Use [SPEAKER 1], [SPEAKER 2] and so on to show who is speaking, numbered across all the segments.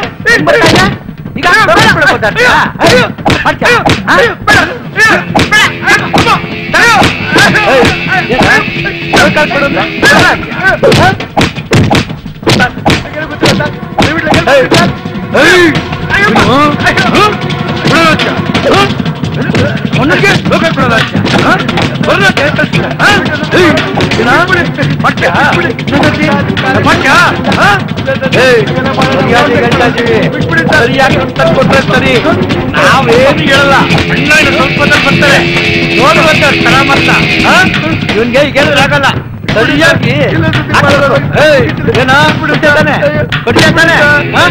[SPEAKER 1] ಈಗ ಬಿಡ್ಬೇಕು ಗೊತ್ತಾಗ್ತಾ? ಮಾಡ್ತ್ಯಾ? ಹಾ? ಏಯ್, ಏನ? ಕೈ ಕಾಲ್ ಕೊಡು ಅಂದ್ರೆ? ಹಾ? ಏಯ್, ಏಯ್, ನೀನು? ಹಾ? ಬಿಡು ರಾಜ. ಹಾ? ಅವನಿಗೆ ಲೋಕ ಕೊಡೋದು ರಾಜ. ಹಾ? ಬರ್ರಿ ರಾಜ, ಕಳ್ಸ್ತೀರ. ಹಾ? ಏಯ್, ಏನ? ಮಾಡ್ತ್ಯಾ? ಇನ್ನೊಂದ್ಸತಿ? ಮಾಡ್ತ್ಯಾ? ಹಾ? ಏಯ್, ಸರಿಯಾಗಿ ಹೇಳ್ತಾ ಇದೀವಿ. ಸರಿಯಾಗಿ ಉತ್ತರ ಕೊಟ್ರೆ ಸರಿ ನಾವೇನು ಹೇಳಲ್ಲ ಅಣ್ಣ ಇನ್ನು ಸ್ವಲ್ಪ ಹೊತ್ತಲ್ಲಿ ಬರ್ತಾರೆ ನೋಡು ಬರ್ತಾರೆ ಸ್ಥಳ ಮಾಡ್ತಾ ಇವನ್ಗೆ ಈಗ ಹೇಳಿದ್ರೆ ಆಗಲ್ಲ ಸರಿಯಾಗಿ ಹಾಕ್ಬೇಕು. ಏಯ್, ಏನ ಕೊಡ್ತೀಯ ತಾನೆ? ಕೊಡ್ತೀಯ ತಾನೆ? ಹಾ?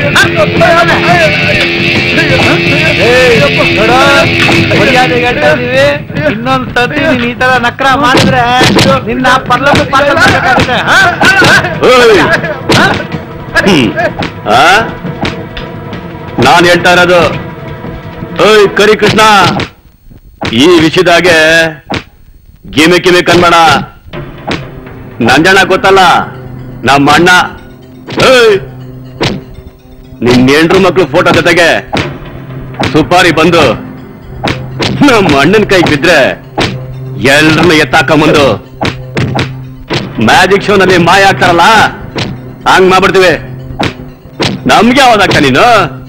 [SPEAKER 1] ಏಯ್, ನೋಡು, ಮರ್ಯಾದೆಗೆ ಹೇಳ್ತಾ ಇದೀವಿ ಇನ್ನೊಂದ್ ಸತಿ ನೀನ್ ಈ ತರ ನಕ್ರ ಮಾಡಿದ್ರೆ ನಿನ್ನ ಪರ್ಲಕ್ಕೆ ಪಾಲ್ಗೊಳ್ಬೇಕಾಗುತ್ತೆ ಹಾ?
[SPEAKER 2] ಓಯ್.
[SPEAKER 1] ಹಾ?
[SPEAKER 2] ಹ್ಮ್. ಆ? ನಾನ್ ಹೇಳ್ತಾ ಇರೋದು ಓಯ್ ಕರಿ ಕೃಷ್ಣ ಈ ವಿಷಯದಾಗೆ ಗಿಮಿ ಕಿಮಿ ಕನ್ಬೇಡ ನಂಜಣ್ಣ ಗೊತ್ತಲ್ಲ ನಮ್ಮ ಅಣ್ಣ ಏಯ್ ನಿನ್ ಹೆಂಡ್ರು ಮಕ್ಳು ಫೋಟೋ ಜೊತೆಗೆ ಸುಪಾರಿ ಬಂದು ನಮ್ಮ ಅಣ್ಣನ ಕೈಗೆ ಬಿದ್ರೆ ಎಲ್ರನ್ನ ಎತ್ತಾಕೊಂಬಂದು ಮ್ಯಾಜಿಕ್ ಶೋನಲ್ಲಿ ಮಾಯ ಆಗ್ತಾರಲ್ಲ ಹಂಗ್ ಮಾಡ್ಬಿಡ್ತೀವಿ ನಮ್ಗೆ ಯಾವ್ದಾಗ್ತ ನೀನು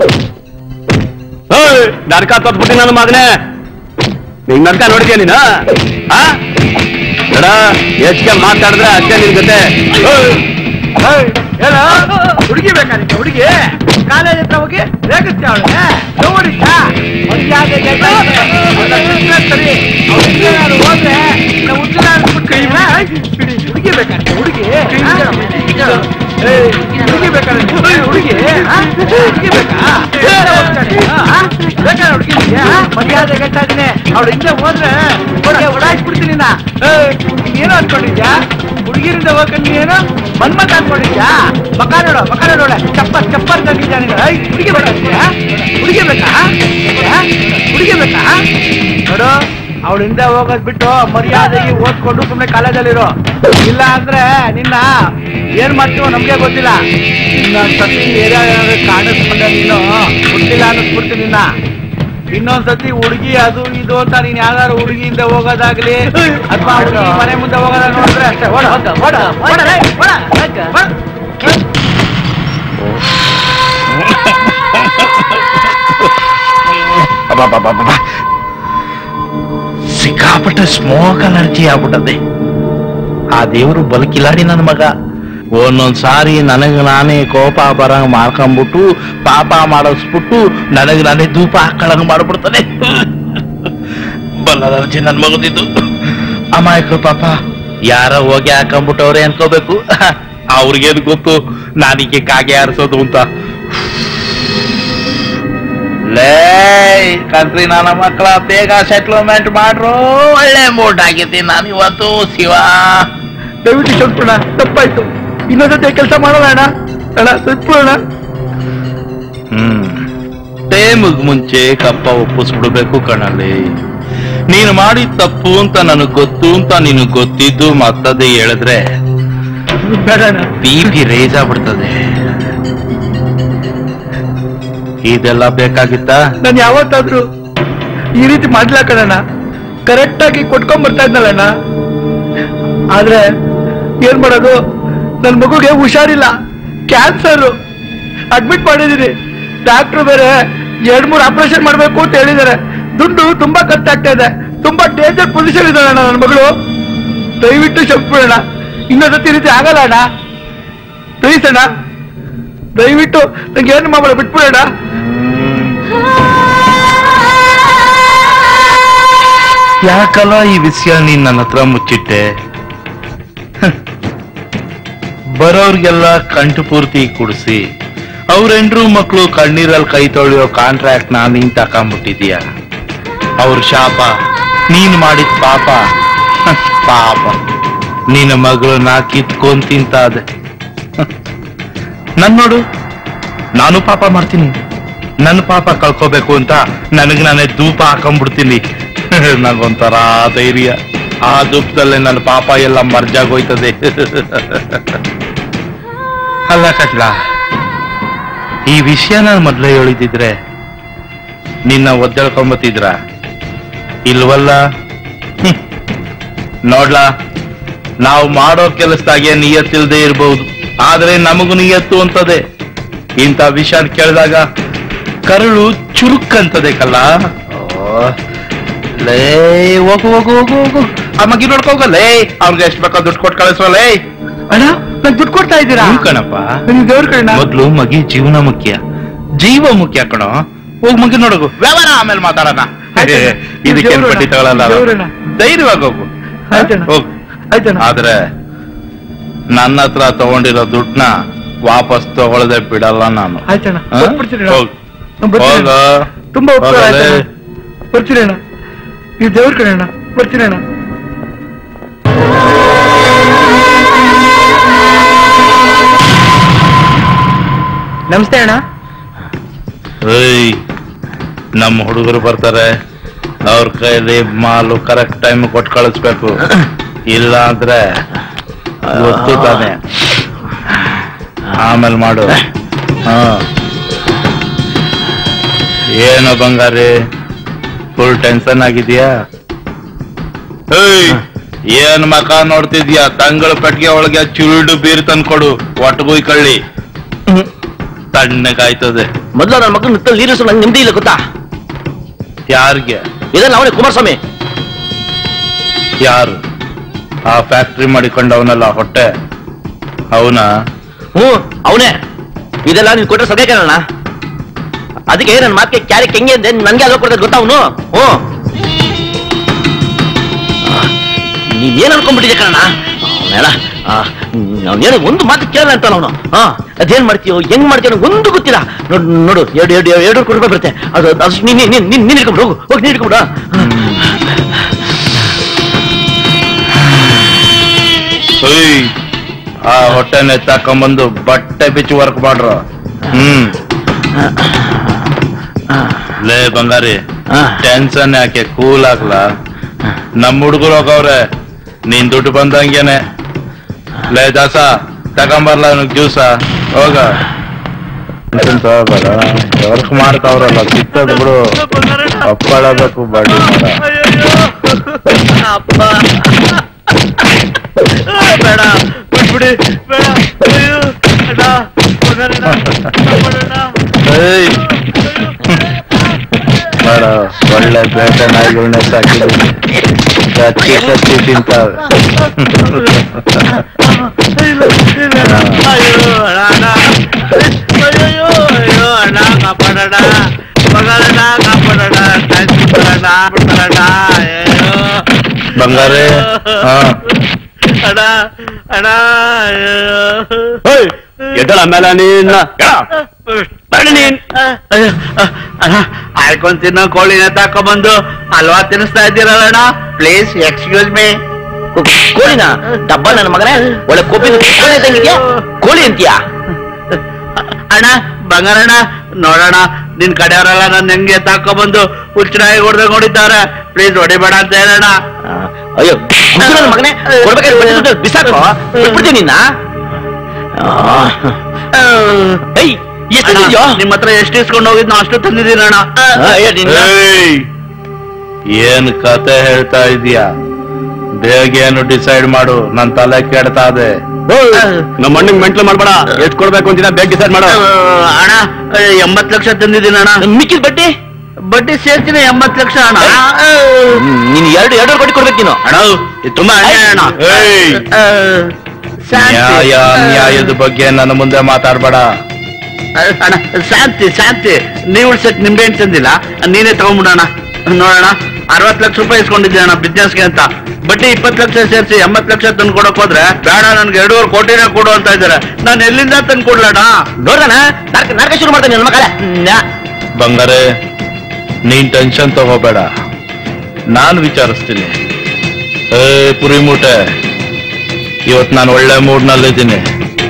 [SPEAKER 2] ಓಯ್ ನರ್ಕ ತೊಟ್ಬಿಟ್ಟಿ ನನ್ನ ಮಗನೇ ನಿಂಗ್ ನರ್ಕ ನೋಡಿದ್ಯಾ ನೀನು ಆ ನೋಡ ಹೆಚ್ಚಿಗೆ ಮಾತಾಡಿದ್ರೆ ಅಷ್ಟೇ ನಿನ್ ಜೊತೆ ಓಯ್,
[SPEAKER 1] ಏಯ್, ಹೇಳ ಹುಡುಗಿ ಬೇಕಾ ನಿಂಗೆ ಹುಡುಗಿ ಕಾಲೇಜ್ ಹತ್ರ ಹೋಗಿ ರೇಗಿಸ್ತೀಯ ಅವಳಿಗೆ ನೋಡಿದ್ದ ಮರ್ಯಾದೆ ಗೆಲ್ತಾ ಇದ್ದೆ. ಅವ್ಳನ್ನ ಬಿಟ್ರೆ ಸರಿ ಅವ್ಳು ಹಿಂಗೇನಾದ್ರು ಹೋದ್ರೆ ಇನ್ನ ಉಜ್ಜಲ ಅನ್ಸ್ಬಿಟ್ಟು ಹುಡುಗಿ ಬೇಕಾ ನಿಂಗೆ ಹುಡುಗಿ ಆ? ಏಯ್, ಹುಡುಗಿ ಬೇಕಾ ನಿಂಗೆ ಹುಡುಗಿ ಆ? ಹುಡುಗಿ ಬೇಕಾ ಬೇರೆ ಹೋಗ್ತಾನೆ. ಆ? ಬೇಕಾ ಹುಡುಗಿ ನಿಂಗೆ? ಆ? ಮರ್ಯಾದೆ ಗೆಲ್ತಾ ಇದ್ದೀನಿ ಅವಳು ಹಿಂದೆ ಹೋದ್ರೆ ಹೊರಗೆ ಓಡಾಡ್ಬಿಡ್ತೀನಿ ನಾ ಏಯ್, ನೀನೇನು ಅನ್ಕೊಂಡಿದ್ಯಾ ಹುಡುಗಿರಿಂದ ಹೋಗ್ಕೊಂಡು ನೀನು ಮನ್ಮತ ಅನ್ಕೊಂಡಿದ್ಯಾ ಮಕ ನೋಡು ಮಕ ನೋಡೋಳೆ ಚಪ್ಪ ಚಪ್ಪ ತಂದಿದ್ಯಾ ನೀನು ಐ ಹುಡುಗಿ ಬೇಕಾ ನಿಂಗೆ? ಹುಡುಗಿ ಬೇಕಾ ಆ? ಹುಡುಗಿ ಬೇಕಾ ನೋಡು ಅವಳು ಹಿಂದೆ ಹೋಗೋದ್ ಬಿಟ್ಟು ಮರ್ಯಾದೆಗೆ ಓದ್ಕೊಂಡು ಸುಮ್ಮನೆ ಕಾಲೇಜಲ್ಲಿರೋ ಇಲ್ಲ ಅಂದ್ರೆ ನಿನ್ನ ಏನ್ ಮಾಡ್ತೀವೋ ನಮ್ಗೆ ಗೊತ್ತಿಲ್ಲ ಇನ್ನೊಂದ್ ಸತಿ ಏರಿಯಾ ಕಾಣಿಸ್ಕೊಂಡೆ ನೀನು ಗೊತ್ತಿಲ್ಲ ಅನ್ನಿಸ್ಬಿಡ್ತೀನಿ ನಿನ್ನ ಇನ್ನೊಂದ್ಸತಿ ಹುಡುಗಿ ಅದು ಇದು ಅಂತ ನೀನ್ ಯಾವ್ದಾರು ಹುಡುಗಿಯಿಂದ ಹೋಗೋದಾಗ್ಲಿ ಅಥವಾ ಹುಡುಗಿ ಮನೆ ಮುಂದೆ ಹೋಗೋದ ನೋಡಿದ್ರೆ ಅಷ್ಟೇ ಓಡ ಹೋಗ ಓಡ ಓಡ ರೇ, ಓಡ, ಓಡ.
[SPEAKER 3] ಅಬ್ಬಬ್ಬಬ್ಬಬ್ಬ. ಸಿಕ್ಕಾಪಟ್ಟೆ ಸ್ಮೋಕ್ ಅಲರ್ಜಿ ಆಗ್ಬಿಟ್ಟದೆ ಆ ದೇವರು ಬಲಕಿಲಾಡಿ ನನ್ನ ಮಗ ಒಂದೊಂದ್ ಸಾರಿ ನನಗ್ ನಾನೇ ಕೋಪ ಬರಂಗ್ ಮಾಡ್ಕೊಂಡ್ಬಿಟ್ಟು ಪಾಪ ಮಾಡಿಸ್ಬಿಟ್ಟು ನನಗ್ ನಾನೇ ಧೂಪ ಹಾಕೊಳಂಗ್ ಮಾಡ್ಬಿಡ್ತಾನೆ ಬಲ್ ಅಲರ್ಜಿ ನನ್ ಮಗದಿದ್ದು ಅಮಾಯಕರು ಪಾಪ ಯಾರ ಹೋಗಿ ಹಾಕೊಂಡ್ಬಿಟ್ಟವ್ರೆ ಅನ್ಕೋಬೇಕು ಅವ್ರಿಗೇನು ಗೊತ್ತು ನಾನೀಗೆ ಕಾಗೆ ಆರಿಸೋದು ಅಂತ ಲೇ ಕಂತ್ರಿ ನನ್ನ ಮಕ್ಕಳ ಬೇಗ ಸೆಟ್ಲ್ಮೆಂಟ್ ಮಾಡ್ರು ಒಳ್ಳೆ ಮೂಡ್ ಆಗಿದ್ದೀನಿ ನಾನು ಇವತ್ತು ಶಿವ
[SPEAKER 1] ದಯವಿಟ್ಟು ಕ್ಷಮಿಸೋಣ ತಪ್ಪಾಯ್ತು ಇನ್ನೊಂದ್ಸತಿ ಕೆಲಸ ಮಾಡೋಣ ಅಣ್ಣ ಅಣ್ಣ ಸ್ವಲ್ಪ ಅಣ್ಣ
[SPEAKER 3] ಹ್ಮ್ ಟೈಮ್ಗ್ ಮುಂಚೆ ಕಪ್ಪ ಒಪ್ಪಿಸ್ಬಿಡ್ಬೇಕು ಕಣಲ್ಲಿ ನೀನು ಮಾಡಿದ ತಪ್ಪು ಅಂತ ನನಗ್ ಗೊತ್ತು ಅಂತ ನೀನು ಗೊತ್ತಿದ್ದು ಮತ್ತದೇ ಹೇಳಿದ್ರೆ
[SPEAKER 1] ಬೇಡ ಅಣ್ಣ
[SPEAKER 3] ಬಿ ಪಿ ರೇಸ್ ಆಗ್ಬಿಡ್ತದೆ ಇದೆಲ್ಲ ಬೇಕಾಗಿತ್ತಾ
[SPEAKER 1] ನಾನು ಯಾವತ್ತಾದ್ರೂ ಈ ರೀತಿ ಮಾಡ್ಲಾ ಕಣಣ್ಣ ಕರೆಕ್ಟ್ ಆಗಿ ಕೊಟ್ಕೊಂಡ್ ಬರ್ತಾ ಇದ್ನಲ್ಲಣ್ಣ ಆದ್ರೆ ಏನ್ ಮಾಡೋದು ನನ್ ಮಗುಗೆ ಹುಷಾರಿಲ್ಲ ಕ್ಯಾನ್ಸರ್ ಅಡ್ಮಿಟ್ ಮಾಡಿದೀನಿ ಡಾಕ್ಟರ್ ಬೇರೆ ಎರಡ್ ಮೂರು ಆಪರೇಷನ್ ಮಾಡ್ಬೇಕು ಅಂತ ಹೇಳಿದಾರೆ ದುಡ್ಡು ತುಂಬಾ ಖರ್ಚಾಗ್ತಾ ಇದೆ ತುಂಬಾ ಡೇಂಜರ್ ಪೊಸಿಷನ್ ಇದ್ದಾಳೆ ಅಣ್ಣ ನನ್ನ ಮಗಳು ದಯವಿಟ್ಟು ಕ್ಷಮಿಸ್ಬಿಡೋಣ ಇನ್ನೊಂದ್ಸತಿ ಈ ರೀತಿ ಆಗಲ್ಲ ಅಣ್ಣ ಪ್ಲೀಸ್ ಅಣ್ಣ ದಯವಿಟ್ಟು ನಂಗೆ ಏನು ಮಾಡಬೇಡ ಬಿಟ್ಬಿಡೋಣ
[SPEAKER 3] ಯಾಕಲ್ಲ ಈ ವಿಷಯ ನೀನ್ ನನ್ನ ಹತ್ರ ಮುಚ್ಚಿಟ್ಟೆ ಹ್. ಬರೋರ್ಗೆಲ್ಲ ಕಂಠು ಪೂರ್ತಿ ಕುಡಿಸಿ ಅವ್ರ ಹೆಂಡ್ರು ಮಕ್ಕಳು ಕಣ್ಣೀರಲ್ಲಿ ಕೈ ತೊಳೆಯೋ ಕಾಂಟ್ರಾಕ್ಟ್ ನಾ ನೀನ್ ತಕೊಂಬಿಟ್ಟಿದೀಯ ಅವ್ರ ಶಾಪ ನೀನ್ ಮಾಡಿದ ಪಾಪ ಹ, ಪಾಪ ನಿನ್ನ ಮಗಳನ್ನ ಕಿತ್ಕೊಂಡ್ ತಿಂತಾದೆ ನನ್ ನೋಡು ನಾನು ಪಾಪ ಮಾಡ್ತೀನಿ ನನ್ನ ಪಾಪ ಕಳ್ಕೋಬೇಕು ಅಂತ ನನಗ್ ನಾನೇ ಧೂಪ ಹಾಕೊಂಡ್ಬಿಡ್ತೀನಿ ನಂಗೊಂಥರ ಧೈರ್ಯ ಆ ಧೂಪದಲ್ಲೇ ನನ್ನ ಪಾಪ ಎಲ್ಲ ಮರ್ಜಾಗೋಯ್ತದೆ ಅಲ್ಲ ಕಟ್ಲ ಈ ವಿಷಯ ನಾನು ಮೊದ್ಲೇ ಹೇಳಿದಿದ್ರೆ ನಿನ್ನ ಒದ್ದಳ್ಕೊಂಬತ್ತಿದ್ರ ಇಲ್ವಲ್ಲ ಹ್ಮ್. ನೋಡ್ಲಾ ನಾವು ಮಾಡೋ ಕೆಲಸದಾಗೆ ನಿಯತ್ತಿಲ್ದೇ ಇರಬಹುದು ಆದ್ರೆ ನಮಗೂ ನಿಯತ್ತು ಅಂತದೆ ಇಂಥ ವಿಷಯ ಕೇಳಿದಾಗ ಕರುಳು ಚುರುಕ್ಕಂತದೆ ಕಲ್ಲ ಲೇ ಹೋಗು ಹೋಗು ಹೋಗು ಹೋಗು ಆ ಮಗಿ ನೋಡ್ಕೋಗಲ್ಲೇ ಅವ್ನಿಗೆ ಎಷ್ಟು ಬೇಕೋ ದುಡ್ಡು ಕೊಟ್ಟು ಕಳಿಸೋಲೇ
[SPEAKER 1] ಅಣ್ಣ ನಂಗೆ ದುಡ್ಡು ಕೊಡ್ತಾ ಇದ್ದೀರಾ
[SPEAKER 3] ಹ್ಞೂ ಕಣಪ್ಪ
[SPEAKER 1] ನಿಮ್ಗೆ ದೇವ್ರ ಕಣ್ಣ
[SPEAKER 3] ಮೊದ್ಲು ಮಗಿ ಜೀವನ ಮುಖ್ಯ ಜೀವ ಮುಖ್ಯ ಕಣೋ ಹೋಗ್ ಮಗಿ ನೋಡಗು ವ್ಯವಹಾರ ಆಮೇಲೆ ಮಾತಾಡೋಣ
[SPEAKER 1] ಆಯ್ತಣ್ಣ.
[SPEAKER 3] ಇದಕ್ಕೆ
[SPEAKER 1] ದೇವ್ರಣ್ಣ.
[SPEAKER 3] ಬಡ್ಡಿ ತಗೊಳಲ್ಲ
[SPEAKER 1] ದೇವ್ರಣ್ಣ.
[SPEAKER 3] ಧೈರ್ಯವಾಗಿ ಹೋಗು
[SPEAKER 1] ಆಯ್ತಣ್ಣ.
[SPEAKER 3] ಹೋಗು
[SPEAKER 1] ಆಯ್ತಣ್ಣ
[SPEAKER 3] ಆದ್ರೆ ನನ್ನ ಹತ್ರ ತಗೊಂಡಿರೋ ದುಡ್ಡನ್ನ ವಾಪಸ್ ತಗೊಳ್ಳದೆ ಬಿಡಲ್ಲ ನಾನು
[SPEAKER 1] ಆಯ್ತಣ್ಣ
[SPEAKER 3] ಹಾ?
[SPEAKER 1] ಕೊಟ್ಬಿಡ್ತೀನಿ ಅಣ್ಣ.
[SPEAKER 3] ಹೋಗು.
[SPEAKER 1] ನಾನ್ ಬರ್ತೀನಿ
[SPEAKER 3] ಹೋಗು.
[SPEAKER 1] ಅಣ್ಣ. ತುಂಬಾ ಉಪಕಾರ
[SPEAKER 3] ಹೋಗಲೇ.
[SPEAKER 1] ಆಯ್ತಣ್ಣ ಬರ್ತೀನಿ ಅಣ್ಣ ನೀವು ದೇವ್ರ ಕಡೆ ಅಣ್ಣ ಬರ್ತೀನಿ ಅಣ್ಣ ನಮಸ್ತೆ ಅಣ್ಣ
[SPEAKER 3] ಏಯ್ ನಮ್ಮ ಹುಡುಗರು ಬರ್ತಾರೆ ಅವ್ರ ಕೈಲಿ ಮಾಲು ಕರೆಕ್ಟ್ ಟೈಮ್ ಕೊಟ್ಟು ಕಳಿಸ್ಬೇಕು ಇಲ್ಲ ಅಂದ್ರೆ ಗೊತ್ತು ತಾನೆ ಆಮೇಲೆ ಮಾಡು ಹಾ ಏನು ಬಂಗಾರಿ ಫುಲ್ ಟೆನ್ಷನ್ ಆಗಿದ್ಯಾ ಏಯ್ ಏನ್ ಮಕ ನೋಡ್ತಿದ್ಯಾ ತಂಗಳ ಪೆಟ್ಟಿಗೆ ಒಳಗೆ ಚುರುಡು ಬೀರ್ ತಂದ್ಕೊಡು ಒಟ್ಟಗುಯ್ ಕಳ್ಳಿ ತಣ್ಣಗಾಯ್ತದೆ
[SPEAKER 2] ಮೊದಲು ನನ್ನ ಮಗನ ನಿತ್ತಲ್ಲಿ ನೀರಿಸು ನಂಗೆ ನಿಮ್ದಿ ಇಲ್ಲ ಗೊತ್ತಾ
[SPEAKER 3] ಯಾರಿಗೆ
[SPEAKER 2] ಇದೆಲ್ಲ ಅವನೇ ಕುಮಾರಸ್ವಾಮಿ
[SPEAKER 3] ಯಾರು ಆ ಫ್ಯಾಕ್ಟ್ರಿ ಮಾಡಿಕೊಂಡವನಲ್ಲ ಹೊಟ್ಟೆ ಅವನ
[SPEAKER 2] ಹ್ಞೂ ಅವನೇ ಇದೆಲ್ಲ ನೀನ್ ಕೊಟ್ಟರೆ ಸದ್ಯ ಕೇಳೋಣ ಅದಕ್ಕೆ ನನ್ನ ಮಾತಿಗೆ ಕ್ಯಾರೆಕ್ ಹೆಂಗೆ ಅಂದೆ ನನ್ಗೆ ಅದು ಕೊಡ್ತದೆ ಗೊತ್ತಾ ಅವನು ಹ್ಞೂ ನೀನ್ ಏನ್ ಅನ್ಕೊಂಡ್ಬಿಟ್ಟಿದೆ ಕಣ ಅವನೆಲ್ಲ ಅವನೇನು ಒಂದು ಮಾತು ಕೇಳಲ್ಲ ಅಂತ ಅವನು ಹಾ ಅದೇನ್ ಮಾಡ್ತೀಯೋ ಹೆಂಗ್ ಮಾಡ್ತೀಯೋ ಅನ್ನೋದು ಒಂದು ಗೊತ್ತಿಲ್ಲ ನೋಡು ನೋಡು ಎರಡು ಎರಡು ಎರಡು ಕೊಟ್ಟು ರೂಪಾಯಿ ಬರುತ್ತೆ ಅದು ಅದು ನೀನ್ ನೀನ್ ನೀನ್ ನೀನ್ ಹಿಡ್ಕೊಂಬಿಡು ಹೋಗು ಹೋಗಿ ನೀನ್ ಹಿಡ್ಕೊಂಬಿಡು
[SPEAKER 3] ಏಯ್, ಆ ಹೊಟ್ಟೆನ ಎತ್ತಾಕೊಂಬಂದು ಬಟ್ಟೆ ಬಿಚ್ಚಿ ವರ್ಕ್ ಮಾಡ್ರು ಹ್ಮ್ ಲೇ ಬಂಗಾರಿ
[SPEAKER 2] ಹಾ.
[SPEAKER 3] ಟೆನ್ಷನ್ ಯಾಕೆ ಕೂಲ್ ಆಗ್ಲ ನಮ್ಮ ಹುಡುಗರು ಹೋಗವ್ರೆ ನೀನ್ ದುಡ್ಡು ಬಂದಂಗೆನೆ ಲೇ ದಾಸ ತಗೊಂಬರ್ಲ ಅವನಿಗೆ ಜ್ಯೂಸ ಹೋಗ ವರ್ಕ್ ಮಾಡ್ತಾವ್ರಲ್ಲ ಕಿತ್ತದ್ ಬಿಡು ಅಪ್ಪಳಬೇಕು ಬಡ್ಡಿ ಮಾಡ
[SPEAKER 1] ಬೇಡ ಬಿಟ್ಬಿಡಿ ಬೇಡ ಅಯ್ಯೋ ಅಣ್ಣ ಬಂಗಾರಣ್ಣ ಕಾಪಾಡಣ್ಣ.
[SPEAKER 3] ಏಯ್ ಬೇಡ ಒಳ್ಳೆ ಬೇಟೆ ನಾಯಿಗಳನ್ನ ಸಾಕಿದ್ದೀನಿ ಕಚ್ಚಿ ಕಚ್ಚಿ ತಿಂತಾವೆ
[SPEAKER 1] ಇಲ್ಲ, ಇಲ್ಲ ಅಣ್ಣ. ಅಯ್ಯೋ ಅಣ್ಣ ಅಣ್ಣ. ಅಯ್ಯಯ್ಯೋ, ಅಯ್ಯೋ ಅಣ್ಣ ಕಾಪಾಡಣ್ಣ ಬಂಗಾರಣ್ಣ ಕಾಪಾಡಣ್ಣ ಟ್ಯಾಕ್ಸಿ ಬರಣ್ಣ ಬಿಡ್ತಾರಣ್ಣ ಅಯ್ಯೋ
[SPEAKER 3] ಬಂಗಾರೆ ಹಾ
[SPEAKER 1] ಅಣ್ಣ ಅಣ್ಣ ಅಯ್ಯೋ
[SPEAKER 2] ಎದ್ದಳ ಮೇಲೆ ನೀನ್ನ
[SPEAKER 1] ಬನ್ನಿ ನೀನ್ ಅಯ್ಯೋ, ಅಣ್ಣ ಆಯ್ಕೊಂಡ್ ತಿನ್ನೋ ಕೋಳಿನ ತಕೊಂಬಂದು ಹಲ್ವಾ ತಿನ್ನಿಸ್ತಾ ಇದ್ದೀರಲ್ಲ ಅಣ್ಣ ಪ್ಲೀಸ್ ಎಕ್ಸ್ಕ್ಯೂಸ್ ಮೀ
[SPEAKER 2] ಕೋಳಿನ ಡಬ್ಬ ನನ್ನ ಮಗನೇ ಒಳ್ಳೆ ಕೊಬ್ಬಿ ಕೋಳಿ ಇದ್ದಂಗಿದ್ಯಾ ಕೋಳಿ ಅಂತೀಯಾ
[SPEAKER 1] ಅಣ್ಣ ಬಂಗಾರಣ್ಣ ನೋಡೋಣ ನಿನ್ ಕಡೆಯವರೆಲ್ಲ ನನ್ನ ಹೆಂಗೆ ತಾಕೊಂಬಂದು ಹುಚ್ಚರಾಗಿ ಹೊಡೆದಾಗ ಹೊಡಿತಾರೆ ಪ್ಲೀಸ್ ಹೊಡಿಬೇಡ ಅಂತ ಹೇಳೋಣ
[SPEAKER 2] ಆ, ಅಯ್ಯೋ ಮುಗ್ದು ನನ್ನ ಮಗನೇ ಕೊಡ್ಬೇಕಾದ್ರೆ ಬಡ್ಡಿ ದುಡ್ಡು ಬಿಸಾಕು ಬಿಟ್ಬಿಡ್ತೀನಿ ನಿನ್ನ ಆ, ಏಯ್ ಎಷ್ಟು ತಂದಿದ್ಯೋ?
[SPEAKER 1] ನಿಮ್ಮ ಹತ್ರ ಎಷ್ಟು ಇಸ್ಕೊಂಡು ಹೋಗಿದ್ನೋ ಅಷ್ಟು ತಂದಿದ್ದೀನಿ ಅಣ್ಣ
[SPEAKER 2] ಆ, ಏ, ನಿನ್ನ-
[SPEAKER 3] ಏಯ್ ಏನ್ ಕತೆ ಹೇಳ್ತಾ ಇದೀಯಾ ಬೇಗ ಏನು ಡಿಸೈಡ್ ಮಾಡು ನನ್ ತಲೆ ಕೆಡ್ತಾ ಇದೆ
[SPEAKER 2] ನಮ್ಮ ಅಣ್ಣಂಗ್ ಮೆಂಟ್ಲು ಮಾಡ್ಬೇಡ ಎಷ್ಟು ಕೊಡ್ಬೇಕು ಅಂತಿನ ಬೇಗ ಡಿಸೈಡ್ ಮಾಡು
[SPEAKER 1] ಅಣ್ಣ ಎಂಬತ್ ಲಕ್ಷ ತಂದಿದ್ದೀನಿ ಅಣ್ಣ
[SPEAKER 2] ಮಿಕ್ಕಿದ ಬಡ್ಡಿ
[SPEAKER 1] ಬಡ್ಡಿ ಸೇರ್ತೀನಿ ಎಂಬತ್ ಲಕ್ಷ ಅಣ್ಣ
[SPEAKER 2] ನೀನ್ ಎರಡು ಎರಡು ಬಡ್ಡಿ ಕೊಡ್ಬೇಕು ನೀನು
[SPEAKER 1] ಅಣ್ಣ ಇದು ತುಂಬಾ ಅನ್ಯಾಯ ಅಣ್ಣ
[SPEAKER 3] ಏಯ್!
[SPEAKER 1] ಆ, ಶಾಂತಿ.
[SPEAKER 3] ನ್ಯಾಯ ಅನ್ಯಾಯದ ಬಗ್ಗೆ ನನ್ನ ಮುಂದೆ ಮಾತಾಡ್ಬೇಡ
[SPEAKER 1] ಅಣ್ಣ ಶಾಂತಿ ಶಾಂತಿ ನೀವು ಉಳ್ಸಕ್ ನಿಂಬೆ ಹಣ್ಣು ತಂದಿಲ್ಲ ನೀನೇ ತಗೊಂಡ್ಬಿಡೋಣ ನೋಡೋಣ ಅರವತ್ ಲಕ್ಷ ರೂಪಾಯಿ ಇಸ್ಕೊಂಡಿದ್ದೆ ಅಣ್ಣ ಬಿಸ್ನೆಸ್ಗೆ ಅಂತ ಬಡ್ಡಿ ಇಪ್ಪತ್ತು ಲಕ್ಷ ಸೇರಿಸಿ ಎಂಬತ್ ಲಕ್ಷ ತಂದು ಕೊಡಕ್ ಹೋದ್ರೆ ಬೇಡ ನನ್ಗೆ ಎರಡೂವರೆ ಕೋಟಿನೇ ಕೊಡು ಅಂತ ಇದ್ದಾರೆ ನಾನು ಎಲ್ಲಿಂದ ತಂದು ಕೊಡ್ಲಣ್ಣ
[SPEAKER 2] ನೋಡ್ದಣ ನರ್ಕ ನರ್ಕ ಶುರು ಮಾಡ್ತಾನೆ ನನ್ನ ಮಗಳ
[SPEAKER 3] ಬಂಗಾರೆ ನೀನ್ ಟೆನ್ಷನ್ ತಗೋಬೇಡ ನಾನ್ ವಿಚಾರಿಸ್ತೀನಿ ಏ ಪುರಿ ಮೂಟೆ ಇವತ್ ನಾನು ಒಳ್ಳೆ ಮೂಡ್ ನಲ್ಲಿದ್ದೀನಿ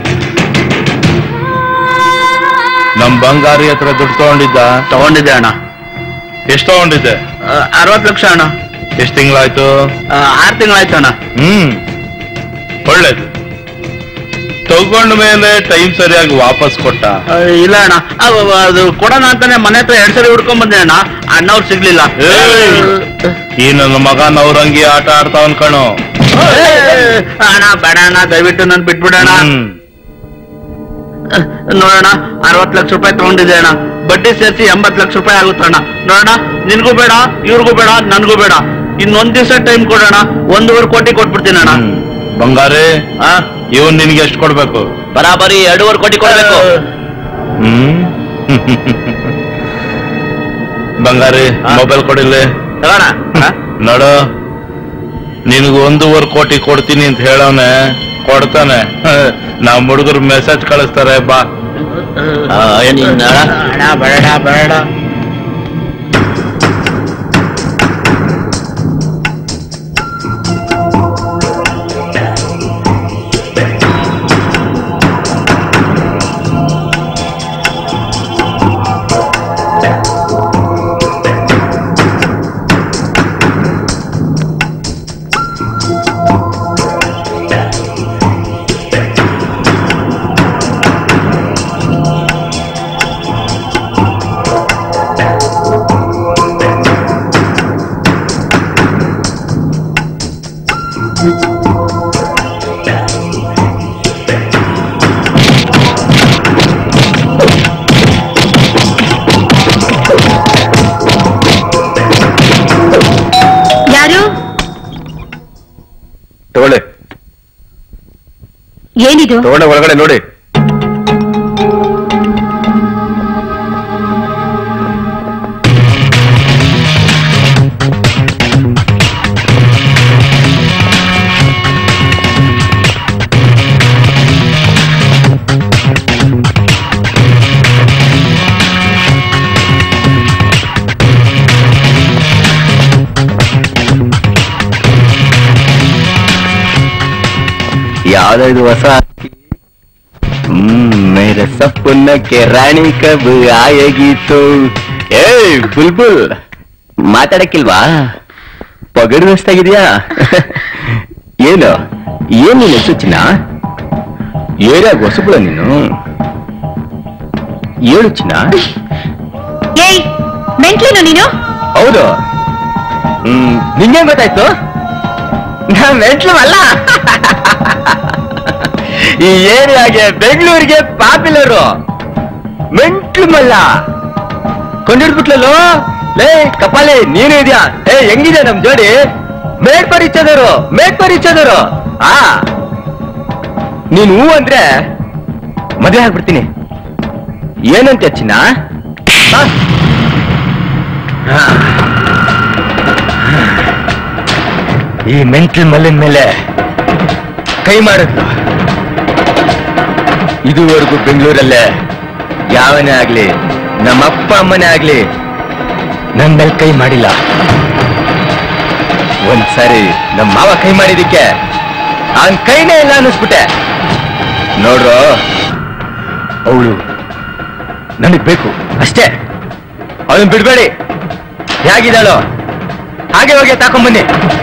[SPEAKER 3] ನಮ್ ಬಂಗಾರಿ ಹತ್ರ ದುಡ್ಡು ತಗೊಂಡಿದ್ದ
[SPEAKER 1] ತಗೊಂಡಿದ್ದೆ ಅಣ್ಣ
[SPEAKER 3] ಎಷ್ಟು ತಗೊಂಡಿದ್ದೆ
[SPEAKER 1] ಅರವತ್ ಲಕ್ಷ ಅಣ್ಣ
[SPEAKER 3] ಎಷ್ಟು ತಿಂಗಳಾಯ್ತು
[SPEAKER 1] ಆ, ಆರ್ ತಿಂಗಳಾಯ್ತು ಅಣ್ಣ
[SPEAKER 3] ಹ್ಮ್ ಒಳ್ಳೇದು ತಗೊಂಡ ಮೇಲೆ ಟೈಮ್ ಸರಿಯಾಗಿ ವಾಪಸ್ ಕೊಟ್ಟ
[SPEAKER 2] ಆ, ಇಲ್ಲ ಅಣ್ಣ ಅವ್- ಅವ್- ಅದು ಕೊಡೋಣ ಅಂತಾನೆ ಮನೆ ಹತ್ರ ಎರಡ್ ಸರಿ ಹುಡ್ಕೊಂಡ್ ಬಂದೆ ಅಣ್ಣ ಅಣ್ಣವ್ರು ಸಿಗ್ಲಿಲ್ಲ
[SPEAKER 3] ಏಯ್! ಈ ನನ್ನ ಮಗ ನವರಂಗಿ ಆಟ ಆಡ್ತಾವನ್ ಕಣೋ
[SPEAKER 2] ಏಯ್! ಅಣ್ಣ ಬೇಡ ಅಣ್ಣ ದಯವಿಟ್ಟು ನನ್ ಬಿಟ್ಬಿಡೋಣ
[SPEAKER 3] ಹ್ಮ್.
[SPEAKER 2] ನೋಡೋಣ ಅರವತ್ ಲಕ್ಷ ರೂಪಾಯಿ ತಗೊಂಡಿದೆ ಅಣ್ಣ ಬಡ್ಡಿ ಸೇರಿಸಿ ಎಂಬತ್ ಲಕ್ಷ ರೂಪಾಯಿ ಆಗುತ್ತಣ್ಣ ನೋಡೋಣ ನಿನ್ಗೂ ಬೇಡ ಇವ್ರಿಗೂ ಬೇಡ ನನ್ಗೂ ಬೇಡ ಇನ್ನೊಂದ್ ದಿವಸ ಟೈಮ್ ಕೊಡೋಣ ಒಂದೂವರೆ ಕೋಟಿ ಕೊಟ್ಬಿಡ್ತೀನಿ ಅಣ್ಣ
[SPEAKER 3] ಹ್ಮ್. ಬಂಗಾರಿ
[SPEAKER 2] ಆ?
[SPEAKER 3] ಇವನ್ ನಿನ್ಗೆ ಎಷ್ಟು ಕೊಡ್ಬೇಕು
[SPEAKER 2] ಬರಾಬರಿ ಎರಡೂವರೆ ಕೋಟಿ ಕೊಡ್ಬೇಕು
[SPEAKER 3] ಹ್ಮ್ ಬಂಗಾರಿ
[SPEAKER 2] ಆ?
[SPEAKER 3] ಮೊಬೈಲ್ ಕೊಡಿಲ್ಲ
[SPEAKER 2] ತಗೋಣ ಆ?
[SPEAKER 3] ನೋಡು ನಿನಗೆ ಒಂದೂವರೆ ಕೋಟಿ ಕೊಡ್ತೀನಿ ಅಂತ ಹೇಳವನೆ ಕೊಡ್ತಾನೆ ನಮ್ ಹುಡುಗರು ಮೆಸೇಜ್ ಕಳಿಸ್ತಾರೆ ಬಾ
[SPEAKER 2] ಆ, ಏನಿನ್ನ ಅಣ್ಣ ಬೇಡ ಬೇಡ
[SPEAKER 4] ಯಾರು
[SPEAKER 1] ತಗೊಳ್ಳಿ
[SPEAKER 4] ಏನಿದು
[SPEAKER 1] ತಗೊಂಡೆ ಒಳಗಡೆ ನೋಡಿ ಯಾವ್ದು ಇದು ಹೊಸ ಹ್ಮ್ ಮೇರೆ ಸಪ್ಪುನ್ನಕ್ಕೆ ರಾಣಿ ಕಬ್ ಆಯಗೀತು ಏ ಬುಲ್ಬುಲ್ ಮಾತಾಡಕ್ಕಿಲ್ವಾ ಪಗಡು ಆಗಿದ್ಯಾ ಏನು ಏನ್ ನೀನು ಹೆಸರು ಚಿನ್ನ ಏರಿಯಾಗ ಹೊಸಬಳ ನೀನು ಏಳು ಚಿನ್ನ
[SPEAKER 4] ಏಯ್ ಮೆಂಟ್ಲೇನು ನೀನು
[SPEAKER 1] ಹೌದು ಹ್ಮ್ ನಿಂಗೆ ಗೊತ್ತಾಯ್ತು ನಾ ಮೆಂಟ್ಲು ಅಲ್ಲ ಈ ಏರಿಯಾಗೆ ಬೆಂಗಳೂರಿಗೆ ಪಾಪ್ಯುಲರು ಮೆಂಟ್ಲು ಮಲ್ಲ ಕೊಂಡಿಡ್ಬಿಟ್ಲಲ್ಲೋ ಲೇ ಕಪಾಲೆ ನೀನು ಇದೆಯಾ ಏ ಹೆಂಗಿದೆ ನಮ್ ಜೋಡಿ ಮೇಡ್ ಪರಿಚಯದವರು ಮೇಡ್ ಪರಿಚಯದವರು ಆ ನೀನು ಹೂ ಅಂದ್ರೆ ಮದುವೆ ಆಗ್ಬಿಡ್ತೀನಿ ಏನಂತೆ ಚಿನ್ನ ಬಾ. ಈ ಮೆಂಟಲ್ ಮಲ್ಲಿನ ಮೇಲೆ ಕೈ ಮಾಡಿದ್ಲು ಇದುವರೆಗೂ ಬೆಂಗಳೂರಲ್ಲೇ ಯಾವನೇ ಆಗ್ಲಿ ನಮ್ಮ ಅಪ್ಪ ಅಮ್ಮನೇ ಆಗ್ಲಿ ನನ್ ಮೇಲೆ ಕೈ ಮಾಡಿಲ್ಲ ಒಂದ್ಸರಿ ನಮ್ಮ ಮಾವ ಕೈ ಮಾಡಿದಕ್ಕೆ ಅವನ್ ಕೈನೇ ಇಲ್ಲ ಅನ್ನಿಸ್ಬಿಟ್ಟೆ ನೋಡ್ರು ಅವಳು ನನಗ್ ಬೇಕು ಅಷ್ಟೇ ಅವಳನ್ನ ಬಿಡ್ಬೇಡಿ ಹೇಗಿದ್ದಾಳೋ ಹಾಗೆ ಹೋಗಿ ತಾಕೊಂಬನ್ನಿ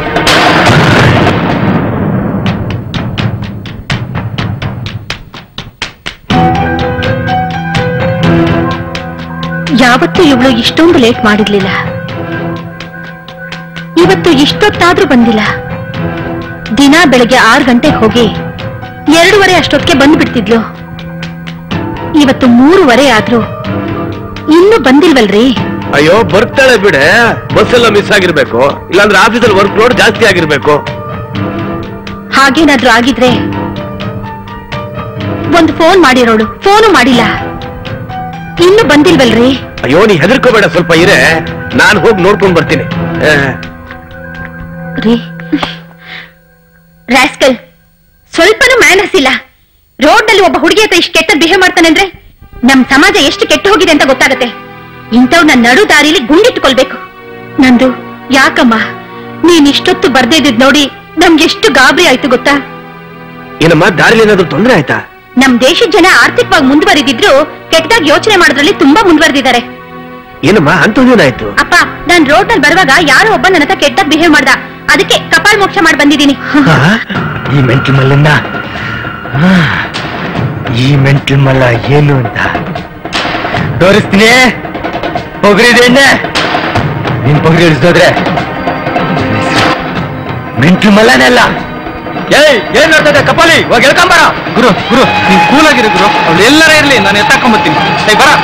[SPEAKER 4] ಯಾವತ್ತೂ ಇವಳು ಇಷ್ಟೊಂದು ಲೇಟ್ ಮಾಡಿರ್ಲಿಲ್ಲ ಇವತ್ತು ಇಷ್ಟೊತ್ತಾದ್ರೂ ಬಂದಿಲ್ಲ ದಿನ ಬೆಳಗ್ಗೆ ಆರು ಗಂಟೆಗೆ ಹೋಗಿ ಎರಡೂವರೆ ಅಷ್ಟೊತ್ತಿಗೆ ಬಂದ್ಬಿಡ್ತಿದ್ಲು ಇವತ್ತು ಮೂರುವರೆ ಆದ್ರೂ ಇನ್ನೂ ಬಂದಿಲ್ವಲ್ರಿ
[SPEAKER 1] ಅಯ್ಯೋ ಬರ್ತಾಳೆ ಬಿಡೆ ಬಸ್ ಎಲ್ಲ ಮಿಸ್ ಆಗಿರ್ಬೇಕು ಇಲ್ಲಾಂದ್ರೆ ಆಫೀಸಲ್ಲಿ ವರ್ಕ್ ಲೋಡ್ ಜಾಸ್ತಿ ಆಗಿರ್ಬೇಕು
[SPEAKER 4] ಹಾಗೇನಾದ್ರೂ ಆಗಿದ್ರೆ ಒಂದು ಫೋನ್ ಮಾಡಿರೋಳು ಫೋನು ಮಾಡಿಲ್ಲ ಇನ್ನು ಬಂದಿಲ್ವಲ್ರಿ
[SPEAKER 1] ಅಯ್ಯೋ ನೀ ಹೆದರ್ಕೋಬೇಡ ಸ್ವಲ್ಪ ಇರೆ ನಾನು ಹೋಗಿ ನೋಡ್ಕೊಂಡ್ ಬರ್ತೀನಿ ಆ,
[SPEAKER 4] ರೀ ರಾಸ್ಕಲ್ ಸ್ವಲ್ಪನೂ ಮ್ಯಾನರ್ಸ್ ಇಲ್ಲ ರೋಡ್ ನಲ್ಲಿ ಒಬ್ಬ ಹುಡುಗಿ ಹತ್ರ ಇಷ್ಟು ಕೆಟ್ಟ ಬಿಹೇವ್ ಮಾಡ್ತಾನೆ ಅಂದ್ರೆ ನಮ್ ಸಮಾಜ ಎಷ್ಟು ಕೆಟ್ಟು ಹೋಗಿದೆ ಅಂತ ಗೊತ್ತಾಗತ್ತೆ ಇಂಥವ್ನ ನಡು ದಾರಿಲಿ ಗುಂಡಿಟ್ಕೊಳ್ಬೇಕು ನಂದು ಯಾಕಮ್ಮ ನೀನ್ ಇಷ್ಟೊತ್ತು ಬರ್ದೇ ಇದ್ದಿದ್ ನೋಡಿ ನಮ್ಗೆಷ್ಟು ಗಾಬರಿ ಆಯ್ತು ಗೊತ್ತಾ
[SPEAKER 1] ಏನಮ್ಮ ದಾರಿಲಿ ಏನಾದ್ರು ತೊಂದ್ರೆ ಆಯ್ತಾ
[SPEAKER 4] ನಮ್ ದೇಶದ ಜನ ಆರ್ಥಿಕವಾಗಿ ಮುಂದುವರಿದಿದ್ರು ಕೆಟ್ಟದಾಗಿ ಯೋಚನೆ ಮಾಡೋದ್ರಲ್ಲಿ ತುಂಬಾ ಮುಂದುವರೆದಿದ್ದಾರೆ
[SPEAKER 1] ಏನಮ್ಮ ಅಂತದೇನಾಯ್ತು
[SPEAKER 4] ಅಪ್ಪ ನಾನ್ ರೋಡ್ ನಲ್ಲಿ ಬರುವಾಗ ಯಾರೋ ಒಬ್ಬ ನನ್ನ ಹತ್ರ ಕೆಟ್ಟ ಬಿಹೇವ್ ಮಾಡ್ದ ಅದಕ್ಕೆ ಕಪಾಲ್ ಮೋಕ್ಷ ಮಾಡಿ ಬಂದಿದ್ದೀನಿ
[SPEAKER 1] ಈ ಮೆಂಟಲ್ ಮಲ್ಲಿಂದ ಈ ಮೆಂಟ್ಲು ಮಲ್ಲ ಏನು ಅಂತ ತೋರಿಸ್ತೀನಿ ಪೊಗರಿದೆ ಎಣ್ಣೆ ನಿನ್ ಪೊಗರಿ ಇಳಿಸೋದ್ರೆ ಮೆಂಟ್ಲು ಮಲ್ಲನೆಲ್ಲ ಏಯ್ ಏನ್ ನೋಡ್ತಾ ಕಪಾಲಿ ಹೋಗಿ ಹೇಳ್ಕೊಂಬರ
[SPEAKER 5] ಗುರು ಗುರು ನೀನ್ ಕೂಲ್ ಆಗಿರು ಗುರು ಅವ್ಳು ಎಲ್ಲರ ಇರ್ಲಿ ನಾನು ಎತ್ತಾಕೊಂಬತ್ತೀನಿ ಏಯ್ ಬರ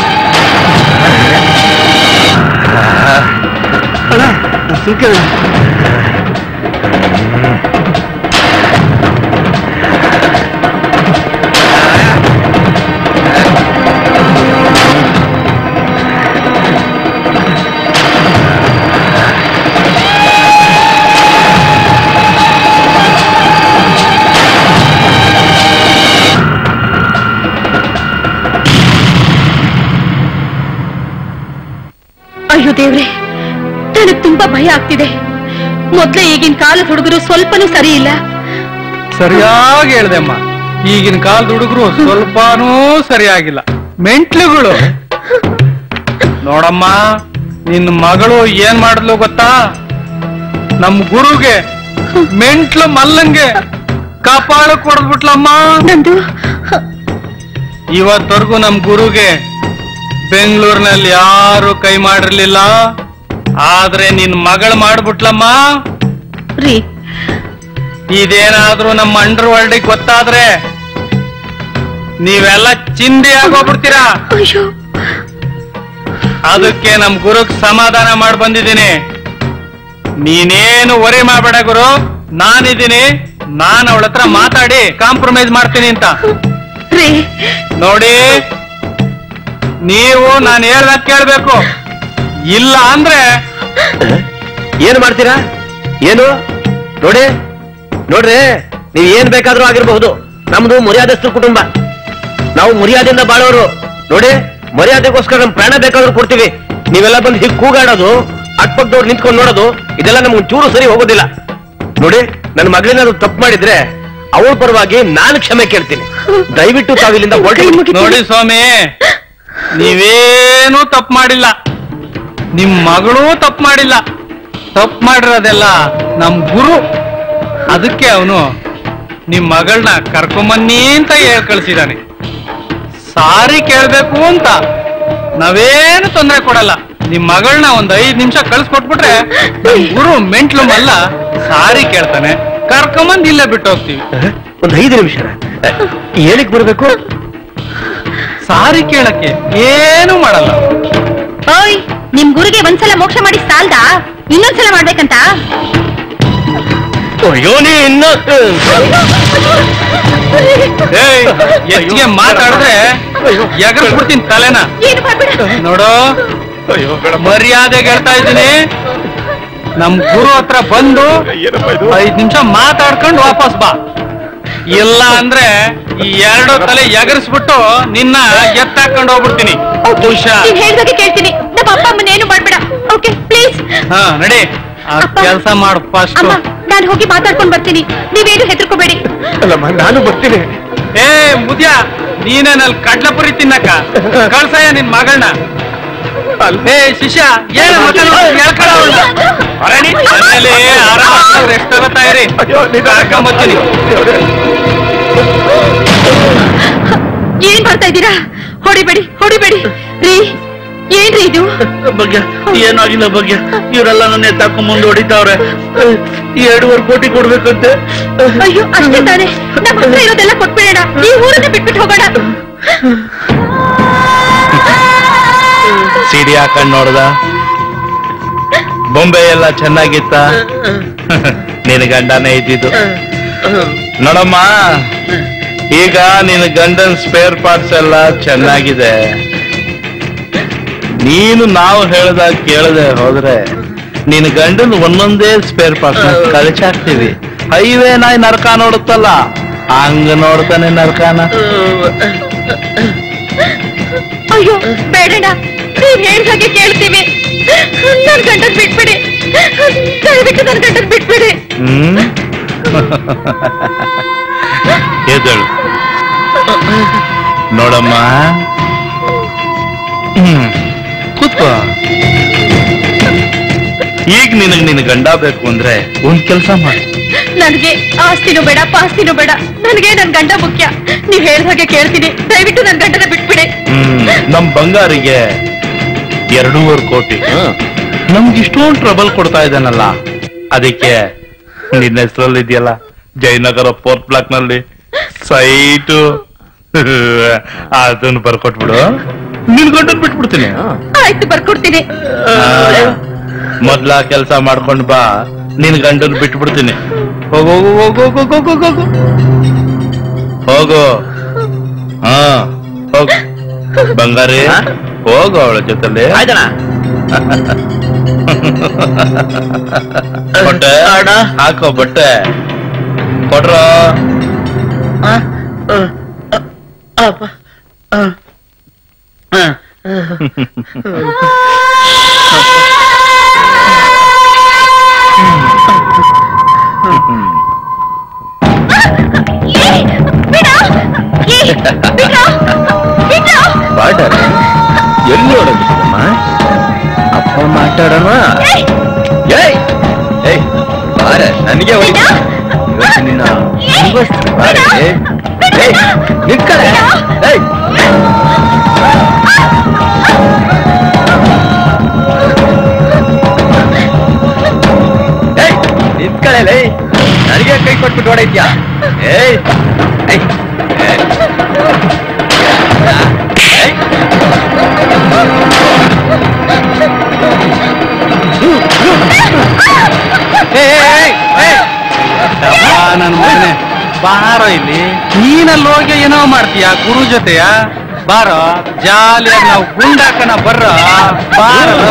[SPEAKER 4] ಅಯ್ಯೋ ದೇವ್ರೆ ನನಗ್ ತುಂಬಾ ಭಯ ಆಗ್ತಿದೆ ಮೊದ್ಲೇ ಈಗಿನ ಕಾಲದ ಹುಡುಗರು ಸ್ವಲ್ಪನೂ ಸರಿ ಇಲ್ಲ
[SPEAKER 5] ಸರಿಯಾಗಿ ಹೇಳ್ದೆ ಅಮ್ಮ ಈಗಿನ ಕಾಲದ ಹುಡುಗರು ಸ್ವಲ್ಪನೂ ಸರಿಯಾಗಿಲ್ಲ ಮೆಂಟ್ಲುಗಳು ನೋಡಮ್ಮ ನಿನ್ನ ಮಗಳು ಏನ್ ಮಾಡಿದ್ಲು ಗೊತ್ತಾ ನಮ್ ಗುರುಗೆ ಮೆಂಟ್ಲು ಮಲ್ಲಂಗೆ ಕಪಾಳ ಕೊಡ್ಬಿಟ್ಲಮ್ಮ
[SPEAKER 4] ನಂದು
[SPEAKER 5] ಇವತ್ತವರೆಗೂ ನಮ್ ಗುರುಗೆ ಬೆಂಗಳೂರಿನಲ್ಲಿ ಯಾರು ಕೈ ಮಾಡಿರ್ಲಿಲ್ಲ ಆದ್ರೆ ನಿನ್ ಮಗಳು ಮಾಡ್ಬಿಟ್ಲಮ್ಮ
[SPEAKER 4] ರೀ
[SPEAKER 5] ಇದೇನಾದ್ರೂ ನಮ್ಮ ಅಂಡರ್ ವರ್ಲ್ಡ್ ಗೊತ್ತಾದ್ರೆ ನೀವೆಲ್ಲ ಚಿಂದಿ ಆಗೋಗ್ಬಿಡ್ತೀರಾ
[SPEAKER 4] ಅಯ್ಯೋ
[SPEAKER 5] ಅದಕ್ಕೆ ನಮ್ ಗುರುಗ್ ಸಮಾಧಾನ ಮಾಡಿ ಬಂದಿದ್ದೀನಿ ನೀನೇನು ವರಿ ಮಾಡಬೇಡ ಗುರು ನಾನಿದ್ದೀನಿ ನಾನು ಅವಳ ಹತ್ರ ಮಾತಾಡಿ ಕಾಂಪ್ರಮೈಸ್ ಮಾಡ್ತೀನಿ ಅಂತ
[SPEAKER 4] ರೀ
[SPEAKER 5] ನೋಡಿ ನೀವು ನಾನು ಹೇಳ್ದಾಗ ಕೇಳ್ಬೇಕು ಇಲ್ಲ ಅಂದ್ರೆ
[SPEAKER 2] ಏನು ಮಾಡ್ತೀರಾ ಏನು ನೋಡಿ ನೋಡ್ರಿ ನೀವ್ ಏನ್ ಬೇಕಾದ್ರೂ ಆಗಿರಬಹುದು ನಮ್ದು ಮರ್ಯಾದಸ್ಥ ಕುಟುಂಬ ನಾವು ಮರ್ಯಾದೆಯಿಂದ ಬಾಳೋರು ನೋಡಿ ಮರ್ಯಾದೆಗೋಸ್ಕರ ನಮ್ ಪ್ರಾಣ ಬೇಕಾದ್ರೂ ಕೊಡ್ತೀವಿ ನೀವೆಲ್ಲ ಬಂದು ಹೀಗೆ ಕೂಗಾಡೋದು ಅಟ್ಪಕ್ಕದವ್ರು ನಿಂತ್ಕೊಂಡು ನೋಡೋದು ಇದೆಲ್ಲ ನಮ್ಗೆ ಚೂರು ಸರಿ ಹೋಗೋದಿಲ್ಲ ನೋಡಿ ನನ್ನ ಮಗಳೇನಾದ್ರು ತಪ್ಪು ಮಾಡಿದ್ರೆ ಅವಳ ಪರವಾಗಿ ನಾನು ಕ್ಷಮೆ ಕೇಳ್ತೀನಿ ದಯವಿಟ್ಟು ತಾವಿಲ್ಲಿಂದ
[SPEAKER 4] ಕೈ
[SPEAKER 2] ಹೊರಟು
[SPEAKER 4] ಮುಗಿತೀನಿ.
[SPEAKER 5] ನೋಡಿ ಸ್ವಾಮಿ ನೀವೇನೂ ತಪ್ಪು ಮಾಡಿಲ್ಲ ನಿಮ್ ಮಗಳೂ ತಪ್ಪು ಮಾಡಿಲ್ಲ ತಪ್ಪು ಮಾಡಿರೋದೆಲ್ಲ ನಮ್ ಗುರು ಅದಕ್ಕೆ ಅವನು ನಿಮ್ ಮಗಳನ್ನ ಕರ್ಕೊಂಬನ್ನಿ ಅಂತ ಹೇಳ್ ಕಳ್ಸಿದಾನೆ ಸಾರಿ ಕೇಳ್ಬೇಕು ಅಂತ ನಾವೇನು ತೊಂದರೆ ಕೊಡಲ್ಲ ನಿಮ್ ಮಗಳನ್ನ ಒಂದ್ ಐದ್ ನಿಮಿಷ ಕಳ್ಸ್ಕೊಟ್ಬಿಟ್ರೆ ನಮ್ ಗುರು ಮೆಂಟ್ಲು ಮಲ್ಲ ಸಾರಿ ಕೇಳ್ತಾನೆ ಕರ್ಕೊಂಬಂದ್ ಇಲ್ಲೇ ಬಿಟ್ಟು ಹೋಗ್ತೀವಿ
[SPEAKER 2] ಒಂದು ಐದು ನಿಮಿಷ ಏನಕ್ಕೆ ಬರ್ಬೇಕು
[SPEAKER 5] ಸಾರಿ ಕೇಳಕ್ಕೆ ಏನು ಮಾಡಲ್ಲ
[SPEAKER 4] ಓಯ್ ನಿಮ್ ಗುರುಗೆ ಒಂದ್ಸಲ ಮೋಕ್ಷ ಮಾಡಿ ಸಾಲ್ದಾ ಇನ್ನೊಂದ್ಸಲ ಮಾಡ್ಬೇಕಂತ
[SPEAKER 2] ಅಯ್ಯೋ ನೀ ಇನ್ನು
[SPEAKER 5] ಏಯ್ ಹೆಚ್ಚಿಗೆ ಮಾತಾಡಿದ್ರೆ ಎಗರ್ಸ್ಬಿಡ್ತೀನಿ ತಲೆನ
[SPEAKER 4] ಏನು ಮಾಡ್ಬೇಡ
[SPEAKER 5] ನೋಡು ಮರ್ಯಾದೆಗೆ ಹೇಳ್ತಾ ಇದ್ದೀನಿ ನಮ್ ಗುರು ಹತ್ರ ಬಂದು ಐದ್ ನಿಮಿಷ ಮಾತಾಡ್ಕೊಂಡು ವಾಪಸ್ ಬಾ ಇಲ್ಲ ಅಂದ್ರೆ ಈ ಎರಡು ತಲೆ ಎಗರಿಸ್ಬಿಟ್ಟು ನಿನ್ನ ಎತ್ತಾಕೊಂಡು ಹೋಗ್ಬಿಡ್ತೀನಿ ಹುಷಾರ್
[SPEAKER 4] ನೀನ್ ಹೇಳ್ದಾಗೆ ಕೇಳ್ತೀನಿ ನಮ್ಮ ಅಪ್ಪ ಅಮ್ಮನ ಏನು ಮಾಡ್ಬೇಡ ಓಕೆ ಪ್ಲೀಸ್
[SPEAKER 5] ಹಾ ನಡಿ ಆ
[SPEAKER 4] ಅಪ್ಪ.
[SPEAKER 5] ಕೆಲಸ ಮಾಡು ಫಸ್ಟ್
[SPEAKER 4] ಅಮ್ಮ ನಾನು ಹೋಗಿ ಮಾತಾಡ್ಕೊಂಡ್ ಬರ್ತೀನಿ ನೀವೇನು ಹೆದರ್ಕೋಬೇಡಿ
[SPEAKER 2] ಅಲ್ಲಮ್ಮ ನಾನು ಬರ್ತೀನಿ
[SPEAKER 5] ಏ ಮುದ್ಯ ನೀನೇನಲ್ಲಿ ಕಡ್ಲಪುರಿ ತಿನ್ನಕ ಕಳ್ಸಯ್ಯ ನಿನ್ ಮಗಳನ್ನ ಏ ಶಿಷ್ಯ ಏನು ಮನೇಲಿ ಆರಾಮ ರೆಸ್ಟ್ ತಗೋತಾ ಇರಿ ಕರ್ಕೊಂಬತ್ತೀನಿ
[SPEAKER 4] ಏನ್ ಮಾಡ್ತಾ ಇದ್ದೀರಾ ಹೊಡಿಬೇಡಿ ಹೊಡಿಬೇಡಿ ರೀ ಏನ್ರಿ ಇದು
[SPEAKER 3] ಬಗ್ಗೆ ಏನಾಗಿಲ್ಲ ಬಗ್ಗೆ ಇವರೆಲ್ಲ ನನ್ನ ಎತ್ತಾಕೊಂಡ್ ಮುಂದೆ ಹೊಡಿತಾವ್ರೆ ಎರಡೂವರೆ ಕೋಟಿ ಕೊಡ್ಬೇಕಂತೆ
[SPEAKER 4] ಅಯ್ಯೋ ಅಷ್ಟೇ ತಾನೆ ನಮ್ಮ ಹತ್ರ ಇರೋದೆಲ್ಲ ಕೊಟ್ಬಿಡೋಣ ಈ ಊರನ್ನ ಬಿಟ್ಬಿಟ್ಟು ಹೋಗೋಣ
[SPEAKER 3] ಸಿಡಿ ಹಾಕೊಂಡ್ ನೋಡ್ದ ಬೊಂಬೆ ಎಲ್ಲ ಚೆನ್ನಾಗಿತ್ತ ನಿನ್ ಗಂಡನೇ ಇದ್ದಿದ್ದು ನೋಡಮ್ಮ ಈಗ ನಿನ್ ಗಂಡನ್ ಸ್ಪೇರ್ ಪಾರ್ಟ್ಸ್ ಎಲ್ಲ ಚೆನ್ನಾಗಿದೆ ನೀನು ನಾವು ಹೇಳ್ದಾಗ ಕೇಳದೆ ಹೋದ್ರೆ ನಿನ್ ಗಂಡನ್ ಒಂದೊಂದೇ ಸ್ಪೇರ್ ಪಾರ್ಟ್ಸ್ ಕಳಿಸಾಕ್ತಿವಿ ಹೈವೇ ನಾಯಿ ನರಕ ನೋಡುತ್ತಲ್ಲ ಹಂಗ ನೋಡ್ತಾನೆ ನರಕಾನ
[SPEAKER 4] ಅಯ್ಯೋ ಬೇಡಣ್ಣ ನೀವ್ ಹೇಳ್ದಾಗೆ ಕೇಳ್ತೀವಿ ನನ್ ಗಂಡನ್ ಬಿಟ್ಬಿಡಿ ದಯವಿಟ್ಟು ನನ್ ಗಂಡನ್ ಬಿಟ್ಬಿಡಿ
[SPEAKER 3] ಹ್ಮ್ ಎದಳು ನೋಡಮ್ಮ ಹ್ಮ್ ಕೂತ್ಕೋ ಈಗ ನಿನಗ್ ನಿನ್ ಗಂಡ ಬೇಕು ಅಂದ್ರೆ ಒಂದ್ ಕೆಲ್ಸ ಮಾಡು
[SPEAKER 4] ನನಗೆ ಆಸ್ತಿನೂ ಬೇಡ ಪಾಸ್ತಿನೂ ಬೇಡ ನನಗೆ ನನ್ ಗಂಡ ಮುಖ್ಯ ನೀವ್ ಹೇಳ್ದ ಹಾಗೆ ಕೇಳ್ತೀನಿ ದಯವಿಟ್ಟು ನನ್ ಗಂಡನ ಬಿಟ್ಬಿಡಿ
[SPEAKER 3] ಹ್ಮ್ ನಮ್ ಬಂಗಾರಿಗೆ ಎರಡೂವರೆ ಕೋಟಿ ನಮ್ಗೆ ಇಷ್ಟೊಂದು ಟ್ರಬಲ್ ಕೊಡ್ತಾ ಇದ್ದಾನಲ್ಲ ಅದಕ್ಕೆ ನಿನ್ನ ಹೆಸರಲ್ಲಿ ಇದೆಯಲ್ಲ ಜಯನಗರ ಫೋರ್ತ್ ಬ್ಲಾಕ್ ನಲ್ಲಿ ಸೈಟು ಅದನ್ನು ಬರ್ಕೊಟ್ಬಿಡು ನಿನ್ ಗಂಟನ್ ಬಿಟ್ಬಿಡ್ತೀನಿ
[SPEAKER 4] ಆಯ್ತು ಬರ್ಕೊಡ್ತೀನಿ
[SPEAKER 3] ಮೊದ್ಲ ಕೆಲಸ ಮಾಡ್ಕೊಂಡ್ ಬಾ ನಿನ್ ಗಂಡನ್ ಬಿಟ್ಬಿಡ್ತೀನಿ ಹೋಗು ಹೋಗು ಹೋಗು ಹೋಗು ಹೋಗು ಹೋಗು ಹೋಗು ಹಾ ಹೋಗು ಬಂಗಾರಿ
[SPEAKER 2] ಹಾ?
[SPEAKER 3] ಹೋಗು ಅವಳ ಜೊತೆಲಿ
[SPEAKER 2] ಆಯ್ತಣ್ಣ
[SPEAKER 3] ಬಟ್ಟೆ
[SPEAKER 2] ಅಣ್ಣ.
[SPEAKER 3] ಹಾಕೋ ಬಟ್ಟೆ ಕೊಡ್ರ ಬಾಟರ್ ಎಲ್ಲಿ ಹೊಡೋದಿದ್ದಮ್ಮ ಅಪ್ಪ ಮಾತಾಡೋಣ ಏಯ್ ಏಯ್ ಬಾರ ನನಗೆ ಹೊಡಿತ ಇವತ್ತು ನಿನ್ನ ಮುಗಿಸ್ತೀನಿ, ಬಾರೆ. ಏಯ್ ನಿಂತ್ಕಳೆ ಏಯ್ ಏಯ್ ನಿಂತ್ಕಳೆ ಲೇ ನನಗೆ ಕೈ ಕೊಟ್ಬಿಟ್ಟು ಹೊಡೈತ್ಯಾ ಏಯ್ ಏಯ್ ಏಯ್. ಏಯ್
[SPEAKER 5] ನನ್ ಮಗನೆ ಬಾರೋ ಇಲ್ಲಿ ನೀನಲ್ಲಿ ಹೋಗಿ ಏನೋ ಮಾಡ್ತೀಯ ಗುರು ಜೊತೆಯ ಬಾರೋ ಜಾಲಿಯಾಗಿ ನಾವು ಗುಂಡಾಕಣ ಬರ್ರ ಬಾರೋ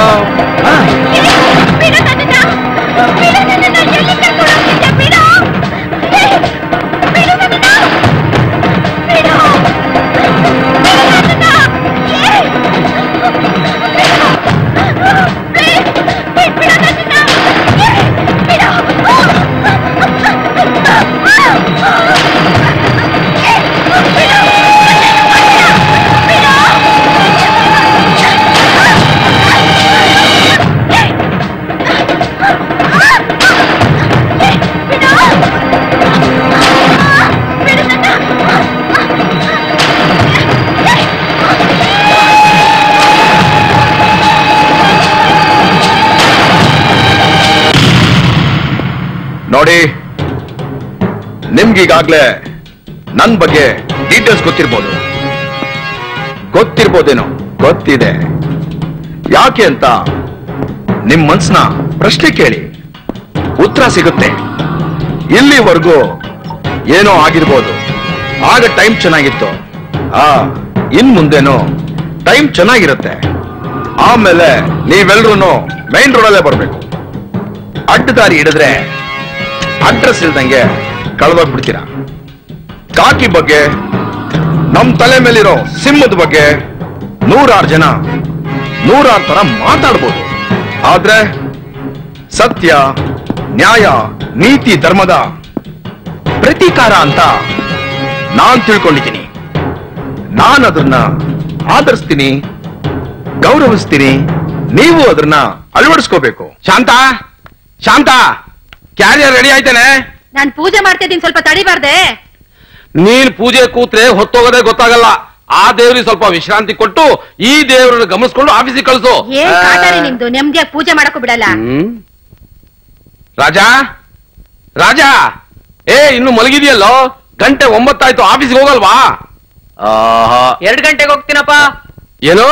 [SPEAKER 6] ನೋಡಿ ನಿಮ್ಗೀಗಾಗ್ಲೇ ನನ್ ಬಗ್ಗೆ ಡೀಟೇಲ್ಸ್ ಗೊತ್ತಿರ್ಬೋದು ಗೊತ್ತಿರ್ಬೋದೇನೋ ಗೊತ್ತಿದೆ ಯಾಕೆ ಅಂತ ನಿಮ್ ಮನ್ಸ್ನ ಪ್ರಶ್ನೆ ಕೇಳಿ ಉತ್ತರ ಸಿಗುತ್ತೆ ಇಲ್ಲಿವರೆಗೂ ಏನೋ ಆಗಿರ್ಬೋದು ಆಗ ಟೈಮ್ ಚೆನ್ನಾಗಿತ್ತು ಆ ಇನ್ ಮುಂದೇನೋ ಟೈಮ್ ಚೆನ್ನಾಗಿರುತ್ತೆ ಆಮೇಲೆ ನೀವೆಲ್ರೂ ಮೈನ್ ರೋಡಲ್ಲೇ ಬರ್ಬೇಕು ಅಡ್ಡದಾರಿ ಹಿಡಿದ್ರೆ ಅಡ್ರೆಸ್ ಇಲ್ದಂಗೆ ಕಳೆದೋಗ್ಬಿಡ್ತೀರಾ ಕಾಕಿ ಬಗ್ಗೆ ನಮ್ ತಲೆ ಮೇಲಿರೋ ಸಿಂಹದ ಬಗ್ಗೆ ನೂರಾರು ಜನ ನೂರಾರು ತರ ಮಾತಾಡ್ಬೋದು ಆದ್ರೆ ಸತ್ಯ ನ್ಯಾಯ ನೀತಿ ಧರ್ಮದ ಪ್ರತೀಕಾರ ಅಂತ ನಾನ್ ತಿಳ್ಕೊಂಡಿದ್ದೀನಿ ನಾನು ಅದನ್ನ ಆಧರಿಸ್ತೀನಿ ಗೌರವಿಸ್ತೀನಿ ನೀವು ಅದನ್ನ ಅಳವಡಿಸ್ಕೋಬೇಕು ಶಾಂತ ಶಾಂತ ಕ್ಯಾರಿಯರ್ ರೆಡಿ ಆಯ್ತೇನೆ
[SPEAKER 4] ನಾನ್ ಪೂಜೆ ಮಾಡ್ತಿದ್ದೀನಿ ಸ್ವಲ್ಪ ತಡಿಬಾರ್ದೆ
[SPEAKER 7] ನೀನ್ ಪೂಜೆ ಕೂತ್ರೆ ಹೊತ್ತೋಗೋದೇ ಗೊತ್ತಾಗಲ್ಲ ಆ ದೇವ್ರಿಗೆ ಸ್ವಲ್ಪ ವಿಶ್ರಾಂತಿ ಕೊಟ್ಟು ಈ ದೇವ್ರನ್ನ ಗಮನಿಸ್ಕೊಂಡು ಆಫೀಸಿಗೆ ಕಳಿಸು
[SPEAKER 4] ಏನ್ ಕಾಟಾರಿ ನಿಮ್ದು ನೆಮ್ಮದಿಯಾಗಿ ಪೂಜೆ ಮಾಡಕ್ಕೂ ಬಿಡಲ್ಲ
[SPEAKER 7] ಹ್ಮ್. ರಾಜಾ ರಾಜಾ ಏ ಇನ್ನು ಮಲಗಿದೆಯಲ್ಲೋ ಗಂಟೆ ಒಂಬತ್ತಾಯ್ತು ಆಫೀಸ್ಗೆ ಹೋಗಲ್ವಾ
[SPEAKER 2] ಆಹಾ
[SPEAKER 5] ಎರಡ್ ಗಂಟೆಗೆ ಹೋಗ್ತೀನಪ್ಪ
[SPEAKER 7] ಏನು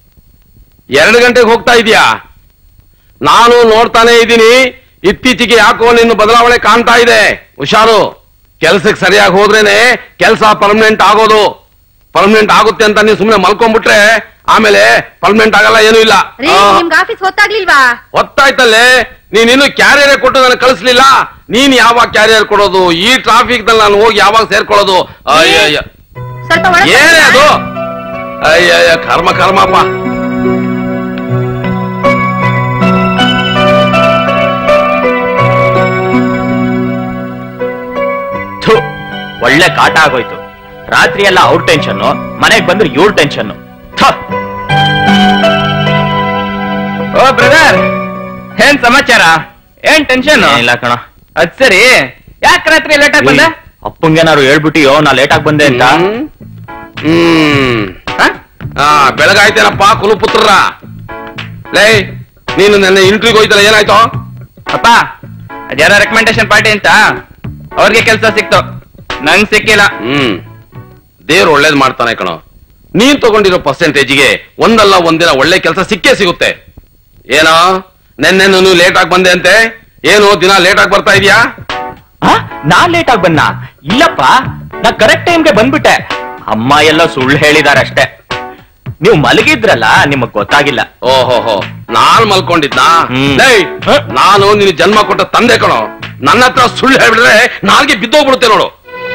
[SPEAKER 7] ಎರಡು ಗಂಟೆಗೆ ಹೋಗ್ತಾ ಇದೀಯಾ ನಾನು ನೋಡ್ತಾನೆ ಇದ್ದೀನಿ ಇತ್ತೀಚೆಗೆ ಯಾಕೋ ನಿನ್ನ ಬದಲಾವಣೆ ಕಾಣ್ತಾ ಇದೆ ಹುಷಾರು ಕೆಲ್ಸಕ್ಕೆ ಸರಿಯಾಗಿ ಹೋದ್ರೇನೆ ಕೆಲಸ ಪರ್ಮನೆಂಟ್ ಆಗೋದು ಪರ್ಮನೆಂಟ್ ಆಗುತ್ತೆ ಅಂತ ನೀವು ಸುಮ್ಮನೆ ಮಲ್ಕೊಂಡ್ಬಿಟ್ರೆ ಆಮೇಲೆ ಪರ್ಮನೆಂಟ್ ಆಗಲ್ಲ ಏನೂ ಇಲ್ಲ
[SPEAKER 4] ರೀ
[SPEAKER 7] ಆ,
[SPEAKER 4] ನಿಮ್ಗೆ ಆಫೀಸ್ ಗೊತ್ತಾಗ್ಲಿಲ್ವಾ
[SPEAKER 7] ಹೊತ್ತಾಯ್ತಲ್ಲೇ ನೀನಿನ್ನು ಕ್ಯಾರಿಯರ್ ಕೊಟ್ಟು ನನಗೆ ಕಳಿಸ್ಲಿಲ್ಲ ನೀನ್ ಯಾವಾಗ ಕ್ಯಾರಿಯರ್ ಕೊಡೋದು ಈ ಟ್ರಾಫಿಕ್ ನಲ್ಲಿ ನಾನು ಹೋಗಿ ಯಾವಾಗ ಸೇರ್ಕೊಳ್ಳೋದು ಅಯ್ಯಯ್ಯ
[SPEAKER 4] ಸ್ವಲ್ಪ ಒಳಗೆ
[SPEAKER 7] ಏನೇ ಅದು ಅಯ್ಯಯ್ಯ ಕರ್ಮ ಕರ್ಮಪ್ಪ
[SPEAKER 2] ಥು, ಒಳ್ಳೆ ಕಾಟ ಆಗೋಯ್ತು ರಾತ್ರಿ ಎಲ್ಲ ಅವ್ರ ಟೆನ್ಷನ್ ಮನೆಗ್ ಬಂದ್ರೆ ಇವ್ರ ಟೆನ್ಷನ್
[SPEAKER 5] ಓ ಬ್ರದರ್ ಏನ್ ಸಮಾಚಾರ ಏನ್ ಟೆನ್ಷನ್
[SPEAKER 2] ಇಲ್ಲ ಕಣ
[SPEAKER 5] ಅದ್ ಸರಿ ಯಾಕೆ ರಾತ್ರಿ ಲೇಟ್ ಆಗಿ ಬಂದೆ
[SPEAKER 2] ಅಪ್ಪಂಗೇನಾರು ಹೇಳ್ಬಿಟ್ಟಿಯೋ ನಾ ಲೇಟ್ ಆಗಿ ಬಂದೆ ಅಂತ
[SPEAKER 7] ಹ್ಮ್. ಹ್ಮ್ ಆ ಬೆಳಗಾಯ್ತೇನಪ್ಪ ಕುಲಪುತ್ರರ ಲೇ ನೀನು ನನ್ನ ಇಂಟ್ರಿಗೆ ಹೋಯ್ತಲ್ಲ ಏನಾಯ್ತು
[SPEAKER 5] ಅಪ್ಪ ಅದ್ಯಾರ ರೆಕಮೆಂಡೇಶನ್ ಪಾರ್ಟಿ ಅಂತ ಅವ್ರಿಗೆ ಕೆಲಸ ಸಿಕ್ತು ನಂಗ್ ಸಿಕ್ಕಿಲ್ಲ
[SPEAKER 7] ಹ್ಮ್ ದೇವ್ರು ಒಳ್ಳೇದ್ ಮಾಡ್ತಾನೆ ಕಣೋ ನೀನ್ ತಗೊಂಡಿರೋ ಪರ್ಸೆಂಟೇಜ್ಗೆ ಒಂದಲ್ಲ ಒಂದಿನ ಒಳ್ಳೆ ಕೆಲಸ ಸಿಕ್ಕೇ ಸಿಗುತ್ತೆ ಏನೋ ನೆನ್ನೆ ನೀನು ಲೇಟ್ ಆಗಿ ಬಂದೆ ಅಂತೆ ಏನು ದಿನ ಲೇಟ್ ಆಗಿ ಬರ್ತಾ ಇದೀಯಾ
[SPEAKER 2] ಆ? ನಾ ಲೇಟ್ ಆಗಿ ಬಂದ ಇಲ್ಲಪ್ಪ ನಾ ಕರೆಕ್ಟ್ ಟೈಮ್ಗೆ ಬಂದ್ಬಿಟ್ಟೆ ಅಮ್ಮ ಎಲ್ಲ ಸುಳ್ಳು ಹೇಳಿದಾರಷ್ಟೇ ನೀವು ಮಲಗಿದ್ರಲ್ಲ ನಿಮಗ್ ಗೊತ್ತಾಗಿಲ್ಲ
[SPEAKER 7] ಓಹೋಹೋ ನಾನ್ ಮಲ್ಕೊಂಡಿದ್ನಾ
[SPEAKER 2] ಹ್ಮ್.
[SPEAKER 7] ಲೇ
[SPEAKER 2] ಹ?
[SPEAKER 7] ನಾನು ನಿನ್ ಜನ್ಮ ಕೊಟ್ಟ ತಂದೆ ಕಣೋ ನನ್ನ ಹತ್ರ ಸುಳ್ಳು ಹೇಳ್ಬಿಟ್ರೆ ನಾಲ್ಗೆ ಬಿದ್ದೋಗ್ಬಿಡುತ್ತೆ ನೋಡು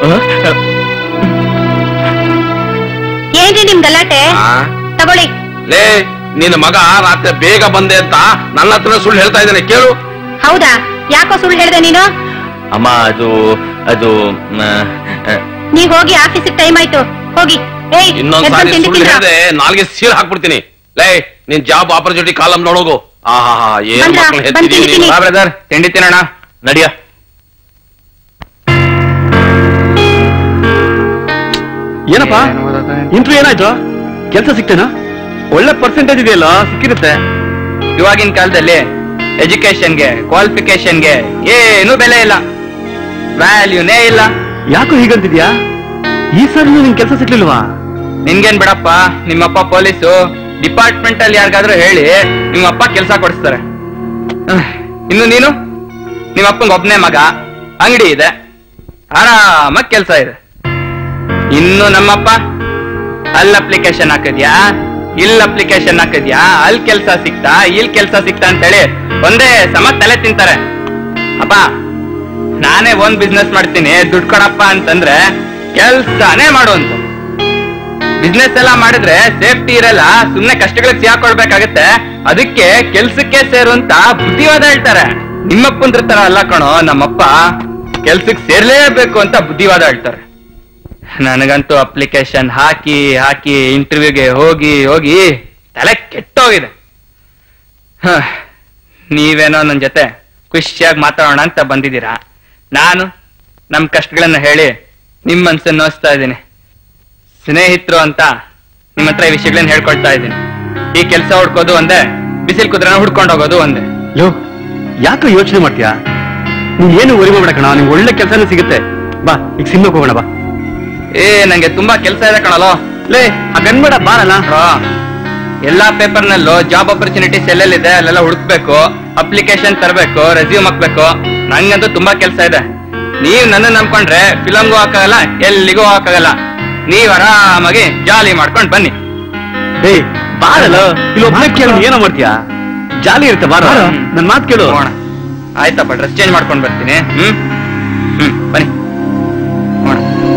[SPEAKER 4] ಏನ್ರಿ ನಿಮ್ ಗಲಾಟೆ
[SPEAKER 7] ಆ?
[SPEAKER 4] ತಗೊಳ್ಳಿ
[SPEAKER 7] ಲೇ ನಿನ್ನ ಮಗ ರಾತ್ರಿ ಬೇಗ ಬಂದೆ ಅಂತ ನನ್ನ ಹತ್ರ ಸುಳ್ಳು ಹೇಳ್ತಾ ಇದ್ದಾನೆ ಕೇಳು
[SPEAKER 4] ಹೌದಾ ಯಾಕೋ ಸುಳ್ಳು ಹೇಳ್ದೆ ನೀನು
[SPEAKER 2] ಅಮ್ಮ ಅದು ಅದು ಮ, ಆ,
[SPEAKER 4] ನೀವ್ ಹೋಗಿ ಆಫೀಸಿಗೆ ಟೈಮ್ ಆಯ್ತು ಹೋಗಿ ಏಯ್ ಎದ್ದ್ ಬಂದ್
[SPEAKER 7] ಇನ್ನೊಂದ್ಸಾರಿ
[SPEAKER 4] ತಿಂಡಿ
[SPEAKER 7] ಸುಳ್ಳು
[SPEAKER 4] ತಿಂದ್ರಾ?
[SPEAKER 7] ಹೇಳ್ದೆ ನಾಲ್ಗೆ ಸೀಲ್ ಹಾಕ್ಬಿಡ್ತೀನಿ ಲೇ ನಿನ್ ಜಾಬ್ ಆಪರ್ಚುನಿಟಿ ಕಾಲಂ ನೋಡೋಗು ಆಹಾ ಏನ್
[SPEAKER 4] ಬಂದ್ರಾ?
[SPEAKER 7] ಮಕ್ಳು
[SPEAKER 4] ಬಂದ್
[SPEAKER 7] ಹೆತ್ತಿದೀವಿ
[SPEAKER 4] ತಿಂಡಿ
[SPEAKER 7] ನೀನು.
[SPEAKER 5] ಬಾ ಬ್ರದರ್ ತಿಂಡಿ ತಿನ್ನೋಣ
[SPEAKER 2] ನಡಿಯ
[SPEAKER 1] ಏನಪ್ಪ ಇಂಟ್ರ್ಯೂ ಏನಾಯ್ತು ಕೆಲಸ ಸಿಕ್ತೇನಾ ಒಳ್ಳೆ ಪರ್ಸೆಂಟೇಜ್ ಇದೆಯಲ್ಲ ಸಿಕ್ಕಿರುತ್ತೆ
[SPEAKER 5] ಇವಾಗಿನ ಕಾಲದಲ್ಲಿ ಎಜುಕೇಶನ್ಗೆ ಕ್ವಾಲಿಫಿಕೇಶನ್ಗೆ ಏನು ಬೆಲೆ ಇಲ್ಲ ವ್ಯಾಲ್ಯೂನೇ ಇಲ್ಲ
[SPEAKER 1] ಯಾಕೋ ಹೀಗಂತಿದ್ಯಾ ಈ ಸರಿ ನಿನ್ ಕೆಲಸ ಸಿಕ್ಲಿಲ್ವಾ
[SPEAKER 5] ನಿನ್ಗೇನ್ ಬಿಡಪ್ಪ ನಿಮ್ಮಪ್ಪ ಪೊಲೀಸು ಡಿಪಾರ್ಟ್ಮೆಂಟ್ ಅಲ್ಲಿ ಯಾರಿಗಾದ್ರೂ ಹೇಳಿ ನಿಮ್ಮಪ್ಪ ಕೆಲಸ ಕೊಡಿಸ್ತಾರೆ ಅಹ್, ಇನ್ನು ನೀನು ನಿಮ್ಮಪ್ಪಂಗೆ ಒಬ್ನೇ ಮಗ ಅಂಗಡಿ ಇದೆ ಆರಾಮಾಗಿ ಕೆಲಸ ಇದೆ ಇನ್ನು ನಮ್ಮಪ್ಪ ಅಲ್ಲಿ ಅಪ್ಲಿಕೇಶನ್ ಹಾಕಿದ್ಯಾ ಇಲ್ಲಿ ಅಪ್ಲಿಕೇಶನ್ ಹಾಕಿದ್ಯಾ ಅಲ್ಲಿ ಕೆಲಸ ಸಿಕ್ತಾ ಇಲ್ಲಿ ಕೆಲಸ ಸಿಕ್ತಾ ಅಂತೇಳಿ ಒಂದೇ ಸಮ ತಲೆ ತಿಂತಾರೆ ಅಪ್ಪ ನಾನೇ ಒಂದ್ ಬಿಸ್ನೆಸ್ ಮಾಡ್ತೀನಿ ದುಡ್ಡು ಕೊಡಪ್ಪ ಅಂತಂದ್ರೆ ಕೆಲ್ಸಾನೇ ಮಾಡು ಅಂತ ಬಿಸ್ನೆಸ್ ಎಲ್ಲ ಮಾಡಿದ್ರೆ ಸೇಫ್ಟಿ ಇರಲ್ಲ ಸುಮ್ನೆ ಕಷ್ಟಗಳಿಗೆ ಸಿಹಾಕೊಳ್ಬೇಕಾಗತ್ತೆ ಅದಕ್ಕೆ ಕೆಲ್ಸಕ್ಕೆ ಸೇರು ಅಂತ ಬುದ್ಧಿವಾದ ಹೇಳ್ತಾರೆ ನಿಮ್ಮಪ್ಪಂದ್ರ ತರ ಅಲ್ಲ ಕಣೋ ನಮ್ಮಪ್ಪ ಕೆಲ್ಸಕ್ಕೆ ಸೇರ್ಲೇಬೇಕು ಅಂತ ಬುದ್ಧಿವಾದ ಹೇಳ್ತಾರೆ ನನಗಂತೂ ಅಪ್ಲಿಕೇಶನ್ ಹಾಕಿ ಹಾಕಿ ಇಂಟರ್ವ್ಯೂಗೆ ಹೋಗಿ ಹೋಗಿ ತಲೆ ಕೆಟ್ಟೋಗಿದೆ ಹ, ನೀವೇನೋ ನನ್ನ ಜೊತೆ ಖುಷಿಯಾಗಿ ಮಾತಾಡೋಣ ಅಂತ ಬಂದಿದ್ದೀರಾ ನಾನು ನಮ್ ಕಷ್ಟಗಳನ್ನ ಹೇಳಿ ನಿಮ್ ಮನ್ಸನ್ನ ನೋಯಿಸ್ತಾ ಇದ್ದೀನಿ ಸ್ನೇಹಿತರು ಅಂತ ನಿಮ್ಮ ಹತ್ರ ಈ ವಿಷಯಗಳನ್ನ ಹೇಳ್ಕೊಳ್ತಾ ಇದ್ದೀನಿ ಈ ಕೆಲಸ ಹುಡ್ಕೋದು ಒಂದೇ ಬಿಸಿಲ್ ಕುದ್ರನ ಹುಡ್ಕೊಂಡು ಹೋಗೋದು ಒಂದೇ
[SPEAKER 1] ಯೋ ಯಾಕೋ ಯೋಚನೆ ಮಾಡ್ತೀಯಾ ನೀನ್ ಏನು ಒರಿ ಮಾಡ್ಬೇಡ ಕಣ ನಿಂಗೆ ಒಳ್ಳೆ ಕೆಲಸನೇ ಸಿಗುತ್ತೆ ಬಾ ಈಗ ಸಿನಿಮಾಗೆ ಹೋಗೋಣ ಬಾ
[SPEAKER 5] ಏ ನಂಗೆ ತುಂಬಾ ಕೆಲಸ ಇದೆ ಕಣಲೋ
[SPEAKER 1] ಲೇ ಆ ಗನ್ಬೇಡ ಬಾರಲ್ಲ
[SPEAKER 5] ನೋಡ್ರೋ, ಎಲ್ಲಾ ಪೇಪರ್ ನಲ್ಲೂ ಜಾಬ್ ಆಪರ್ಚುನಿಟೀಸ್ ಎಲ್ಲೆಲ್ಲಿದೆ ಅಲ್ಲೆಲ್ಲ ಹುಡುಕ್ಬೇಕು ಅಪ್ಲಿಕೇಶನ್ ತರಬೇಕು ರೆಸ್ಯೂಮ್ ಹಾಕ್ಬೇಕು ನಂಗಂತೂ ತುಂಬಾ ಕೆಲಸ ಇದೆ ನೀವ್ ನನ್ನ ನಂಬ್ಕೊಂಡ್ರೆ ಫಿಲಮ್ಗೂ ಹಾಕಾಗಲ್ಲ ಎಲ್ಲಿಗೂ ಹಾಕಾಗಲ್ಲ ನೀವ್ ಆರಾಮಾಗಿ ಜಾಲಿ ಮಾಡ್ಕೊಂಡ್ ಬನ್ನಿ
[SPEAKER 1] ಏ ಬಾರಲ್ಲ ಇಲ್ಲಿ ಒಬ್ಬನೇ ಕೇಳಿ ಏನೋ ಮಾಡ್ತೀಯಾ ಜಾಲಿ ಇರುತ್ತೆ ಬಾರ ನನ್ ಮಾತು ಕೇಳು
[SPEAKER 5] ಹೋಗೋಣ ಆಯ್ತಪ್ಪ ಡ್ರೆಸ್ ಚೇಂಜ್ ಮಾಡ್ಕೊಂಡ್ ಬರ್ತೀನಿ ಹ್ಮ್ ಹ್ಮ್ ಬನ್ನಿ ಹೋಗೋಣ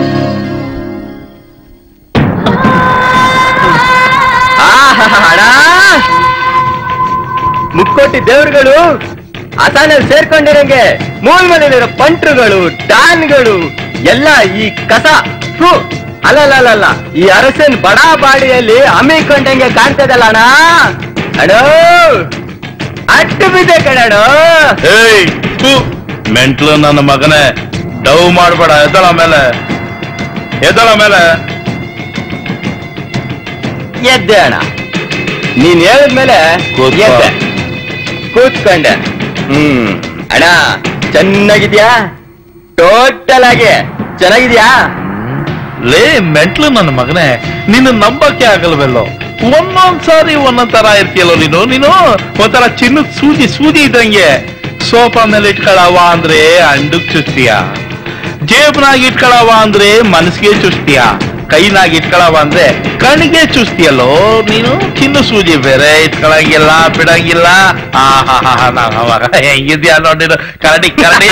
[SPEAKER 2] ಮುಕ್ಕೋಟಿ ದೇವರುಗಳು ಅಸಾನಲ್ಲಿ ಸೇರ್ಕೊಂಡಿರಂಗೆ ಮೂಲ್ ಮನೇಲಿರೋ ಪಂಟ್ರುಗಳು ಡಾನ್ಗಳು ಎಲ್ಲ ಈ ಕಸ ಥು, ಅಲ್ಲಲ್ಲಲ್ಲ ಈ ಅರಸನ್ ಬಡಾ ಬಾಡಿಯಲ್ಲಿ ಹಮ್ಮಿಕೊಂಡಂಗೆ ಕಾಣ್ತದಲ್ಲ ಅಣ್ಣ ಅಡೋ ಅಟ್ಟು ಬಿದ್ದೆ ಕಣೋ
[SPEAKER 3] ಏಯ್ ಮೆಂಟ್ಲು ನನ್ನ ಮಗನೇ ಡವ್ ಮಾಡ್ಬೇಡ ಎದ್ದಳ ಮೇಲೆ ಎದ್ದಳ ಮೇಲೆ
[SPEAKER 2] ಎದ್ದೆ ಅಣ್ಣ ನೀನ್ ಹೇಳಿದ್ಮೇಲೆ
[SPEAKER 3] ಕೂತ್ಕೋ.
[SPEAKER 2] ಎದ್ದೆ ಕೂತ್ಕೊಂಡೆ ಹ್ಮ್ ಅಣ್ಣ ಚೆನ್ನಾಗಿದ್ಯಾ ಟೋಟಲ್ ಆಗಿ ಚೆನ್ನಾಗಿದ್ಯಾ
[SPEAKER 3] ಲೇ ಮೆಂಟ್ಲು ನನ್ನ ಮಗನೇ ನಿನ್ನ ನಂಬಕ್ಕೆ ಆಗಲ್ವಲ್ಲೋ ಒಂದೊಂದ್ ಸಾರಿ ಒಂದೊಂದ್ ತರ ಇರ್ತೀಯಲ್ಲೋ ನೀನು ನೀನು ಒಂಥರ ಚಿನ್ನದ ಸೂಜಿ ಸೂಜಿ ಇದ್ದಂಗೆ ಸೋಫಾ ಮೇಲೆ ಇಟ್ಕೊಳವ ಅಂದ್ರೆ ಅಂಡಕ್ ಚುಸ್ತೀಯ ಜೇಬ್ನಾಗ ಇಟ್ಕೊಳವ ಅಂದ್ರೆ ಮನಸ್ಸಿಗೆ ಚುಸ್ತೀಯ ಕೈನಾಗ ಇಟ್ಕೊಳವ ಅಂದ್ರೆ ಕಣ್ಣಿಗೆ ಚುಸ್ತಿಯಲ್ಲೋ ನೀನು ಚಿನ್ನ ಸೂಜಿ ಬೇರೆ ಇಟ್ಕೊಳಂಗಿಲ್ಲ ಬಿಡಂಗಿಲ್ಲ ಆಹಾ ಮಗ ಹೆಂಗಿದ್ಯಾ ನೋಡಿ ಕರಡಿ ಕರಡಿ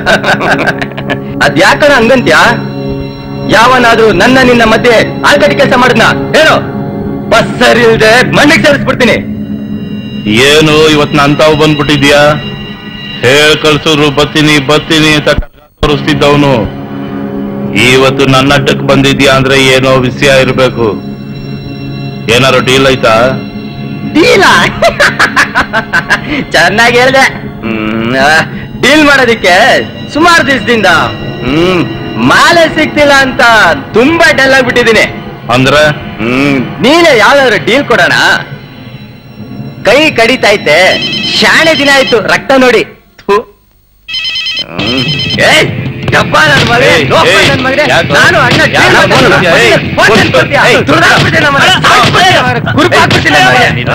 [SPEAKER 2] ಅದ್ಯಾಕಣ ಹಂಗಂತ್ಯಾ ಯಾವನಾದ್ರೂ ನನ್ನ ನಿನ್ನ ಮಧ್ಯೆ ಆಲ್ಕಟ್ಟಿ ಕೆಲಸ ಮಾಡಿದ್ನ ಹೇಳು ಬಸ್ ಸರಿ ಇಲ್ದೆ ಮಣ್ಣಿಗೆ ಸೇರಿಸ್ಬಿಡ್ತೀನಿ
[SPEAKER 3] ಏನು ಇವತ್ ನನ್ ತಾವು ಬಂದ್ಬಿಟ್ಟಿದ್ಯಾ ಹೇಳ್ ಕಳ್ಸಿದ್ರು ಬತ್ತೀನಿ ಬತ್ತೀನಿ ಅಂತ ತೋರಿಸ್ತಿದ್ದವನು ಇವತ್ತು ನನ್ನ ಅಡ್ಡಕ್ ಬಂದಿದ್ಯಾ ಅಂದ್ರೆ ಏನೋ ವಿಷಯ ಇರ್ಬೇಕು ಏನಾರು ಡೀಲ್ ಆಯ್ತಾ
[SPEAKER 2] ಡೀಲ ಚೆನ್ನಾಗಿ ಹೇಳ್ದೆ
[SPEAKER 8] ಡೀಲ್ ಮಾಡೋದಿಕ್ಕೆ ಸುಮಾರು ದಿವಸದಿಂದ ಹ್ಮ್ ಮಾಲೆ ಸಿಗ್ತಿಲ್ಲ ಅಂತ ತುಂಬಾ ಡಲ್ ಆಗ್ಬಿಟ್ಟಿದೀನಿ
[SPEAKER 3] ಅಂದ್ರೆ
[SPEAKER 8] ಹ್ಮ್ ನೀನೇ ಯಾವ್ದಾದ್ರು ಡೀಲ್ ಕೊಡೋಣ ಕೈ ಕಡಿತೈತೆ ಶಾಣೆ ದಿನ ಆಯ್ತು ರಕ್ತ ನೋಡಿ ಥು. ಹ್ಮ್. ಏಯ್ ಯಪ್ಪ ನನ್ ಮಗನೇ,
[SPEAKER 3] ಏಯ್,
[SPEAKER 8] ಲೋಪ
[SPEAKER 3] ಏಯ್,
[SPEAKER 8] ನನ್ ಮಗನೇ.
[SPEAKER 3] ಯಾಕೋ?
[SPEAKER 8] ನಾನು ಅಣ್ಣ
[SPEAKER 3] ಯಾಕೋ
[SPEAKER 8] ಜೀವ
[SPEAKER 3] ಫೋನ್
[SPEAKER 8] ಮಾಡ್ತೀನಿ.
[SPEAKER 3] ಮಾಡ್ತೀಯ? ಏಯ್,
[SPEAKER 8] ಫೋನ್
[SPEAKER 3] ಫೋನ್
[SPEAKER 8] ಮಾಡ್ತೀಯ?
[SPEAKER 3] ಏಯ್,
[SPEAKER 8] ತುರ್ದಾಕ್ಬಿಡ್ತೀನಿ ನಮ್ಮ ಮನೆ. ಸಾಕ್ಬಿಡ್ತೀನಿ ನಮ್ಮ ಮನೆ. ಗುರುಪಾಕ್ಬಿಡ್ತೀನಿ ನಮ್ಮ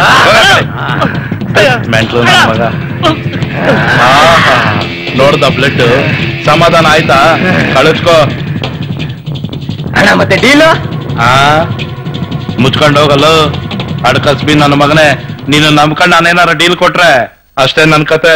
[SPEAKER 8] ಮನೆ.
[SPEAKER 3] ಮೆಂಟ್ಲು ನನ್ ಮಗ ಆಹಾ, ನೋಡ್ದ ಬ್ಲಡ್ ಸಮಾಧಾನ ಆಯ್ತಾ ಕಳಿಸ್ಕೋ
[SPEAKER 8] ಅಣ್ಣ ಮತ್ತೆ ಡೀಲು
[SPEAKER 3] ಆ ಮುಚ್ಕೊಂಡು ಹೋಗಲ್ಲ ಅಡ್ಕಸ್ಬಿ ನನ್ನ ಮಗನೇ ನೀನು ನಂಬ್ಕೊಂಡು ನಾನೇನಾರ ಡೀಲ್ ಕೊಟ್ರೆ ಅಷ್ಟೇ ನನ್ ಕತೆ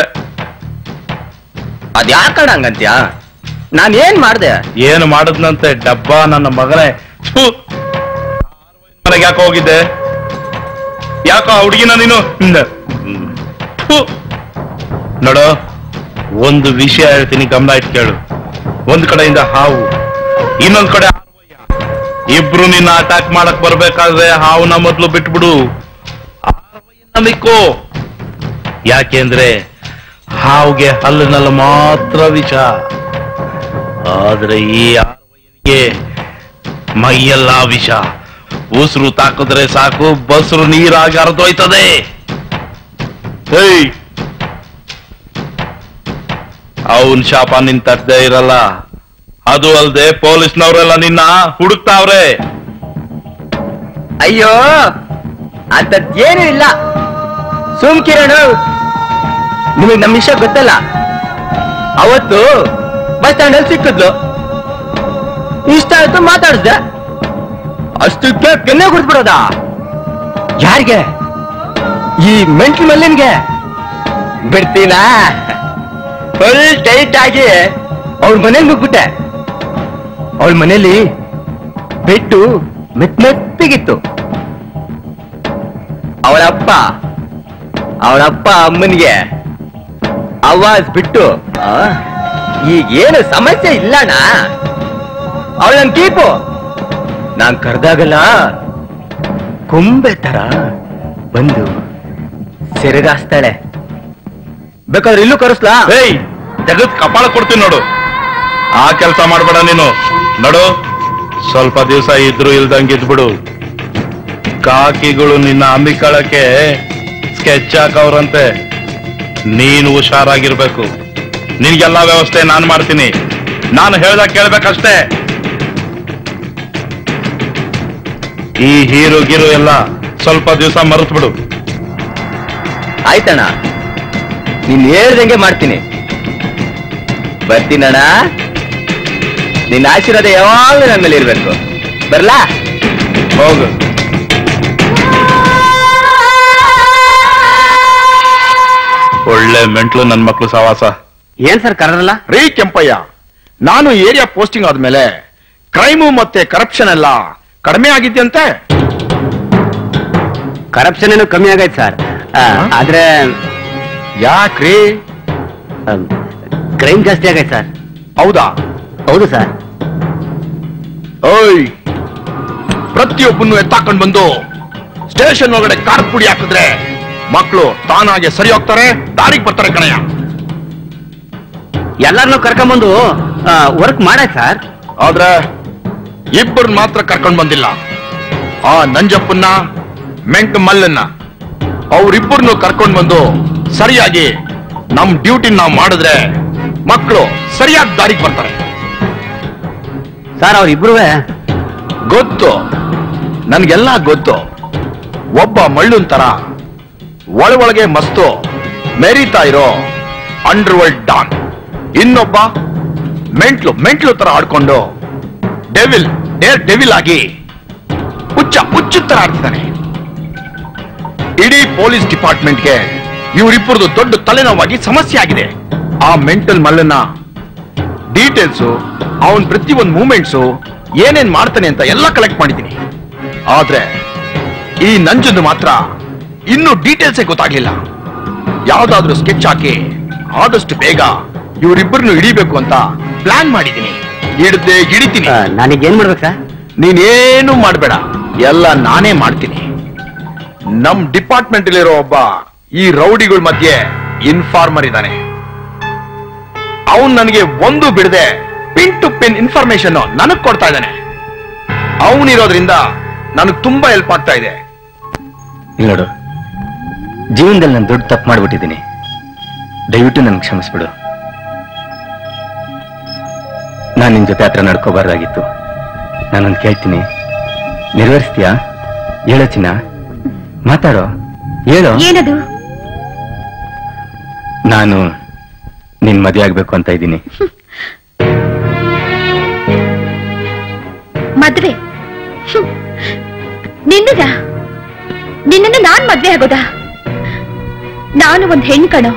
[SPEAKER 8] ಅದ್ ಯಾಕಣ ಹಂಗಂತ್ಯ ನಾನ್ ಏನ್ ಮಾಡ್ದೆ
[SPEAKER 3] ಏನು ಮಾಡಿದ್ನಂತೆ ಡಬ್ಬ ನನ್ನ ಮಗನೇ ಥು. ಮನೆಗೆ ಯಾಕೋ ಹೋಗಿದ್ದೆ ಯಾಕೋ ಆ ಹುಡುಗಿನ ನೀನು ಥು. ನೋಡು ಒಂದು ವಿಷಯ ಹೇಳ್ತೀನಿ ಗಮನ ಇಟ್ಟು ಕೇಳು ಒಂದ್ ಕಡೆಯಿಂದ ಹಾವು ಇನ್ನೊಂದ್ ಕಡೆ ಆರ್ವಯ್ಯ. ಇಬ್ರು ನಿನ್ನ ಅಟ್ಯಾಕ್ ಮಾಡಕ್ ಬರ್ಬೇಕಾದ್ರೆ ಹಾವುನ ಮೊದ್ಲು ಬಿಟ್ಬಿಡು ಆರ್ವಯ್ಯನ ಮಿಕ್ಕು ಯಾಕೆಂದ್ರೆ ಹಾವುಗೆ ಹಲ್ಲಿನಲ್ಲಿ ಮಾತ್ರ ವಿಷ ಆದ್ರೆ ಈ ಆರ್ವಯ್ಯನಿಗೆ ಮೈಯೆಲ್ಲ ವಿಷ ಉಸಿರು ತಾಕಿದ್ರೆ ಸಾಕು ಬಸ್ರು ನೀರಾಗಿ ಹರಿದೋಯ್ತದೆ ಹೇಯ್ ಅವನ್ ಶಾಪ ನಿನ್ ತಟ್ಟದೆ ಇರಲ್ಲ ಅದು ಅಲ್ದೆ ಪೊಲೀಸ್ನವರೆಲ್ಲ ನಿನ್ನ ಹುಡುಕ್ತಾವ್ರೆ
[SPEAKER 8] ಅಯ್ಯೋ ಅಂತದ್ದೇನೂ ಇಲ್ಲ ಸುಮ್ ಕಿರಣ್ ನಿಮಗ್ ನಮ್ ವಿಷಯ ಗೊತ್ತಲ್ಲ ಅವತ್ತು ಬಸ್ ಸ್ಟ್ಯಾಂಡ್ ಅಲ್ಲಿ ಸಿಕ್ಕಿದ್ಲು ಇಷ್ಟ ಆಯ್ತು ಮಾತಾಡಿಸ್ದೆ ಅಷ್ಟಕ್ಕೆ ಕೆನ್ನೆ ಕುಡಿದ್ಬಿಡೋದ ಯಾರಿಗೆ ಈ ಮೆಂಟ್ಲ್ ಮಲ್ಲಿನ್ಗೆ ಬಿಡ್ತೀನಾ ಫುಲ್ ಟೈಟ್ ಆಗಿ ಅವ್ಳ ಮನೇಲಿ ನುಗ್ಬಿಟ್ಟೆ ಅವಳ ಮನೇಲಿ ಬೆಟ್ಟು ಮೆತ್ ಮೆತ್ತಿಗಿತ್ತು ಅವಳಪ್ಪ ಅವಳಪ್ಪ ಅಮ್ಮನಿಗೆ ಆವಾಜ್ ಬಿಟ್ಟು ಆ, ಈಗೇನು ಸಮಸ್ಯೆ ಇಲ್ಲಣ್ಣ ಅವಳ ನನ್ ಕೀಪು ನಾನ್ ಕರ್ದಾಗಲ್ಲ ಕೊಂಬೆ ತರ ಬಂದು ಸೆರಗಾಸ್ತಾಳೆ ಬೇಕಾದ್ರೆ ಇಲ್ಲೂ ಕರೆಸ್ಲಾ
[SPEAKER 3] ಹೇಯ್ ತೆಗೆದ್ ಕಪಾಳ ಕೊಡ್ತೀನಿ ನೋಡು ಆ ಕೆಲಸ ಮಾಡ್ಬೇಡ ನೀನು ನೋಡು ಸ್ವಲ್ಪ ದಿವಸ ಇದ್ರು ಇಲ್ದಂಗ್ ಇದ್ಬಿಡು ಕಾಕಿಗಳು ನಿನ್ನ ಅಂಬಿಕಳಕ್ಕೆ ಸ್ಕೆಚ್ ಹಾಕವ್ರಂತೆ ನೀನು ಹುಷಾರಾಗಿರ್ಬೇಕು ನಿನ್ಗೆಲ್ಲಾ ವ್ಯವಸ್ಥೆ ನಾನ್ ಮಾಡ್ತೀನಿ ನಾನು ಹೇಳ್ದಾಗ ಕೇಳ್ಬೇಕಷ್ಟೇ ಈ ಹೀರು ಗಿರು ಎಲ್ಲ ಸ್ವಲ್ಪ ದಿವಸ ಮರೆತು ಬಿಡು
[SPEAKER 8] ಆಯ್ತಣ್ಣ ನೀನ್ ಹೇಳ್ದಂಗೆ ಮಾಡ್ತೀನಿ ಬರ್ತೀನಣ್ಣ ನಿನ್ನ ಆಶೀರ್ವಾದ ಯಾವಾಗಲೂ ನನ್ನ ಮೇಲೆ ಇರ್ಬೇಕು ಬರ್ಲಾ
[SPEAKER 3] ಹೋಗು ಒಳ್ಳೆ ಮೆಂಟ್ಲು ನನ್ ಮಕ್ಳು ಸವಾಸ
[SPEAKER 8] ಏನ್ ಸರ್ ಕರಲ್ಲ
[SPEAKER 6] ರೀ ಕೆಂಪಯ್ಯ ನಾನು ಏರಿಯಾ ಪೋಸ್ಟಿಂಗ್ ಆದ್ಮೇಲೆ ಕ್ರೈಮು ಮತ್ತೆ ಕರಪ್ಷನ್ ಎಲ್ಲ ಕಡಿಮೆ ಆಗಿದ್ಯಂತೆ
[SPEAKER 8] ಕರಪ್ಷನ್ ಏನು ಕಮ್ಮಿ ಆಗೈತೆ ಸರ್ ಆದ್ರೆ
[SPEAKER 6] ಯಾಕ್ರಿ
[SPEAKER 8] ಕ್ರೈಮ್ ಜಾಸ್ತಿ ಆಗೈತೆ ಸರ್
[SPEAKER 6] ಹೌದಾ
[SPEAKER 8] ಹೌದು ಸರ್
[SPEAKER 6] ಓಯ್ ಪ್ರತಿಯೊಬ್ಬನ್ನು ಎತ್ತಾಕೊಂಡ್ ಬಂದು ಸ್ಟೇಷನ್ ಒಳಗಡೆ ಕಾರ್ ಪುಡಿ ಹಾಕಿದ್ರೆ ಮಕ್ಕಳು ತಾನಾಗೆ ಸರಿ ಹೋಗ್ತಾರೆ ದಾರಿಗೆ ಬರ್ತಾರೆ ಕಣಯ್ಯ
[SPEAKER 8] ಎಲ್ಲರನ್ನೂ ಕರ್ಕೊಂಬಂದು ವರ್ಕ್ ಮಾಡಾಯ್ತು ಸರ್
[SPEAKER 6] ಆದ್ರೆ ಇಬ್ಬರು ಮಾತ್ರ ಕರ್ಕೊಂಡ್ ಬಂದಿಲ್ಲ ಆ ನಂಜಪ್ಪನ್ನ ಮೆಂಟ್ ಮಲ್ಲನ್ನ ಅವ್ರಿಬ್ಬರನ್ನು ಕರ್ಕೊಂಡ್ ಬಂದು ಸರಿಯಾಗಿ ನಮ್ ಡ್ಯೂಟಿ ನಾವು ಮಾಡಿದ್ರೆ ಮಕ್ಕಳು ಸರಿಯಾಗಿ ದಾರಿಗೆ ಬರ್ತಾರೆ
[SPEAKER 8] ಸರ್ ಅವ್ರಿಬ್ರು
[SPEAKER 6] ಗೊತ್ತು ನನ್ಗೆಲ್ಲ ಗೊತ್ತು ಒಬ್ಬ ಮಳ್ಳನ್ ತರ ಒಳ ಒಳಗೆ ಮಸ್ತು ಮೆರೀತಾ ಇರೋ ಅಂಡರ್ ವರ್ಲ್ಡ್ ಡಾನ್ ಇನ್ನೊಬ್ಬ ಮೆಂಟ್ಲು ಮೆಂಟ್ಲು ತರ ಆಡ್ಕೊಂಡು ಡೆವಿಲ್ ಡೇರ್ ಡೆವಿಲ್ ಆಗಿ ಹುಚ್ಚ ಹುಚ್ಚ ತರ ಆಡ್ತಿದ್ದಾನೆ ಇಡೀ ಪೊಲೀಸ್ ಡಿಪಾರ್ಟ್ಮೆಂಟ್ಗೆ ಇವರಿಬ್ಬರದು ದೊಡ್ಡ ತಲೆನೋವಾಗಿ ಸಮಸ್ಯೆ ಆಗಿದೆ ಆ ಮೆಂಟಲ್ ಮಲ್ಲನ್ನ ಡೀಟೇಲ್ಸು ಅವನ್ ಪ್ರತಿ ಒಂದು ಮೂಮೆಂಟ್ಸು ಏನೇನ್ ಮಾಡ್ತಾನೆ ಅಂತ ಎಲ್ಲ ಕಲೆಕ್ಟ್ ಮಾಡಿದ್ದೀನಿ ಆದ್ರೆ ಈ ನಂಜಂದು ಮಾತ್ರ ಇನ್ನೂ ಡೀಟೇಲ್ಸೇ ಗೊತ್ತಾಗ್ಲಿಲ್ಲ ಯಾವ್ದಾದ್ರೂ ಸ್ಕೆಚ್ ಹಾಕಿ ಆದಷ್ಟು ಬೇಗ ಇವರಿಬ್ಬರನ್ನು ಹಿಡಿಬೇಕು ಅಂತ ಪ್ಲಾನ್ ಮಾಡಿದ್ದೀನಿ ಹಿಡ್ದೆ ಹಿಡಿತೀನಿ
[SPEAKER 8] ನನಗೇನ್ ಮಾಡ್ಬೇಕು ಸರ್
[SPEAKER 6] ನೀನೇನು ಮಾಡ್ಬೇಡ ಎಲ್ಲ ನಾನೇ ಮಾಡ್ತೀನಿ ನಮ್ ಡಿಪಾರ್ಟ್ಮೆಂಟ್ ಅಲ್ಲಿರೋ ಒಬ್ಬ ಈ ರೌಡಿಗಳ ಮಧ್ಯೆ ಇನ್ಫಾರ್ಮರ್ ಇದ್ದಾನೆ ಅವನ್ ನನಗೆ ಒಂದು ಬಿಡದೆ ಪಿನ್ ಟು ಪಿನ್ ಇನ್ಫಾರ್ಮೇಶನ್ ನನಗ್ ಕೊಡ್ತಾ ಇದ್ದಾನೆ ಅವನಿರೋದ್ರಿಂದ ನನಗ್ ತುಂಬಾ ಹೆಲ್ಪ್ ಆಗ್ತಾ ಇದೆ
[SPEAKER 8] ಇಲ್ಲಿ ನೋಡು ಜೀವನದಲ್ಲಿ ನಾನು ದೊಡ್ಡ ತಪ್ಪು ಮಾಡ್ಬಿಟ್ಟಿದ್ದೀನಿ ದಯವಿಟ್ಟು ನನ್ಗೆ ಕ್ಷಮಿಸ್ಬಿಡು ನಾನು ನಿನ್ ಜೊತೆ ಹತ್ರ ನಡ್ಕೋಬಾರ್ದಾಗಿತ್ತು ನಾನೊಂದು ಕೇಳ್ತೀನಿ ನಿರ್ವಹಿಸ್ತೀಯಾ ಹೇಳೋ ಚಿನ್ನ ಮಾತಾಡೋ ಹೇಳೋ
[SPEAKER 4] ಏನದು
[SPEAKER 8] ನಾನು ನಿನ್ ಮದುವೆ ಆಗ್ಬೇಕು ಅಂತ ಇದ್ದೀನಿ
[SPEAKER 4] ಮದ್ವೆ ಹ್ಮ್. ನಿನ್ನದ ನಿನ್ನನ್ನು ನಾನ್ ಮದ್ವೆ ಆಗೋದಾ ನಾನು ಒಂದ್ ಹೆಣ್ ಕಣೋ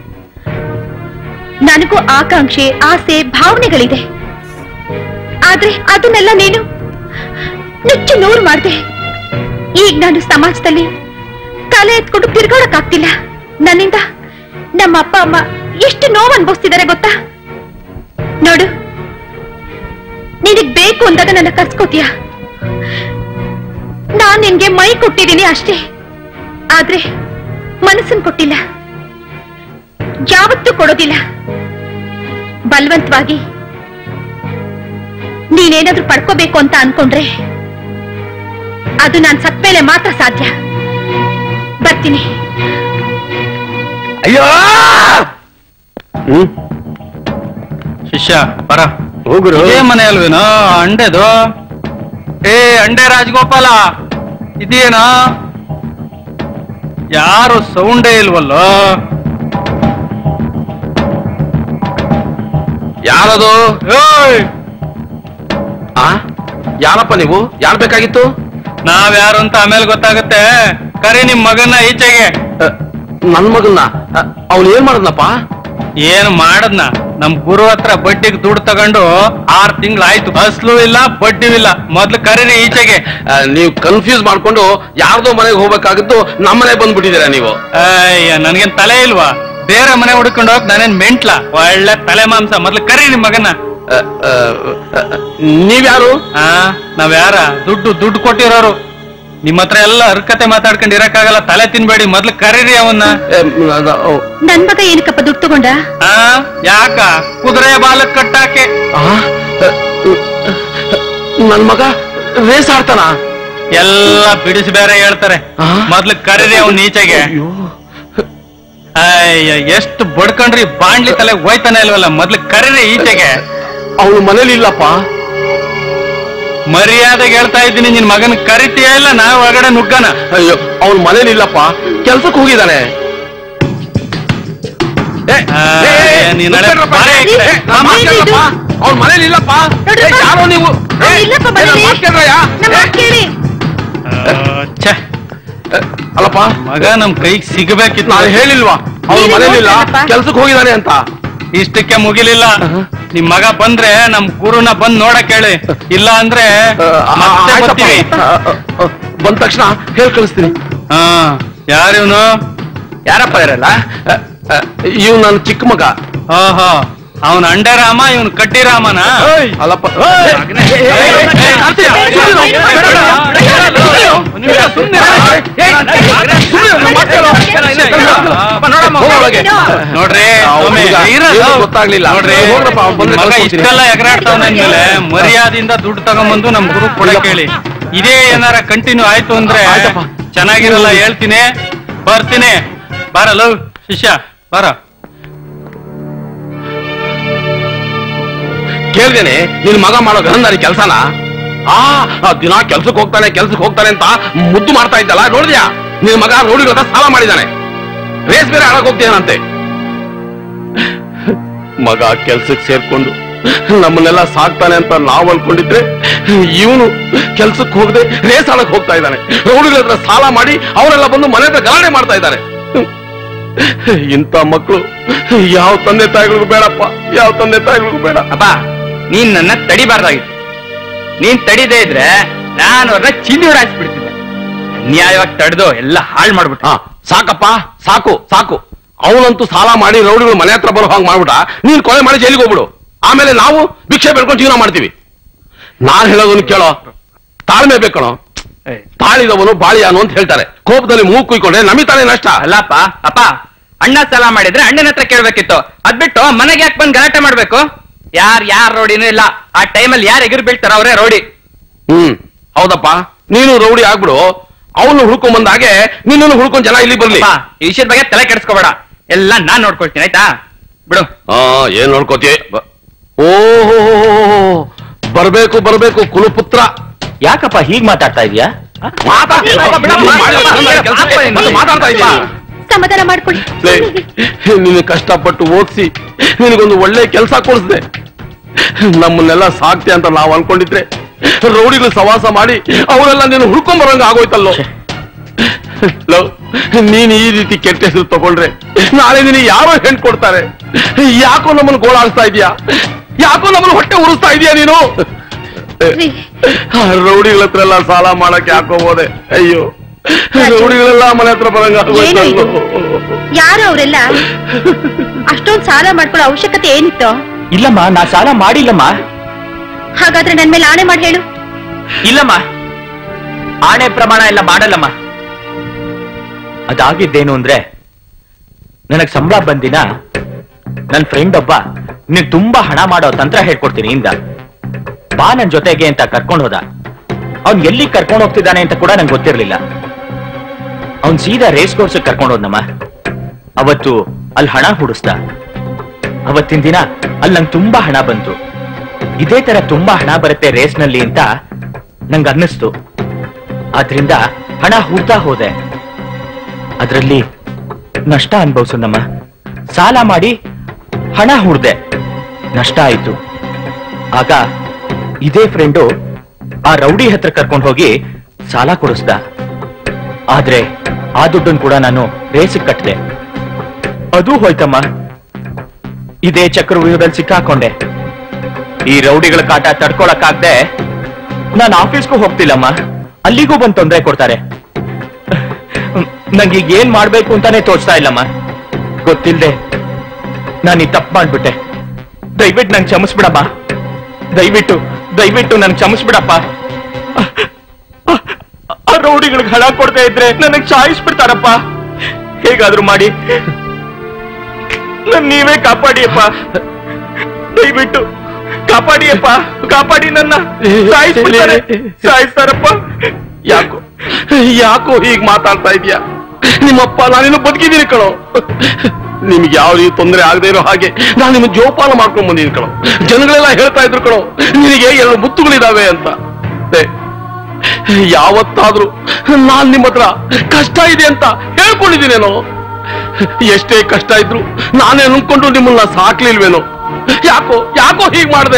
[SPEAKER 4] ನನಗೂ ಆಕಾಂಕ್ಷೆ ಆಸೆ ಭಾವನೆಗಳಿದೆ ಆದ್ರೆ ಅದನ್ನೆಲ್ಲ ನೀನು ನುಚ್ಚು ನೂರು ಮಾಡ್ದೆ ಈಗ ನಾನು ಸಮಾಜದಲ್ಲಿ ತಲೆ ಎತ್ಕೊಂಡು ತಿರ್ಗಾಡಕ್ಕಾಗ್ತಿಲ್ಲ ನನ್ನಿಂದ ನಮ್ಮ ಅಪ್ಪ ಅಮ್ಮ ಎಷ್ಟು ನೋವು ಅನ್ಭವಿಸ್ತಿದ್ದಾರೆ ಗೊತ್ತಾ ನೋಡು ನಿನಗ್ ಬೇಕು ಅಂದಾಗ ನನ್ನ ಕರ್ಸ್ಕೋತೀಯ ನಾನ್ ನಿನ್ಗೆ ಮೈ ಕೊಟ್ಟಿದ್ದೀನಿ ಅಷ್ಟೇ ಆದ್ರೆ ಮನಸ್ಸನ್ ಕೊಟ್ಟಿಲ್ಲ ಯಾವತ್ತೂ ಕೊಡೋದಿಲ್ಲ ಬಲವಂತವಾಗಿ ನೀನೇನಾದ್ರೂ ಪಡ್ಕೋಬೇಕು ಅಂತ ಅನ್ಕೊಂಡ್ರೆ ಅದು ನಾನ್ ಸತ್ಮೇಲೆ ಮಾತ್ರ ಸಾಧ್ಯ ಬರ್ತೀನಿ
[SPEAKER 6] ಅಯ್ಯೋ
[SPEAKER 5] ಶಿಷ್ಯ ಬರ
[SPEAKER 6] ಹೋಗುರು
[SPEAKER 5] ಇದೇ ಮನೆ ಅಲ್ವೇನೋ ಅಂಡೆದು ಏ ಅಂಡೆ ರಾಜಗೋಪಾಲ ಇದೇನೋ ಯಾರು ಸೌಂಡೇ ಇಲ್ವಲ್ಲೋ
[SPEAKER 7] ಯಾರದು
[SPEAKER 5] ಏಯ್
[SPEAKER 7] ಆ ಯಾರಪ್ಪ ನೀವು ಯಾರು ಬೇಕಾಗಿತ್ತು
[SPEAKER 5] ನಾವ್ಯಾರು ಅಂತ ಆಮೇಲೆ ಗೊತ್ತಾಗುತ್ತೆ ಕರಿ ನಿಮ್ ಮಗನ್ನ ಈಚೆಗೆ
[SPEAKER 7] ಅ, ನನ್ ಮಗನ್ನ ಅವನು ಏನ್ ಮಾಡದ್ನಪ್ಪ
[SPEAKER 5] ಏನ್ ಮಾಡದ್ನ ನಮ್ ಗುರು ಹತ್ರ ಬಡ್ಡಿಗೆ ದುಡ್ಡು ತಗೊಂಡು ಆರ್ ತಿಂಗ್ಳಾಯ್ತು ಅಸ್ಲು ಇಲ್ಲ ಬಡ್ಡಿ ಇಲ್ಲ ಮೊದ್ಲು ಕರೀರಿ ಈಚೆಗೆ
[SPEAKER 7] ಆ, ನೀವು ಕನ್ಫ್ಯೂಸ್ ಮಾಡ್ಕೊಂಡು ಯಾರ್ದೋ ಮನೆಗೆ ಹೋಗ್ಬೇಕಾಗಿದ್ದು ನಮ್ಮನೆ ಬಂದ್ಬಿಟ್ಟಿದ್ದೀರಾ ನೀವು
[SPEAKER 5] ಅಯ್ಯ ನನ್ಗೇನ್ ತಲೆ ಇಲ್ವಾ ಬೇರೆ ಮನೆ ಹುಡ್ಕೊಂಡು ಹೋಗ್ ನಾನೇನ್ ಮೆಂಟ್ಲ ಒಳ್ಳೆ ತಲೆ ಮಾಂಸ ಮೊದ್ಲು ಕರಿ ನಿಮ್ ಮಗನ್ನ
[SPEAKER 7] ಆ, ಆ, ಆ, ನೀವ್ಯಾರು
[SPEAKER 5] ಆ ನಾವ್ಯಾರ ದುಡ್ಡು ದುಡ್ಡು ಕೊಟ್ಟಿರೋರು ನಿಮ್ ಹತ್ರ ಎಲ್ಲ ಹರ್ಕತೆ ಮಾತಾಡ್ಕೊಂಡು ಇರಕ್ಕಾಗಲ್ಲ ತಲೆ ತಿನ್ಬೇಡಿ ಮೊದ್ಲು ಕರೀರಿ ಅವನ್ನ
[SPEAKER 7] ಏ, ಮ್, ಅದ- ಓ,
[SPEAKER 4] ನನ್ ಮಗ ಏನಕ್ಕಪ್ಪ ದುಡ್ಡು ತಗೊಂಡ
[SPEAKER 5] ಆ ಯಾಕ ಕುದುರೆ ಬಾಲಕ್ ಕಟ್ಟಾಕೆ
[SPEAKER 7] ಆ, ಆ, ನನ್ ಮಗ ರೇಸ್ ಆಡ್ತಾನ
[SPEAKER 5] ಎಲ್ಲ ಬಿಡಿಸಿ ಬೇರೆ ಹೇಳ್ತಾರೆ
[SPEAKER 7] ಆ?
[SPEAKER 5] ಮೊದ್ಲು ಕರೀರಿ ಅವ್ನ ಈಚೆಗೆ
[SPEAKER 7] ಅಯ್ಯೋ
[SPEAKER 5] ಅಯ್ಯ ಎಷ್ಟು ಬಡ್ಕೊಂಡ್ರಿ ಬಾಂಡ್ಲಿ ತಲೆ ಹೋಯ್ತಾನೆ ಇಲ್ವಲ್ಲ ಮೊದ್ಲು ಕರೀರಿ ಈಚೆಗೆ
[SPEAKER 7] ಅವನು ಮನೇಲಿ ಇಲ್ಲಪ್ಪ
[SPEAKER 5] ಮರ್ಯಾದೆಗೆ ಹೇಳ್ತಾ ಇದ್ದೀನಿ ನಿನ್ ಮಗನ್ ಕರಿತೀಯ ಇಲ್ಲ ನಾ ಒಳಗಡೆ ನುಗ್ಗನ
[SPEAKER 7] ಅಯ್ಯೋ ಅವನು ಮನೇಲಿ ಇಲ್ಲಪ್ಪ ಕೆಲ್ಸಕ್ಕೆ ಹೋಗಿದ್ದಾನೆ ಏ,
[SPEAKER 5] ಆ,
[SPEAKER 7] ಏ, ಏ,
[SPEAKER 5] ಏ, ನೀನ್ ನಡೆ-
[SPEAKER 7] ನುಗ್ಗಣ್ರಪ್ಪ,
[SPEAKER 5] ಬಾರೆ.
[SPEAKER 7] ಏ, ಏ, ನಾನ್ ಮಾತ್ ಕೇಳಪ್ಪ. ಅವ್ನ್ ಮನೇಲಿ ಇಲ್ಲಪ್ಪ ಏ,
[SPEAKER 4] ನೋಡ್ರಪ್ಪ.
[SPEAKER 7] ಯಾರೋ ನೀವು ಏ,
[SPEAKER 4] ಅವ್ನು ಇಲ್ಲಪ್ಪ
[SPEAKER 7] ಏ, ನಾನ್
[SPEAKER 4] ಮನೇಲಿ.
[SPEAKER 7] ಮಾತ್ ಕೇಳ್ರಯ್ಯ?
[SPEAKER 4] ನಮ್ಮ ಮಾತ್ ಕೇಳಿ
[SPEAKER 5] ಆ, ಛೆ,
[SPEAKER 7] ಏ, ಅಲ್ಲಪ್ಪ
[SPEAKER 5] ಮಗ ನಮ್ ಕೈಗೆ ಸಿಗಬೇಕಿತ್ತು
[SPEAKER 7] ನಾನು ಹೇಳಿಲ್ವಾ ಅವ್ನ
[SPEAKER 4] ನೀನೇ
[SPEAKER 7] ಮನೇಲಿ ಇಲ್ಲ
[SPEAKER 4] ನೋಡ್ದಲ್ಲಪ್ಪ.
[SPEAKER 7] ಕೆಲ್ಸಕ್ಕೆ ಹೋಗಿದ್ದಾನೆ ಅಂತ
[SPEAKER 5] ಇಷ್ಟಕ್ಕೆ ಮುಗಿಲಿಲ್ಲ ನಿಮ್ ಮಗ ಬಂದ್ರೆ ನಮ್ ಗುರುನ ಬಂದ್ ನೋಡಕ್ ಹೇಳಿ ಇಲ್ಲ ಅಂದ್ರೆ
[SPEAKER 7] ಆ, ಆ,
[SPEAKER 5] ಮತ್ತೆ
[SPEAKER 7] ಆಯ್ತಪ್ಪ.
[SPEAKER 5] ಬರ್ತೀವಿ
[SPEAKER 7] ಆ, ಆ, ಆ, ಬಂದ ತಕ್ಷಣ ಹೇಳಿ ಕಳಿಸ್ತೀನಿ
[SPEAKER 5] ಹಾ ಯಾರಿವ್ನು
[SPEAKER 7] ಯಾರಪ್ಪ ಇರಲ್ಲ ಇವ್ ನನ್ನ ಚಿಕ್ಕ ಮಗ
[SPEAKER 5] ಓಹೋ ಅವನ್ ಅಂಡೆ ರಾಮ ಇವನ್ ಕಟ್ಟಿ ರಾಮನ
[SPEAKER 7] ಅಲ್ಲಪ್ಪ
[SPEAKER 5] ನೋಡ್ರಿ
[SPEAKER 7] ಅವ್ನ್
[SPEAKER 5] ಒಮ್ಮೆ
[SPEAKER 7] ಹುಡ್ಗ
[SPEAKER 5] ಇರೋದು.
[SPEAKER 7] ಏನೂ ಗೊತ್ತಾಗ್ಲಿಲ್ಲ.
[SPEAKER 5] ನೋಡ್ರಿ
[SPEAKER 7] ಹೋಗ್ರಪ್ಪ, ಅವ್ನ್ ಬಂದ್ರೆ
[SPEAKER 5] ಮಗ
[SPEAKER 7] ಕಳ್ಸ್ಕೊಡ್ತೀನಿ.
[SPEAKER 5] ಇಷ್ಟೆಲ್ಲ ಎಗರಾಡ್ತಾವನ ಅಂದ್ಮೇಲೆ ಮರ್ಯಾದಿಂದ ದುಡ್ಡು ತಗೊಂಬಂದು ನಮ್ ಗುರು ಕೊಡಕ್ ಹೇಳಿ ಇದೇ ಏನಾರ ಕಂಟಿನ್ಯೂ ಆಯ್ತು ಅಂದ್ರೆ
[SPEAKER 7] ಆಯ್ತಪ್ಪ.
[SPEAKER 5] ಚೆನ್ನಾಗಿರಲ್ಲ ಹೇಳ್ತೀನಿ ಬರ್ತೀನಿ ಬರಲ್ಲ ಶಿಷ್ಯ ಬರ
[SPEAKER 7] ಕೇಳ್ದೇನೆ ನಿನ್ ಮಗ ಮಾಡೋ ಗಂಧಾರಿ ಕೆಲ್ಸನ ಆ ಆ ದಿನ ಕೆಲ್ಸಕ್ಕೆ ಹೋಗ್ತಾನೆ ಕೆಲ್ಸಕ್ಕೆ ಹೋಗ್ತಾನೆ ಅಂತ ಮುದ್ದು ಮಾಡ್ತಾ ಇದ್ದಲ್ಲ ನೋಡಿದ್ಯಾ ನಿನ್ ಮಗ ರೋಡಿಗಳ ಹತ್ರ ಸಾಲ ಮಾಡಿದಾನೆ ರೇಸ್ ಬೇರೆ ಆಡಕ್ ಹೋಗ್ತೀನಂತೆ ಮಗ ಕೆಲ್ಸಕ್ಕೆ ಸೇರ್ಕೊಂಡು ನಮ್ಮನ್ನೆಲ್ಲ ಸಾಕ್ತಾನೆ ಅಂತ ನಾವು ಅನ್ಕೊಂಡಿದ್ರೆ ಇವನು ಕೆಲ್ಸಕ್ಕೆ ಹೋಗದೆ ರೇಸ್ ಆಡಕ್ ಹೋಗ್ತಾ ಇದ್ದಾನೆ ರೋಡಿಗಳ ಹತ್ರ ಸಾಲ ಮಾಡಿ ಅವರೆಲ್ಲ ಬಂದು ಮನೆ ಹತ್ರ ಗಲಾಟೆ ಮಾಡ್ತಾ ಇದ್ದಾರೆ ಇಂಥ ಮಕ್ಕಳು ಯಾವ ತಂದೆ ತಾಯಿಗಳಿಗೂ ಬೇಡಪ್ಪ ಯಾವ ತಂದೆ ತಾಯಿಗಳಿಗೂ ಬೇಡ
[SPEAKER 8] ಅಪ್ಪ ನೀನ್ ನನ್ನ ತಡಿಬಾರ್ದಾಗಿತ್ತು ನೀನ್ ತಡಿದೇ ಇದ್ರೆ ನಾನು ಅವ್ರನ್ನ ಚಿಲ್ಲಿ ಹೊರಾಯಿಸ್ಬಿಡ್ತಿದ್ದೆ ನ್ಯಾಯವಾಗಿ ತಡೆದು ಎಲ್ಲ ಹಾಳು ಮಾಡ್ಬಿಟ್ಟು
[SPEAKER 7] ಹಾ ಸಾಕಪ್ಪ ಸಾಕು ಸಾಕು ಅವನಂತೂ ಸಾಲ ಮಾಡಿ ರೌಡಿಗಳು ಮನೆ ಹತ್ರ ಬರೋ ಹಾಗೆ ಮಾಡ್ಬಿಟ್ಟ ನೀನ್ ಕೊಲೆ ಮಾಡಿ ಜೈಲಿಗೆ ಹೋಗ್ಬಿಡು ಆಮೇಲೆ ನಾವು ಭಿಕ್ಷೆ ಬೆಳ್ಕೊಂಡು ಜೀವನ ಮಾಡ್ತೀವಿ ನಾನ್ ಹೇಳೋದನ್ನು ಕೇಳೋ ತಾಳ್ಮೆ ಬೇಕಣೋ ತಾಳಿದವನು ಬಾಳಿಯಾನು ಅಂತ ಹೇಳ್ತಾರೆ ಕೋಪದಲ್ಲಿ ಮೂಗು ಕುಯ್ಕೊಂಡ್ರೆ ನಮಿತಾನೆ ನಷ್ಟ
[SPEAKER 8] ಅಲ್ಲಪ್ಪ ಅಪ್ಪ ಅಣ್ಣ ಸಾಲ ಮಾಡಿದ್ರೆ ಅಣ್ಣನ ಹತ್ರ ಕೇಳ್ಬೇಕಿತ್ತು ಅದ್ಬಿಟ್ಟು ಮನೆಗೆ ಯಾಕೆ ಬಂದು ಗಲಾಟೆ ಮಾಡ್ಬೇಕು ಯಾರ್ ಯಾರ್ ರೋಡಿನೂ ಇಲ್ಲ ಆ ಟೈಮಲ್ಲಿ ಯಾರು ಎದುರು ಬೀಳ್ತಾರ ಅವರೇ ರೋಡಿ
[SPEAKER 7] ಹ್ಮ್ ಹೌದಪ್ಪ ನೀನು ರೌಡಿ ಆಗ್ಬಿಡು ಅವನು ಹುಡ್ಕೊಂಡ್ ಬಂದಾಗೆ ನಿನ್ನನ್ನು ಹುಡ್ಕೊಂಡ್ ಜನ ಇಲ್ಲಿ ಬರ್ಲಿ
[SPEAKER 8] ಅಪ್ಪ, ಈ ವಿಷಯದ ಬಗ್ಗೆ ತಲೆ ಕೆಡಿಸ್ಕೋಬೇಡ ಎಲ್ಲ ನಾನ್ ನೋಡ್ಕೊಳ್ತೀನಿ ಆಯ್ತಾ ಬಿಡು
[SPEAKER 7] ಆ ಏನ್ ನೋಡ್ಕೋತಿ ಓಹೋ ಬರ್ಬೇಕು ಬರ್ಬೇಕು ಕುಲಪುತ್ರ
[SPEAKER 2] ಯಾಕಪ್ಪ ಹೀಗ್ ಮಾತಾಡ್ತಾ ಇದೀಯಾ
[SPEAKER 7] ಮಾತಾಡ್ತೀನಿ ಮಾತಾಡ್ತಾ ಇದೀಯ
[SPEAKER 4] ಸಮಾಧಾನ ಮಾಡ್ಕೊಳ್ಳಿ
[SPEAKER 7] ನಿನ್ನ ಕಷ್ಟಪಟ್ಟು ಓದಿಸಿ ನಿನಗೊಂದು ಒಳ್ಳೆ ಕೆಲಸ ಕೊಡಿಸ್ದೆ ನಮ್ಮನ್ನೆಲ್ಲ ಸಾಕ್ತೆ ಅಂತ ನಾವು ಅನ್ಕೊಂಡಿದ್ರೆ ರೌಡಿಗಳು ಸವಾಸ ಮಾಡಿ ಅವರೆಲ್ಲ ನೀನು ಹುಡ್ಕೊಂಡ್ ಬರಂಗ ಆಗೋಯ್ತಲ್ಲೋ ಲವ್, ನೀನ್ ಈ ರೀತಿ ಕೆಟ್ಟ ಹೆಸರು ತಗೊಂಡ್ರೆ ನಾಳೆ ನಿನಗೆ ಯಾರೋ ಹೆಣ್ ಕೊಡ್ತಾರೆ ಯಾಕೋ ನಮ್ಮನ್ನು ಗೋಳಾಡಿಸ್ತಾ ಇದೀಯಾ ಯಾಕೋ ನಮ್ಮನ್ನು ಹೊಟ್ಟೆ ಉರಿಸ್ತಾ ಇದೀಯಾ ನೀನು
[SPEAKER 4] ರೀ,
[SPEAKER 7] ಆ ರೌಡಿಗಳ ಹತ್ರ ಎಲ್ಲ ಸಾಲ ಮಾಡಕ್ಕೆ ಯಾಕೋ ಹೋದೆ ಅಯ್ಯೋ ರೌಡಿಗಳೆಲ್ಲ ಮನೆ ಹತ್ರ ಬರಂಗ
[SPEAKER 4] ಏನು ಇದು?
[SPEAKER 7] ಆಗೋಯ್ತಲ್ಲೋ
[SPEAKER 4] ಯಾರು ಅವರೆಲ್ಲ ಅಷ್ಟೊಂದ್ ಸಾಲ ಮಾಡ್ಕೊಳ್ಳೋ ಅವಶ್ಯಕತೆ ಏನಿತ್ತು
[SPEAKER 2] ಇಲ್ಲಮ್ಮ ನಾ ಸಾಲ ಮಾಡಿಲ್ಲಮ್ಮ
[SPEAKER 4] ಹಾಗಾದ್ರೆ ನನ್ ಮೇಲೆ ಆಣೆ ಮಾಡಿ ಹೇಳು
[SPEAKER 2] ಇಲ್ಲಮ್ಮ ಆಣೆ ಪ್ರಮಾಣ ಎಲ್ಲ ಮಾಡಲ್ಲಮ್ಮ ಅದಾಗಿದ್ದೇನು ಅಂದ್ರೆ ನನಗ್ ಸಂಬಳ ಬಂದಿನ ನನ್ ಫ್ರೆಂಡ್ ಒಬ್ಬ ನೀನ್ ತುಂಬಾ ಹಣ ಮಾಡೋ ತಂತ್ರ ಹೇಳ್ಕೊಡ್ತೀನಿ ಇಂದ ಬಾ ನನ್ ಜೊತೆಗೆ ಅಂತ ಕರ್ಕೊಂಡು ಹೋದ ಅವ್ನ್ ಎಲ್ಲಿ ಕರ್ಕೊಂಡು ಹೋಗ್ತಿದ್ದಾನೆ ಅಂತ ಕೂಡ ನಂಗೆ ಗೊತ್ತಿರ್ಲಿಲ್ಲ ಅವ್ನ್ ಸೀದಾ ರೇಸ್ ಕೋರ್ಸ್ ಕರ್ಕೊಂಡು ಹೋದ್ನಮ್ಮ ಅವತ್ತು ಅಲ್ಲಿ ಹಣ ಹುಡಿಸ್ದ ಅವತ್ತಿನ ದಿನ ಅಲ್ಲಿ ನಂಗೆ ತುಂಬಾ ಹಣ ಬಂತು ಇದೇ ತರ ತುಂಬಾ ಹಣ ಬರುತ್ತೆ ರೇಸ್ನಲ್ಲಿ ಅಂತ ನಂಗೆ ಅನ್ನಿಸ್ತು ಆದ್ರಿಂದ ಹಣ ಹೂಡ್ತಾ ಹೋದೆ ಅದರಲ್ಲಿ ನಷ್ಟ ಅನ್ಭವಿಸೋಣಮ್ಮ ಸಾಲ ಮಾಡಿ ಹಣ ಹೂಡ್ದೆ ನಷ್ಟ ಆಯ್ತು ಆಗ ಇದೇ ಫ್ರೆಂಡು ಆ ರೌಡಿ ಹತ್ರ ಕರ್ಕೊಂಡು ಹೋಗಿ ಸಾಲ ಕೊಡಿಸ್ದ ಆದ್ರೆ ಆ ದುಡ್ಡನ್ನು ಕೂಡ ನಾನು ರೇಸಿಗೆ ಕಟ್ಟಿದೆ ಅದು ಹೋಯ್ತಮ್ಮ ಇದೇ ಚಕ್ರವ್ಯೂಹದಲ್ಲಿ ಸಿಕ್ಕಾಕೊಂಡೆ ಈ ರೌಡಿಗಳ ಕಾಟ ತಡ್ಕೊಳಕ್ಕಾಗ್ದೆ ನಾನು ಆಫೀಸ್ಗೂ ಹೋಗ್ತಿಲ್ಲಮ್ಮ ಅಲ್ಲಿಗೂ ಬಂದು ತೊಂದರೆ ಕೊಡ್ತಾರೆ ನಂಗೆ ಈಗ ಏನ್ ಮಾಡ್ಬೇಕು ಅಂತಾನೆ ತೋಚ್ತಾ ಇಲ್ಲಮ್ಮ ಗೊತ್ತಿಲ್ದೆ ನಾನು ಈ ತಪ್ಪು ಮಾಡ್ಬಿಟ್ಟೆ ದಯವಿಟ್ಟು ನಂಗೆ ಕ್ಷಮಿಸ್ಬಿಡಮ್ಮ ದಯವಿಟ್ಟು ದಯವಿಟ್ಟು ನನ್ಗೆ ಕ್ಷಮಿಸ್ಬಿಡಪ್ಪ ಆ ರೌಡಿಗಳಿಗೆ ಹಣ ಕೊಡ್ತಾ ಇದ್ರೆ ನನಗೆ ಸಾಯಿಸ್ಬಿಡ್ತಾರಪ್ಪ ಹೇಗಾದ್ರೂ ಮಾಡಿ ನನ್ ನೀವೇ ಕಾಪಾಡಿಯಪ್ಪ ದಯವಿಟ್ಟು ಕಾಪಾಡಿಯಪ್ಪ ಕಾಪಾಡಿ ನನ್ನ ಸಾಯಿಸ್ಬಿಡ್ತಾರೆ ಸಾಯಿಸ್ತಾರಪ್ಪ
[SPEAKER 7] ಯಾಕೋ ಯಾಕೋ ಹೀಗ್ ಮಾತಾಡ್ತಾ ಇದೀಯಾ ನಿಮ್ಮಪ್ಪ ನಾನಿನ್ನು ಬದುಕಿದ್ದೀನಿ ಕಣೋ ನಿಮ್ಗೆ ಯಾವ ರೀತಿ ತೊಂದರೆ ಆಗದೆ ಇರೋ ಹಾಗೆ ನಾನು ನಿಮ್ಮ ಜೋಪಾನ ಮಾಡ್ಕೊಂಡ್ ಬಂದಿದ್ದೀನಿ ಕಣೋ ಜನಗಳೆಲ್ಲ ಹೇಳ್ತಾ ಇದ್ರು ಕಣೋ ನಿನಗೆ ಎರಡು ಮುತ್ತುಗಳಿದಾವೆ ಅಂತ ಏ, ಯಾವತ್ತಾದ್ರೂ ನಾನ್ ನಿಮ್ಮ ಹತ್ರ ಕಷ್ಟ ಇದೆ ಅಂತ ಹೇಳ್ಕೊಂಡಿದ್ದೀನೇನೋ ಎಷ್ಟೇ ಕಷ್ಟ ಇದ್ರು ನಾನೇ ಅನ್ಕೊಂಡು ನಿಮ್ಮನ್ನ ಸಾಕ್ಲಿಲ್ವೇನೋ ಯಾಕೋ ಯಾಕೋ ಹೀಗ್ ಮಾಡ್ದೆ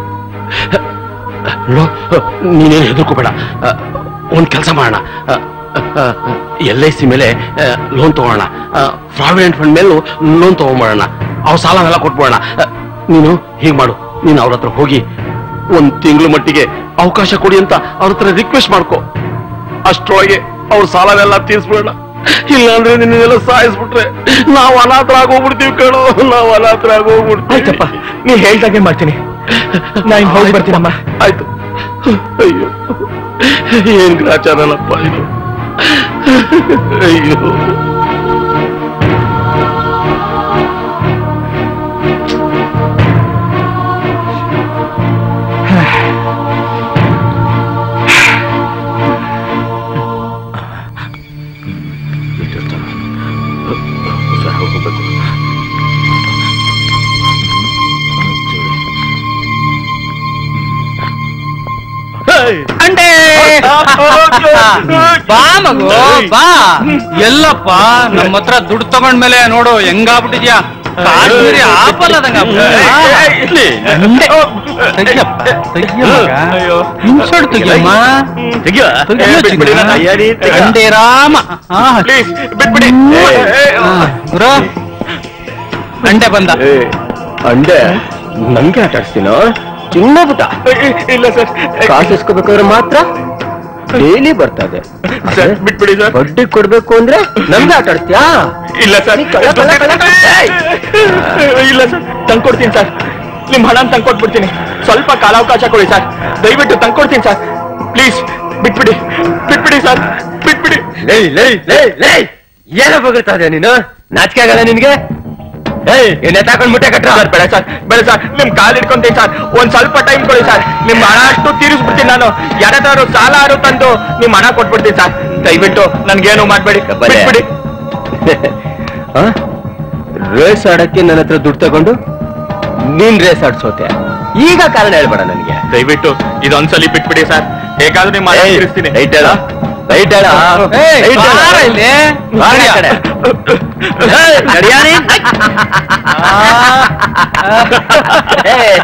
[SPEAKER 7] ನೀನೇನು ಹೆದರ್ಕೋಬೇಡ ಒಂದ್ ಕೆಲಸ ಮಾಡೋಣ ಎಲ್ ಐ ಸಿ ಮೇಲೆ ಲೋನ್ ತಗೋಣ ಪ್ರಾವಿಡೆಂಟ್ ಫಂಡ್ ಮೇಲೂ ಲೋನ್ ತಗೊಂಡ್ಬಿಡೋಣ ಅವ್ರ ಸಾಲನೆಲ್ಲ ಕೊಟ್ಬಿಡೋಣ ಅಹ್, ನೀನು ಹೀಗ್ ಮಾಡು ನೀನು ಅವ್ರ ಹತ್ರ ಹೋಗಿ ಒಂದ್ ತಿಂಗಳು ಮಟ್ಟಿಗೆ ಅವಕಾಶ ಕೊಡಿ ಅಂತ ಅವ್ರ ಹತ್ರ ರಿಕ್ವೆಸ್ಟ್ ಮಾಡ್ಕೋ ಅಷ್ಟ್ರೊಳಗೆ ಅವ್ರ ಸಾಲನೆಲ್ಲ ತೀರ್ಸ್ಬಿಡೋಣ ಇಲ್ಲಾಂದ್ರೆ ನಿನ್ನೆಲ್ಲ ಸಾಯಿಸ್ಬಿಟ್ರೆ ನಾವು ಅನಾಥರಾಗಿ ಹೋಗ್ಬಿಡ್ತೀವಿ ಕಣೋ ನಾವು ಅನಾಥರಾಗಿ
[SPEAKER 2] ಆಯ್ತಪ್ಪ
[SPEAKER 7] ಹೋಗ್ಬಿಡ್ತೀವಿ
[SPEAKER 2] ನೀ ಹೇಳ್ದಾಗೆ ಮಾಡ್ತೀನಿ ನಾ ಇನ್ ಹೋಗಿ ಬರ್ತೀನಮ್ಮ
[SPEAKER 7] ಆಯ್ತು ಅಯ್ಯೋ ಏನ್ ಗ್ರಾಚಾರನಪ್ಪ ಇದು ಅಯ್ಯೋ
[SPEAKER 5] ಅಂಡೆ ಬಾ ಮಗು ಬಾ ಎಲ್ಲಪ್ಪ ನಮ್ಮ ಹತ್ರ ದುಡ್ಡು ತಗೊಂಡ್ಮೇಲೆ ನೋಡು ಹೆಂಗಾಗ್ಬಿಟ್ಟಿದ್ಯಾ ಕಾಶ್ಮೀರಿ ಆಪಲ್ ಆದಂಗ ಹಿಂಸೋಡ್ ತೆಗಿಯಮ್ಮ ತೆಗಿಯೋ ಚಿನ್ನ. ಅಂಡೆ ರಾಮ ಆ,
[SPEAKER 7] ಬಿಟ್ಬಿಡಿ
[SPEAKER 5] ಆ, ಗುರು ಅಂಡೆ ಬಂದ
[SPEAKER 8] ಅಂಡೆ ನಂಗೆ ಆಟ ಆಡ್ತೀನೋ ಚಿನ್ನ ಪುಟ
[SPEAKER 7] ಇಲ್ಲ ಸರ್
[SPEAKER 8] ಕಾಸು ಇಸ್ಕೋಬೇಕಾದ್ರೆ ಮಾತ್ರ ಡೈಲಿ ಬರ್ತಾ ಇದೆ
[SPEAKER 7] ಸರ್ ಬಿಟ್ಬಿಡಿ ಸರ್
[SPEAKER 8] ಬಡ್ಡಿ ಕೊಡ್ಬೇಕು ಅಂದ್ರೆ ನಮ್ಗೆ ಆಟ ಆಡ್ತೀಯಾ
[SPEAKER 7] ಇಲ್ಲ ಸರ್
[SPEAKER 8] ನೀ ಕಳ್ಳ, ಕಳ್ಳ, ಕಳ್ಳ, ಕಳ್ಳ. ಏಯ್!
[SPEAKER 2] ಇಲ್ಲ ಸರ್ ತಂದ್ಕೊಡ್ತೀನಿ ಸರ್ ನಿಮ್ ಹಣ ತಂದ್ಕೊಟ್ಬಿಡ್ತೀನಿ ಸ್ವಲ್ಪ ಕಾಲಾವಕಾಶ ಕೊಡಿ ಸರ್ ದಯವಿಟ್ಟು ತಂದ್ಕೊಡ್ತೀನಿ ಸರ್ ಪ್ಲೀಸ್ ಬಿಟ್ಬಿಡಿ ಬಿಟ್ಬಿಡಿ ಸರ್ ಬಿಟ್ಬಿಡಿ
[SPEAKER 8] ಲೇ ಲೇ ಲೇ ಲೇ ಏನೋ ಬಗ್ತಾ ಇದೆಯಾ ನೀನು ನಾಚಿಕೆ ಆಗಲ್ಲ ನಿನ್ಗೆ ಏಯ್ ಎಣ್ಣೆ ತಾಕೊಂಡ್ ಮುಟ್ಟೆ ಕಟ್ಟ
[SPEAKER 6] ಸರ್ ಬೇಡ ಸರ್ ಬೇಡ ಸರ್ ನಿಮ್ ಕಾಲ್ ಇಟ್ಕೊಂತೀನಿ ಸರ್ ಒಂದ್ ಸ್ವಲ್ಪ ಟೈಮ್ ಕೊಡಿ ಸರ್ ನಿಮ್ ಹಣ ಅಷ್ಟು ತೀರಿಸ್ಬಿಡ್ತೀನಿ ನಾನು ಯಾರಾದ್ರು ಸಾಲ ಆರು ತಂದು ನಿಮ್ ಹಣ ಕೊಟ್ಬಿಡ್ತೀನಿ ಸರ್ ದಯವಿಟ್ಟು ನನ್ಗೇನು ಮಾಡ್ಬೇಡಿ
[SPEAKER 8] ಬಲೆ.
[SPEAKER 6] ಬಿಟ್ಬಿಡಿ
[SPEAKER 8] ರೇಸ್ ಆಡಕ್ಕೆ ನನ್ನ ಹತ್ರ ದುಡ್ಡು ತಗೊಂಡು ನೀನ್ ರೇಸ್ ಆಡ್ಸೋತೆ ಈಗ ಕಾರಣ ಹೇಳ್ಬೇಡ ನನಗೆ
[SPEAKER 6] ದಯವಿಟ್ಟು ಇದೊಂದ್ಸಲಿ ಬಿಟ್ಬಿಡಿ ಸರ್ ಹೇಗಾದ್ರೂ ನಿಮ್ ಹಣ ತೀರಿಸ್ತೀನಿ
[SPEAKER 8] ರೈಟ್ ಹೇಳ ರೈಟ್ ಹೇಳ
[SPEAKER 5] ಏಯ್,
[SPEAKER 8] ರೈಟ್ ಹೇಳ.
[SPEAKER 5] ಬಾರ ಇಲ್ಲಿ.
[SPEAKER 8] ಬಾರ ಈ ಕಡೆ. ಏಯ್, ನಡ್ಯಾ ನೀನ್? ಏಯ್.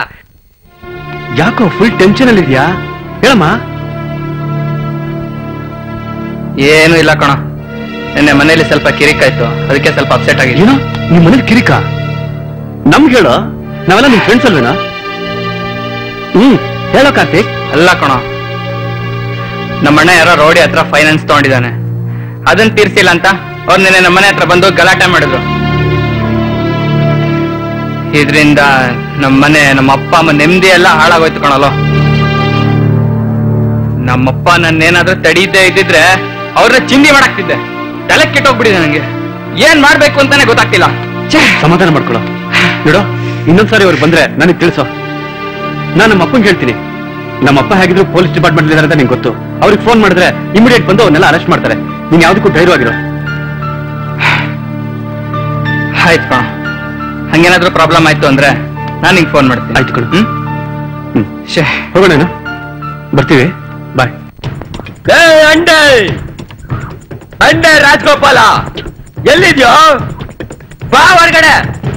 [SPEAKER 1] ಯಾಕೋ ಫುಲ್ ಟೆನ್ಷನ್ ಅಲ್ಲಿ ಇದೆಯಾ ಹೇಳಮ್ಮ
[SPEAKER 5] ಏನು ಇಲ್ಲ ಕಣ ನಿನ್ನೆ ಮನೇಲಿ ಸ್ವಲ್ಪ ಕಿರಿಕಾಯ್ತು ಅದಕ್ಕೆ ಸ್ವಲ್ಪ ಅಪ್ಸೆಟ್ ಆಗಿದೆ
[SPEAKER 1] ಏನೋ ನಿಮ್ ಮನೇಲಿ ಕಿರಿಕ ನಮ್ಗೆ ಹೇಳೋ ನಾವೆಲ್ಲ ನಿಮ್ ಫ್ರೆಂಡ್ಸ್ ಅಲ್ವೇನಾ ಹ್ಮ್ ಹೇಳೋ ಕಾರ್ತಿಕ್
[SPEAKER 5] ಅಲ್ಲ ಕಣ ನಮ್ಮ ಅಣ್ಣ ಯಾರೋ ರೋಡಿ ಹತ್ರ ಫೈನಾನ್ಸ್ ತಗೊಂಡಿದ್ದಾನೆ ಅದನ್ನ ತೀರ್ಸಿಲ್ಲ ಅಂತ ಅವ್ರು ನಿನ್ನೆ ನಮ್ಮ ಮನೆ ಹತ್ರ ಬಂದು ಗಲಾಟೆ ಮಾಡಿದ್ರು ಇದರಿಂದ ನಮ್ಮ ಮನೆ ನಮ್ಮ ಅಪ್ಪ ಅಮ್ಮ ನೆಮ್ಮದಿ ಎಲ್ಲ ಹಾಳಾಗೋಯ್ತು ಕಣಲ್ಲೋ ನಮ್ಮಪ್ಪ ನನ್ನೇನಾದ್ರೂ ತಡೀದೇ ಇದ್ದಿದ್ರೆ ಅವ್ರನ್ನ ಚಿಂದಿ ಮಾಡಾಕ್ತಿದ್ದೆ ತಲೆ ಕೆಟ್ಟೋಗ್ಬಿಟ್ಟಿದೆ ನನಗೆ ಏನ್ ಮಾಡ್ಬೇಕು ಅಂತಾನೆ ಗೊತ್ತಾಗ್ತಿಲ್ಲ
[SPEAKER 1] ಸಮಾಧಾನ ಮಾಡ್ಕೊಳ್ಳೋ ನೋಡೋ ಇನ್ನೊಂದ್ಸಾರಿ ಅವ್ರು ಬಂದ್ರೆ ನನಗೆ ತಿಳಿಸೋ ನಾನು ನಮ್ಮ ಅಪ್ಪಂಗೆ ಹೇಳ್ತೀನಿ ನಮ್ಮ ಅಪ್ಪ ಹೇಗಿದ್ರು ಪೊಲೀಸ್ ಡಿಪಾರ್ಟ್ಮೆಂಟ್ ಇದಾರೆ ಅಂತ ನಿಂಗೆ ಗೊತ್ತು ಅವ್ರಿಗೆ ಫೋನ್ ಮಾಡಿದ್ರೆ ಇಮಿಡಿಯೇಟ್ ಬಂದು ಅವನ್ನೆಲ್ಲ ಅರೆಸ್ಟ್ ಮಾಡ್ತಾರೆ ನೀನ್ ಯಾವ್ದಕ್ಕೂ ಧೈರ್ಯವಾಗಿರೋ
[SPEAKER 5] ಆಯ್ತು ಕಣ ಹಂಗೇನಾದ್ರೂ ಪ್ರಾಬ್ಲಮ್ ಆಯ್ತು ಅಂದ್ರೆ ನಾನು ನಿಂಗೆ ಫೋನ್ ಮಾಡ್ತೀನಿ
[SPEAKER 1] ಆಯ್ತು ಕಣೋ.
[SPEAKER 5] ಹ್ಮ್
[SPEAKER 1] ಹ್ಮ್
[SPEAKER 5] ಶೇ
[SPEAKER 1] ಹೋಗೋಣ ಬರ್ತೀವಿ ಬಾಯ್
[SPEAKER 8] ಏಯ್, ಅಂಡೆ ಅಂಡೆ ರಾಜಗೋಪಾಲ ಎಲ್ಲಿದ್ಯೋ ಬಾ ಹೊರಗಡೆ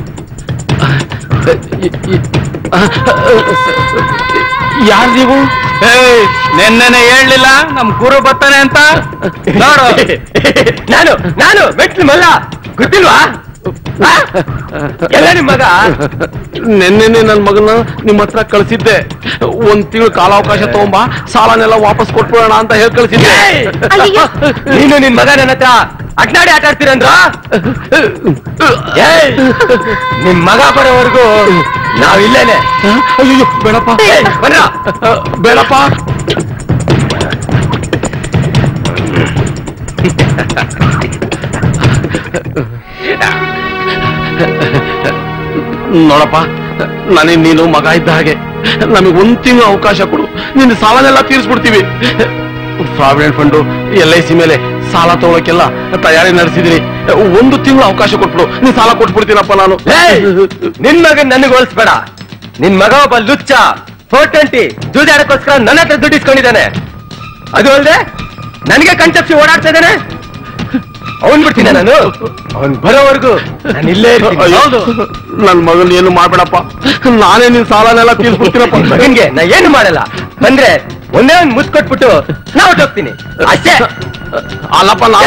[SPEAKER 1] ಯಾರು ನೀವು
[SPEAKER 5] ಏಯ್ ನಿನ್ನೆನೆ ಹೇಳಲಿಲ್ಲ ನಮ್ ಗುರು ಬರ್ತಾನೆ ಅಂತ ನೋಡು
[SPEAKER 8] ನಾನು ನಾನು ಮೆಟ್ಲು ಮಲ್ಲ ಗೊತ್ತಿಲ್ವಾ ಆ? ಎಲ್ಲ ನಿಮ್ ಮಗ
[SPEAKER 6] ನಿನ್ನೆನೆ ನನ್ ಮಗನ ನಿಮ್ ಹತ್ರ ಕಳ್ಸಿದ್ದೆ ಒಂದ್ ತಿಂಗಳು ಕಾಲಾವಕಾಶ ತಗೊಂಬಾ ಸಾಲನೆಲ್ಲ ವಾಪಸ್ ಕೊಟ್ಬಿಡೋಣ ಅಂತ ಹೇಳಿ ಕಳ್ಸಿದ್ದೆ
[SPEAKER 8] ಏಯ್!
[SPEAKER 4] ಅಯ್ಯೋ
[SPEAKER 8] ನೀನು ನಿನ್ ಮಗ ನನ್ನ ಹತ್ರ ಅಡ್ನಾಡಿ ಆಟ ಆಡ್ತೀರಂದ್ರ ಏಯ್ ನಿಮ್ ಮಗ ಬರೋವರೆಗೂ ನಾವಿಲ್ಲೇನೆ
[SPEAKER 6] ಅಯ್ಯೋ ಬೇಡಪ್ಪ
[SPEAKER 8] ಏಯ್, ಬನ್ರ
[SPEAKER 6] ಬೇಡಪ್ಪ ನೋಡಪ್ಪ ನನಗೆ ನೀನು ಮಗ ಇದ್ದ ಹಾಗೆ ನಮಗೆ ಒಂದ್ ತಿಂಗಳು ಅವಕಾಶ ಕೊಡು ನಿನ್ನ ಸಾಲನೆಲ್ಲ ತೀರಿಸ್ಬಿಡ್ತೀವಿ provident fund L I C ಮೇಲೆ ಸಾಲ ತಗೊಳಕ್ಕೆಲ್ಲ ತಯಾರಿ ನಡೆಸಿದಿರಿ ಒಂದು ತಿಂಗಳು ಅವಕಾಶ ಕೊಟ್ಬಿಡು ನೀನ್ ಸಾಲ ಕೊಟ್ಬಿಡ್ತೀನಪ್ಪ ನಾನು
[SPEAKER 8] ಏಯ್! ನಿನ್ ಮಗನ್ ನನಗೆ ಹೋಲಿಸ್ಬೇಡ ನಿನ್ ಮಗ ಒಬ್ಬ ಲುಚ್ಚ ಫೋರ್ ಟ್ವೆಂಟಿ ಜೂಜಾಡಕ್ಕೋಸ್ಕರ ನನ್ನ ಹತ್ರ ದುಡ್ಡು ಇಸ್ಕೊಂಡಿದ್ದಾನೆ ಅದು ಅಲ್ದೆ ನನಗೆ ಕಣ್ಚಪ್ಸಿ ಓಡಾಡ್ತಾ ಇದ್ದಾನೆ ಅವನ್ ಬಿಡ್ತೀನಿ ನಾನು ಅವನ್ ಬರೋವರೆಗೂ ನಾನು ಇಲ್ಲೇ ಇರ್ತೀನಿ
[SPEAKER 6] ಹೌದು ನನ್ ಮಗನ್ ಏನು ಮಾಡ್ಬೇಡಪ್ಪ ನಾನೇ ನಿನ್ ಸಾಲನೆಲ್ಲ ತೀರ್ಸ್ಬಿಡ್ತೀನಪ್ಪ
[SPEAKER 8] ನಿನ್ ಮಗನ್ಗೆ ನಾ ಏನು ಮಾಡಲ್ಲ ಬಂದ್ರೆ ಒಂದೇ ಒಂದ್ ಮುತ್ ಕೊಟ್ಬಿಟ್ಟು ನಾ ಹೊಟ್ಟೋಗ್ತೀನಿ ಅಷ್ಟೇ
[SPEAKER 6] ಅಲ್ಲಪ್ಪ ನಾನು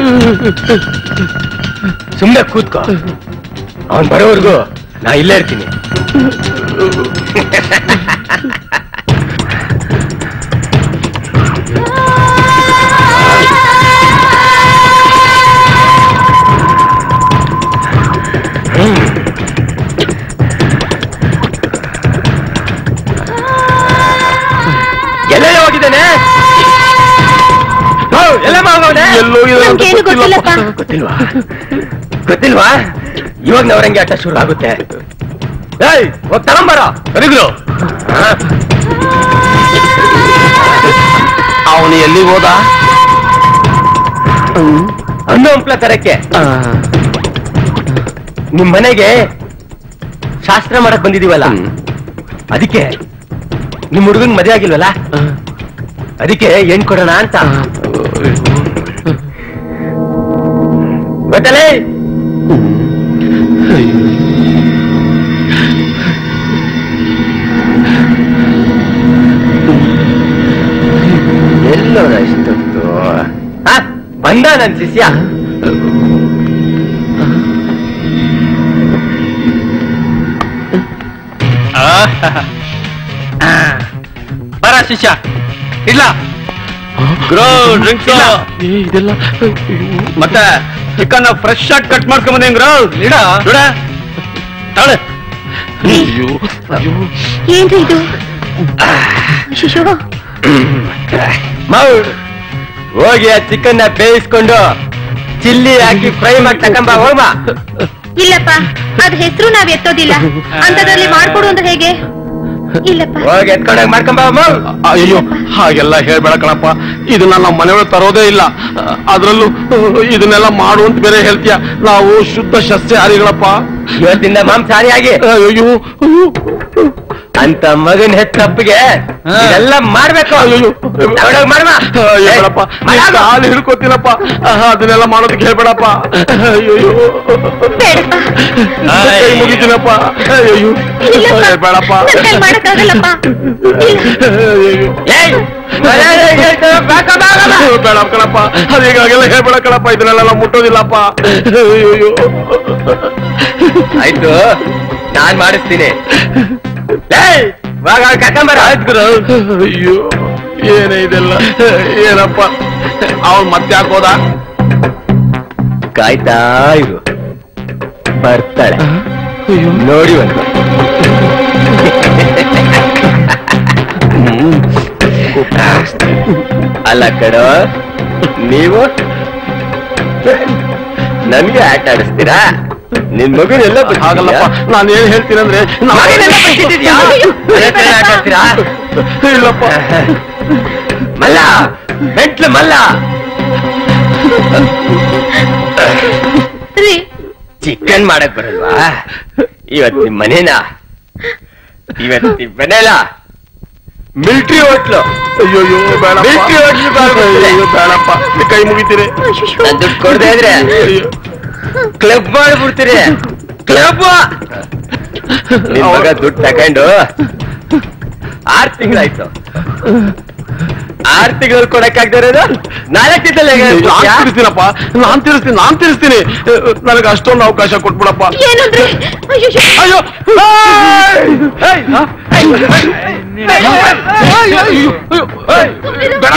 [SPEAKER 8] ಸುಮ್ನೆ ಕೂತ್ಕೋ ಅವನ್ ಬರೋವರೆಗೂ ನಾ ಇಲ್ಲೇ ಇರ್ತೀನಿ ಎಲ್ಲ ಹೋಗಿದ್ದಾನೆ ಹೋ, ಎಲ್ಲಮ್ಮ ಹೋಗವ್ನೆ?
[SPEAKER 6] ಎಲ್ಲೋಗಿದಾನೆ ಅಂತ
[SPEAKER 4] ನಮ್ಗೇನು
[SPEAKER 6] ಗೊತ್ತಿಲ್ಲಪ್ಪ.
[SPEAKER 4] ಗೊತ್ತಿಲ್ಲಪ್ಪ
[SPEAKER 8] ಗೊತ್ತಿಲ್ವಾ ಗೊತ್ತಿಲ್ವಾ ಇವಾಗ ನವರಂಗೆ ಆಟ ಶುರು ಆಗುತ್ತೆ ಏಯ್ ಹೋಗ್ ತಗೊಂಬರ
[SPEAKER 6] ಕರಿದ್ರು ಅವನು ಎಲ್ಲಿಗೆ ಹೋದ
[SPEAKER 8] ಹಣ್ಣು ಹಂಪ್ಲ ತರಕ್ಕೆ ನಿಮ್ ಮನೆಗೆ ಶಾಸ್ತ್ರ ಮಾಡಕ್ ಬಂದಿದೀವಲ್ಲ ಅದಕ್ಕೆ ನಿಮ್ ಹುಡುಗನ್ ಮದುವೆ ಆಗಿಲ್ವಲ್ಲ ಅದಕ್ಕೆ ಹೆಣ್ ಕೊಡೋಣ ಅಂತ ಗೊತ್ತಲೇ ಎಲ್ಲೋದ ಇಷ್ಟೊತ್ತು ಆ, ಬಂದ ನನ್ ಶಿಷ್ಯ
[SPEAKER 5] ಬರ ಶಿಷ್ಯ ಇಲ್ಲ
[SPEAKER 1] ಗ್ರೋ ಡ್ರಿಂಕ್ಸ್ ಇದೆಲ್ಲ ಮತ್ತೆ ಚಿಕನ್ ಫ್ರೆಶ್ ಆಗಿ ಕಟ್ ಮಾಡ್ಕೊಂಡ್ ಬಂದೆ ಗ್ರೋ
[SPEAKER 5] ಇಡ
[SPEAKER 1] ನೋಡ ತಾಳೆ
[SPEAKER 4] ಏನ್ರಿ ಇದು ಶಿಶು
[SPEAKER 8] ಮೌ ಹೋಗಿ ಆ ಚಿಕನ್ನ ಬೇಯಿಸ್ಕೊಂಡು ಚಿಲ್ಲಿ ಹಾಕಿ ಫ್ರೈ ಮಾಡಿ ತಕೊಂಬ ಹೋಗ್ಬಾ
[SPEAKER 4] ಇಲ್ಲಪ್ಪ ಅದ್ ಹೆಸರು ನಾವ್ ಎತ್ತೋದಿಲ್ಲ ಅಂತದ್ರಲ್ಲಿ ಮಾಡ್ಕೊಡು ಅಂದ್ರೆ ಹೇಗೆ ಇಲ್ಲಪ್ಪ
[SPEAKER 8] ಹೋಗಿ ಎತ್ಕೊಂಡೋಗಿ ಮಾಡ್ಕೊಂಬ ಅಮ್ಮ
[SPEAKER 7] ಅಯ್ಯೋ ಹಾಗೆಲ್ಲ ಹೇಳ್ಬೇಡ ಕಣಪ್ಪ ಇದನ್ನ ನಮ್ಮ ಮನೆಯೊಳಗೆ ತರೋದೇ ಇಲ್ಲ ಅದ್ರಲ್ಲೂ ಇದನ್ನೆಲ್ಲ ಮಾಡು ಅಂತ ಬೇರೆ ಹೇಳ್ತೀಯ ನಾವು ಶುದ್ಧ ಸಸ್ಯಾಹಾರಿಗಳಪ್ಪ
[SPEAKER 8] ಇವತ್ತಿಂದ ಮಾಂಸಾಹಾರಿಯಾಗಿ
[SPEAKER 7] ಅಯ್ಯೋ ಅಯ್ಯೋ
[SPEAKER 8] ಅಂತ ಮಗನ್ ಹೆತ್ತಪ್ಪಿಗೆ ಎಲ್ಲ ಮಾಡ್ಬೇಕು
[SPEAKER 7] ಅಯ್ಯೋ
[SPEAKER 8] ತಗೊಂಡೋಗ್ ಮಾಡ್ಮ.
[SPEAKER 7] ಅಯ್ಯೋ ಬೇಡಪ್ಪ
[SPEAKER 8] ಏ, ಮಾಡಾಗು.
[SPEAKER 7] ಕಾಲು ಹಿಡ್ಕೋತೀನಪ್ಪ ಅದನ್ನೆಲ್ಲ ಮಾಡೋದಕ್ಕೆ ಹೇಳ್ಬೇಡಪ್ಪ ಅಯ್ಯೋ
[SPEAKER 4] ಬೇಡಪ್ಪ
[SPEAKER 7] ಕೈ ಮುಗಿತೀನಪ್ಪ ಅಯ್ಯೋ
[SPEAKER 4] ಇಲ್ಲಪ್ಪ
[SPEAKER 7] ಬೇಡಪ್ಪ
[SPEAKER 4] ನನ್ ಕೈಲ್ ಮಾಡಕ್ಕಾಗಲ್ಲಪ್ಪ ಇಲ್ಲ
[SPEAKER 8] ಏಯ್, ಮರ್ಯಾದೆ ಹೇಳ್ತಾವ, ಬಾಕ ಬಾಗಲ್ಲ.
[SPEAKER 7] ಬೇಡ ಕಣಪ್ಪ ಅದೀಗಾಗೆಲ್ಲ ಹೇಳ್ಬೇಡ ಕಣಪ್ಪ ಇದನ್ನೆಲ್ಲ ಮುಟ್ಟೋದಿಲ್ಲಪ್ಪ ಅಯ್ಯೋ
[SPEAKER 8] ಆಯ್ತು ನಾನ್ ಮಾಡಿಸ್ತೀನಿ ಏಯ್, ಇವಾಗ ಅವ್ಳ್ ಕರ್ಕೊಂಬರ
[SPEAKER 7] ಅಯ್ಯೋ ಏನೇ ಇದೆಲ್ಲ ಏನಪ್ಪ ಅವ್ನು ಮತ್ತೆ ಹಾಕೋದ
[SPEAKER 8] ಕಾಯ್ತಾ ಇರು ಬರ್ತಾಳೆ ನೋಡಿ ಒಂದು ಅಲ್ಲ ಕಡೋ ನೀವು ನನ್ಗೆ ಆಟ ಆಡಿಸ್ತೀರಾ ನಿನ್ ಮಗನ್ ಎಲ್ಲ
[SPEAKER 7] ಹಾಗಲ್ಲಪ್ಪ ನಾನು ಏನ್ ಹೇಳ್ತೀನಿ ಅಂದ್ರೆ
[SPEAKER 8] ಆಟ ಆಡ್ತೀರಾ
[SPEAKER 7] ಇಲ್ಲಪ್ಪ
[SPEAKER 8] ಮಲ್ಲ ಮೆಂಟ್ಲು ಮಲ್ಲ
[SPEAKER 4] ರೀ
[SPEAKER 8] ಚಿಕನ್ ಮಾಡಕ್ ಬರಲ್ವಾ ಇವತ್ ನಿಮ್ ಮನೇನ ಇವತ್ ನಿಮ್ ಮನೇಲ ಮಿಲ್ಟ್ರಿ ಹೋಟ್ಲು
[SPEAKER 7] ಅಯ್ಯೋ ಬೇಡ
[SPEAKER 8] ಮಿಲ್ಟ್ರಿ ಹೋಟ್ಲು
[SPEAKER 7] ಅಯ್ಯೋ ಬೇಡಪ್ಪ ನೀ ಕೈ ಮುಗಿತೀರಿ
[SPEAKER 8] ನಾನ್ ದುಡ್ಡು ಕೊಡದೆ ಇದ್ರೆ
[SPEAKER 7] ಅಯ್ಯೋ
[SPEAKER 8] ಕ್ಲಬ್ ಮಾಡ್ಬಿಡ್ತೀರಿ ಕ್ಲಬ್ ನಿಮ್ ಮಗ ದುಡ್ಡು ತಕೊಂಡು ಆರ್ ತಿಂಗಳಾಯ್ತು ಆರ್ ತಿಂಗಳು ಕೊಡಕ್ಕಾಗ್ದಿರೋದು ನಾಲ್ಕು ತಿಂಗಳಲ್ಲಿ
[SPEAKER 7] ನಾನ್ ತಿರ್ಸ್ತೀನಪ್ಪ ನಾನ್ ತಿರ್ಸ್ತೀನಿ ನಾನ್ ತಿರ್ಸ್ತೀನಿ ನನಗೆ ಅಷ್ಟೊಂದು ಅವಕಾಶ ಕೊಟ್ಬಿಡಪ್ಪ
[SPEAKER 4] ಏನಂದ್ರೆ ಅಯ್ಯೋ
[SPEAKER 7] ಅಯ್ಯೋ ಏಯ್! ಏಯ್! ಹ? ಅಯ್ಯೋ, ಅಯ್ಯೋ, ಅಯ್ಯೋ, ಏಯ್! ಬೇಡ.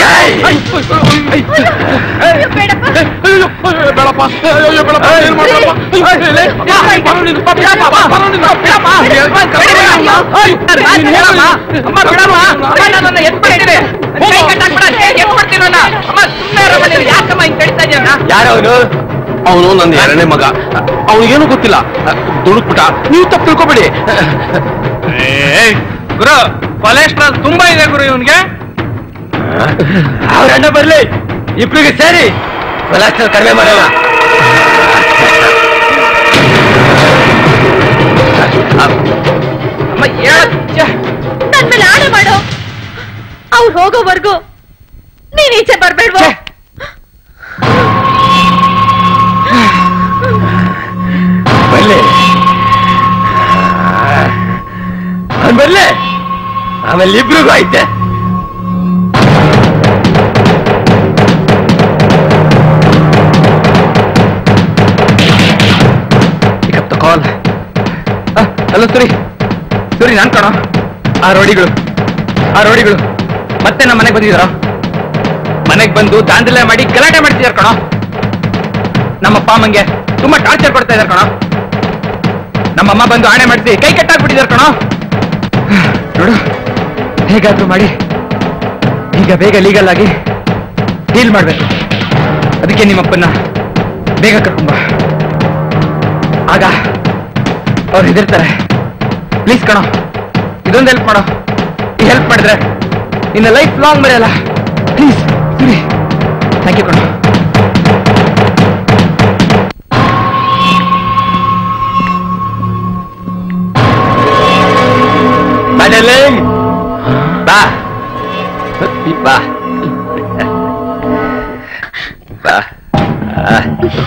[SPEAKER 4] ಅಯ್ಯೋ, ಬೇಡಪ್ಪ
[SPEAKER 7] ಅಯ್ಯೋ, ಅಯ್ಯೋ, ಬೇಡಪ್ಪ ಅಯ್ಯೋ ಬೇಡಪ್ಪ ಏನ್ ಮಾಡ್ಬೇಡಪ್ಪ ಅಯ್ಯೋ, ಲೇ, ಲೇ, ಬರೋ ನೀನು, ಬಾ, ಬಿಡಪ್ಪ, ಬಾ, ಬರೋ ನೀನು, ಬಿಡಪ್ಪ. ಅಯ್ಯೋ, ನೀನು ಹೇಳಮ್ಮ. ಅಮ್ಮ, ಬಿಡಮ್ಮ. ಅಮ್ಮ, ನನ್ನನ್ನ ಎತ್ಬಿಟ್ಟಿದೆ.
[SPEAKER 8] ಯಾರವನು
[SPEAKER 7] ಅವನು ನನ್ನ ಎರಡನೇ ಮಗ ಅವನಿಗೇನು ಗೊತ್ತಿಲ್ಲ ದುಡುಕ್ಬಿಟ್ಟ ನೀವು ತಪ್ಪು ತಿಳ್ಕೊಬೇಡಿ
[SPEAKER 5] ಗುರು ಕೊಲೆಸ್ಟ್ರಾಲ್ ತುಂಬಾ ಇದೆ ಗುರು ಇವನ್ಗೆ
[SPEAKER 8] ಅವ್ರ ಅಣ್ಣ ಬರ್ಲಿ ಇಬ್ರಿಗೆ ಸೇರಿ ಕೊಲೆಸ್ಟ್ರಾಲ್ ಕಡಿಮೆ ಮಾಡೋಣ
[SPEAKER 5] ಅಮ್ಮ
[SPEAKER 4] ನನ್ ಮೇಲೆ ಆಣೆ ಮಾಡು ಅವ್ರು ಹೋಗೋವರೆಗೂ ನೀನ್ ಈಚೆ ಬರ್ಬೇಡ್ವೋ
[SPEAKER 8] ಬರ್ಲಿ ಅವ್ನ್ ಬರ್ಲಿ ಆಮೇಲೆ ಇಬ್ರಿಗೂ ಐತೆ
[SPEAKER 5] ಕಾಲ್ ಹಲೋ ಸರಿ ಸರಿ ನಾನ್ ಕಣ ಆ ರೋಡಿಗಳು ಆ ರೋಡಿಗಳು ಮತ್ತೆ ನಮ್ಮ ಮನೆಗೆ ಬಂದಿದಾರ ಮನೆಗೆ ಬಂದು ದಾಂಧಲೆ ಮಾಡಿ ಗಲಾಟೆ ಮಾಡ್ತಿದಾರ ಕಣ ನಮ್ಮಪ್ಪ ಅಮ್ಮಂಗೆ ತುಂಬಾ ಟಾರ್ಚರ್ ಕೊಡ್ತಾ ಇದಾರೆ ಕಣ ನಮ್ಮಮ್ಮ ಬಂದು ಆಣೆ ಮಾಡಿಸಿ ಕೈ ಕಟ್ಟಾಕ್ಬಿಟ್ಟಿದಾರೆ ಕಣ ನೋಡು ಹೇಗಾದ್ರೂ ಮಾಡಿ ಈಗ ಬೇಗ ಲೀಗಲ್ ಆಗಿ ಡೀಲ್ ಮಾಡ್ಬೇಕು ಅದಕ್ಕೆ ನಿಮ್ಮಪ್ಪನ್ನ ಬೇಗ ಕರ್ಕೊಂಬ ಆಗ ಅವ್ರು ಹೆದರ್ತಾರೆ ಪ್ಲೀಸ್ ಕಣೋ ಇದೊಂದು ಹೆಲ್ಪ್ ಮಾಡೋ ಈ ಹೆಲ್ಪ್ ಮಾಡಿದ್ರೆ ಇನ್ನು ಲೈಫ್ ಲಾಂಗ್ ಮರೆಯಲ್ಲ ಪ್ಲೀಸ್ ಸರಿ ಥ್ಯಾಂಕ್ ಯು ಕಣೋ
[SPEAKER 8] Madeline! ಬಾ ಬಾ ಬಾ ಆ.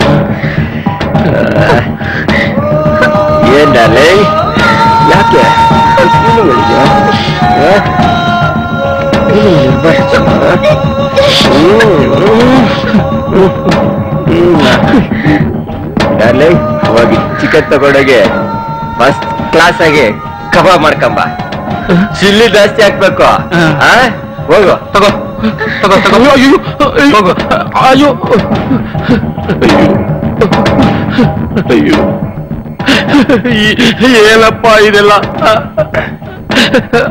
[SPEAKER 8] ಆ. ಏನ್ ಡಾರ್ಲಿಂಗ್ ಯಾಕೆ ಇನ್ನು ಮಲಗ್ಯಾ? ಆ? ಇನ್ನು ಮಲಗ್ಬಾ? ಡಾರ್ಲಿಂಗ್ ಹೋಗಿ ಚಿಕನ್ ತಗೊಂಡೋಗಿ ಫಸ್ಟ್ ಕ್ಲಾಸ್ ಆಗಿ ಕಬಾಬ್ ಮಾಡ್ಕೊಂಬ ಚಿಲ್ಲಿ ಜಾಸ್ತಿ ಹಾಕ್ಬೇಕು ಆ? ಹೋಗು
[SPEAKER 5] ತಗೋ ತಗೋ ತಗೋ
[SPEAKER 7] ಅಯ್ಯೋ
[SPEAKER 5] ಹೋಗು.
[SPEAKER 7] ಅಯ್ಯೋ ಅಯ್ಯೋ ಈ- ಏನಪ್ಪ ಇದೆಲ್ಲ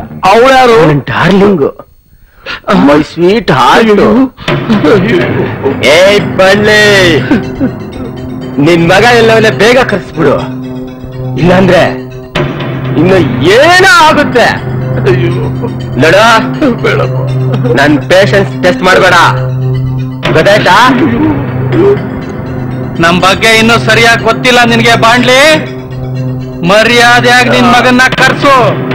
[SPEAKER 7] ಅವಳ್ಯಾರು
[SPEAKER 8] ಡಾರ್ಲಿಂಗು ಮೈ ಸ್ವೀಟ್ ಹಾರ್ಟ್ ಏ ಬಳ್ಳಿ ನಿನ್ ಮಗ ಎಲ್ಲವನ್ನ ಬೇಗ ಕರ್ಸ್ಬಿಡು ಇಲ್ಲಾಂದ್ರೆ ಇನ್ನು ಏನೋ ಆಗುತ್ತೆ ನೋಡ ನನ್ ಪೇಷನ್ಸ್ ಟೆಸ್ಟ್ ಮಾಡಬೇಡ ಗೊತ್ತಾಯ್ತಾ
[SPEAKER 5] ನಮ್ ಬಗ್ಗೆ ಇನ್ನೂ ಸರಿಯಾಗಿ ಗೊತ್ತಿಲ್ಲ ನಿನ್ಗೆ ಬಾಂಡ್ಲಿ ಮರ್ಯಾದೆಯಾಗಿ ನಿನ್ ಮಗನ್ನ ಕರ್ಸು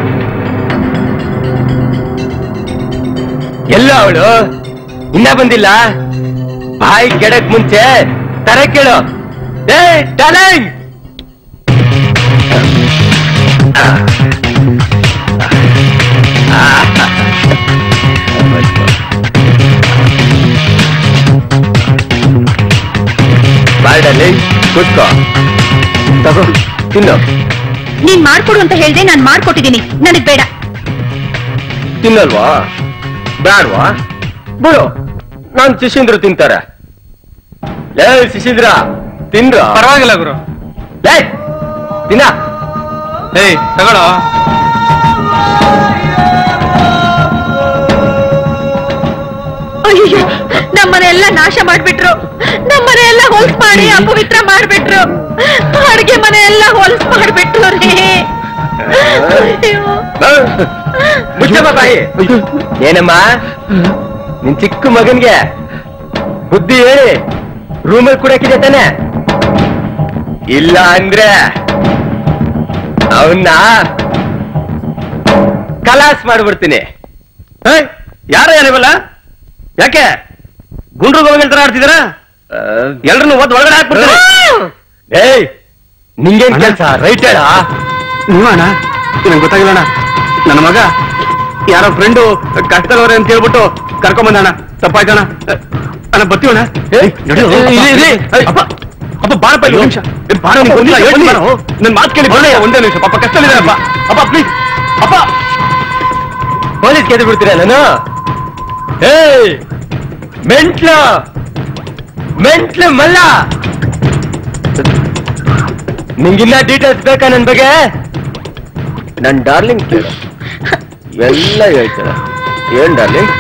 [SPEAKER 8] ಎಲ್ಲ ಅವಳು ಇನ್ನ ಬಂದಿಲ್ಲ ಬಾಯಿ ಕೆಡಕ್ ಮುಂಚೆ ತರ ಕೇಳು ಏ ಟಾಲೆಂಟ್ ಬಾರ್ಡಲ್ಲಿ ಕೂತ್ಕೋ ತಗೋ ತಿನ್ನು
[SPEAKER 4] ನೀನ್ ಮಾಡ್ಕೊಡು ಅಂತ ಹೇಳ್ದೆ ನಾನ್ ಮಾಡ್ಕೊಟ್ಟಿದೀನಿ ನನಗ್ ಬೇಡ
[SPEAKER 8] ತಿನ್ನಲ್ವಾ ಬ್ಯಾಡ್ವಾ ಬಿಡು ನಾನ್ ಶಿಶೀಂದ್ರ ತಿಂತಾರೆ ಲೇ ಶಿಶೀಂದ್ರ ತಿಂದ್ರ
[SPEAKER 5] ಪರವಾಗಿಲ್ಲ ಗುರು
[SPEAKER 8] ಲೇ ತಿನ್ನ
[SPEAKER 5] ಏಯ್ ತಗೊಳ್ಳೋ
[SPEAKER 4] ಅಯ್ಯೋ ನಮ್ಮನೆ ಎಲ್ಲ ನಾಶ ಮಾಡ್ಬಿಟ್ರು ನಮ್ಮನೆ ಎಲ್ಲ ಹೊಲ್ಸ್ ಮಾಡಿ ಅಪವಿತ್ರ ಮಾಡ್ಬಿಟ್ರು ಅಡ್ಗೆ ಮನೆ ಎಲ್ಲ ಹೊಲ್ಸ್ ಮಾಡ್ಬಿಟ್ರು ರೀ ಅಯ್ಯೋ.
[SPEAKER 8] ಮುಚ್ಚಮ್ಮ ಬಾಯಿ ಏನಮ್ಮ ನಿನ್ ಚಿಕ್ಕ ಮಗನ್ಗೆ ಬುದ್ಧಿ ಹೇಳಿ ರೂಮಲ್ಲಿ ಕುಡಕಿದೆ ತಾನೆ ಇಲ್ಲ ಅಂದ್ರೆ ಅವನ್ನ ಕಲಾಸ್ ಮಾಡ್ಬಿಡ್ತೀನಿ
[SPEAKER 2] ಯಾರ ಯಾರಿವಲ್ಲ ಯಾಕೆ ಗುಂಡ್ರು ಗೋವಿಂದ ತರ ಆಡ್ತಿದ್ದೀರಾ ಎಲ್ರನ್ನು ಒದ್ದು ಒಳಗಡೆ ಹಾಕ್ಬಿಡ್ತಾರೆ
[SPEAKER 8] ಏಯ್ ನಿಂಗೇನ್ ಕೆಲ್ಸ ರೈಟ್ ಹೇಳ
[SPEAKER 2] ನೀವಣ್ಣ ನಂಗೆ ಗೊತ್ತಾಗಿಲ್ಲ ಅಣ್ಣ ನನ್ನ ಮಗ ಯಾರೋ ಫ್ರೆಂಡು ಕಷ್ಟದವ್ರೆ ಅಂತ ಹೇಳ್ಬಿಟ್ಟು ಕರ್ಕೊಂಬಂದಣ್ಣ ತಪ್ಪಾಯ್ತಣ್ಣ ಅಣ್ಣ ಬರ್ತೀವಣ್ಣ ಅಪ್ಪ ಅಪ್ಪ ಬಾರಪ್ಪ ಇಲ್ಲಿ ನಿಮಿಷ ಬಾರ ನನ್ನ ಮಾತು ಕೇಳಿ ಬರಲೇ ಒಂದೇ ನಿಮಿಷ ಪಾಪ ಕಷ್ಟದಲ್ಲಿದ್ದಾರಪ್ಪ ಅಪ್ಪ ಪ್ಲೀಸ್ ಅಪ್ಪ
[SPEAKER 8] ಪೊಲೀಸ್ ಕೆದ್ದು ಬಿಡ್ತೀರ ನಾನು ಏಯ್ ಮೆಂಟ್ಲ ಮೆಂಟ್ಲ ಮಲ್ಲ ನಿಂಗಿನ್ನ ಡೀಟೇಲ್ಸ್ ಬೇಕಾ ನನ್ ಬಗ್ಗೆ ನನ್ ಡಾರ್ಲಿಂಗ್ ಕೇಳು ಎಲ್ಲ ಹೇಳ್ತಾಳೆ ಏನ್ ಡಾರ್ಲಿಂಗ್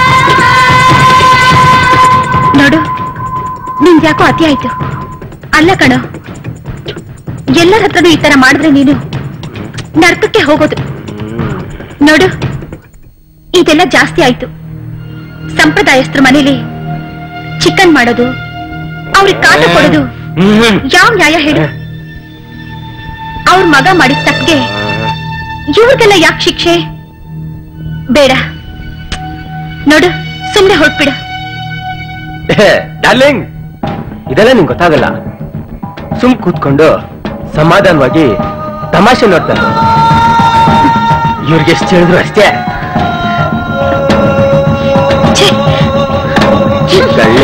[SPEAKER 4] ನೋಡು ನಿನ್ ಯಾಕೋ ಅತಿ ಆಯ್ತು ಅಲ್ಲ ಕಣೋ ಎಲ್ಲರ ಹತ್ರನೂ ಈ ತರ ಮಾಡಿದ್ರೆ ನೀನು ನರ್ಕಕ್ಕೆ ಹೋಗೋದು ನೋಡು ಇದೆಲ್ಲ ಜಾಸ್ತಿ ಆಯ್ತು ಸಂಪ್ರದಾಯಸ್ಥರ ಮನೇಲಿ ಚಿಕನ್ ಮಾಡೋದು ಅವ್ರಿಗೆ ಕಾಟ ಕೊಡೋದು ಯಾವ ನ್ಯಾಯ ಹೇಳು ಅವ್ರ ಮಗ ಮಾಡಿದ ತಪ್ಪಿಗೆ ಇವ್ರಿಗೆಲ್ಲ ಯಾಕೆ ಶಿಕ್ಷೆ ಬೇಡ ನೋಡು ಸುಮ್ನೆ ಹೊರಟ್ಬಿಡು
[SPEAKER 8] ಡಾರ್ಲಿಂಗ್ ಇದೆಲ್ಲ ನಿಂಗೆ ಗೊತ್ತಾಗಲ್ಲ ಸುಮ್ ಕೂತ್ಕೊಂಡು ಸಮಾಧಾನವಾಗಿ ತಮಾಷೆ ನೋಡ್ತಾರೆ ಇವ್ರಿಗೆ ಎಷ್ಟು ಹೇಳಿದ್ರು ಅಷ್ಟೇ
[SPEAKER 4] ಛೇ
[SPEAKER 8] ಕಳ್ಳಿ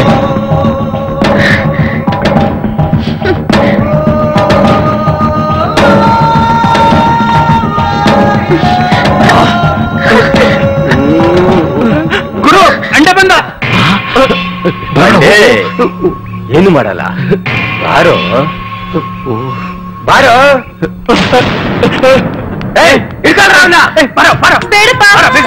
[SPEAKER 2] ಗುರು ಅಂಡೆ ಬಂದ
[SPEAKER 8] ಏ, ಏನು ಮಾಡಲ್ಲ ಬಾರೋ ಬಾರೋ ಏಯ್, ಹಿಡ್ಕೊಳ್ರ ಅವ್ನ. ಬಾರೋ ಬಾರೋ
[SPEAKER 4] ಬೇಡಪ್ಪ
[SPEAKER 8] ಬಾರೋ, ಬೇಗ.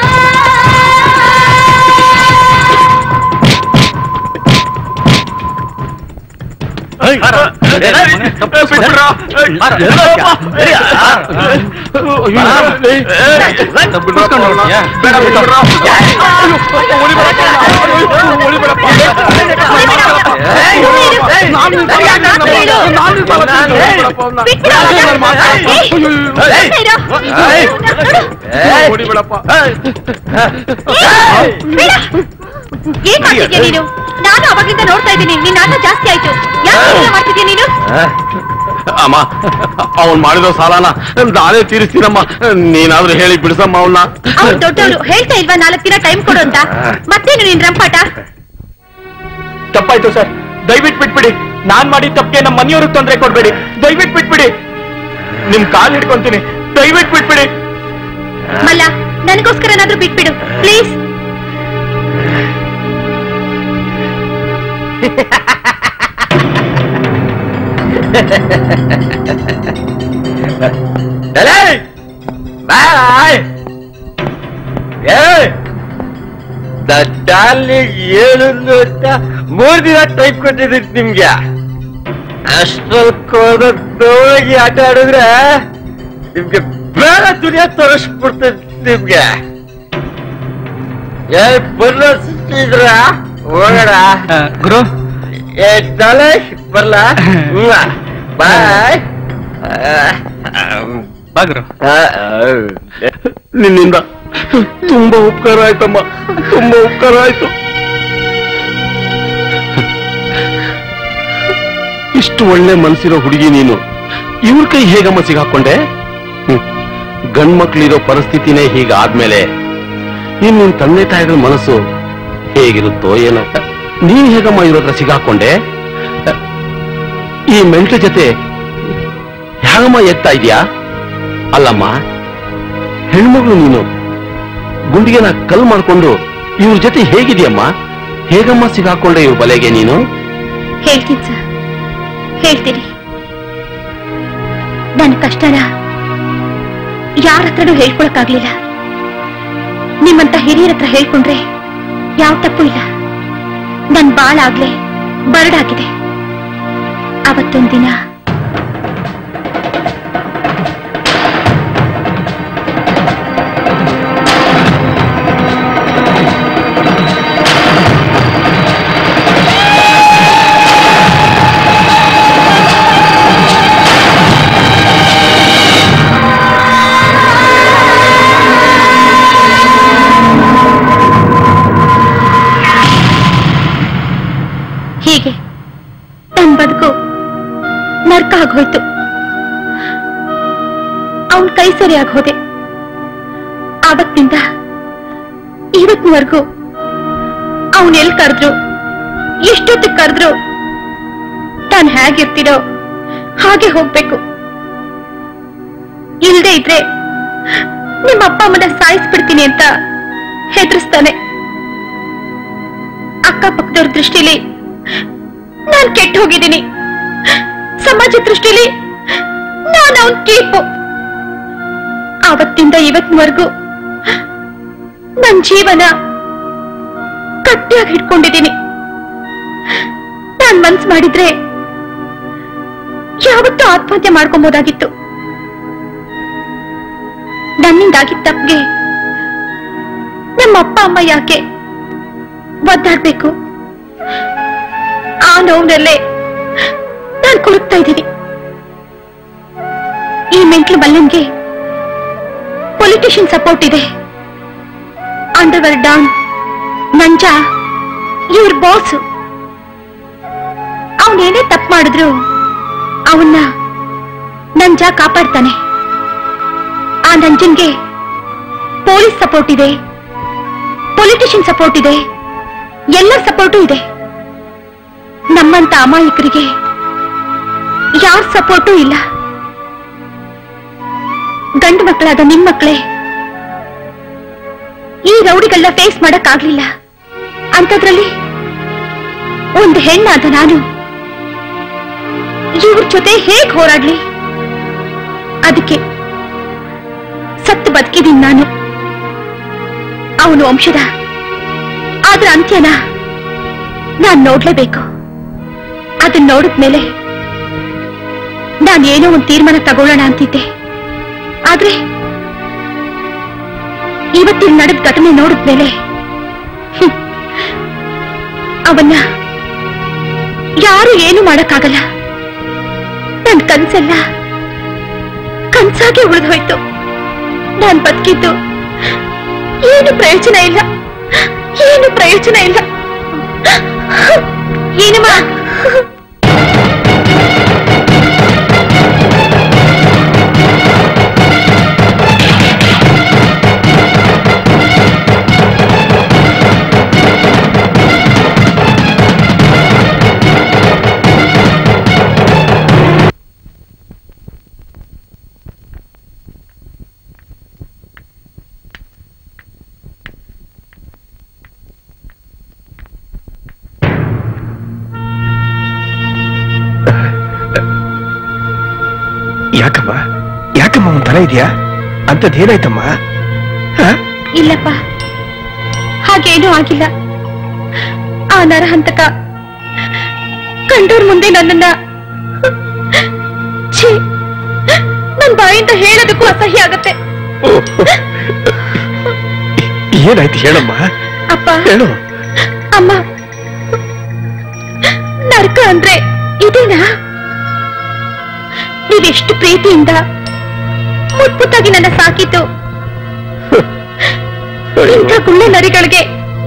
[SPEAKER 4] ಏನ್ ಮಾಡ್ತಿದ್ಯಾ ನೀನು ನಾನು ಅವಾಗಿಂದ ನೋಡ್ತಾ ಇದ್ದೀನಿ ನಿನ್ನ ಆಟ ಜಾಸ್ತಿ ಆಯ್ತು ಯಾಕೆ ಹೀಗೆ ಮಾಡ್ತಿದ್ಯಾ ನೀನು
[SPEAKER 7] ಅಮ್ಮ ಅವನ್ ಮಾಡಿದ ಸಾಲನ ನಾನೇ ತೀರಿಸ್ತೀನಮ್ಮ ನೀನಾದ್ರೂ ಹೇಳಿ ಬಿಡಿಸಮ್ಮ ಅವನ್ನ
[SPEAKER 4] ಅವ್ರು ದೊಡ್ಡವರು ಹೇಳ್ತಾ ಇಲ್ವಾ ನಾಲ್ಕು ದಿನ ಟೈಮ್ ಕೊಡು ಅಂತ ಮತ್ತೇನು ನಿನ್ ರಂಪಾಟ
[SPEAKER 8] ತಪ್ಪಾಯ್ತು ಸರ್ ದಯವಿಟ್ಟು ಬಿಟ್ಬಿಡಿ ನಾನ್ ಮಾಡಿದ ತಪ್ಪಿಗೆ ನಮ್ಮ ಮನೆಯವ್ರಿಗೆ ತೊಂದರೆ ಕೊಡ್ಬೇಡಿ ದಯವಿಟ್ಟು ಬಿಟ್ಬಿಡಿ ನಿಮ್ ಕಾಲ್ ಹಿಡ್ಕೊಂತೀನಿ ದಯವಿಟ್ಟು ಬಿಟ್ಬಿಡಿ
[SPEAKER 4] ಮಲ್ಲ ನನಗೋಸ್ಕರನಾದ್ರೂ ಬಿಟ್ಬಿಡು ಪ್ಲೀಸ್
[SPEAKER 8] ಬಾಯ್ ಏ ಡಾರ್ಲಿಂಗ್ ಏನಂದು ಅಂತ ಮೂರ್ ದಿನ ಟೈಪ್ ಕೊಟ್ಟಿದ್ದೀನಿ ನಿಮ್ಗೆ ಅಷ್ಟ್ರಲ್ಲಿ ಕೋದೋಗಿ ಆಟ ಆಡಿದ್ರೆ ನಿಮ್ಗೆ ಬೇರೆ ದುನಿಯಾ ತೋರಿಸ್ಬಿಡ್ತೇನೆ ನಿಮ್ಗೆ ಏ ಬರ್ಲ ಸಿಕ್ಕಿದ್ರ ಹೋಗೋಣ
[SPEAKER 5] ಆ, ಗುರು
[SPEAKER 8] ಏ ತಲೆ ಬರ್ಲ ಬಾಯ್
[SPEAKER 5] ಬಾ ಗುರು
[SPEAKER 7] ನಿನ್ನಿಂದ ತುಂಬಾ ಉಪಕಾರ ಆಯ್ತಮ್ಮ ತುಂಬಾ ಉಪಕಾರ ಆಯ್ತು ಇಷ್ಟು ಒಳ್ಳೆ ಮನ್ಸಿರೋ ಹುಡುಗಿ ನೀನು ಇವ್ರ ಕೈ ಹೇಗಮ್ಮ ಸಿಗಾಕೊಂಡೆ ಹ್ಮ್. ಗಂಡ್ಮಕ್ಳಿರೋ ಪರಿಸ್ಥಿತಿನೇ ಹೀಗಾದ್ಮೇಲೆ ಇನ್ ನಿನ್ ತಂದೆ ತಾಯಿಗಳ ಮನಸ್ಸು ಹೇಗಿರುತ್ತೋ ಏನೋ ನೀನ್ ಹೇಗಮ್ಮ ಇರೋದ್ರ ಸಿಗಾಕೊಂಡೆ ಈ ಮೆಂಟ್ಲ ಜೊತೆ ಹೇಗಮ್ಮ ಎತ್ತಾ ಇದೀಯಾ ಅಲ್ಲಮ್ಮ ಹೆಣ್ಮಗಳು ನೀನು ಗುಂಡಿಗೆನ ಕಲ್ ಮಾಡ್ಕೊಂಡು ಇವ್ರ ಜೊತೆ ಹೇಗಿದೆಯಮ್ಮ ಹೇಗಮ್ಮ ಸಿಗಾಕೊಂಡೆ ಇವ್ರ ಬಲೆಗೆ ನೀನು
[SPEAKER 4] ಹೇಳ್ತೀನಿ ಸರ್ ಹೇಳ್ತೀನಿ ನನ್ನ ಕಷ್ಟನ ಯಾರ ಹತ್ರನೂ ಹೇಳ್ಕೊಳಕ್ಕಾಗ್ಲಿಲ್ಲ ನಿಮ್ಮಂತ ಹಿರಿಯರ ಹತ್ರ ಹೇಳ್ಕೊಂಡ್ರೆ ಯಾವ ತಪ್ಪು ಇಲ್ಲ ನನ್ ಬಾಳಾಗ್ಲೇ ಬರಡಾಗಿದೆ ಅವತ್ತೊಂದಿನ ಹೀಗೆ ನನ್ ಬದುಕು ನರ್ಕ ಆಗೋಯ್ತು ಅವನ್ ಕೈ ಸರಿಯಾಗಿ ಹೋದೆ ಆವತ್ತಿಂದ ಇವತ್ತಿನವರೆಗೂ ಅವನ್ ಎಲ್ ಕರೆದ್ರು ಎಷ್ಟೊತ್ತಿಗೆ ಕರೆದ್ರು ತಾನ್ ಹೇಗಿರ್ತೀರೋ ಹಾಗೆ ಹೋಗ್ಬೇಕು ಇಲ್ದೇ ಇದ್ರೆ ನಿಮ್ಮ ಅಪ್ಪ ಅಮ್ಮನ ಸಾಯಿಸ್ಬಿಡ್ತೀನಿ ಅಂತ ಹೆದರ್ಸ್ತಾನೆ ಅಕ್ಕಪಕ್ಕದವ್ರ ದೃಷ್ಟಿಲಿ ನಾನ್ ಕೆಟ್ಟ ಹೋಗಿದ್ದೀನಿ ಸಮಾಜ ದೃಷ್ಟಿಲಿ ನಾನು ಅವನ್ ಕೀಪು ಆವತ್ತಿಂದ ಇವತ್ತಿನವರೆಗೂ ನನ್ ಜೀವನ ಗಟ್ಟಿಯಾಗಿ ಹಿಡ್ಕೊಂಡಿದ್ದೀನಿ ನಾನ್ ಮನ್ಸ್ ಮಾಡಿದ್ರೆ ಯಾವತ್ತೂ ಆತ್ಮಹತ್ಯೆ ಮಾಡ್ಕೊಬೋದಾಗಿತ್ತು ನನ್ನಿಂದಾಗಿದ್ದ ತಪ್ಪಿಗೆ ನಮ್ಮ ಅಪ್ಪ ಅಮ್ಮ ಯಾಕೆ ಒದ್ದಾಡ್ಬೇಕು ಆ ನೋವಿನಲ್ಲೇ ನಾನು ಕೊರಗ್ತಾ ಇದ್ದೀನಿ ಈ ಮೆಂಟ್ಲು ಮಲ್ಲನ್ಗೆ ಪೊಲಿಟಿಷಿಯನ್ ಸಪೋರ್ಟ್ ಇದೆ ಅಂಡರ್ವರ್ ಡಾನ್ ನಂಜ ಇವ್ರ ಬಾಸ್ ಅವನೇನೇ ತಪ್ಪು ಮಾಡಿದ್ರು ಅವನ್ನ ನಂಜ ಕಾಪಾಡ್ತಾನೆ ಆ ನಂಜನ್ಗೆ ಪೊಲೀಸ್ ಸಪೋರ್ಟ್ ಇದೆ ಪೊಲಿಟಿಷಿಯನ್ ಸಪೋರ್ಟ್ ಇದೆ ಎಲ್ಲ ಸಪೋರ್ಟು ಇದೆ ನಮ್ಮಂತ ಅಮಾಯಕರಿಗೆ ಯಾರ ಸಪೋರ್ಟು ಇಲ್ಲ ಗಂಡು ಮಕ್ಕಳಾದ ನಿಮ್ ಮಕ್ಕಳೇ ಈ ರೌಡಿಗಳನ್ನ ಫೇಸ್ ಮಾಡಕ್ ಆಗ್ಲಿಲ್ಲ ಅಂತದ್ರಲ್ಲಿ ಒಂದು ಹೆಣ್ಣಾದ ನಾನು ಇವ್ರ ಜೊತೆ ಹೇಗ್ ಹೋರಾಡ್ಲಿ ಅದಕ್ಕೆ ಸತ್ತು ಬದುಕಿದೀನಿ ನಾನು ಅವನು ವಂಶದ ಆದ್ರ ಅಂತ್ಯನ ನಾನ್ ನೋಡ್ಲೇಬೇಕು ಅದನ್ನ ನೋಡಿದ್ಮೇಲೆ ನಾನೇನೋ ಒಂದು ತೀರ್ಮಾನ ತಗೊಳ್ಳೋಣ ಅಂತಿದ್ದೆ ಆದ್ರೆ ಇವತ್ತಿನ ನಡೆದ ಘಟನೆ ನೋಡಿದ್ಮೇಲೆ ಹ್ಮ್, ಅವನ್ನ ಯಾರು ಏನು ಮಾಡಕ್ಕಾಗಲ್ಲ ನನ್ ಕನ್ಸೆಲ್ಲ ಕನ್ಸಾಗೆ ಉಳಿದೋಯ್ತು ನಾನ್ ಬದುಕಿದ್ದು ಏನು ಪ್ರಯೋಜನ ಇಲ್ಲ ಏನು ಪ್ರಯೋಜನ ಇಲ್ಲ ಏನಮ್ಮ
[SPEAKER 1] ಯಾಕಮ್ಮ ಯಾಕಮ್ಮ ಒಂಥರ ಇದೆಯಾ ಅಂತದ್ದೇನಾಯ್ತಮ್ಮ ಹ?
[SPEAKER 4] ಇಲ್ಲಪ್ಪ ಹಾಗೇನೂ ಆಗಿಲ್ಲ ಆ ನರಹಂತಕ ಕಂಡೋರ್ ಮುಂದೆ ನನ್ನನ್ನ ಛೀ ನನ್ ಬಾಯಿಂದ ಹೇಳೋದಕ್ಕೂ ಅಸಹ್ಯ ಆಗತ್ತೆ
[SPEAKER 6] ಏನಾಯ್ತು ಹೇಳಮ್ಮ
[SPEAKER 4] ಅಪ್ಪ
[SPEAKER 6] ಹೇಳು
[SPEAKER 4] ಅಮ್ಮ ನರ್ಕ ಅಂದ್ರೆ ಇದೇನಾ ನೀವೆಷ್ಟು ಪ್ರೀತಿಯಿಂದ ಮುತ್ಮುತ್ತಾಗಿ ನನ್ನ ಸಾಕಿದ್ದು ಇಂಥ ಗುಳ್ಳೆ ನರಿಗಳಿಗೆ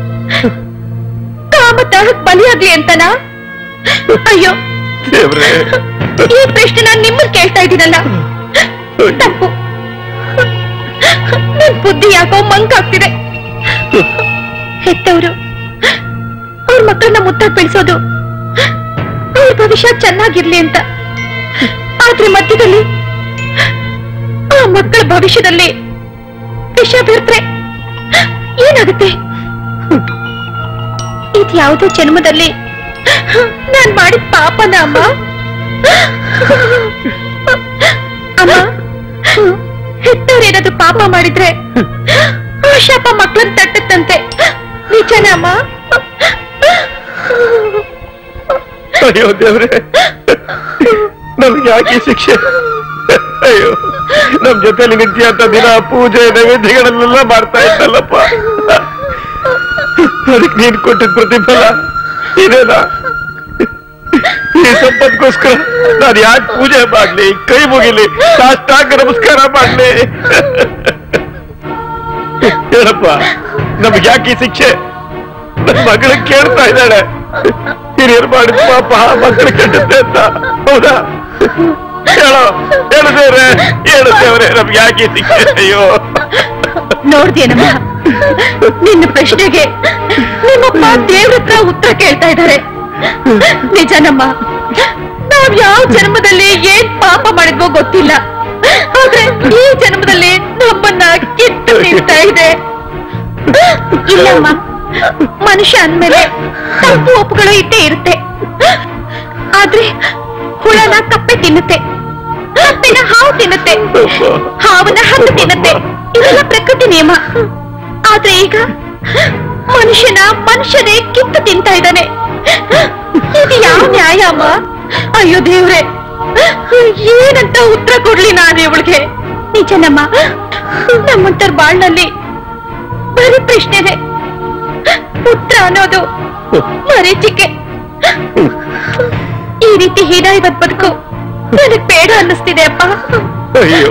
[SPEAKER 4] ಕಾಮದಾಹಕ್ ಬಲಿಯಾಗ್ಲಿ ಅಂತನಾ ಅಯ್ಯೋ
[SPEAKER 6] ದೇವ್ರೇ
[SPEAKER 4] ಈ ಪ್ರಶ್ನೆ ನಾನು ನಿಮ್ಮನ್ನ ಕೇಳ್ತಾ ಇದ್ದೀನಲ್ಲ ತಪ್ಪು ನನ್ ಬುದ್ಧಿ ಯಾಕೋ ಮಂಕಾಗ್ತಿದೆ ಹೆತ್ತವರು ಅವ್ರ ಮಕ್ಕಳನ್ನ ಮುತ್ತಾಗಿ ಬೆಳೆಸೋದು ಅವ್ರ ಭವಿಷ್ಯ ಚೆನ್ನಾಗಿರ್ಲಿ ಅಂತ ಆದ್ರೆ ಮಧ್ಯದಲ್ಲಿ ಆ ಮಕ್ಕಳ ಭವಿಷ್ಯದಲ್ಲಿ ವಿಷ ಬೆರೆತ್ರೆ ಏನಾಗುತ್ತೆ ಇದ್ಯಾವುದೋ ಜನ್ಮದಲ್ಲಿ ನಾನ್ ಮಾಡಿದ ಪಾಪನ ಅಮ್ಮ ಅಮ್ಮ ಹೆತ್ತವ್ರೇನಾದ್ರು ಪಾಪ ಮಾಡಿದ್ರೆ ಆ ಶಾಪ ಮಕ್ಕಳನ್ನ ತಟ್ಟತ್ತಂತೆ ನಿಜನಾ ಅಮ್ಮ
[SPEAKER 6] ಅಯ್ಯೋ ದೇವ್ರೆ ನಮ್ಗೆ ಯಾಕೆ ಈ ಶಿಕ್ಷೆ ಅಯ್ಯೋ ನಮ್ ಜೊತೆಲಿ ನಿತ್ಯ ಅಂತ ದಿನ ಪೂಜೆ ನೈವೇದ್ಯಗಳನ್ನೆಲ್ಲ ಮಾಡ್ತಾ ಇದ್ದಲ್ಲಪ್ಪ ಅದಕ್ಕೆ ನೀನ್ ಕೊಟ್ಟಿದ್ ಪ್ರತಿಫಲ ಇದೇನಾ ಈ ಸಂಪತ್ಗೋಸ್ಕರ ನಾನು ಯಾಕೆ ಪೂಜೆ ಮಾಡ್ಲಿ ಕೈ ಮುಗಿಲಿ ಸಾಷ್ಟಾಂಗ ನಮಸ್ಕಾರ ಮಾಡ್ಲಿ ಹೇಳಪ್ಪ ನಮ್ಗೆ ಯಾಕೆ ಈ ಶಿಕ್ಷೆ ನನ್ ಮಗಳಿಗೆ ಕೇಳ್ತಾ ಇದ್ದಾಳೆ ಹಿರಿಯರು ಮಾಡಿದ ಪಾಪ ಮಕ್ಕಳು ಕೆಟ್ಟದ್ದೆ ಅಂತ ಹೌದಾ ಹೇಳೋ ಹೇಳು ದೇವ್ರೆ ಹೇಳು ದೇವ್ರೆ ನಮ್ಗೆ ಯಾಕೆ ಈ ಶಿಕ್ಷೆ ಅಯ್ಯೋ
[SPEAKER 4] ನೋಡ್ದೇನಮ್ಮ ನಿನ್ನ ಪ್ರಶ್ನೆಗೆ ನಿಮ್ಮಪ್ಪ ದೇವ್ರ ಹತ್ರ ಉತ್ತರ ಕೇಳ್ತಾ ಇದ್ದಾರೆ ನಿಜನಮ್ಮ ನಾವ್ ಯಾವ ಜನ್ಮದಲ್ಲಿ ಏನ್ ಪಾಪ ಮಾಡಿದ್ವೋ ಗೊತ್ತಿಲ್ಲ ಆದ್ರೆ ಈ ಜನ್ಮದಲ್ಲಿ ನಮ್ಮನ್ನ ಕಿತ್ತು ತಿಂತಾ ಇದೆ ಇಲ್ಲಮ್ಮ ಮನುಷ್ಯ ಅಂದ್ಮೇಲೆ ತಪ್ಪು ಒಪ್ಪುಗಳು ಇದ್ದೇ ಇರುತ್ತೆ ಆದ್ರೆ ಹುಳನ ಕಪ್ಪೆ ತಿನ್ನುತ್ತೆ ಕಪ್ಪೆನ ಹಾವು ತಿನ್ನುತ್ತೆ ಹಾವನ್ನ ಹದ್ದು ತಿನ್ನುತ್ತೆ ಇದೆಲ್ಲ ಪ್ರಕೃತಿ ನಿಯಮ ಆದ್ರೆ ಈಗ ಮನುಷ್ಯನ ಮನುಷ್ಯನೇ ಕಿತ್ತು ತಿಂತಾ ಇದ್ದಾನೆ ಇದು ಯಾವ ನ್ಯಾಯ ಅಮ್ಮ ಅಯ್ಯೋ ದೇವ್ರೆ ಏನಂತ ಉತ್ತರ ಕೊಡ್ಲಿ ನಾನು ಇವಳಿಗೆ ನಿಜನಮ್ಮ ನಮ್ಮಂತರ ಬಾಳ್ನಲ್ಲಿ ಬರೀ ಪ್ರಶ್ನೆನೆ ಉತ್ತರ ಅನ್ನೋದು ಮರೀಚಿಕೆ ಈ ರೀತಿ ಹೀನಾಯ್ವತ್ ಬದುಕು ನನಗ್ ಬೇಡ ಅನ್ನಿಸ್ತಿದೆ ಅಪ್ಪ
[SPEAKER 6] ಅಯ್ಯೋ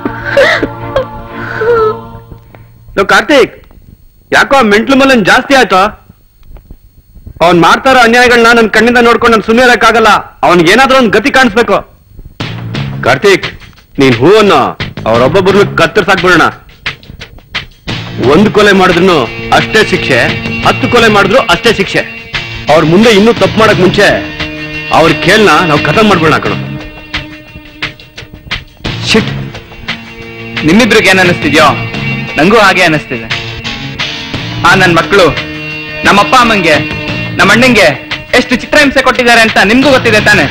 [SPEAKER 1] ನಾವು ಕಾರ್ತಿಕ್ ಯಾಕೋ ಮೆಂಟ್ಲು ಮಲ್ಲನ್ ಜಾಸ್ತಿ ಆಯ್ತು ಅವ್ನ್ ಮಾಡ್ತಾರೋ ಅನ್ಯಾಯಗಳನ್ನ ನನ್ ಕಣ್ಣಿಂದ ನೋಡ್ಕೊಂಡು ನನ್ ಸುಮ್ಮನೆ ಇರಕ್ಕಾಗಲ್ಲ ಅವನಿಗೇನಾದ್ರೂ ಒಂದ್ ಗತಿ ಕಾಣಿಸ್ಬೇಕು ಕಾರ್ತಿಕ್ ನೀನ್ ಹೂವನ್ನ ಅವ್ರೊಬ್ಬೊಬ್ಬರನ್ನು ಕತ್ತರಿಸಾಕ್ಬಿಡೋಣ ಒಂದ್ ಕೊಲೆ ಮಾಡಿದ್ರು ಅಷ್ಟೇ ಶಿಕ್ಷೆ ಹತ್ತು ಕೊಲೆ ಮಾಡಿದ್ರು ಅಷ್ಟೇ ಶಿಕ್ಷೆ ಅವ್ರ ಮುಂದೆ ಇನ್ನೂ ತಪ್ಪು ಮಾಡಕ್ ಮುಂಚೆ ಅವ್ರ ಕೇಳ್ನ ನಾವು ಖತಮ್ ಮಾಡ್ಬಿಡೋಣ ಕಣ
[SPEAKER 8] ಶಿಟ್ ನಿಮ್ಮಿಬ್ರಿಗೆ ಏನ್ ಅನಿಸ್ತಿದ್ಯೋ ನಂಗೂ ಹಾಗೆ ಅನಿಸ್ತಿದೆ ಆ ನನ್ ಮಕ್ಕಳು ನಮ್ಮಪ್ಪ ಅಮ್ಮಂಗೆ ನಮ್ಮ ಅಣ್ಣಂಗೆ ಎಷ್ಟು ಚಿತ್ರಹಿಂಸೆ ಕೊಟ್ಟಿದ್ದಾರೆ ಅಂತ ನಿಮ್ಗೂ ಗೊತ್ತಿದೆ ತಾನೆ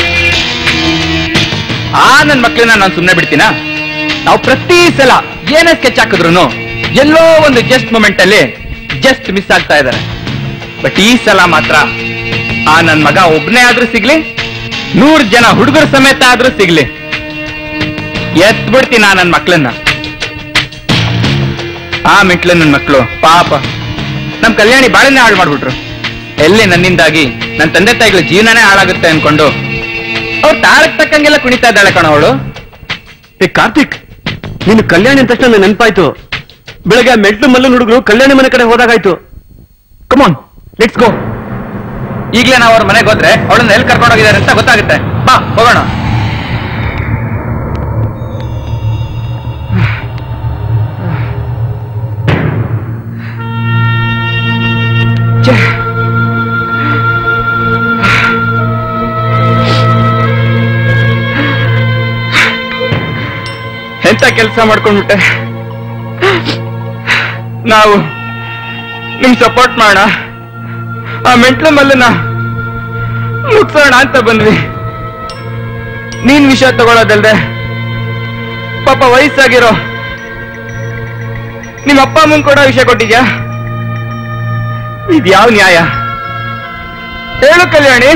[SPEAKER 8] ಆ ನನ್ ಮಕ್ಕಳನ್ನ ನಾನು ಸುಮ್ಮನೆ ಬಿಡ್ತೀನಾ ನಾವು ಪ್ರತಿ ಸಲ ಏನೇ ಸ್ಕೆಚ್ ಹಾಕಿದ್ರು ಎಲ್ಲೋ ಒಂದು ಜಸ್ಟ್ ಮೊಮೆಂಟ್ ಅಲ್ಲಿ ಜಸ್ಟ್ ಮಿಸ್ ಆಗ್ತಾ ಇದ್ದಾರೆ ಬಟ್ ಈ ಸಲ ಮಾತ್ರ ಆ ನನ್ ಮಗ ಒಬ್ನೇ ಆದ್ರೂ ಸಿಗ್ಲಿ ನೂರ್ ಜನ ಹುಡುಗರ ಸಮೇತ ಆದ್ರೂ ಸಿಗ್ಲಿ ಎತ್ ಬಿಡ್ತೀನಿ ನನ್ನ ಮಕ್ಳನ್ನ ಆ ಮೆಟ್ಲು ನನ್ನ ಮಕ್ಕಳು ಪಾಪ ನಮ್ ಕಲ್ಯಾಣಿ ಬಾಳನ್ನೇ ಹಾಳು ಮಾಡ್ಬಿಟ್ರು ಎಲ್ಲಿ ನನ್ನಿಂದಾಗಿ ನನ್ನ ತಂದೆ ತಾಯಿಗಳ ಜೀವನನೇ ಹಾಳಾಗುತ್ತೆ ಅನ್ಕೊಂಡು ಅವ್ರು ತಾಳಕ್ ತಕ್ಕಂಗೆಲ್ಲ ಕುಣಿತಾ ಇದ್ದಾಳೆ ಕಣ ಅವಳು
[SPEAKER 1] ಏ ಕಾರ್ತಿಕ್ ನೀನು ಕಲ್ಯಾಣಿ ಅಂತ ತಕ್ಷಣ ನೆನಪಾಯ್ತು ಬೆಳಗ್ಗೆ ಆ ಮೆಟ್ಲು ಮಲ್ಲನ್ ಹುಡುಗರು ಕಲ್ಯಾಣಿ ಮನೆ ಕಡೆ ಹೋದಾಗಾಯ್ತು
[SPEAKER 8] ಕಮಾನ್ ಲೆಟ್ಸ್ ಗೋ ಈಗ್ಲೇ ನಾವು ಅವ್ರ ಮನೆಗೆ ಹೋದ್ರೆ ಅವಳನ್ನ ಎಲ್ಲಿ ಕರ್ಕೊಂಡು ಹೋಗಿದ್ದಾರೆ ಅಂತ ಗೊತ್ತಾಗುತ್ತೆ ಬಾ ಹೋಗೋಣ ಛೆ. ಎಂತ ಕೆಲಸ ಮಾಡ್ಕೊಂಡ್ಬಿಟ್ಟೆ ನಾವು ನಿಮ್ ಸಪೋರ್ಟ್ ಮಾಡೋಣ ಆ ಮೆಂಟ್ಲ ಮಲ್ಲನ ಮುಗ್ಸೋಣ ಅಂತ ಬಂದ್ವಿ ನೀನ್ ವಿಷಯ ತಗೊಳ್ಳೋದಲ್ದೆ ಪಾಪ ವಯಸ್ಸಾಗಿರೋ ನಿಮ್ಮ ಅಪ್ಪ ಅಮ್ಮನ್ ಕೂಡ ವಿಷಯ ಕೊಟ್ಟಿದ್ಯಾ ಇದ್ಯಾವ ನ್ಯಾಯ ಹೇಳು ಕಲ್ಯಾಣಿ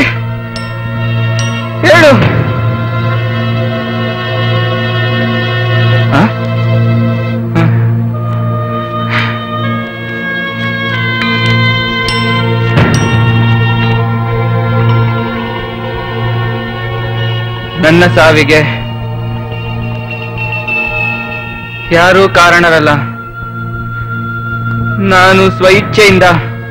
[SPEAKER 8] ಹೇಳು ಆ? ಹ. ನನ್ನ ಸಾವಿಗೆ ಯಾರೂ ಕಾರಣರಲ್ಲ ನಾನು ಸ್ವಇಚ್ಛೆಯಿಂದ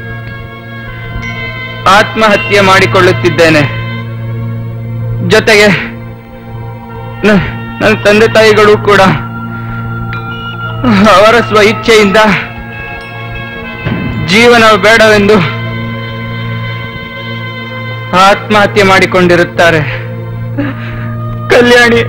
[SPEAKER 8] ಆತ್ಮಹತ್ಯೆ ಮಾಡಿಕೊಳ್ಳುತ್ತಿದ್ದೇನೆ ಜೊತೆಗೆ ನ- ನನ್ನ ತಂದೆ ತಾಯಿಗಳು ಕೂಡ ಅವರ ಸ್ವಇಚ್ಛೆಯಿಂದ ಜೀವನ ಬೇಡವೆಂದು ಆತ್ಮಹತ್ಯೆ ಮಾಡಿಕೊಂಡಿರುತ್ತಾರೆ ಕಲ್ಯಾಣಿ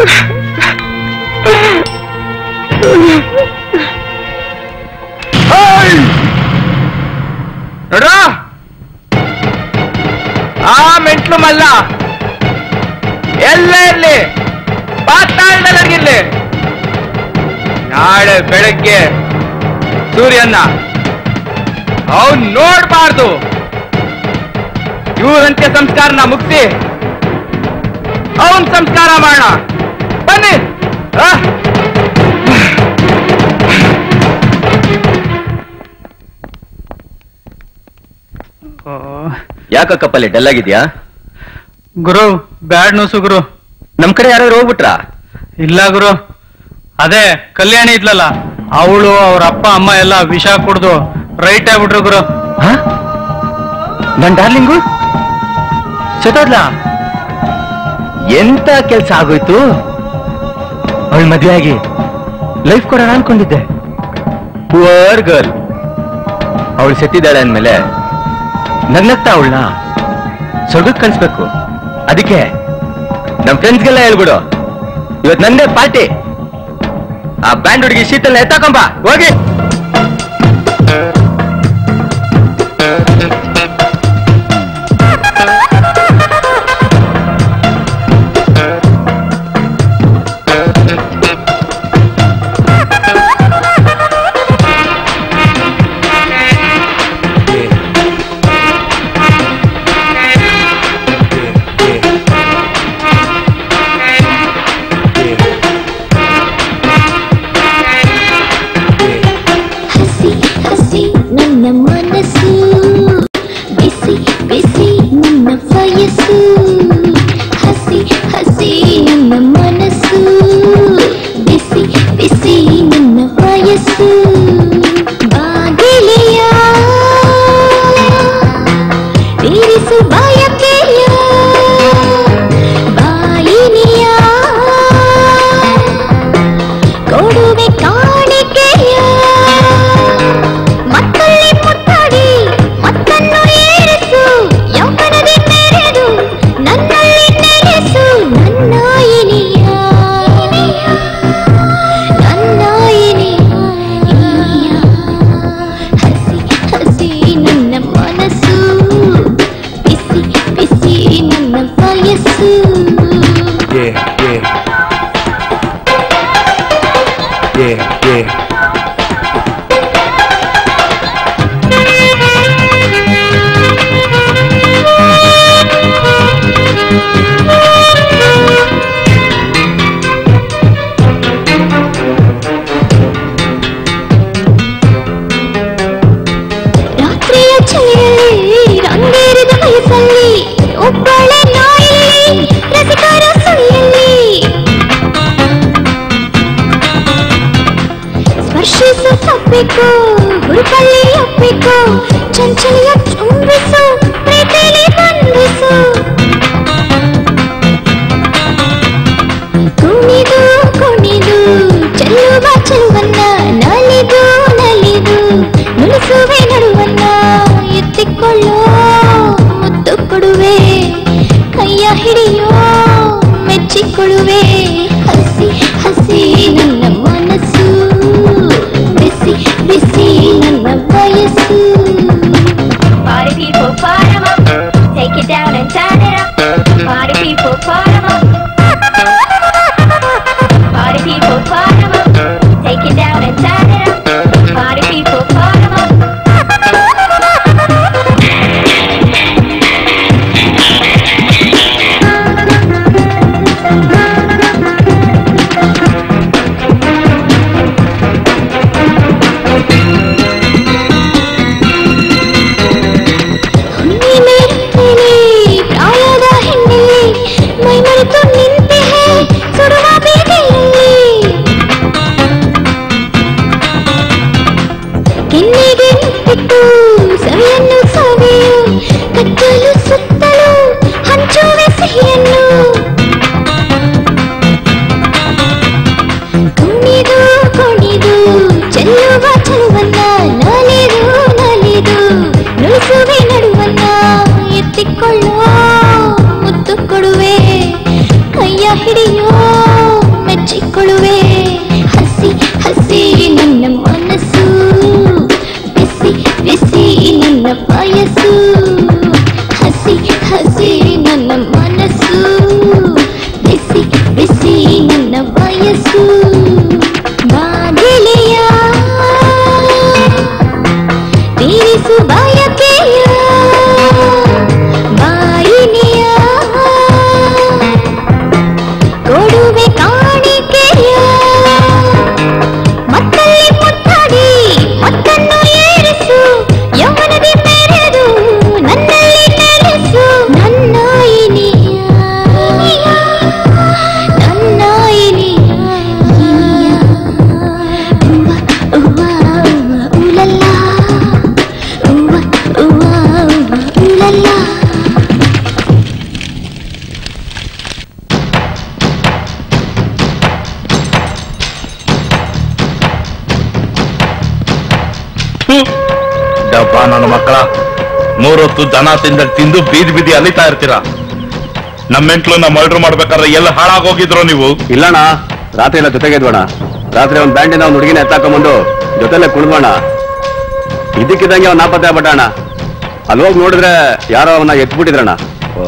[SPEAKER 8] ಓಯ್! ನೋಡ್ರ ಆ ಮೆಂಟ್ಲು ಮಲ್ಲ ಎಲ್ಲ ಇರ್ಲಿ ಪಾತಾಳದಲ್ಲಿರ್ಲಿ ನಾಳೆ ಬೆಳಗ್ಗೆ ಸೂರ್ಯನ್ನ ಅವನ್ ನೋಡ್ಬಾರ್ದು ಇವ್ರಂತ್ಯ ಸಂಸ್ಕಾರನ ಮುಗಿಸಿ ಅವನ್ ಸಂಸ್ಕಾರ ಮಾಡೋಣ ಬನ್ನಿ ಆ? ಯಾಕ ಕಪ್ಪಲ್ಲಿ ಡಲ್ ಆಗಿದ್ಯಾ
[SPEAKER 5] ಗುರು ಬ್ಯಾಡ್ ನ್ಯೂಸು ಗುರು
[SPEAKER 8] ನಮ್ ಕಡೆ ಯಾರು ಹೋಗ್ಬಿಟ್ರಾ
[SPEAKER 5] ಇಲ್ಲ ಗುರು ಅದೇ ಕಲ್ಯಾಣಿ ಇದ್ಲಲ್ಲ ಅವಳು ಅವ್ರ ಅಪ್ಪ ಅಮ್ಮ ಎಲ್ಲ ವಿಷ ಕುಡ್ದು ರೈಟ್ ಆಗ್ಬಿಟ್ರು ಗುರು
[SPEAKER 8] ನನ್ ಡಾರ್ಲಿಂಗು ಸತ್ತೋದ್ಲಾ ಎಂತ ಕೆಲ್ಸ ಆಗೋಯ್ತು ಅವಳ ಮದ್ವೆ ಆಗಿ ಲೈಫ್ ಕೊಡೋಣ ಅನ್ಕೊಂಡಿದ್ದೆ ಪುವರ್ ಗರ್ಲ್ ಅವಳು ಸತ್ತಿದ್ದಾಳೆ ಅಂದ್ಮೇಲೆ ನಗ್ನಗ್ತಾ ಅವಳನ್ನ ಸ್ವರ್ಗಕ್ಕೆ ಕಳಿಸ್ಬೇಕು ಅದಕ್ಕೆ ನಮ್ ಫ್ರೆಂಡ್ಸ್ಗೆಲ್ಲ ಹೇಳ್ಬಿಡು ಇವತ್ ನಂದೇ ಪಾರ್ಟಿ ಆ ಬ್ಯಾಂಡ್ ಹುಡುಗಿ ಶೀತಲ್ ಎತ್ತಾಕೊಂಬ ಹೋಗಿ
[SPEAKER 9] हंसी हंसी ಹಿಡಿಯೋ ಮೆಚ್ಚಿಕೊಳ್ಳುವೆ ಹಸಿ ಹಸಿ ನನ್ನ ಮನಸ್ಸು ಬಿಸಿ ಬಿಸಿ ನನ್ನ ವಯಸ್ಸು ಹಸಿ ಹಸಿ ನನ್ನ ಮನಸ್ಸು ಬಿಸಿ ಬಿಸಿ ನನ್ನ ವಯಸ್ಸು ಬಾಗಿಲಿಯ ತೀರಿಸು ಬಯಕೆಯ ಬಾಯಿನಿಯ ಕೊಡುವೆ ಕಾಣಿಕೆಯ ಮತ್ತಲ್ಲಿ ಮುತ್ತಾಡಿ ಮತ್ತನ್ನು ಏರಿಸು ಯೌವನದಿ ಮೆರೆದು ನನ್ನಲ್ಲಿ ನೆಲೆಸು ನನ್ನ ಇನಿಯ ನನ್ನ ಇನಿಯ ಉವ್ವ ಉವ್ವ ಉಲಲ್ಲ ಉವ್ವ ಉವ್ವ ಉಲಲ್ಲ
[SPEAKER 3] ಡಬ್ಬ ನನ್ನ ಮಕ್ಕಳ ಮೂರೊತ್ತು ದನ ತಿಂದ ತಿಂದು ಬೀದಿ ಬೀದಿ ಅಲಿತಾ ಇರ್ತೀರಾ ನಮ್ಮೆಂಟ್ಲು ನಮ್ಮ ಮರ್ಡ್ರ್ ಮಾಡ್ಬೇಕಾದ್ರೆ ಎಲ್ಲ ಹಾಳಾಗೋಗಿದ್ರು ನೀವು
[SPEAKER 8] ಇಲ್ಲಣ್ಣ ರಾತ್ರಿ ಎಲ್ಲ ಜೊತೆಗೆ ಇದ್ವಣ ರಾತ್ರಿ ಒಂದ್ ಬ್ಯಾಂಡಿಂದ ಒಂದ್ ಹುಡುಗಿನ ಎತ್ತಾಕೊಂಬಂದು ಜೊತೆಲೆ ಕುಣಿದ್ವಣ ಇದಕ್ಕಿದ್ದಂಗೆ ಅವ್ನ ನಾಪತ್ತೆ ಆಗ್ಬಿಟ್ಟಣ ಅಲ್ಲಿ ಹೋಗಿ ನೋಡಿದ್ರೆ ಯಾರೋ ಅವನ್ನ ಎತ್ಬಿಟ್ಟಿದ್ರಣ್ಣ
[SPEAKER 3] ಓ,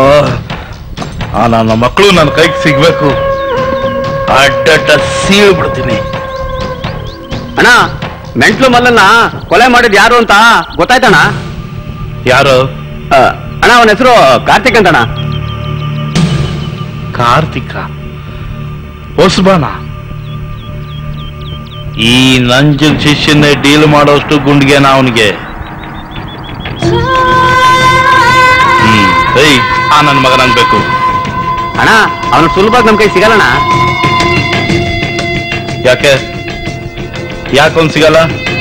[SPEAKER 3] ಆ ನನ್ನ ಮಕ್ಕಳು ನನ್ನ ಕೈಗೆ ಸಿಗ್ಬೇಕು ಅಡ್ಡಡ್ಡ ಸೀಳು ಬಿಡ್ತೀನಿ
[SPEAKER 8] ಅಣ್ಣ ಮೆಂಟ್ಲು ಮಲ್ಲನ್ನ ಕೊಲೆ ಮಾಡಿದ್ ಯಾರು ಅಂತ ಗೊತ್ತಾಯ್ತಣ್ಣ
[SPEAKER 3] ಯಾರು
[SPEAKER 8] ಆ, ಅಣ್ಣ ಅವನ ಹೆಸರು ಕಾರ್ತಿಕ್ ಅಂತಣ್ಣ
[SPEAKER 3] ಕಾರ್ತಿಕ ಹೊಸಬಾನ ಈ ನಂಜನ್ ಶಿಷ್ಯನ್ನೇ ಡೀಲ್ ಮಾಡೋಷ್ಟು ಗುಂಡಿಗೆನ ಅವನಿಗೆ ಹ್ಮ್ ಏಯ್ ಆ ನನ್ನ ಮಗ ನಂಗ್ ಬೇಕು
[SPEAKER 8] ಅಣ್ಣ ಅವನ ಸುಲಭವಾಗಿ ನಮ್ ಕೈ ಸಿಗಲ್ಲಣ್ಣ
[SPEAKER 3] ಯಾಕೆ ಯಾಕೊಂದ್ ಸಿಗಲ್ಲ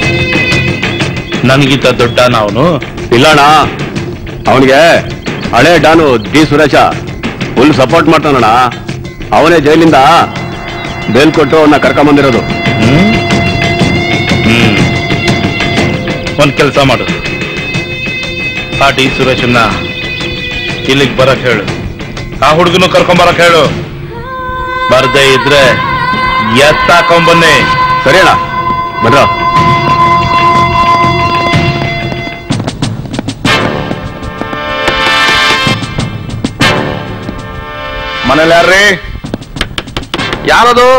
[SPEAKER 3] ನನಗಿಂತ ದೊಡ್ಡನ ಅವನು
[SPEAKER 8] ಇಲ್ಲಣ್ಣ ಅವನಿಗೆ ಹಳೆ don D Suresh full support ಮಾಡ್ತಾನಣ್ಣ ಅವನೇ ಜೈಲಿಂದ ಬೇಲ್ ಕೊಟ್ಟು ಅವನ್ನ ಕರ್ಕೊಂಬಂದಿರೋದು
[SPEAKER 3] ಹ್ಮ್ ಹ್ಮ್ ಒಂದ್ ಕೆಲಸ ಮಾಡು ಆ ಡಿ ಸುರೇಶನ್ನ ಇಲ್ಲಿಗೆ ಬರಕ್ ಹೇಳು ಆ ಹುಡುಗನು ಕರ್ಕೊಂಬರಕ್ ಹೇಳು ಬರ್ದೇ ಇದ್ರೆ ಎತ್ತಾಕೊಂಬನ್ನಿ
[SPEAKER 8] ಸರಿ ಅಣ್ಣ ಬದ್ರ
[SPEAKER 6] ಮನೇಲಿ ಯಾರ್ರಿ
[SPEAKER 7] ಯಾರದು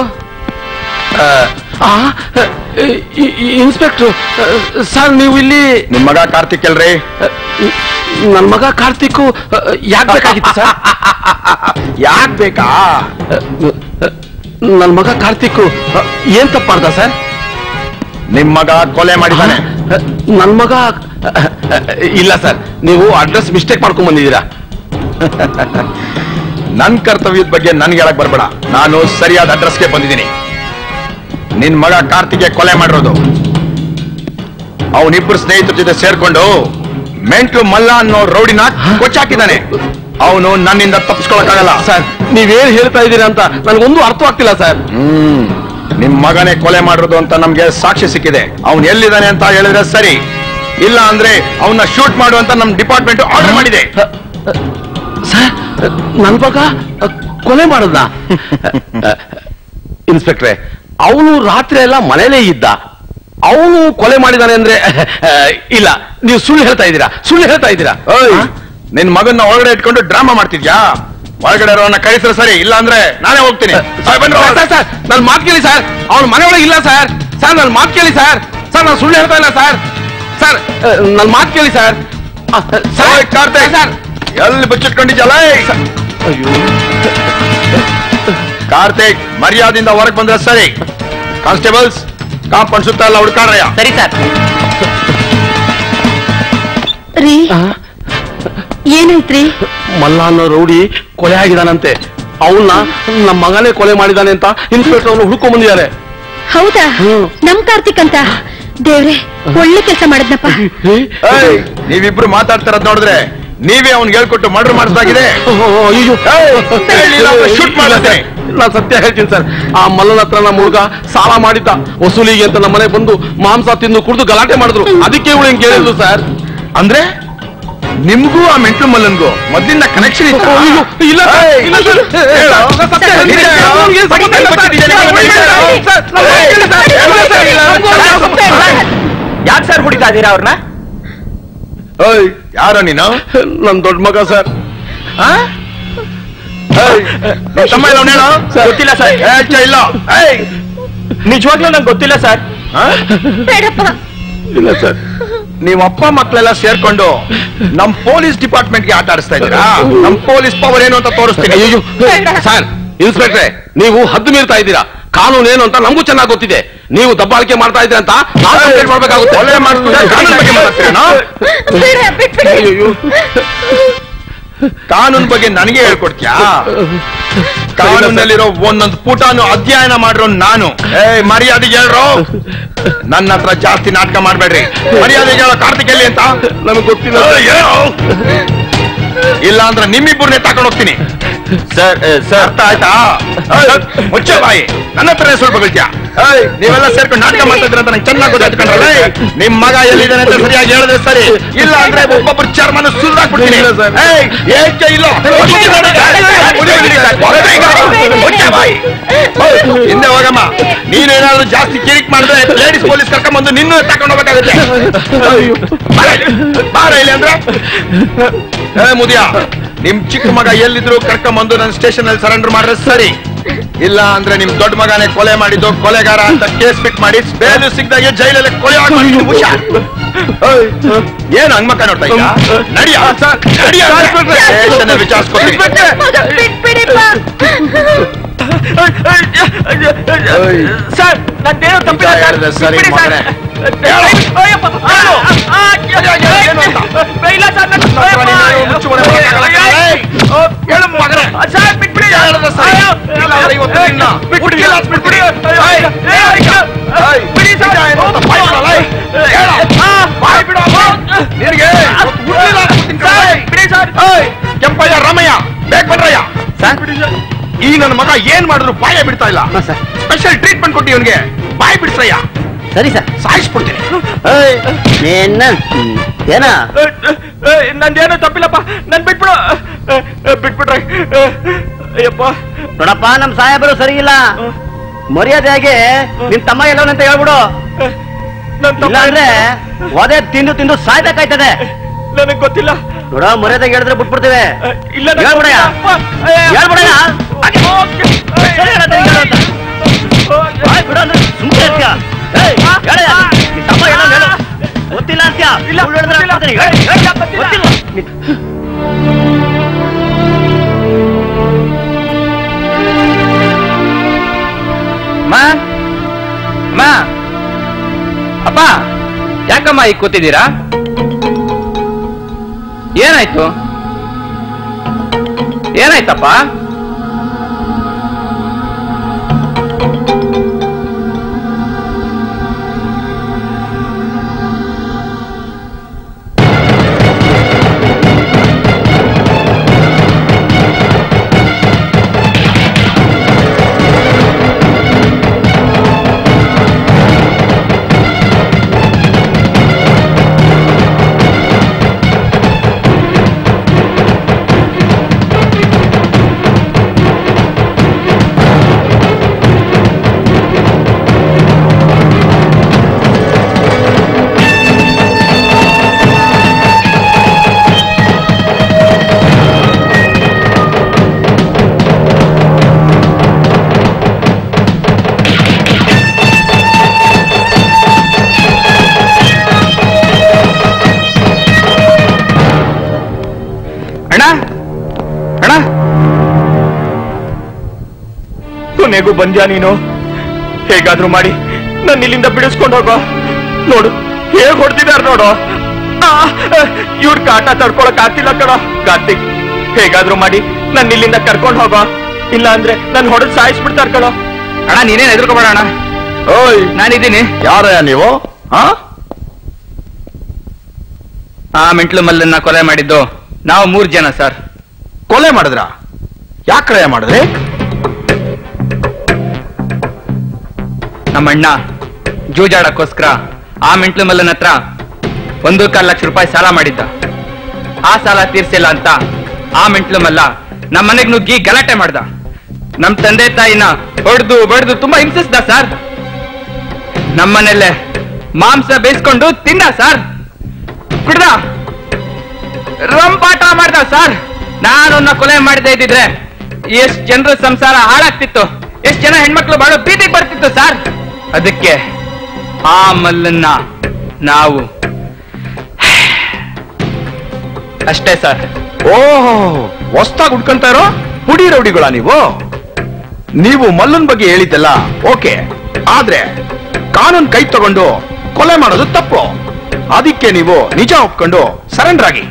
[SPEAKER 7] ಇನ್ಸ್ಪೆಕ್ಟರ್ ಸರ್ ನೀವು ಇಲ್ಲಿ
[SPEAKER 6] ನಿಮ್ ಮಗ ಕಾರ್ತಿಕ್ ಎಲ್ರಿ
[SPEAKER 7] ನನ್ನ ಮಗ ಕಾರ್ತಿಕ್ ಯಾಕೆ ಬೇಕಾಗಿತ್ತು ಸರ್
[SPEAKER 6] ಯಾಕ್ ಬೇಕಾ
[SPEAKER 7] ನನ್ನ ಮಗ ಕಾರ್ತಿಕ್ ಏನ್ ತಪ್ಪು ಮಾಡ್ದ ಸರ್
[SPEAKER 6] ನಿಮ್ ಮಗ ಕೊಲೆ ಮಾಡಿದಾನೆ
[SPEAKER 7] ನನ್ನ ಮಗ ಇಲ್ಲ ಸರ್ ನೀವು ಅಡ್ರೆಸ್ ಮಿಸ್ಟೇಕ್ ಮಾಡ್ಕೊಂಡ್ ಬಂದಿದ್ದೀರಾ
[SPEAKER 6] ನನ್ ಕರ್ತವ್ಯದ ಬಗ್ಗೆ ನನ್ಗೆ ಹೇಳಕ್ ಬರ್ಬೇಡ ನಾನು ಸರಿಯಾದ ಅಡ್ರೆಸ್ಗೆ ಬಂದಿದ್ದೀನಿ ನಿನ್ ಮಗ ಕಾರ್ತಿಗೆ ಕೊಲೆ ಮಾಡಿರೋದು ಅವನಿಬ್ರು ಸ್ನೇಹಿತರ ಜೊತೆ ಸೇರ್ಕೊಂಡು ಮೆಂಟ್ಲು ಮಲ್ಲ ಅನ್ನೋ ರೌಡಿನ ಕೊಚ್ಚಾಕಿದ್ದಾನೆ ಅವನು ನನ್ನಿಂದ ತಪ್ಪಿಸ್ಕೊಳಕ್ಕಾಗಲ್ಲ
[SPEAKER 7] ಸರ್ ನೀವೇನ್ ಹೇಳ್ತಾ ಇದ್ದೀರಾ ಅಂತ ನನಗೊಂದು ಅರ್ಥವಾಗ್ತಿಲ್ಲ ಸರ್
[SPEAKER 6] ಹ್ಮ್ ನಿಮ್ ಮಗನೇ ಕೊಲೆ ಮಾಡಿರೋದು ಅಂತ ನಮ್ಗೆ ಸಾಕ್ಷಿ ಸಿಕ್ಕಿದೆ ಅವನ್ ಎಲ್ಲಿದ್ದಾನೆ ಅಂತ ಹೇಳಿದ್ರೆ ಸರಿ ಇಲ್ಲ ಅಂದ್ರೆ ಅವನ್ನ ಶೂಟ್ ಮಾಡು ಅಂತ ನಮ್ ಡಿಪಾರ್ಟ್ಮೆಂಟ್ ಆರ್ಡರ್ ಮಾಡಿದೆ
[SPEAKER 7] ಸರ್ ನನ್ ಮಗ ಕೊಲೆ ಮಾಡದ ಇನ್ಸ್ಪೆಕ್ಟ್ರೆ ಅವನು ರಾತ್ರಿ ಎಲ್ಲ ಮನೇಲೇ ಇದ್ದ ಅವನು ಕೊಲೆ ಮಾಡಿದಾನೆ ಅಂದ್ರೆ ಇಲ್ಲ ನೀವು ಸುಳ್ಳು ಹೇಳ್ತಾ ಇದ್ದೀರಾ ಸುಳ್ಳು ಹೇಳ್ತಾ ಇದ್ದೀರಾ
[SPEAKER 6] ಓಯ್ ನಿನ್ ಮಗನ್ನ ಒಳಗಡೆ ಇಟ್ಕೊಂಡು ಡ್ರಾಮಾ ಮಾಡ್ತಿದ್ಯಾ ಒಳಗಡೆ ಇರೋನ್ನ ಕಳಿಸ್ರೆ ಸರಿ ಇಲ್ಲ ಅಂದ್ರೆ ನಾನೇ ಹೋಗ್ತೀನಿ
[SPEAKER 7] ಸರ್, ಸರ್, ಸರ್, ನನ್ ಮಾತು ಕೇಳಿ ಸರ್ ಅವನ ಮನೆ ಒಳಗೆ ಇಲ್ಲ ಸರ್ ಸರ್ ನನ್ ಮಾತು ಕೇಳಿ ಸರ್ ಸರ್ ನಾನು ಸುಳ್ಳು ಹೇಳ್ತಾ ಇಲ್ಲ ಸರ್ ಸರ್ ನನ್ ಮಾತು ಕೇಳಿ ಸರ್ ಅ, ಸರ್
[SPEAKER 6] ಓಯ್, ಕಾರ್ತಿಕ್.
[SPEAKER 7] ಸರ್
[SPEAKER 6] ಎಲ್ಲಿ ಬಚ್ಚಿಟ್ಕೊಂಡಿದ್ಯಲ್ಲ
[SPEAKER 7] ಅಯ್ಯೋ
[SPEAKER 6] ಕಾರ್ತಿಕ್ ಮರ್ಯಾದಿಂದ ಹೊರಗೆ ಬಂದ್ರೆ ಸರಿ ಕಾನ್ಸ್ಟೇಬಲ್ಸ್ ಕಾಂಪೌಂಡ್ ಸುತ್ತ ಎಲ್ಲ ಹುಡ್ಕಾಡ್ರಯ್ಯ
[SPEAKER 8] ಸರಿ ಸರ್
[SPEAKER 4] ರೀ ಏನಾಯ್ತ್ರಿ
[SPEAKER 7] ಮಲ್ಲ ಅನ್ನೋ ರೌಡಿ ಕೊಲೆ ಆಗಿದಾನಂತೆ ಅವನ್ನ ನಮ್ಮ ಮಗನೇ ಕೊಲೆ ಮಾಡಿದಾನೆ ಅಂತ ಇನ್ಸ್ಪೆಕ್ಟರ್ ಅವನು ಹುಡ್ಕೊಂಡ್ ಬಂದಿದ್ದಾರೆ
[SPEAKER 4] ಹೌದಾ ನಮ್ ಕಾರ್ತಿಕ್ ಅಂತ ದೇವ್ರೆ ಒಳ್ಳೆ ಕೆಲಸ ಮಾಡದ್ನಪ್ಪ
[SPEAKER 6] ಏಯ್, ನೀವಿಬ್ರು ಮಾತಾಡ್ತಿರೋದ್ ನೋಡಿದ್ರೆ ನೀವೇ ಅವ್ನ್ ಹೇಳ್ಕೊಟ್ಟು ಮರ್ಡರ್ ಮಾಡಿಸ್ದಾಗಿದೆ
[SPEAKER 7] ಅಯ್ಯೋ
[SPEAKER 6] ಶೂಟ್ ಮಾಡ್ಲತ್ತೆ
[SPEAKER 7] ನಾನ್ ಸತ್ಯ ಹೇಳ್ತೀನಿ ಸರ್ ಆ ಮಲ್ಲನ ಹತ್ರ ನಮ್ಮ ಹುಡುಗ ಸಾಲ ಮಾಡಿದ್ದ ವಸೂಲಿಗೆ ಅಂತ ನಮ್ಮ ಮನೆ ಬಂದು ಮಾಂಸ ತಿಂದು ಕುಡಿದು ಗಲಾಟೆ ಮಾಡಿದ್ರು ಅದಕ್ಕೆ ಇವಳು ಹಿಂಗ್ ಕೇಳಿದ್ಲು ಸರ್
[SPEAKER 6] ಅಂದ್ರೆ ನಿಮ್ಗೂ ಆ ಮೆಂಟ್ಲು ಮಲ್ಲನ್ಗೂ ಮೊದ್ಲಿಂದ ಕನೆಕ್ಷನ್ ಇತ್ತ
[SPEAKER 7] ಇಲ್ಲ ಸರ್,
[SPEAKER 6] ಏಯ್,
[SPEAKER 7] ಇಲ್ಲ ಸರ್.
[SPEAKER 6] ಹೇಳು.
[SPEAKER 7] ಸತ್ಯ,
[SPEAKER 6] ನಿಜ
[SPEAKER 7] ಸತ್ಯ,
[SPEAKER 6] ಹೇಳು.
[SPEAKER 7] ನಮ್ಗೆ
[SPEAKER 6] ಬಡಿ,
[SPEAKER 7] ಸಂಬಂಧ ಇಲ್ಲ ಸರ್.
[SPEAKER 6] ಬಡಿ, ಬಡಿ, ಬಡಿ,
[SPEAKER 7] ಸರ್,
[SPEAKER 6] ಬಡಿ,
[SPEAKER 7] ಸರ್, ಸರ್,
[SPEAKER 6] ಏಯ್,
[SPEAKER 7] ಸರ್, ಸರ್,
[SPEAKER 8] ಯಾಕೆ ಸರ್ ಹೊಡಿತಾ ಇದೀರಾ ಅವ್ರನ್ನ
[SPEAKER 6] ಏಯ್, ಯಾರೋ ನೀನು
[SPEAKER 7] ನನ್ ದೊಡ್ಡ ಮಗ ಸರ್
[SPEAKER 6] ಏಯ್, ನಿನ್ ತಮ್ಮ ಇಲ್ಲ ಹೇಳು
[SPEAKER 8] ಗೊತ್ತಿಲ್ಲ ಸರ್
[SPEAKER 6] ಏ, ಛೆ, ಇಲ್ಲ ಏಯ್,
[SPEAKER 8] ನಿಜವಾಗ್ಲೂ ನಂಗೆ ಗೊತ್ತಿಲ್ಲ ಸರ್
[SPEAKER 6] ಆ?
[SPEAKER 4] ಬೇಡಪ್ಪ
[SPEAKER 6] ಇಲ್ಲ ಸರ್ ನೀವು ಅಪ್ಪ ಮಕ್ಕಳೆಲ್ಲ ಸೇರ್ಕೊಂಡು ನಮ್ ಪೊಲೀಸ್ ಡಿಪಾರ್ಟ್ಮೆಂಟ್ಗೆ ಆಟ ಆಡಿಸ್ತಾ ಇದ್ದೀರಾ ನಮ್ ಪೊಲೀಸ್ ಪವರ್ ಏನು ಅಂತ ತೋರಿಸ್ತೀನಿ
[SPEAKER 7] ಅಯ್ಯೋ ಸರ್ ಇನ್ಸ್ಪೆಕ್ಟ್ರೆ ನೀವು ಹದ್ದು ಮೀರ್ತಾ ಇದ್ದೀರಾ ಕಾನೂನು ಏನು ಅಂತ ನಮಗೂ ಚೆನ್ನಾಗಿ ಗೊತ್ತಿದೆ ನೀವು ದಬ್ಬಾಳಿಕೆ ಮಾಡ್ತಾ ಇದ್ದೀರಾ ಅಂತ ನಾವು ಕಂಪ್ಲೇಂಟ್ ಮಾಡ್ಬೇಕಾಗುತ್ತೆ
[SPEAKER 6] ಒಳ್ಳೆ ಮಾಡ್ತಿದ್ರೆ ಕಾನೂನು ಬಗ್ಗೆ ಮಾತಾಡ್ತೀರೇನೋ?
[SPEAKER 4] ಬೇಡ ಬಿಟ್ಬಿಡಿ
[SPEAKER 6] ಅಯ್ಯೋ. ಕಾನೂನು ಬಗ್ಗೆ ನನಗೆ ಹೇಳ್ಕೊಡ್ತೀಯಾ ಕಾನೂನಲ್ಲಿರೋ ಒಂದೊಂದು ಪುಟನು ಅಧ್ಯಯನ ಮಾಡಿರೋ ನಾನು ಏ ಮರ್ಯಾದೆಗೆ ಹೇಳ್ರೋ ನನ್ನ ಹತ್ರ ಜಾಸ್ತಿ ನಾಟಕ ಮಾಡ್ಬೇಡ್ರಿ ಮರ್ಯಾದೆಗೆ ಹೇಳೋ ಕಾರ್ತಿಕ್ ಎಲ್ಲಿ ಅಂತ ನಮಗೆ ಗೊತ್ತಿಲ್ಲ ಇಲ್ಲ ಅಂದ್ರೆ ನಿಮ್ಮಿಬ್ಬರನ್ನೇ ತಗೊಂಡು ಹೋಗ್ತೀನಿ ಸರ್ ಸರ್ ಅರ್ಥ ಆಯ್ತಾ ಏಯ್, ಮುಚ್ಚ ಬಾಯಿ ನನ್ನ ಹತ್ರ ಸ್ವಲ್ಪ ಬೀಳ್ತೀಯ ಏಯ್ ನೀವೆಲ್ಲ ಸೇರ್ಕೊಂಡು ನಾಟಕ ಮಾಡ್ತಾ ಇದ್ರ ಅಂತ ನಂಗೆ ಚೆನ್ನಾಗಿ ಗೊತ್ತಾಯ್ತು ನಿಮ್ ಮಗ ಎಲ್ಲಿದ್ದಾನೆ ಅಂತ ಸರಿಯಾಗಿ ಹೇಳಿದ್ರೆ ಸರಿ ಇಲ್ಲ ಅಂದ್ರೆ ಒಬ್ಬೊಬ್ಬರು ಚರ್ಮನ ಸುಲ್ದಾಕ್ಬಿಡ್ತೀನಿ ಏಯ್ ಏಕೆ ಇಲ್ಲ ಮುಚ್ಚ ಬಾಯಿ ಏಯ್, ಹಿಂದೆ ಹೋಗಮ್ಮ ನೀನೇನಾದ್ರೂ ಜಾಸ್ತಿ ಕಿರಿಕ್ ಮಾಡಿದ್ರೆ ಲೇಡೀಸ್ ಪೊಲೀಸ್ ಕರ್ಕೊಂಡ್ಬಂದು ನಿನ್ನೂ ತಗೊಂಡು ಹೋಗ್ಬೇಕಾಗುತ್ತೆ ಬಾರ ಇಲ್ಲಿ. ಬಾರ ಇಲ್ಲಿ ಅಂದ್ರೆ ಏ ಮುದಿಯ ನಿಮ್ ಚಿಕ್ಕ ಮಗ ಎಲ್ಲಿದ್ರು ಕರ್ಕೊಂಬಂದು ನನ್ನ ಸ್ಟೇಷನ್ ಅಲ್ಲಿ ಸರೆಂಡರ್ ಮಾಡಿದ್ರೆ ಸರಿ ಇಲ್ಲ ಅಂದ್ರೆ ನಿಮ್ ದೊಡ್ಡ ಮಗನೇ ಕೊಲೆ ಮಾಡಿದ್ದು ಕೊಲೆಗಾರ ಅಂತ ಕೇಸ್ ಫಿಟ್ ಮಾಡಿ ಬೇಲು ಸಿಕ್ದಾಗೆ ಜೈಲಲ್ಲಿ ಕೊಲೆ ಆಗ್ಬಿಟ್ಟು ಹುಷಾರ್ ಏಯ್, ಏನ್ ಹಂಗ್ಮಕ್ಕ ನೋಡ್ತಾ ಇದ್ದ ನಡಿಯ ನಡಿಯ ಸ್ಟೇಷನ್ ವಿಚಾರಿಸ್ಕೊತೀನಿ
[SPEAKER 4] ಮಗ ಬಿಟ್ಬಿಡಿಪ್ಪ
[SPEAKER 8] ಸರ್ ನಂದೇನೋ ತಪ್ಪಿಲ್ಲ
[SPEAKER 6] ನಿಜ ಹೇಳಿದ್ರೆ ಸರಿ ಮಗನೇ. ಹೇಳು. ಏನು ಅಂತ?
[SPEAKER 8] ಇಲ್ಲ ಸರ್
[SPEAKER 6] ನನ್ನ ಹತ್ರ ನೀನು ಮುಚ್ಚು ಮನೆ ಒಳಗಾಗಲ್ಲ ಕಣೋ. ಏಯ್, ಹೇಳು ಮಗನೇ.
[SPEAKER 8] ಸರ್ ಬಿಟ್ಬಿಡಿ
[SPEAKER 6] ಹೇಳಿದ್ರೆ ಸರಿ. ಇಲ್ಲ ಅಂದ್ರೆ ಇವತ್ತು ನಿನ್ನ ಹುಡುಗಿಲ್ಲ ಬಿಟ್ಬಿಡಿ. ಏಯ್, ಏಯ್,
[SPEAKER 8] ಬಿಡಿ ಸರ್.
[SPEAKER 6] ನಿಜ ಏನು ಅಂತ ಬಾಯ್ ಬಿಡಲ್ಲ, ಏಯ್. ಹೇಳು. ಬಾಯ್ ಬಿಡು ಅಮ್ಮ. ನಿನಗೆ ಇವತ್ತು ಹುಡುಗಿಲ್ಲ ಅಂದ್ಬಿಡ್ತೀನಿ ಕಣೋ, ಏಯ್.
[SPEAKER 8] ಬಿಡಿ ಸರ್
[SPEAKER 6] ಏಯ್, ಕೆಂಪಯ್ಯ ರಾಮಯ್ಯ ಬೇಕ್ ಬನ್ರಯ್ಯ ಈ ನನ್ನ ಮಗ ಏನ್ ಮಾಡಿದ್ರು ಬಾಯ ಬಿಡ್ತಾ ಇಲ್ಲ ಸ್ಪೆಷಲ್ ಟ್ರೀಟ್ಮೆಂಟ್ ಕೊಟ್ಟಿ ಇವನ್ಗೆ ಬಾಯ್ ಬಿಡ್ಸಯ್ಯ
[SPEAKER 2] ಸರಿ ಸರ್
[SPEAKER 6] ಸಾಯಿಸ್ಬಿಡ್ತೀನಿ
[SPEAKER 2] ನಿನ್ನ ಏನ
[SPEAKER 8] ನಂದೇನೋ ತಪ್ಪಿಲ್ಲಪ್ಪ ನನ್ ಬಿಟ್ಬಿಡು ಬಿಟ್ಬಿಟ್ರೆ ಅಯ್ಯಪ್ಪ
[SPEAKER 2] ನೋಡಪ್ಪ ನಮ್ ಸಾಹೇಬರು ಸರಿ ಇಲ್ಲ ಮರ್ಯಾದೆಯಾಗಿ ನಿನ್ ತಮ್ಮ ಎಲ್ಲವನಂತ ಹೇಳ್ಬಿಡು
[SPEAKER 8] ನನ್
[SPEAKER 2] ಇಲ್ಲ ಅಂದ್ರೆ ಒದೆ ತಿಂದು ತಿಂದು ಸಾಯ್ತಕ್ಕಾಯ್ತದೆ
[SPEAKER 8] ನನಗ್ ಗೊತ್ತಿಲ್ಲ
[SPEAKER 2] ನೋಡ ಮರ್ಯಾದೆಗೆ ಹೇಳಿದ್ರೆ ಬಿಟ್ಬಿಡ್ತೇವೆ
[SPEAKER 8] ಇಲ್ಲ ನಂಗ್
[SPEAKER 2] ಹೇಳ್ಬಿಡಯ್ಯ.
[SPEAKER 8] ಗೊತ್ತಿಲ್ಲ. ಅಯ್ಯ.
[SPEAKER 2] ಹೇಳ್ಬಿಡಯ್ಯ.
[SPEAKER 8] ಓಕೆ.
[SPEAKER 2] ಸರಿ ಹೇಳತ್ತೆ, ಹಿಂಗೆ ಹೇಳತ್ತೆ. ಬಾಯ್ ಬಿಡು ಅಂದ್ರೆ ಸುಮ್ನೆ ಇರ್ತೀಯ. ಏಯ್, ಹೇಳಯ್ಯ, ನಿನ್ ತಮ್ಮ ಏನೋ ಹೇಳು. ಗೊತ್ತಿಲ್ಲ ಅಂತ್ಯ
[SPEAKER 8] ಇಲ್ಲ,
[SPEAKER 2] ಸುಳ್ಳು ಹೇಳಿದ್ರೆ
[SPEAKER 8] ಗೊತ್ತಿಲ್ಲ.
[SPEAKER 2] ಹಾಕ್ಬಿಡ್ತೀನಿ. ಹೇಳು, ಹೇಳು,
[SPEAKER 8] ಇಲ್ಲ, ಗೊತ್ತಿಲ್ಲ.
[SPEAKER 2] ಗೊತ್ತಿಲ್ಲ
[SPEAKER 8] ಅಮ್ಮ ಅಮ್ಮ ಅಪ್ಪ ಯಾಕಮ್ಮ ಈಗ ಕೂತಿದ್ದೀರಾ ಏನಾಯ್ತು ಏನಾಯ್ತಪ್ಪ ಅಣ್ಣ ಅಣ್ಣ ಕೊನೆಗೂ ಬಂದ್ಯಾ ನೀನು ಹೇಗಾದ್ರೂ ಮಾಡಿ ನನ್ನ ಇಲ್ಲಿಂದ ಬಿಡಿಸ್ಕೊಂಡು ಹೋಗೋ ನೋಡು ಹೇಗ್ ಹೊಡ್ತಿದಾರ ನೋಡು ಇವ್ರ ಕಾಟ ತಡ್ಕೊಳಕ್ ಆಗ್ತಿಲ್ಲ ಕಣೋ ಕಾರ್ತಿಕ್ ಹೇಗಾದ್ರೂ ಮಾಡಿ ನನ್ನ ಇಲ್ಲಿಂದ ಕರ್ಕೊಂಡು ಹೋಗೋ ಇಲ್ಲ ಅಂದ್ರೆ ನನ್ ಹೊಡೆದ್ ಸಾಯಿಸ್ಬಿಡ್ತಾರ ಕಣೋ ಅಣ್ಣ ನೀನೇನ್ ಎದುರ್ಕೋಬೇಡ ಅಣ್ಣ
[SPEAKER 6] ಓಯ್
[SPEAKER 8] ನಾನಿದ್ದೀನಿ
[SPEAKER 6] ಯಾರಯ್ಯ ನೀವು ಹಾ
[SPEAKER 8] ಆ ಮೆಂಟ್ಲು ಮಲ್ಲನ್ನ ಕೊಲೆ ಮಾಡಿದ್ದು ನಾವು ಮೂರ್ ಜನ ಸರ್
[SPEAKER 6] ಕೊಲೆ ಮಾಡಿದ್ರ ಯಾಕ್ರಯ ಮಾಡಿದ್ರಿ
[SPEAKER 8] ನಮ್ಮ ಅಣ್ಣ ಜೂಜಾಡಕ್ಕೋಸ್ಕರ ಆ ಮೆಂಟ್ಲು ಮಲ್ಲನ ಹತ್ರ ಒಂದು ಕಾಲ್ ಲಕ್ಷ ರೂಪಾಯಿ ಸಾಲ ಮಾಡಿದ್ದ ಆ ಸಾಲ ತೀರ್ಸಿಲ್ಲ ಅಂತ ಆ ಮೆಂಟ್ಲು ಮಲ್ಲ ನಮ್ಮ ಮನೆಗ್ ನುಗ್ಗಿ ಗಲಾಟೆ ಮಾಡ್ದ ನಮ್ ತಂದೆ ತಾಯಿನ ಹೊಡೆದು ಬಡ್ದು ತುಂಬಾ ಹಿಂಸಿಸ್ದ ಸರ್ ನಮ್ಮನೆಲ್ಲೇ ಮಾಂಸ ಬೇಯಿಸ್ಕೊಂಡು ತಿಂದ ಸರ್ ಕುಡ್ದ ರಂಪಾಟ ಮಾಡ್ದ ಸರ್ ನಾನೊನ್ನ ಕೊಲೆ ಮಾಡದೇ ಇದ್ದಿದ್ರೆ ಎಷ್ಟ್ ಜನರ ಸಂಸಾರ ಹಾಳಾಗ್ತಿತ್ತು ಎಷ್ಟ್ ಜನ ಹೆಣ್ಮಕ್ಳು ಬಾಳೋ ಪ್ರೀತಿ ಬರ್ತಿತ್ತು ಸರ್ ಅದಕ್ಕೆ ಆ ಮಲ್ಲನ್ನ ನಾವು ಅಷ್ಟೇ ಸರ್
[SPEAKER 6] ಓಹೋ ಹೊಸ್ದಾಗ್ ಹುಡ್ಕೊಂತ ಇರೋ ಪುಡಿ ರೌಡಿಗಳ ನೀವು ನೀವು ಮಲ್ಲನ್ ಬಗ್ಗೆ ಹೇಳಿದ್ದಲ್ಲ ಓಕೆ ಆದ್ರೆ ಕಾನೂನ್ ಕೈ ತಗೊಂಡು ಕೊಲೆ ಮಾಡೋದು ತಪ್ಪು ಅದಕ್ಕೆ ನೀವು ನಿಜ ಒಪ್ಕೊಂಡು ಸರೆಂಡರ್ ಆಗಿ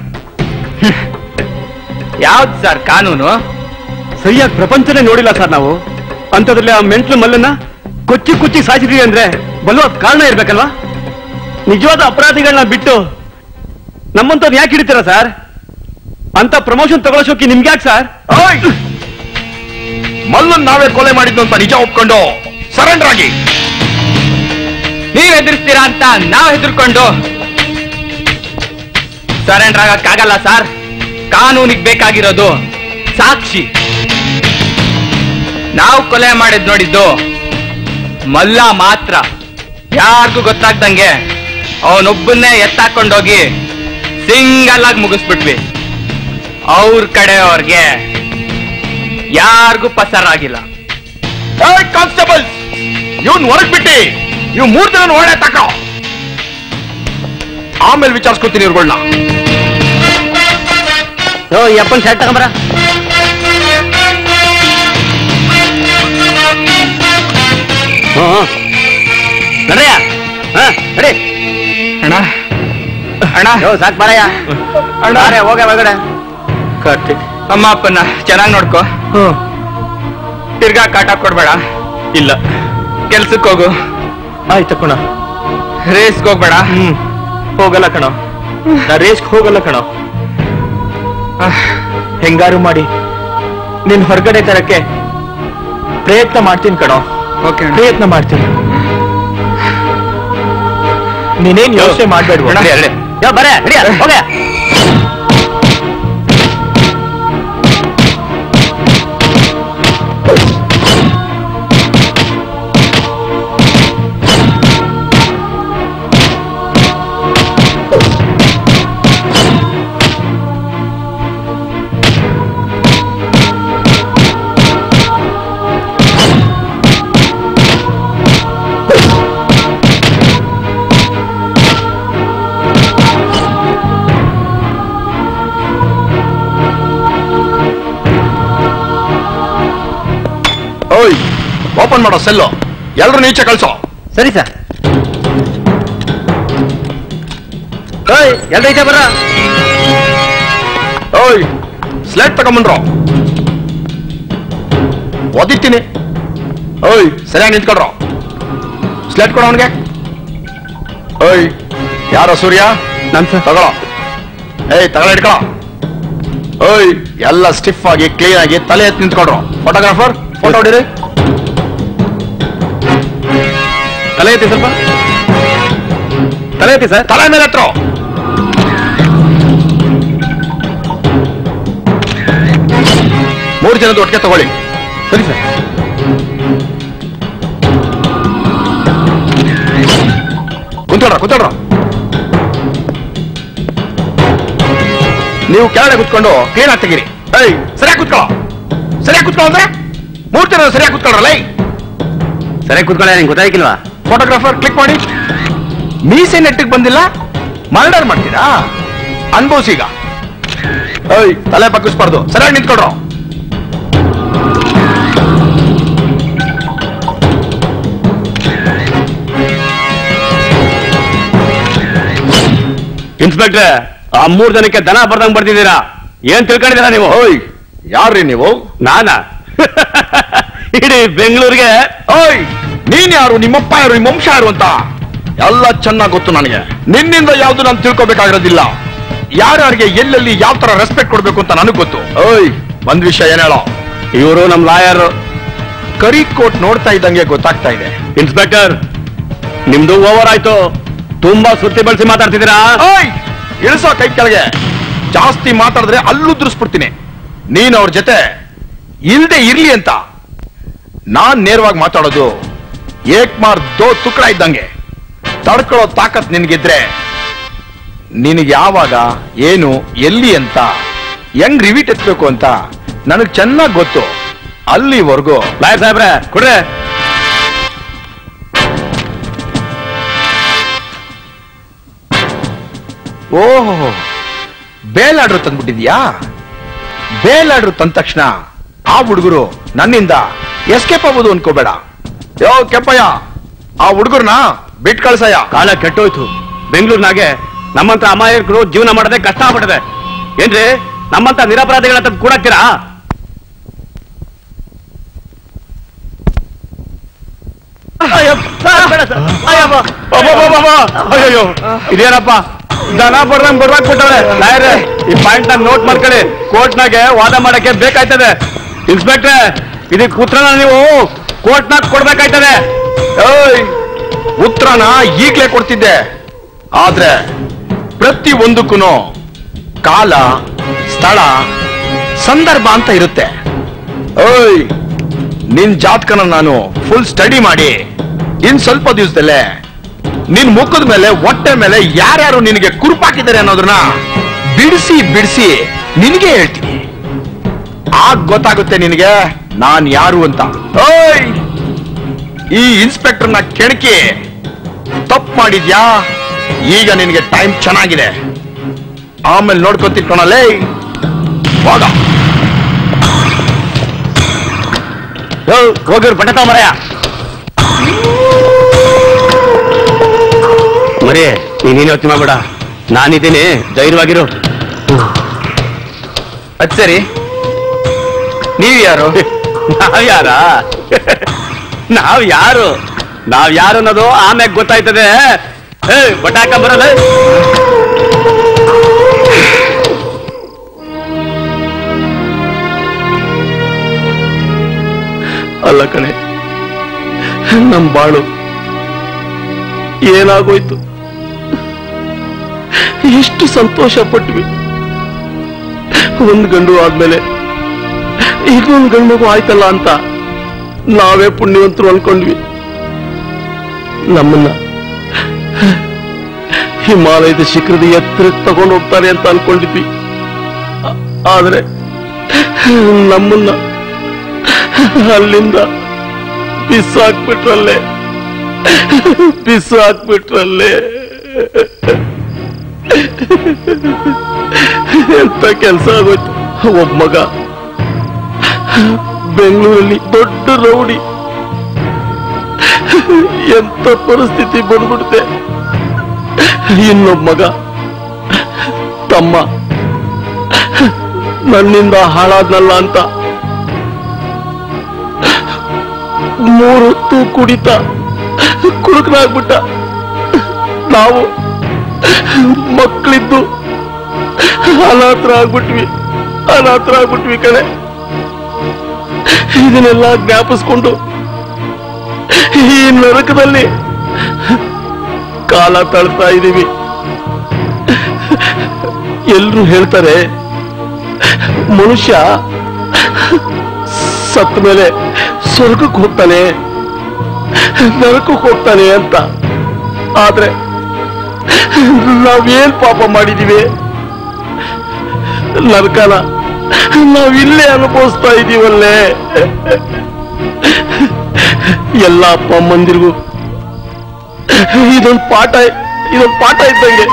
[SPEAKER 8] ಯಾವ್ದು ಸರ್ ಕಾನೂನು
[SPEAKER 1] ಸರಿಯಾಗಿ ಪ್ರಪಂಚನೇ ನೋಡಿಲ್ಲ ಸರ್ ನಾವು ಅಂಥದ್ರಲ್ಲಿ ಆ ಮೆಂಟ್ಲು ಮಲ್ಲನ್ನ ಕೊಚ್ಚಿ ಕುಚ್ಚಿ ಸಾಯಿಸಿದ್ವಿ ಅಂದ್ರೆ ಬಲವಾದ ಕಾರಣ ಇರ್ಬೇಕಲ್ವಾ ನಿಜವಾದ ಅಪರಾಧಿಗಳನ್ನ ಬಿಟ್ಟು ನಮ್ಮಂತವ್ರು ಯಾಕೆ ಹಿಡಿತೀರಾ ಸರ್ ಅಂತ ಪ್ರಮೋಷನ್ ತಗೊಳ್ಳೋ ಶೋಕಿ ನಿಮ್ಗೆ ಯಾಕೆ ಸರ್
[SPEAKER 6] ಓಯ್! ಮಲ್ಲನ್ ನಾವೇ ಕೊಲೆ ಮಾಡಿದ್ದು ಅಂತ ನಿಜ ಒಪ್ಕೊಂಡು ಸರೆಂಡರ್ ಆಗಿ
[SPEAKER 8] ನೀವ್ ಹೆದರ್ಸ್ತೀರಾ ಅಂತ ನಾವ್ ಹೆದರ್ಕೊಂಡು ಸರೆಂಡರ್ ಆಗಕ್ಕಾಗಲ್ಲ ಸರ್ ಕಾನೂನಿಗೆ ಬೇಕಾಗಿರೋದು ಸಾಕ್ಷಿ ನಾವು ಕೊಲೆ ಮಾಡಿದ್ ನೋಡಿದ್ದು ಮಲ್ಲ ಮಾತ್ರ ಯಾರಿಗೂ ಗೊತ್ತಾಗ್ದಂಗೆ ಅವನೊಬ್ಬನ್ನೇ ಎತ್ತಾಕೊಂಡೋಗಿ ಸಿಂಗಲ್ ಆಗಿ ಮುಗಿಸ್ಬಿಟ್ವಿ ಅವ್ರ ಕಡೆಯವ್ರಿಗೆ ಯಾರಿಗೂ ಪಸರಾಗಿಲ್ಲ
[SPEAKER 6] ಕಾನ್ಸ್ಟೇಬಲ್ಸ್ ಇವನ್ ಹೊರಗ್ ಬಿಟ್ಟಿ ಇವ್ ಮೂರ್ ಜನ ಒಳ್ಳೆ ತಕ ಆಮೇಲೆ ವಿಚಾರಿಸ್ಕೊತೀನಿ ಇವ್ರುಗಳ್ನ
[SPEAKER 1] ಓ ಯಪ್ಪನ್ ಶರ್ಟ್ ತಗೊಂಬರ ನಡ್ರಯ್ಯ ಹಾ ನಡಿ
[SPEAKER 8] ಅಣ್ಣ ಅಣ್ಣ
[SPEAKER 1] ಯೋ ಸಾಕ್ ಬರಯ್ಯ
[SPEAKER 8] ಅಣ್ಣ.
[SPEAKER 1] ಅರೆ ಹೋಗ ಒಳಗಡೆ
[SPEAKER 8] ಕಾರ್ತಿಕ್ ಅಮ್ಮ ಅಪ್ಪನ ಚೆನ್ನಾಗಿ ನೋಡ್ಕೋ ತಿರ್ಗಾ ಕಾಟ ಕೊಡ್ಬೇಡ
[SPEAKER 1] ಇಲ್ಲ
[SPEAKER 8] ಕೆಲ್ಸಕ್ಕೆ ಹೋಗು
[SPEAKER 1] ಆಯ್ತು ಕಣ
[SPEAKER 8] ರೇಸ್ಗೆ ಹೋಗ್ಬೇಡ
[SPEAKER 1] ಹ್ಮ್ ಹೋಗಲ್ಲ ಕಣ ನಾ ರೇಸ್ಗೆ ಹೋಗಲ್ಲ ಕಣ ಹೆಂಗಾರು ಮಾಡಿ ನಿನ್ ಹೊರಗಡೆ ತರಕ್ಕೆ ಪ್ರಯತ್ನ ಮಾಡ್ತೀನಿ ಕಣೋ
[SPEAKER 8] ಓಕೆ
[SPEAKER 1] ಪ್ರಯತ್ನ ಮಾಡ್ತೀನಿ ನೀನೇನ್ ಯೋಚನೆ ಮಾಡ್ಬೇಡ್ವ
[SPEAKER 8] ಅಣ್ಣ.
[SPEAKER 1] ಯೋ ಬರೇ ನಡಿಯ ಹೋಗ
[SPEAKER 6] ಓಯ್ ಓಪನ್ ಮಾಡೋ ಸೆಲ್ಲು ಎಲ್ರು ನೀಚೆ ಕಳ್ಸೋ
[SPEAKER 1] ಸರಿ ಸರ್ ಓಯ್ ಎಲ್ರ ಐತೆ ಬರ
[SPEAKER 6] ಓಯ್ ಸ್ಲೇಟ್ ತಗೊಂಬಂಡ್ರು ಓದಿತ್ತೀನಿ ಓಯ್ ಸರಿಯಾಗಿ ನಿಂತ್ಕೊಳ್ರು ಸ್ಲೇಟ್ ಕೊಡ ಅವನಿಗೆ ಓಯ್ ಯಾರೋ ಸೂರ್ಯ
[SPEAKER 1] ನನ್ ಸರ್
[SPEAKER 6] ತಗೊಳ್ಳೋ ಏಯ್ ತಗೊಳ ಇಟ್ಕೊಳ್ಳೋ ಓಯ್ ಎಲ್ಲ ಸ್ಟಿಫ್ ಆಗಿ ಕ್ಲೀನ್ ಆಗಿ ತಲೆ ಎತ್ತಿ ನಿಂತ್ಕೊಳ್ರು ಫೋಟೋಗ್ರಾಫರ್ ಫೋಟೋ ಹೊಡಿರಿ
[SPEAKER 1] ತಲೆ ಐತಿ ಸ್ವಲ್ಪ ತಲೆ ಐತಿ ಸರ್
[SPEAKER 6] ತಲೆ ಮೇಲೆ ಹತ್ರ ಮೂರು ಜನದ ಒಟ್ಟಿಗೆ ತಗೊಳ್ಳಿ
[SPEAKER 1] ಸರಿ ಸರ್
[SPEAKER 6] ಕುಂತ್ಕೊಳ್ರ ಕುಂತ್ಕೊಳ್ರ ನೀವು ಕೆಳಗಡೆ ಕುತ್ಕೊಂಡು ಕ್ಲೀನ್ ಆಗಿ ತೆಗೀರಿ ಏಯ್ ಸರಿಯಾಗಿ ಕುತ್ಕೊಳ್ಳೋ ಸರಿಯಾಗಿ ಕುತ್ಕೊಳ್ಳೋ ಅಂದ್ರೆ ಮೂರು ಜನ ಸರಿಯಾಗಿ ಕುತ್ಕೊಳ್ರಲ್ಲ
[SPEAKER 1] ಸರಿಯಾಗಿ ಕುತ್ಕೊಳ್ಳ ನಿಂಗೆ ಗೊತ್ತಾಗಿಲ್ವಾ
[SPEAKER 6] ಫೋಟೋಗ್ರಾಫರ್ ಕ್ಲಿಕ್ ಮಾಡಿ ಮೀಸೆ ನೆಟ್ಟಿಗೆ ಬಂದಿಲ್ಲ ಮರ್ಡರ್ ಮಾಡ್ತೀರಾ ಅನ್ಭವಿಸೀಗ ಏಯ್ ತಲೆ ಬಗ್ಗಿಸ್ಬಾರ್ದು ಸರಿಯಾಗಿ ನಿಂತ್ಕೊಳ್ರು
[SPEAKER 1] ಇನ್ಸ್ಪೆಕ್ಟ್ರೆ ಆ ಮೂರ್ ಜನಕ್ಕೆ ದನ ಬರ್ದಂಗ್ ಬರ್ತಿದ್ದೀರಾ ಏನ್ ತಿಳ್ಕೊಂಡಿದ್ದೀರಾ ನೀವು
[SPEAKER 6] ಓಯ್ ಯಾರ್ರಿ ನೀವು
[SPEAKER 1] ನಾನಾ ಇಡೀ ಬೆಂಗಳೂರಿಗೆ
[SPEAKER 6] ಓಯ್ ನೀನ್ ಯಾರು ನಿಮ್ಮಪ್ಪ ಯಾರು ನಿಮ್ಮ ವಂಶ ಯಾರು ಅಂತ ಎಲ್ಲ ಚೆನ್ನಾಗ್ ಗೊತ್ತು ನನಗೆ ನಿನ್ನಿಂದ ಯಾವ್ದು ನಾನು ತಿಳ್ಕೊಬೇಕಾಗಿರೋದಿಲ್ಲ ಯಾರ್ಯಾರಿಗೆ ಎಲ್ಲೆಲ್ಲಿ ಯಾವ ತರ ರೆಸ್ಪೆಕ್ಟ್ ಕೊಡ್ಬೇಕು ಅಂತ ನನಗ್ ಗೊತ್ತು ಓಯ್ ಒಂದ್ ವಿಷಯ ಏನ್ ಹೇಳೋ
[SPEAKER 1] ಇವರು ನಮ್ ಲಾಯರ್
[SPEAKER 6] ಕರಿ ಕೋಟ್ ನೋಡ್ತಾ ಇದ್ದಂಗೆ ಗೊತ್ತಾಗ್ತಾ ಇದೆ
[SPEAKER 1] ಇನ್ಸ್ಪೆಕ್ಟರ್ ನಿಮ್ದು ಓವರ್ ಆಯ್ತು ತುಂಬಾ ಸುತ್ತಿ ಬಳಸಿ ಮಾತಾಡ್ತಿದ್ದೀರಾ
[SPEAKER 6] ಓಯ್ ಇಳಿಸೋ ಕೈ ಕೆಳಗೆ ಜಾಸ್ತಿ ಮಾತಾಡಿದ್ರೆ ಅಲ್ಲುದ್ರಿಸ್ಬಿಡ್ತೀನಿ ನೀನ್ ಅವ್ರ ಜೊತೆ ಇಲ್ದೆ ಇರ್ಲಿ ಅಂತ ನಾನ್ ನೇರವಾಗಿ ಮಾತಾಡೋದು ಏಕ್ ಮಾರ್ ದೋ ತುಕಡ ಇದ್ದಂಗೆ ತಡ್ಕೊಳ್ಳೋ ತಾಕತ್ ನಿನಗಿದ್ರೆ ನಿನಗೆ ಯಾವಾಗ ಏನು ಎಲ್ಲಿ ಅಂತ ಹೆಂಗ್ ರಿವೀಟ್ ಎತ್ಬೇಕು ಅಂತ ನನಗ್ ಚೆನ್ನಾಗ್ ಗೊತ್ತು ಅಲ್ಲಿವರೆಗೂ
[SPEAKER 7] ಲಾಯರ್ ಸಾಹೇಬ್ರೆ ಕೊಡ್ರೆ
[SPEAKER 6] ಓಹೋ ಬೇಲ್ ಆರ್ಡರ್ ತಂದ್ಬಿಟ್ಟಿದ್ಯಾ ಬೇಲ್ ಆರ್ಡರ್ ತಂದ ತಕ್ಷಣ ಆ ಹುಡುಗರು ನನ್ನಿಂದ ಎಸ್ಕೇಪ್ ಆಗ್ಬೋದು ಅನ್ಕೋಬೇಡ ಯೋ ಕೆಪ್ಪಯ್ಯ ಆ ಹುಡುಗರ್ನ ಬಿಟ್ ಕಳ್ಸಯ್ಯ
[SPEAKER 7] ಕಾಲ ಕೆಟ್ಟೋಯ್ತು ಬೆಂಗಳೂರಿನಾಗೆ ನಮ್ಮಂತ ಅಮಾಯಕರು ಜೀವನ ಮಾಡದೆ ಕಷ್ಟ ಆಗ್ಬಿಟ್ಟದೆ ಏನ್ರಿ ನಮ್ಮಂತ ನಿರಪರಾಧಿಗಳ ತಂದು ಕೂಡಾಕ್ತೀರಾ ಅಯ್ಯೋ ಇದೇನಪ್ಪ ದನ ಬರ್ದಂಗ್ ಬರ್ದಾಕ್ ಬಿಟ್ಟವ್ರೆ ಲಾಯರ್ ಈ ಪಾಯಿಂಟ್ ನಾಗ ನೋಟ್ ಮಾಡ್ಕೊಳ್ಳಿ ಕೋರ್ಟ್ನಾಗೆ ವಾದ ಮಾಡಕ್ಕೆ ಬೇಕಾಯ್ತದೆ ಇನ್ಸ್ಪೆಕ್ಟ್ರೆ ಇದಕ್ಕೆ ಉತ್ತರನ ನೀವು ಕೋರ್ಟ್ನಾಗ ಕೊಡ್ಬೇಕಾಯ್ತದೆ
[SPEAKER 6] ಏಯ್ ಉತ್ತರನ ಈಗ್ಲೇ ಕೊಡ್ತಿದ್ದೆ ಆದ್ರೆ ಪ್ರತಿ ಒಂದಕ್ಕೂ ಕಾಲ ಸ್ಥಳ ಸಂದರ್ಭ ಅಂತ ಇರುತ್ತೆ ಓಯ್ ನಿನ್ ಜಾತಕನ ನಾನು ಫುಲ್ ಸ್ಟಡಿ ಮಾಡಿ ಇನ್ ಸ್ವಲ್ಪ ದಿವಸದಲ್ಲೇ ನಿನ್ ಮುಖದ ಮೇಲೆ ಹೊಟ್ಟೆ ಮೇಲೆ ಯಾರ್ಯಾರು ನಿನಗೆ ಕುರುಪಾಕಿದ್ದಾರೆ ಅನ್ನೋದನ್ನ ಬಿಡಿಸಿ ಬಿಡಿಸಿ ನಿನಗೆ ಹೇಳ್ತೀನಿ ಆಗ ಗೊತ್ತಾಗುತ್ತೆ ನಿನಗೆ ನಾನ್ ಯಾರು ಅಂತ ಓಯ್ ಈ ಇನ್ಸ್ಪೆಕ್ಟರ್ನ ಕೆಣಕಿ ತಪ್ಪು ಮಾಡಿದ್ಯಾ ಈಗ ನಿನಗೆ ಟೈಮ್ ಚೆನ್ನಾಗಿದೆ ಆಮೇಲೆ ನೋಡ್ಕೊತಿರ್ಕೊಳಲೇ ಹೋಗ
[SPEAKER 7] ಹೋಗಿರ್ ಬಟ್ಟೆ ತಗೊಂಬರಯ್ಯ ಮರಿ ನೀನೇನು ಯೋಚನೆ ಮಾಡ್ಬೇಡ ನಾನಿದ್ದೀನಿ ಧೈರ್ಯವಾಗಿರು ಅದ್ ಸರಿ ನೀವ್ ಯಾರು ನಾವ್ ಯಾರ ನಾವ್ ಯಾರು ನಾವ್ ಯಾರು ಅನ್ನೋದು ಆಮ್ಯಾಗ ಗೊತ್ತಾಯ್ತದೆ ಏ ಬಟ್ಟೆ ಹಾಕ ಬರಲ್ಲ
[SPEAKER 3] ಅಲ್ಲ ಕಣೆ ನಮ್ ಬಾಳು ಏನಾಗೋಯ್ತು ಎಷ್ಟು ಸಂತೋಷ ಪಟ್ವಿ ಒಂದ್ ಗಂಡು ಆದ್ಮೇಲೆ ಇದೊಂದ್ ಗಂಡು ಮಗು ಆಯ್ತಲ್ಲ ಅಂತ ನಾವೇ ಪುಣ್ಯವಂತರು ಅನ್ಕೊಂಡ್ವಿ ನಮ್ಮನ್ನ ಹಿಮಾಲಯದ ಶಿಖರದ ಎತ್ತರಕ್ಕೆ ತಗೊಂಡು ಹೋಗ್ತಾರೆ ಅಂತ ಅನ್ಕೊಂಡಿದ್ವಿ ಆ- ಆದ್ರೆ ನಮ್ಮನ್ನ ಅಲ್ಲಿಂದ ಬಿಸಾಕ್ಬಿಟ್ರಲ್ಲೇ ಬಿಸಾಕ್ಬಿಟ್ರಲ್ಲೇ ಎಂತ ಕೆಲಸ ಆಗೋಯ್ತು ಒಬ್ಬ ಮಗ ಬೆಂಗಳೂರಲ್ಲಿ ದೊಡ್ಡ ರೌಡಿ ಎಂತ ಪರಿಸ್ಥಿತಿ ಬಂದ್ಬಿಡುತ್ತೆ ಇನ್ನೊಬ್ಬ ಮಗ ತಮ್ಮ ನನ್ನಿಂದ ಹಾಳಾದ್ನಲ್ಲ ಅಂತ ಮೂರೊತ್ತು ಕುಡಿತ ಕುಡುಕನಾಗ್ಬಿಟ್ಟ ನಾವು ಮಕ್ಕಳಿದ್ದು ಅನಾಥರ ಆಗ್ಬಿಟ್ವಿ ಅನಾಥರ ಆಗ್ಬಿಟ್ವಿ ಕಣೆ ಇದನ್ನೆಲ್ಲ ಜ್ಞಾಪಿಸ್ಕೊಂಡು ಈ ನರಕದಲ್ಲಿ ಕಾಲ ತಳ್ತಾ ಇದೀವಿ ಎಲ್ರು ಹೇಳ್ತಾರೆ ಮನುಷ್ಯ ಸತ್ತ ಮೇಲೆ ಸ್ವರ್ಗಕ್ಕೆ ಹೋಗ್ತಾನೆ ನರಕಕ್ಕೆ ಹೋಗ್ತಾನೆ ಅಂತ ಆದ್ರೆ ನಾವೇನ್ ಪಾಪ ಮಾಡಿದೀವಿ ನರಕನ ನಾವಿಲ್ಲೇ ಅನುಭವಿಸ್ತಾ ಇದೀವಲ್ಲೇ ಎಲ್ಲ ಅಪ್ಪ ಅಮ್ಮಂದಿರಿಗೂ ಇದೊಂದು ಪಾಠ ಇದೊಂದು ಪಾಠ ಇದ್ದಂಗೆ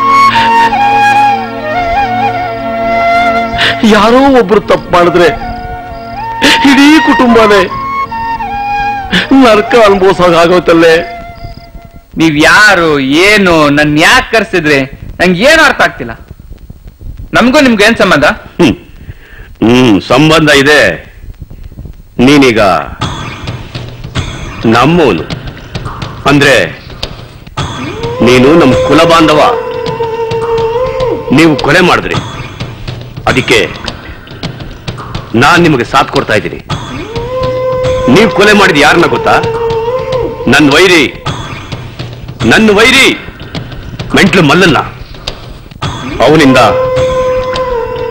[SPEAKER 3] ಯಾರೋ ಒಬ್ರು ತಪ್ಪು ಮಾಡಿದ್ರೆ ಇಡೀ ಕುಟುಂಬನೇ ನರಕ ಅನುಭವಿಸೋಗಾಗೋತಲ್ಲೇ
[SPEAKER 5] ನೀವ್ ಯಾರು ಏನು ನನ್ ಯಾಕೆ ಕರ್ಸಿದ್ರಿ ನಂಗೆ ಏನು ಅರ್ಥ ಆಗ್ತಿಲ್ಲ ನಮಗೂ ನಿಮ್ಗೆ ಏನ್ ಸಂಬಂಧ
[SPEAKER 7] ಹ್ಮ್ ಹ್ಮ್ ಸಂಬಂಧ ಇದೆ ನೀನೀಗ ನಮ್ಮವನು ಅಂದ್ರೆ ನೀನು ನಮ್ಮ ಕುಲ ಬಾಂಧವ ನೀವು ಕೊಲೆ ಮಾಡಿದ್ರಿ ಅದಕ್ಕೆ ನಾನ್ ನಿಮಗೆ ಸಾಥ್ ಕೊಡ್ತಾ ಇದ್ದೀನಿ ನೀವು ಕೊಲೆ ಮಾಡಿದ ಯಾರನ್ನ ಗೊತ್ತಾ ನನ್ನ ವೈರಿ ನನ್ನ ವೈರಿ ಮೆಂಟ್ಲು ಮಲ್ಲನ್ನ ಅವನಿಂದ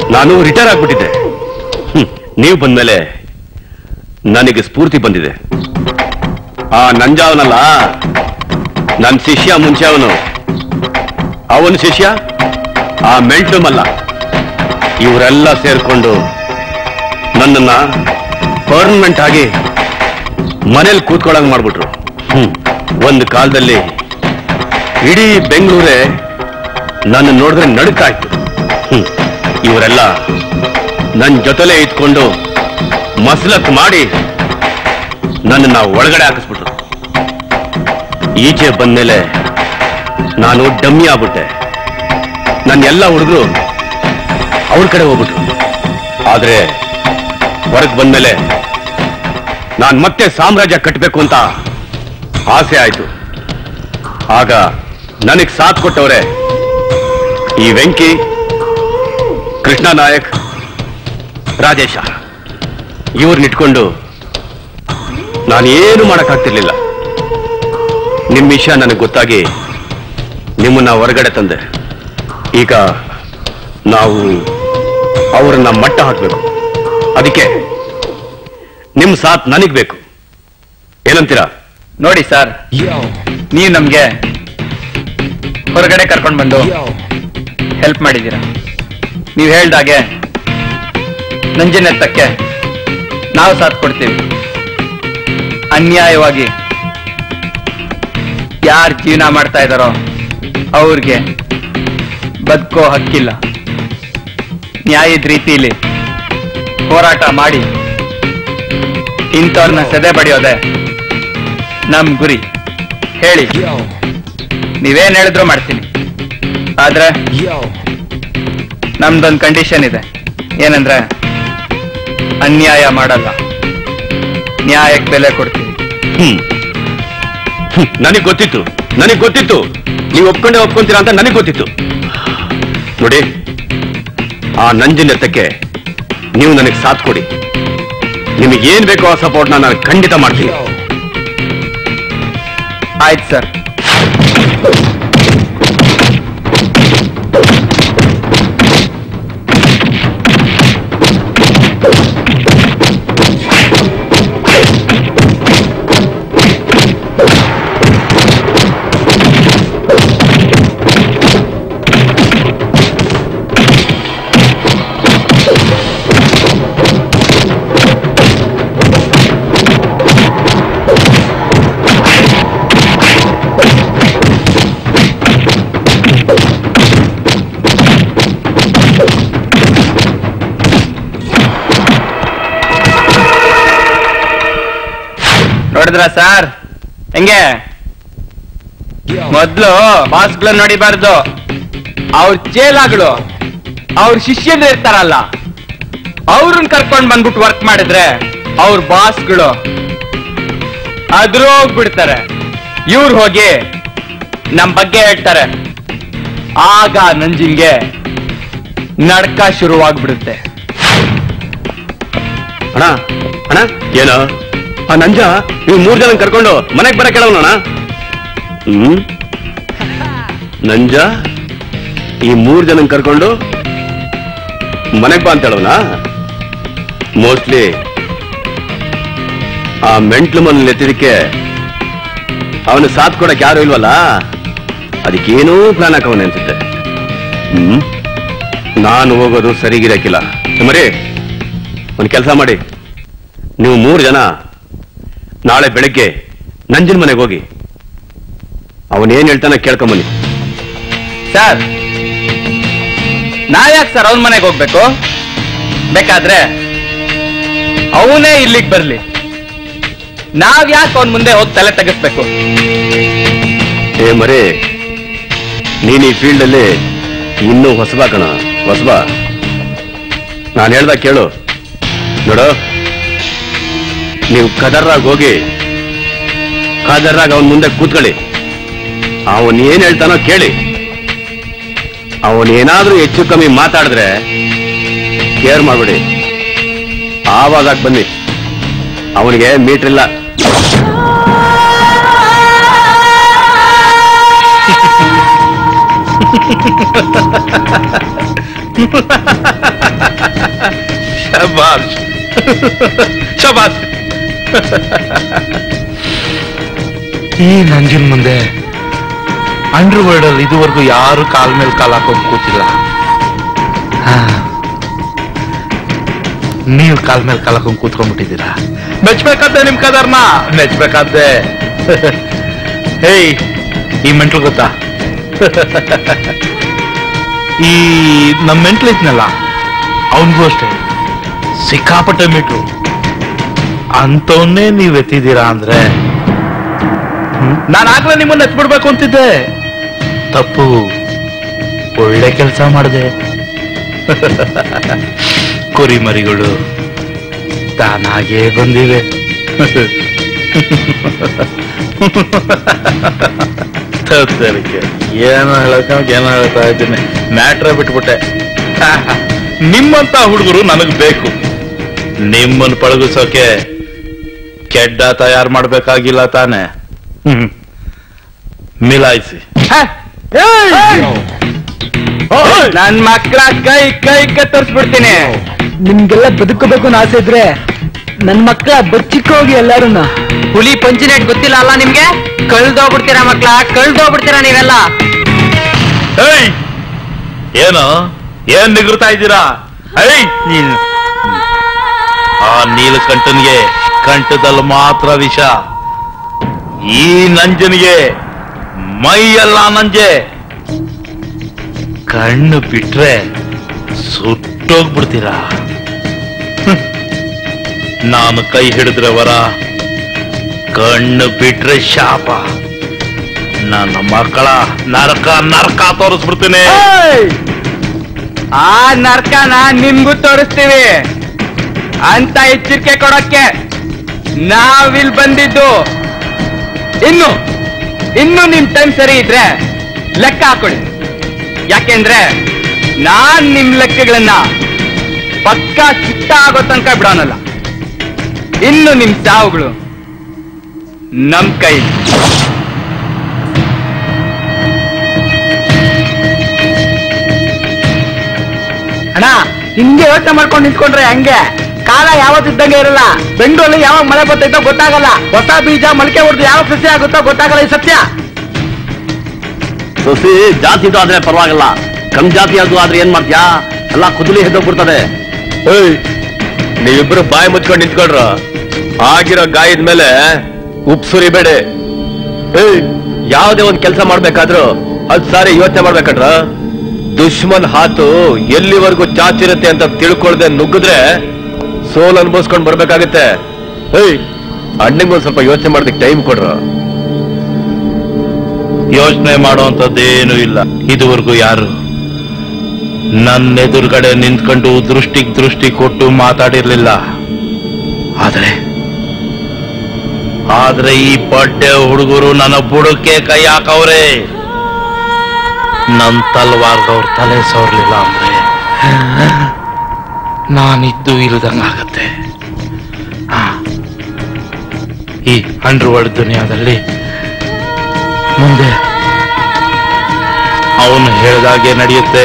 [SPEAKER 10] ನಾನು ರಿಟೈರ್ ಆಗ್ಬಿಟ್ಟಿದ್ದೆ ಹ್ಮ್. ನೀವು ಬಂದ್ಮೇಲೆ ನನಗೆ ಸ್ಫೂರ್ತಿ ಬಂದಿದೆ ಆ ನಂಜಾವನಲ್ಲ ನನ್ನ ಶಿಷ್ಯ ಮುಂಚೆ ಅವನು ಅವನ ಶಿಷ್ಯ ಆ ಮೆಂಟು ಮಲ್ಲ ಇವರೆಲ್ಲ ಸೇರ್ಕೊಂಡು ನನ್ನನ್ನ ಪರ್ಮನೆಂಟ್ ಆಗಿ ಮನೇಲಿ ಕೂತ್ಕೊಳ್ಳಂಗ್ ಮಾಡ್ಬಿಟ್ರು ಹ್ಮ್ ಒಂದು ಕಾಲದಲ್ಲಿ ಇಡೀ ಬೆಂಗಳೂರೇ ನನ್ನ ನೋಡಿದ್ರೆ ನಡುಕಾಯ್ತು ಹ್ಮ್ ಇವರೆಲ್ಲ ನನ್ನ ಜೊತೆಲೇ ಇದ್ಕೊಂಡು ಮಸಲತ್ ಮಾಡಿ ನನ್ನನ್ನ ಒಳಗಡೆ ಹಾಕಿಸ್ಬಿಟ್ರು ಈಚೆ ಬಂದ್ಮೇಲೆ ನಾನು ಡಮ್ಮಿ ಆಗ್ಬಿಟ್ಟೆ ನನ್ನ ಎಲ್ಲ ಹುಡುಗರು ಅವ್ರ ಕಡೆ ಹೋಗ್ಬಿಟ್ರು ಆದ್ರೆ ಹೊರಗೆ ಬಂದ್ಮೇಲೆ ನಾನ್ ಮತ್ತೆ ಸಾಮ್ರಾಜ್ಯ ಕಟ್ಟಬೇಕು ಅಂತ ಆಸೆ ಆಯ್ತು ಆಗ ನನಗ್ ಸಾಥ್ ಕೊಟ್ಟವ್ರೆ ಈ ವೆಂಕಿ ಕೃಷ್ಣ ನಾಯಕ್ ರಾಜೇಶ ಇವ್ರನ್ನಿಟ್ಕೊಂಡು ನಾನೇನು ಮಾಡಕ್ಕಾಗ್ತಿರ್ಲಿಲ್ಲ ನಿಮ್ ವಿಷಯ ನನಗೆ ಗೊತ್ತಾಗಿ ನಿಮ್ಮನ್ನ ಹೊರಗಡೆ ತಂದೆ ಈಗ ನಾವು ಅವರನ್ನ ಮಟ್ಟ ಹಾಕ್ಬೇಕು ಅದಕ್ಕೆ ನಿಮ್ ಸಾಥ್ ನನಗ್ ಬೇಕು ಏನಂತೀರಾ
[SPEAKER 8] ನೋಡಿ ಸರ್ ನೀವು ನಮ್ಗೆ ಹೊರಗಡೆ ಕರ್ಕೊಂಡು ಬಂದು ಹೆಲ್ಪ್ ಮಾಡಿದ್ದೀರಾ ನೀವು ಹೇಳ್ದಾಗೆ ನಂಜಿನೆತ್ತಕ್ಕೆ ನಾವು ಸಾಥ್ ಕೊಡ್ತೀವಿ ಅನ್ಯಾಯವಾಗಿ ಯಾರು ಜೀವನ ಮಾಡ್ತಾ ಇದ್ದಾರೋ ಅವ್ರಿಗೆ ಬದುಕೋ ಹಕ್ಕಿಲ್ಲ ನ್ಯಾಯದ ರೀತಿಯಲ್ಲಿ ಹೋರಾಟ ಮಾಡಿ ಇಂಥವ್ರನ್ನ ಸೆದೆ ಬಡಿಯೋದೆ ನಮ್ ಗುರಿ ಹೇಳಿ ನೀವೇನ್ ಹೇಳಿದ್ರು ಮಾಡ್ತೀನಿ ಆದ್ರೆ ನಮ್ದೊಂದು ಕಂಡೀಷನ್ ಇದೆ ಏನಂದ್ರೆ ಅನ್ಯಾಯ ಮಾಡಲ್ಲ ನ್ಯಾಯಕ್ಕೆ ಬೆಲೆ ಕೊಡ್ತೀವಿ
[SPEAKER 10] ಹ್ಮ್ ನನಗ್ ಗೊತ್ತಿತ್ತು ನನಗ್ ಗೊತ್ತಿತ್ತು ನೀವು ಒಪ್ಕೊಂಡೇ ಒಪ್ಕೊಂತೀರಾ ಅಂತ ನನಗ್ ಗೊತ್ತಿತ್ತು ನೋಡಿ ಆ ನಂಜಿನೆತ್ತಕ್ಕೆ ನೀವು ನನಗೆ ಸಾಥ್ ಕೊಡಿ ನಿಮಗೆ ಏನ್ ಬೇಕೋ ಆ ಸಪೋರ್ಟ್ನ ನಾನು ಖಂಡಿತ ಮಾಡ್ತೀನಿ
[SPEAKER 8] ಆಯ್ತು ಸರ್ ನೋಡಿದ್ರ ಸರ್ ಹೆಂಗೆ ಮೊದ್ಲು ಬಾಸ್ಗಳು ನೋಡಿಬಾರ್ದು ಅವ್ರ ಚೇಲಾಗಳು ಅವ್ರ ಶಿಷ್ಯರು ಇರ್ತಾರಲ್ಲ ಅವ್ರನ್ನ ಕರ್ಕೊಂಡ್ ಬಂದ್ಬಿಟ್ಟು ವರ್ಕ್ ಮಾಡಿದ್ರೆ ಅವ್ರ ಬಾಸ್ಗಳು ಅದ್ರ ಹೋಗ್ಬಿಡ್ತಾರೆ ಇವ್ರು ಹೋಗಿ ನಮ್ ಬಗ್ಗೆ ಹೇಳ್ತಾರೆ ಆಗ ನಂಜಿಂಗೆ ನಡ್ಕ ಶುರುವಾಗ್ಬಿಡುತ್ತೆ
[SPEAKER 10] ಅಣ್ಣ ಅಣ್ಣ ಏನು ಆ ನಂಜ ನೀವು ಮೂರ್ ಜನ ಕರ್ಕೊಂಡು ಮನೆಗೆ ಬರ ಕೇಳೋಣ ಹ್ಮ್ ನಂಜ ಈ ಮೂರ್ ಜನ ಕರ್ಕೊಂಡು ಮನೆಗ್ ಬಾ ಅಂತ ಹೇಳೋಣ ಮೋಸ್ಟ್ಲಿ ಆ ಮೆಂಟ್ಲು ಮನೇಲಿ ಎತ್ತಿದಕ್ಕೆ ಅವನು ಸಾಥ್ ಕೊಡಕ್ ಯಾರು ಇಲ್ವಲ್ಲ ಅದಕ್ಕೇನೂ ಪ್ಲಾನ್ ಹಾಕವನೆ ಅನ್ಸುತ್ತೆ ಹ್ಮ್ ನಾನು ಹೋಗೋದು ಸರಿಗಿರಕ್ಕಿಲ್ಲ ಮರಿ ಒಂದು ಕೆಲಸ ಮಾಡಿ ನೀವು ಮೂರು ಜನ ನಾಳೆ ಬೆಳಗ್ಗೆ ನಂಜನ್ ಮನೆಗೆ ಹೋಗಿ ಅವನೇನ್ ಹೇಳ್ತಾನೆ ಕೇಳ್ಕೊಂಬನ್ನಿ
[SPEAKER 8] ಸರ್ ನಾವ್ಯಾಕೆ ಸರ್ ಅವನ ಮನೆಗೆ ಹೋಗ್ಬೇಕು ಬೇಕಾದ್ರೆ ಅವನೇ ಇಲ್ಲಿಗೆ ಬರ್ಲಿ ನಾವ್ ಯಾಕೆ ಅವನ್ ಮುಂದೆ ಹೋಗಿ ತಲೆ ತೆಗಿಸ್ಬೇಕು
[SPEAKER 10] ಏ ಮರೇ ನೀನ್ ಈ ಫೀಲ್ಡ್ ಅಲ್ಲಿ ಇನ್ನೂ ಹೊಸಬ ಕಣ ಹೊಸಬ ನಾನು ಹೇಳ್ದ ಕೇಳು ನೋಡು ನೀವು ಕದರ್ರಾಗ ಹೋಗಿ ಕದರ್ರಾಗ ಅವನ್ ಮುಂದೆ ಕೂತ್ಕೊಳ್ಳಿ ಅವನ್ ಏನ್ ಹೇಳ್ತಾನೋ ಕೇಳಿ ಅವನೇನಾದ್ರೂ ಹೆಚ್ಚು ಕಮ್ಮಿ ಮಾತಾಡಿದ್ರೆ ಕೇರ್ ಮಾಡ್ಬಿಡಿ ಆವಾಗ ಬನ್ನಿ ಅವನಿಗೆ ಮೀಟರ್ ಇಲ್ಲ
[SPEAKER 3] ಶಬಾಷ್ ಶಬಾಷ್ ಈ ನಂಜಿನ ಮುಂದೆ ಅಂಡರ್ ವರ್ಲ್ಡ್ ಅಲ್ಲಿ ಇದುವರೆಗೂ ಯಾರು ಕಾಲ್ ಮೇಲೆ ಕಾಲ್ ಹಾಕೊಂಡು ಕೂತಿಲ್ಲ ಹಾ. ನೀವು ಕಾಲ್ ಮೇಲೆ ಕಾಲ್ ಹಾಕೊಂಡು ಕೂತ್ಕೊಂಡ್ಬಿಟ್ಟಿದ್ದೀರಾ ಮೆಚ್ಬೇಕಾದ್ದೆ ನಿಮ್ ಕದರ್ನ ಮೆಚ್ಬೇಕಾದ್ದೆ ಹೇಯ್ ಈ ಮೆಂಟ್ಲು ಗೊತ್ತಾ ಈ ನಮ್ಮ ಮೆಂಟ್ಲು ಇದ್ನಲ್ಲ ಅವನಿಗೂ ಅಷ್ಟೇ ಸಿಕ್ಕಾಪಟ್ಟೆ ಮೀಟ್ರು ಅಂತವನ್ನೇ ನೀವ್ ಎತ್ತಿದ್ದೀರಾ ಅಂದ್ರೆ ನಾನು ಆಗ್ಲೇ ನಿಮ್ಮನ್ನ ಎತ್ಬಿಡ್ಬೇಕು ಅಂತಿದ್ದೆ ತಪ್ಪು ಒಳ್ಳೆ ಕೆಲಸ ಮಾಡಿದೆ ಕುರಿಮರಿಗಳು ತಾನಾಗೇ ಬಂದಿವೆ ತತ್ತರಿಕೆ ಏನೋ ಹೇಳಕ ಏನೋ ಹೇಳ್ತಾ ಇದ್ದೀನಿ ಮ್ಯಾಟ್ರ ಬಿಟ್ಬಿಟ್ಟೆ ನಿಮ್ಮಂತ ಹುಡುಗರು ನನಗ್ ಬೇಕು ನಿಮ್ಮನ್ನು ಪಳಗಿಸೋಕೆ ಕೆಡ್ಡ ತಯಾರು ಮಾಡ್ಬೇಕಾಗಿಲ್ಲ ತಾನೆ ಹ್ಮ್ ಮಿಲಾಯಿಸಿ
[SPEAKER 8] ನನ್ ಮಕ್ಕಳ ಕೈ ಕೈ ಕತ್ತರಿಸ್ಬಿಡ್ತೀನಿ
[SPEAKER 1] ನಿಮ್ಗೆಲ್ಲ ಬದುಕಬೇಕು ಅನ್ನೋ ಆಸೆ ಇದ್ರೆ ನನ್ ಮಕ್ಕಳ ಬಚ್ಚಿಕ್ಕೋಗಿ ಎಲ್ಲಾರನ್ನ
[SPEAKER 8] ಹುಲಿ ಪಂಚಿನೇಟ್ ಗೊತ್ತಿಲ್ಲ ಅಲ್ಲ ನಿಮ್ಗೆ ಕಳ್ದೋಗ್ಬಿಡ್ತೀರಾ ಮಕ್ಳ ಕಳ್ದೋಗ್ಬಿಡ್ತೀರಾ ನೀವೆಲ್ಲ
[SPEAKER 3] ಏಯ್ ಏನು ಏನ್ ನಿಗರ್ತಾ ಇದ್ದೀರಾ ಐ ನೀನ್ ಆ ನೀಲಕಂಠನ್ಗೆ ಕಂಠದಲ್ಲಿ ಮಾತ್ರ ವಿಷ ಈ ನಂಜನಿಗೆ ಮೈಯೆಲ್ಲ ನಂಜೆ ಕಣ್ಣು ಬಿಟ್ರೆ ಸುಟ್ಟೋಗ್ಬಿಡ್ತೀರಾ ಹ್ಮ್. ನಾನು ಕೈ ಹಿಡಿದ್ರೆ ವರ ಕಣ್ಣು ಬಿಟ್ರೆ ಶಾಪ ನನ್ನ ಮಕ್ಕಳ ನರಕ ನರಕ ತೋರಿಸ್ಬಿಡ್ತೀನಿ
[SPEAKER 8] ಆ ನರ್ಕನ ನಿಮ್ಗೂ ತೋರಿಸ್ತೀವಿ ಅಂತ ಎಚ್ಚರಿಕೆ ಕೊಡಕ್ಕೆ ನಾವಿಲ್ ಬಂದಿದ್ದು ಇನ್ನು ಇನ್ನು ನಿಮ್ ಟೈಮ್ ಸರಿ ಇದ್ರೆ ಲೆಕ್ಕ ಹಾಕೊಳ್ಳಿ ಯಾಕೆಂದ್ರೆ ನಾನ್ ನಿಮ್ ಲೆಕ್ಕಗಳನ್ನ ಪಕ್ಕಾ ಚಿತ್ತ ಆಗೋ ತನಕ ಬಿಡೋನಲ್ಲ ಇನ್ನು ನಿಮ್ ಸಾವುಗಳು ನಮ್ ಕೈ
[SPEAKER 1] ಅಣ್ಣ ಹಿಂಗೆ ಯೋಚನೆ ಮಾಡ್ಕೊಂಡು ನಿಂತ್ಕೊಂಡ್ರೆ ಹಂಗೆ ಕಾಲ ಯಾವತ್ತಿದ್ದಂಗೆ ಇರಲ್ಲ ಬೆಂಗಳೂರಲ್ಲಿ ಯಾವಾಗ ಮಳೆ ಬರ್ತೈತೋ ಗೊತ್ತಾಗಲ್ಲ ಹೊಸ ಬೀಜ ಮೊಳಕೆ ಹೊಡೆದು ಯಾವಾಗ ಸಸ್ಯ ಆಗುತ್ತೋ ಗೊತ್ತಾಗಲ್ಲ ಈ ಸತ್ಯ
[SPEAKER 2] ಸೊಸಿ ಜಾತಿದು ಆದ್ರೆ ಪರವಾಗಿಲ್ಲ ಕಮ್ ಜಾತಿ ಅದು ಆದ್ರೆ ಏನ್ ಮಾಡ್ತೀಯಾ ಎಲ್ಲ ಕುದುಲಿ ಹೆದ್ದೋಗ್ಬಿಡ್ತದೆ
[SPEAKER 10] ನೀವಿಬ್ರು ಬಾಯಿ ಮುಚ್ಕೊಂಡು ನಿಂತ್ಕೊಳ್ರ ಆಗಿರೋ ಗಾಯದ ಮೇಲೆ ಉಪ್ ಸುರಿಬೇಡಿ ಏಯ್ ಯಾವ್ದೇ ಒಂದ್ ಕೆಲಸ ಮಾಡ್ಬೇಕಾದ್ರೂ ಅದ್ ಸಾರಿ ಯೋಚನೆ ಮಾಡ್ಬೇಕಂಡ್ರ ದುಶ್ಮನ್ ಹಾತು ಎಲ್ಲಿವರೆಗೂ ಚಾಚಿರುತ್ತೆ ಅಂತ ತಿಳ್ಕೊಳ್ದೆ ನುಗ್ಗಿದ್ರೆ ಸೋಲ್ ಅನ್ಭವಿಸ್ಕೊಂಡ್ ಬರ್ಬೇಕಾಗತ್ತೆ ಏಯ್ ಅಣ್ಣಂಗ್ ಒಂದ್ ಸ್ವಲ್ಪ ಯೋಚನೆ ಮಾಡೋದಕ್ಕೆ ಟೈಮ್ ಕೊಡ್ರ
[SPEAKER 3] ಯೋಚನೆ ಮಾಡುವಂತದ್ದೇನು ಇಲ್ಲ ಇದುವರೆಗೂ ಯಾರು ನನ್ನ ಎದುರುಗಡೆ ನಿಂತ್ಕೊಂಡು ದೃಷ್ಟಿಗ್ ದೃಷ್ಟಿ ಕೊಟ್ಟು ಮಾತಾಡಿರ್ಲಿಲ್ಲ ಆದ್ರೆ ಆದ್ರೆ ಈ ಬಡ್ಡೆ ಹುಡುಗರು ನನ್ನ ಬುಡಕ್ಕೆ ಕೈ ಹಾಕವ್ರೆ ನನ್ ತಲ್ವಾರ್ಗವ್ರ ತಲೆ ಸೋರ್ಲಿಲ್ಲ ಅಂದ್ರೆ ನಾನಿದ್ದು ಇಲ್ದಂಗಾಗತ್ತೆ ಆ, ಈ ಅಂಡರ್ ವರ್ಲ್ಡ್ ದುನಿಯಾದಲ್ಲಿ ಮುಂದೆ ಅವನು ಹೇಳ್ದಾಗೆ ನಡೆಯುತ್ತೆ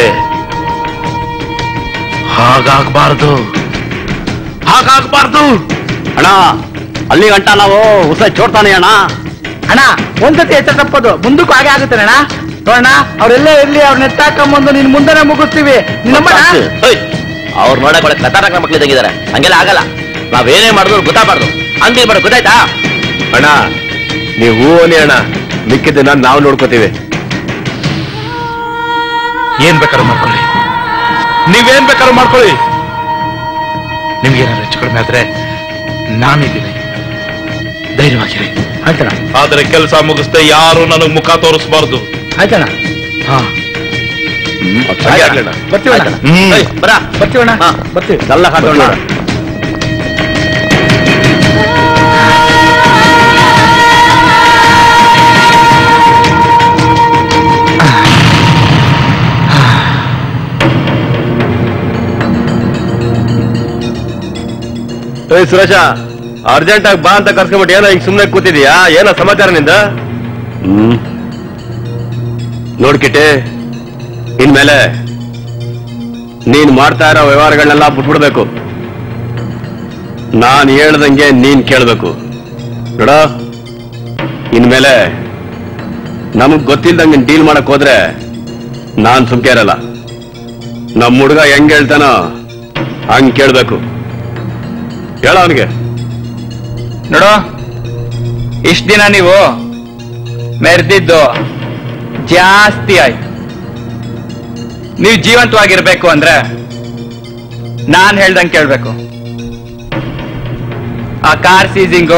[SPEAKER 3] ಹಾಗಾಗ್ಬಾರ್ದು ಹಾಗಾಗ್ಬಾರ್ದು
[SPEAKER 2] ಅಣ್ಣ ಅಲ್ಲಿ ಗಂಟ ನಾವು ಹುಸ ಚೋಡ್ತಾನೆ ಅಣ್ಣ
[SPEAKER 1] ಅಣ್ಣ ಒಂದ್ಸತಿ ಎಚ್ಚರ ತಪ್ಪದು ಮುಂದಕ್ಕೂ ಹಾಗೆ ಆಗುತ್ತೆ ಅಣ್ಣ ನೋಡೋಣ ಅವ್ರೆಲ್ಲೇ ಇರ್ಲಿ ಅವ್ರನ್ನ ಎತ್ತಾಕೊಂಬಂದು ನಿನ್ ಮುಂದೆನೆ ಮುಗಿಸ್ತೀವಿ ನಿನ್ನಮ್ಮಣ್ಣ
[SPEAKER 2] ಅವ್ರು ನೋಡಕ್ ಒಳ್ಳೆ ಕತಾಟಕ ಮಕ್ಳು ತೆಗಿದಾರೆ ಹಂಗೆಲ್ಲ ಆಗಲ್ಲ ನಾವೇನೇ ಮಾಡಿದ್ರು ಗೊತ್ತಾಗ್ಬಾರ್ದು ಹಂಗೆ ಮಾಡು ಗೊತ್ತಾಯ್ತಾ
[SPEAKER 10] ಅಣ್ಣ ನೀವು ಹೂ ಅನ್ನಿ ಅಣ್ಣ ಮಿಕ್ಕಿದ್ದನ್ನ ನಾವು ನೋಡ್ಕೋತೀವಿ
[SPEAKER 3] ಏನ್ ಬೇಕಾದ್ರೂ ಮಾಡ್ಕೊಳ್ಳಿ ನೀವೇನ್ ಬೇಕಾದ್ರೂ ಮಾಡ್ಕೊಳ್ಳಿ ನಿಮ್ಗೇನಾದ್ರು ಹೆಚ್ಚು ಕಡಿಮೆ ಆದ್ರೆ ನಾನಿದ್ದೀನಿ ಧೈರ್ಯವಾಗಿರಿ
[SPEAKER 1] ಆಯ್ತಣ್ಣ
[SPEAKER 3] ಆದ್ರೆ ಕೆಲಸ ಮುಗಿಸ್ದೆ ಯಾರು ನನಗ್ ಮುಖ ತೋರಿಸ್ಬಾರ್ದು
[SPEAKER 1] ಆಯ್ತಣ್ಣ
[SPEAKER 3] ಹಾ
[SPEAKER 10] ಹಾಗೆ ಆಗ್ಲಣ್ಣ
[SPEAKER 1] ಬರ್ತೀವಣ್ಣ
[SPEAKER 3] ಹ್ಮ್
[SPEAKER 2] ಏಯ್, ಬರ
[SPEAKER 1] ಬರ್ತೀವಣ್ಣ
[SPEAKER 2] ಹಾ.
[SPEAKER 1] ಬರ್ತೀವಿ
[SPEAKER 2] ಎಲ್ಲ ಕಾಟೋಣ
[SPEAKER 10] ಏಯ್ ಸುರೇಶ ಅರ್ಜೆಂಟ್ ಆಗಿ ಬಾ ಅಂತ ಕರ್ಸ್ಕೊಂಬಿಟ್ಟು ಏನೋ ಹಿಂಗ್ ಸುಮ್ನೆ ಕೂತಿದ್ಯಾ ಏನೋ ಸಮಾಚಾರ ನಿಂದ
[SPEAKER 2] ಹ್ಮ್
[SPEAKER 10] ನೋಡ್ಕಿಟ್ಟೆ ಇನ್ಮೇಲೆ ನೀನ್ ಮಾಡ್ತಾ ಇರೋ ವ್ಯವಹಾರಗಳನ್ನೆಲ್ಲ ಬಿಟ್ಬಿಡ್ಬೇಕು ನಾನ್ ಹೇಳ್ದಂಗೆ ನೀನ್ ಕೇಳ್ಬೇಕು ನೋಡ ಇನ್ಮೇಲೆ ನಮಗ್ ಗೊತ್ತಿಲ್ದಂಗೆ ಡೀಲ್ ಮಾಡಕ್ ಹೋದ್ರೆ ನಾನ್ ಸುಮ್ಕೆ ಇರಲ್ಲ ನಮ್ ಹುಡುಗ ಹೆಂಗ್ ಹೇಳ್ತಾನೋ ಹಂಗ್ ಕೇಳ್ಬೇಕು ಹೇಳ ಅವನಿಗೆ
[SPEAKER 5] ನೋಡು ಇಷ್ಟ ದಿನ ನೀವು ಮೆರೆದಿದ್ದು ಜಾಸ್ತಿ ಆಯ್ತು ನೀವು ಜೀವಂತವಾಗಿರ್ಬೇಕು ಅಂದ್ರೆ ನಾನ್ ಹೇಳ್ದಂಗೆ ಕೇಳ್ಬೇಕು ಆ ಕಾರ್ ಸೀಸಿಂಗು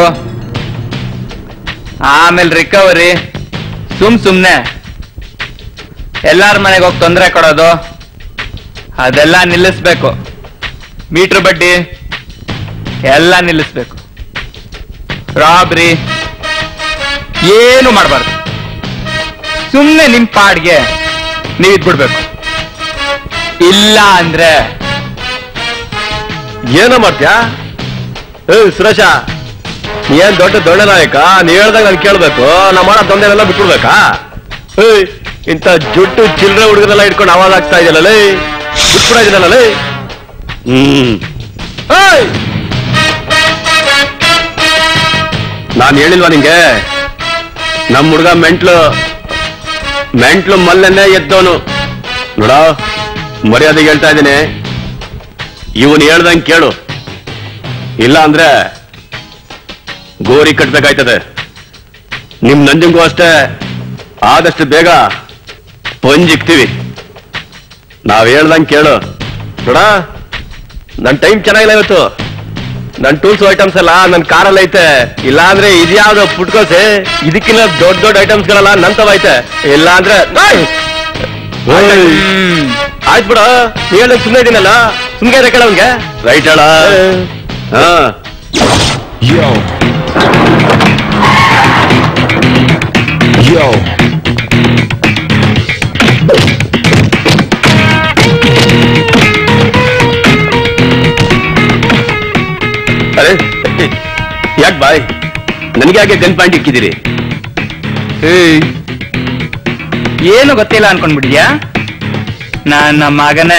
[SPEAKER 5] ಆಮೇಲೆ ರಿಕವರಿ ಸುಮ್ ಸುಮ್ನೆ ಎಲ್ಲಾರ ಮನೆಗೆ ಹೋಗಿ ತೊಂದರೆ ಕೊಡೋದು ಅದೆಲ್ಲ ನಿಲ್ಲಿಸ್ಬೇಕು ಮೀಟ್ರ್ ಬಡ್ಡಿ ಎಲ್ಲ ನಿಲ್ಲಿಸ್ಬೇಕು ರಾಬ್ರಿ ಏನು ಮಾಡಬಾರ್ದು ಸುಮ್ಮನೆ ನಿಮ್ ಪಾಡ್ಗೆ ನೀವ್ ಇದ್ಬಿಡ್ಬೇಕು ಇಲ್ಲ ಅಂದ್ರೆ
[SPEAKER 10] ಏನೋ ಮಾಡ್ತ್ಯಾ ಏ ಸುರೇಶ ನೀ ಏನ್ ದೊಡ್ಡ ದೊಡ್ಡ ನಾಯಕ ನೀ ಹೇಳ್ದಾಗ ನಾನು ಕೇಳ್ಬೇಕು ನಾ ಮಾಡೋ ತೊಂದರೆಲ್ಲ ಬಿಟ್ಬಿಡ್ಬೇಕಾ ಏಯ್ ಇಂಥ ಜುಟ್ಟು ಚಿಲ್ಲರೆ ಹುಡುಗರೆಲ್ಲ ಇಟ್ಕೊಂಡು ಆವಾಜ್ ಆಗ್ತಾ ಇದೆಯಲ್ಲ ಬಿಟ್ಬಿಡ ಇದೆಯಲ್ಲ ಹ್ಮ್ ಏಯ್! ನಾನ್ ಹೇಳಿಲ್ವಾ ನಿಂಗೆ ನಮ್ ಹುಡುಗ ಮೆಂಟ್ಲು ಮೆಂಟ್ಲು ಮಲ್ಲನ್ನೇ ಎದ್ದವನು ನೋಡ ಮರ್ಯಾದೆಗೆ ಹೇಳ್ತಾ ಇದ್ದೀನಿ ಇವನ್ ಹೇಳ್ದಂಗ್ ಕೇಳು ಇಲ್ಲ ಅಂದ್ರೆ ಗೋರಿ ಕಟ್ಬೇಕಾಯ್ತದೆ ನಿಮ್ ನಂಜಂಗೂ ಅಷ್ಟೇ ಆದಷ್ಟು ಬೇಗ ಪಂಜಿಕ್ತೀವಿ ನಾವ್ ಹೇಳ್ದಂಗ್ ಕೇಳು ನೋಡ ನನ್ ಟೈಮ್ ಚೆನ್ನಾಗಿಲ್ಲ ಇವತ್ತು ನನ್ ಟೂಲ್ಸ್ ಐಟಮ್ಸ್ ಎಲ್ಲ ನನ್ ಕಾರಲ್ಲಿ ಐತೆ ಇಲ್ಲ ಅಂದ್ರೆ ಇದ್ಯಾವ್ದು ಪುಟ್ಕೋಸೆ ಇದಕ್ಕಿಂತ ದೊಡ್ಡ ದೊಡ್ಡ ಐಟಮ್ಸ್ ಗಳಲ್ಲ ನಂತವ ಐತೆ ಇಲ್ಲ ಅಂದ್ರೆ ಆಯ್ತು ಬಿಡ ನೀ ಹೇಳ್ದಂಗ್ ಸುಮ್ಮನೆ ಇದೀನಲ್ಲ ಸುಮ್ನೆ ಇರ ಕೇಳವ್ಗೆ ರೈಟ್ ಹೇಳ ಹಾ
[SPEAKER 6] Yo. Yo.
[SPEAKER 10] ಅರೆ ಯಾಕೆ ಬಾಯ್ ನನಗೆ ಯಾಕೆ ಗನ್ ಪಾಯಿಂಟ್ ಇಕ್ಕಿದ್ದೀರಿ
[SPEAKER 5] ಏನು ಗೊತ್ತಿಲ್ಲ ಅನ್ಕೊಂಡ್ಬಿಡಿದ್ಯಾ ನನ್ನ ಮಗನೇ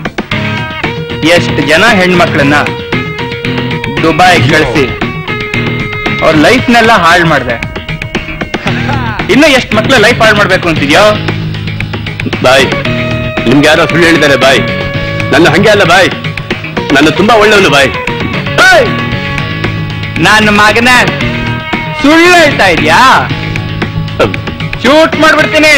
[SPEAKER 5] ಎಷ್ಟು ಜನ ಹೆಣ್ಮಕ್ಳನ್ನ ದುಬೈ ಕಳಿಸಿ ಅವ್ರ ಲೈಫ್ನೆಲ್ಲ ಹಾಳು ಮಾಡಿದೆ ಇನ್ನು ಎಷ್ಟು ಮಕ್ಳ ಲೈಫ್ ಹಾಳು ಮಾಡ್ಬೇಕು ಅಂತಿದ್ಯೋ
[SPEAKER 10] ಬಾಯ್ ನಿಮ್ಗೆ ಯಾರೋ ಸುಳ್ಳು ಹೇಳಿದ್ದಾರೆ ಬಾಯ್ ನನ್ನ ಹಂಗೆ ಅಲ್ಲ ಬಾಯ್ ನನ್ನ ತುಂಬಾ ಒಳ್ಳೆಯವನು ಬಾಯ್
[SPEAKER 5] ನನ್ನ ಮಗನ ಸುಳ್ಳು ಹೇಳ್ತಾ ಇದ್ಯಾ ಶೂಟ್ ಮಾಡ್ಬಿಡ್ತೀನಿ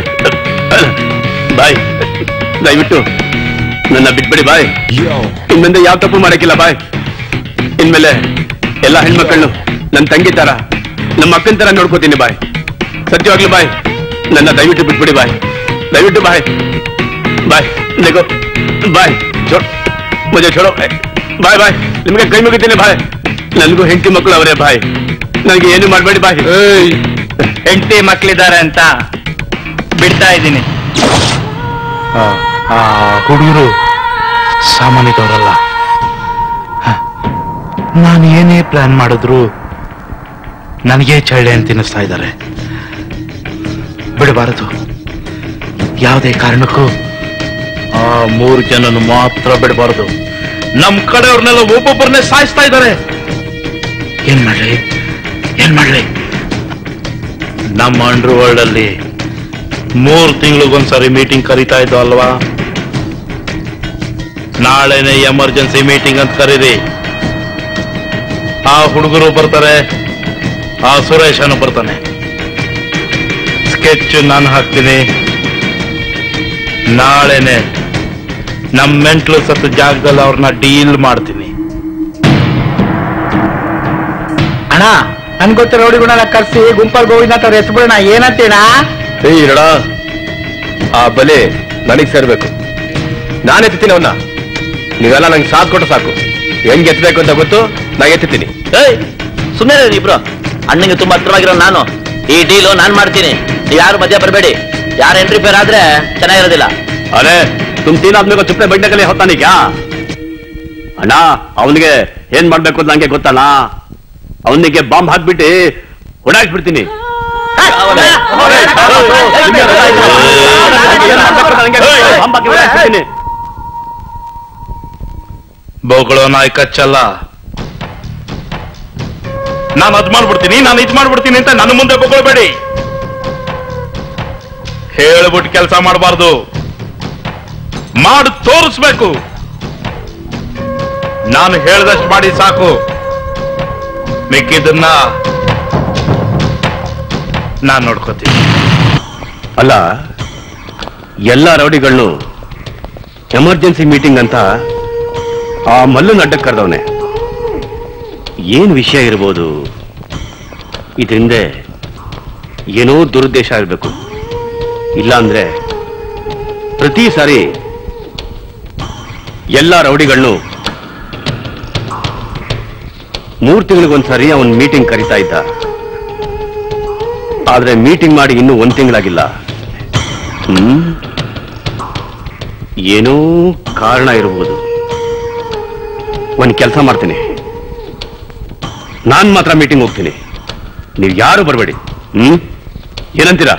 [SPEAKER 10] ಬಾಯ್ ದಯವಿಟ್ಟು ನನ್ನ ಬಿಟ್ಬಿಡಿ ಬಾಯ್ ಇನ್ಮೇಲೆ ಯಾವ ತಪ್ಪು ಮಾಡಕ್ಕಿಲ್ಲ ಬಾಯ್ ಇನ್ಮೇಲೆ ಎಲ್ಲ ಹೆಣ್ಮಕ್ಳನ್ನು ನನ್ನ ತಂಗಿ ತರ ನಮ್ಮ ಅಕ್ಕನ ತರ ನೋಡ್ಕೋತೀನಿ ಬಾಯ್ ಸತ್ಯವಾಗ್ಲು ಬಾಯ್ ನನ್ನ ದಯವಿಟ್ಟು ಬಿಟ್ಬಿಡಿ ಬಾಯ್ ದಯವಿಟ್ಟು ಬಾಯ್ ಬಾಯ್ देखो ಬಾಯ್ ಚೋ ಮುಜೆ छोड़ो ಬಾಯ್ ಬಾಯ್ ನಿಮಗೆ ಕೈ ಮುಗಿತೀನಿ ಬಾಯ್ ನನಗೂ ಹೆಂಡತಿ ಮಕ್ಕಳು ಅವರೇ ಬಾಯ್ ನನಗೆ ಏನು ಮಾಡಬೇಡಿ ಬಾಯ್
[SPEAKER 5] ಹೆಂಡತಿ ಮಕ್ಳಿದ್ದಾರೆ ಅಂತ ಬಿಡ್ತಾ ಇದ್ದೀನಿ
[SPEAKER 3] ಆ ಹುಡುಗರು ಸಾಮಾನ್ಯದವರಲ್ಲ ನಾನು ಏನೇ ಪ್ಲಾನ್ ಮಾಡಿದ್ರು ನನಗೆ ಚಳ್ಳೆ ಅಂತ ತಿನ್ನಿಸ್ತಾ ಇದ್ದಾರೆ ಬಿಡಬಾರದು ಯಾವುದೇ ಕಾರಣಕ್ಕೂ ಆ ಮೂರು ಜನನು ಮಾತ್ರ ಬಿಡಬಾರದು ನಮ್ ಕಡೆಯವ್ರನ್ನೆಲ್ಲ ಒಬ್ಬೊಬ್ಬರನ್ನೇ ಸಾಯಿಸ್ತಾ ಇದ್ದಾರೆ ಏನ್ ಮಾಡ್ಲಿ ಏನ್ ಮಾಡ್ಲಿ ನಮ್ಮ ಅಂಡರ್ ವರ್ಲ್ಡ್ ಅಲ್ಲಿ ಮೂರ್ ತಿಂಗಳಿಗೊಂದ್ಸರಿ ಮೀಟಿಂಗ್ ಕರೀತಾ ಇದ್ದು ಅಲ್ವಾ ನಾಳೆನೆ ಎಮರ್ಜೆನ್ಸಿ ಮೀಟಿಂಗ್ ಅಂತ ಕರೀರಿ ಆ ಹುಡುಗರು ಬರ್ತಾರೆ ಆ ಸುರೇಶನು ಬರ್ತಾನೆ ಸ್ಕೆಚ್ ನಾನು ಹಾಕ್ತೀನಿ ನಾಳೆನೆ ನಮ್ ಮೆಂಟ್ಲು ಸತ್ತು ಜಾಗದಲ್ಲಿ ಅವ್ರನ್ನ ಡೀಲ್ ಮಾಡ್ತೀನಿ
[SPEAKER 1] ಅಣ್ಣ ನನ್ ಗೊತ್ತಿರೋ ರೌಡಿಗಳನ್ನ ಕರ್ಸಿ ಗುಂಪಲ್ ಗೋವಿಂದ ಅವ್ರ ಎತ್ಬಿಡೋಣ ಏನಂತೀಣ
[SPEAKER 10] ಏಯ್ ಇರಡ ಆ ಬಲೆ ನನಗ್ ಸೇರ್ಬೇಕು ನಾನು ಎತ್ತೀನಿ ಅವನ್ನ ನೀವೆಲ್ಲ ನಂಗೆ ಸಾಥ್ ಕೊಟ್ಟು ಸಾಕು ಹೆಂಗ್ ಎತ್ತಬೇಕು ಅಂತ ಗೊತ್ತು ನಾ ಎತ್ತೀನಿ
[SPEAKER 2] ಏಯ್ ಸುಮ್ಮನೆ ಇಬ್ರು ಅಣ್ಣಂಗೆ ತುಂಬಾ ಹತ್ರವಾಗಿರೋ ನಾನು ಈ ಡೀಲು ನಾನ್ ಮಾಡ್ತೀನಿ ನೀವ್ ಯಾರು ಮಧ್ಯ ಬರಬೇಡಿ ಯಾರು ಎಂಟ್ರಿ ಪೇರ್ ಆದ್ರೆ ಚೆನ್ನಾಗಿರೋದಿಲ್ಲ
[SPEAKER 10] ಅರೆ ತುಮ್ ತೀನ್ ಆದ್ಮೇಲೆ ಚುಪ್ಪೆ ಬಂಡೆಕಲ್ಲಿ ಹೊತ್ತಾನೀಗ ಅಣ್ಣ ಅವನಿಗೆ ಏನ್ ಮಾಡ್ಬೇಕು ಅಂತ ನಂಗೆ ಗೊತ್ತಣ್ಣ ಅವನಿಗೆ ಬಾಂಬ್ ಹಾಕ್ಬಿಟ್ಟು ಹೊಡಾಕ್ಬಿಡ್ತೀನಿ ಬಾಂಬ್ ಹಾಕಿ ಹೊಡ್ಯಾಕ್ಬಿಡ್ತೀನಿ.
[SPEAKER 3] ಬೊಗಳೋ ನಾಯಿ ಕಚ್ಚಲ್ಲ ನಾನು ಅದ್ ಮಾಡ್ಬಿಡ್ತೀನಿ ನಾನು ಇದ್ ಮಾಡ್ಬಿಡ್ತೀನಿ ಅಂತ ನನ್ನ ಮುಂದೆ ಬೊಗಳ್ಬೇಡಿ ಹೇಳ್ಬಿಟ್ಟು ಕೆಲಸ ಮಾಡಬಾರ್ದು ಮಾಡಿ ತೋರಿಸ್ಬೇಕು ನಾನು ಹೇಳ್ದಷ್ಟು ಮಾಡಿ ಸಾಕು ಮಿಕ್ಕಿದ್ದನ್ನ ನಾನ್ ನೋಡ್ಕೋತೀನಿ
[SPEAKER 10] ಅಲ್ಲ ಎಲ್ಲ ರೌಡಿಗಳನ್ನು ಎಮರ್ಜೆನ್ಸಿ ಮೀಟಿಂಗ್ ಅಂತ ಆ ಮಲ್ಲನ್ ಅಡ್ಡಕ್ಕೆ ಕರೆದವನೆ ಏನ್ ವಿಷಯ ಇರ್ಬೋದು ಇದರಿಂದ ಏನೋ ದುರುದ್ದೇಶ ಇರಬೇಕು ಇಲ್ಲ ಅಂದ್ರೆ ಪ್ರತಿ ಸಾರಿ ಎಲ್ಲ ರೌಡಿಗಳನ್ನು ಮೂರ್ ತಿಂಗಳಿಗೊಂದ್ಸರಿ ಅವನ್ ಮೀಟಿಂಗ್ ಕರಿತಾ ಇದ್ದ ಆದ್ರೆ ಮೀಟಿಂಗ್ ಮಾಡಿ ಇನ್ನೂ ಒಂದ್ ತಿಂಗಳಾಗಿಲ್ಲ ಹ್ಮ್ ಏನೋ ಕಾರಣ ಇರಬಹುದು ಒಂದ್ ಕೆಲಸ ಮಾಡ್ತೀನಿ ನಾನ್ ಮಾತ್ರ ಮೀಟಿಂಗ್ ಹೋಗ್ತೀನಿ ನೀವು ಯಾರು ಬರಬೇಡಿ ಹ್ಮ್ ಏನಂತೀರಾ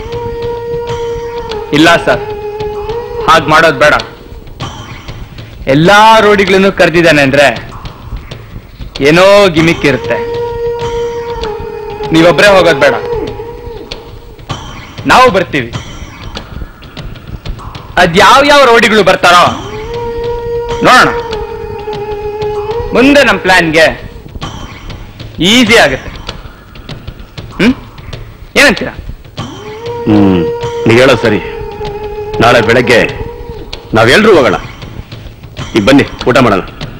[SPEAKER 5] ಇಲ್ಲ ಸರ್ ಹಾಗ್ ಮಾಡೋದ್ ಬೇಡ ಎಲ್ಲಾ ರೋಡಿಗಳನ್ನು ಕರೆದಿದ್ದಾನೆ ಅಂದ್ರೆ ಏನೋ ಗಿಮಿಕ್ ಇರುತ್ತೆ ನೀವೊಬ್ರೇ ಹೋಗೋದ್ ಬೇಡ ನಾವು ಬರ್ತೀವಿ ಅದ್ಯಾವ ಯಾವ ರೋಡಿಗಳು ಬರ್ತಾರೋ ನೋಡೋಣ ಮುಂದೆ ನಮ್ಮ ಪ್ಲಾನ್ಗೆ ಈಸಿ ಆಗುತ್ತೆ ಹ್ಮ್ ಏನಂತೀರಾ
[SPEAKER 10] ಹ್ಮ್ ನೀವು ಹೇಳೋ ಸರಿ ನಾಳೆ ಬೆಳಗ್ಗೆ ನಾವೆಲ್ಲರೂ ಹೋಗೋಣ ಈಗ ಬನ್ನಿ ಊಟ ಮಾಡೋಣ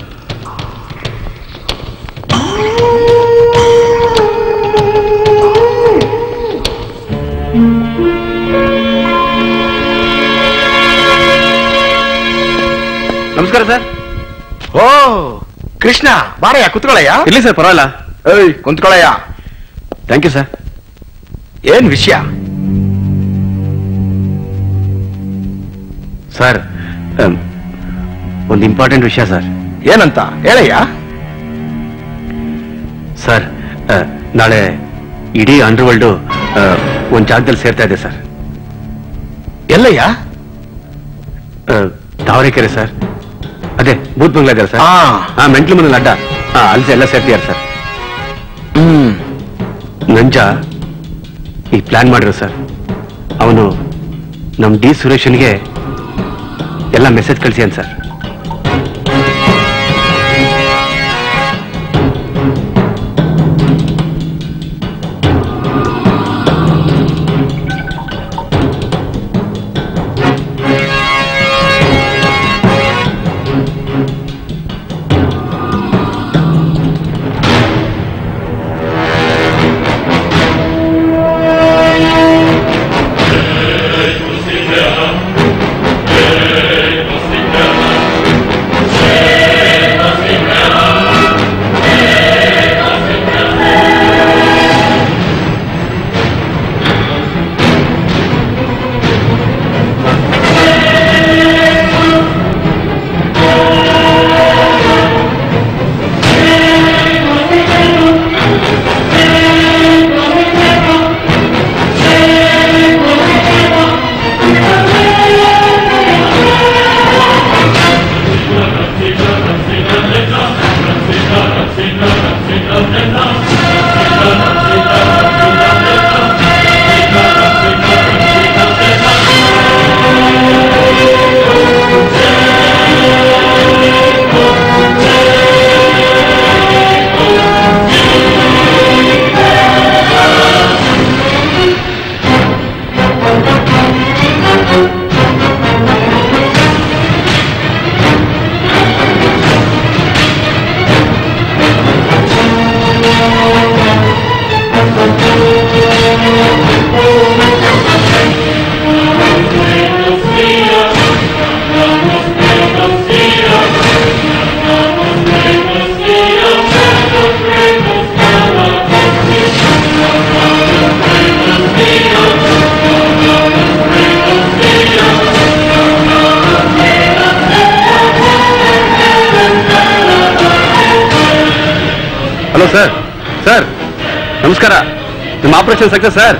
[SPEAKER 10] ನಮಸ್ಕಾರ ಸರ್
[SPEAKER 6] ಓ ಕೃಷ್ಣ ಬಾರಯ್ಯ ಕುತ್ಕೊಳ್ಳಯ್ಯ
[SPEAKER 10] ಇರ್ಲಿ ಸರ್ ಪರವಾಗಿಲ್ಲ
[SPEAKER 6] ಏಯ್ ಕುಂತ್ಕೊಳ್ಳಯ್ಯ
[SPEAKER 10] ಥ್ಯಾಂಕ್ ಯು ಸರ್
[SPEAKER 6] ಏನ್ ವಿಷಯ
[SPEAKER 10] ಸರ್ ಒಂದು ಇಂಪಾರ್ಟೆಂಟ್ ವಿಷಯ ಸರ್
[SPEAKER 6] ಏನಂತ ಹೇಳಯ್ಯ
[SPEAKER 10] ಸರ್ ಆ, ನಾಳೆ ಇಡೀ ಅಂಡರ್ ವರ್ಲ್ಡ್ ಒಂದು ಜಾಗದಲ್ಲಿ ಸೇರ್ತಾ ಇದೆ ಸರ್
[SPEAKER 6] ಎಲ್ಲಯ್ಯ
[SPEAKER 10] ಆ, ತಾವರೆಕೆರೆ ಸರ್ ಅದೇ ಬೂತ್ ಬಂಗ್ಲಾ ಇದೆಯಲ್ಲ ಸರ್
[SPEAKER 6] ಆ.
[SPEAKER 10] ಹಾ ಮೆಂಟ್ಲು ಮನೇಲಿ ಅಡ್ಡ ಹಾ ಅಲ್ಲಿ ಎಲ್ಲ ಸೇರ್ತಿದ್ದಾರೆ ಸರ್
[SPEAKER 6] ಹ್ಮ್
[SPEAKER 10] ನಂಜ ಈ ಪ್ಲಾನ್ ಮಾಡಿರೋ ಸರ್ ಅವನು ನಮ್ ಡಿ ಸುರೇಶನ್ಗೆ ಎಲ್ಲ ಮೆಸೇಜ್ ಕಳಿಸಿಯನ್ ಸರ್ ಹಲೋ ಸರ್ ಸರ್ ನಮಸ್ಕಾರ ನಿಮ್ಮ ಆಪರೇಷನ್ ಸಕ್ಸಸ್ ಸರ್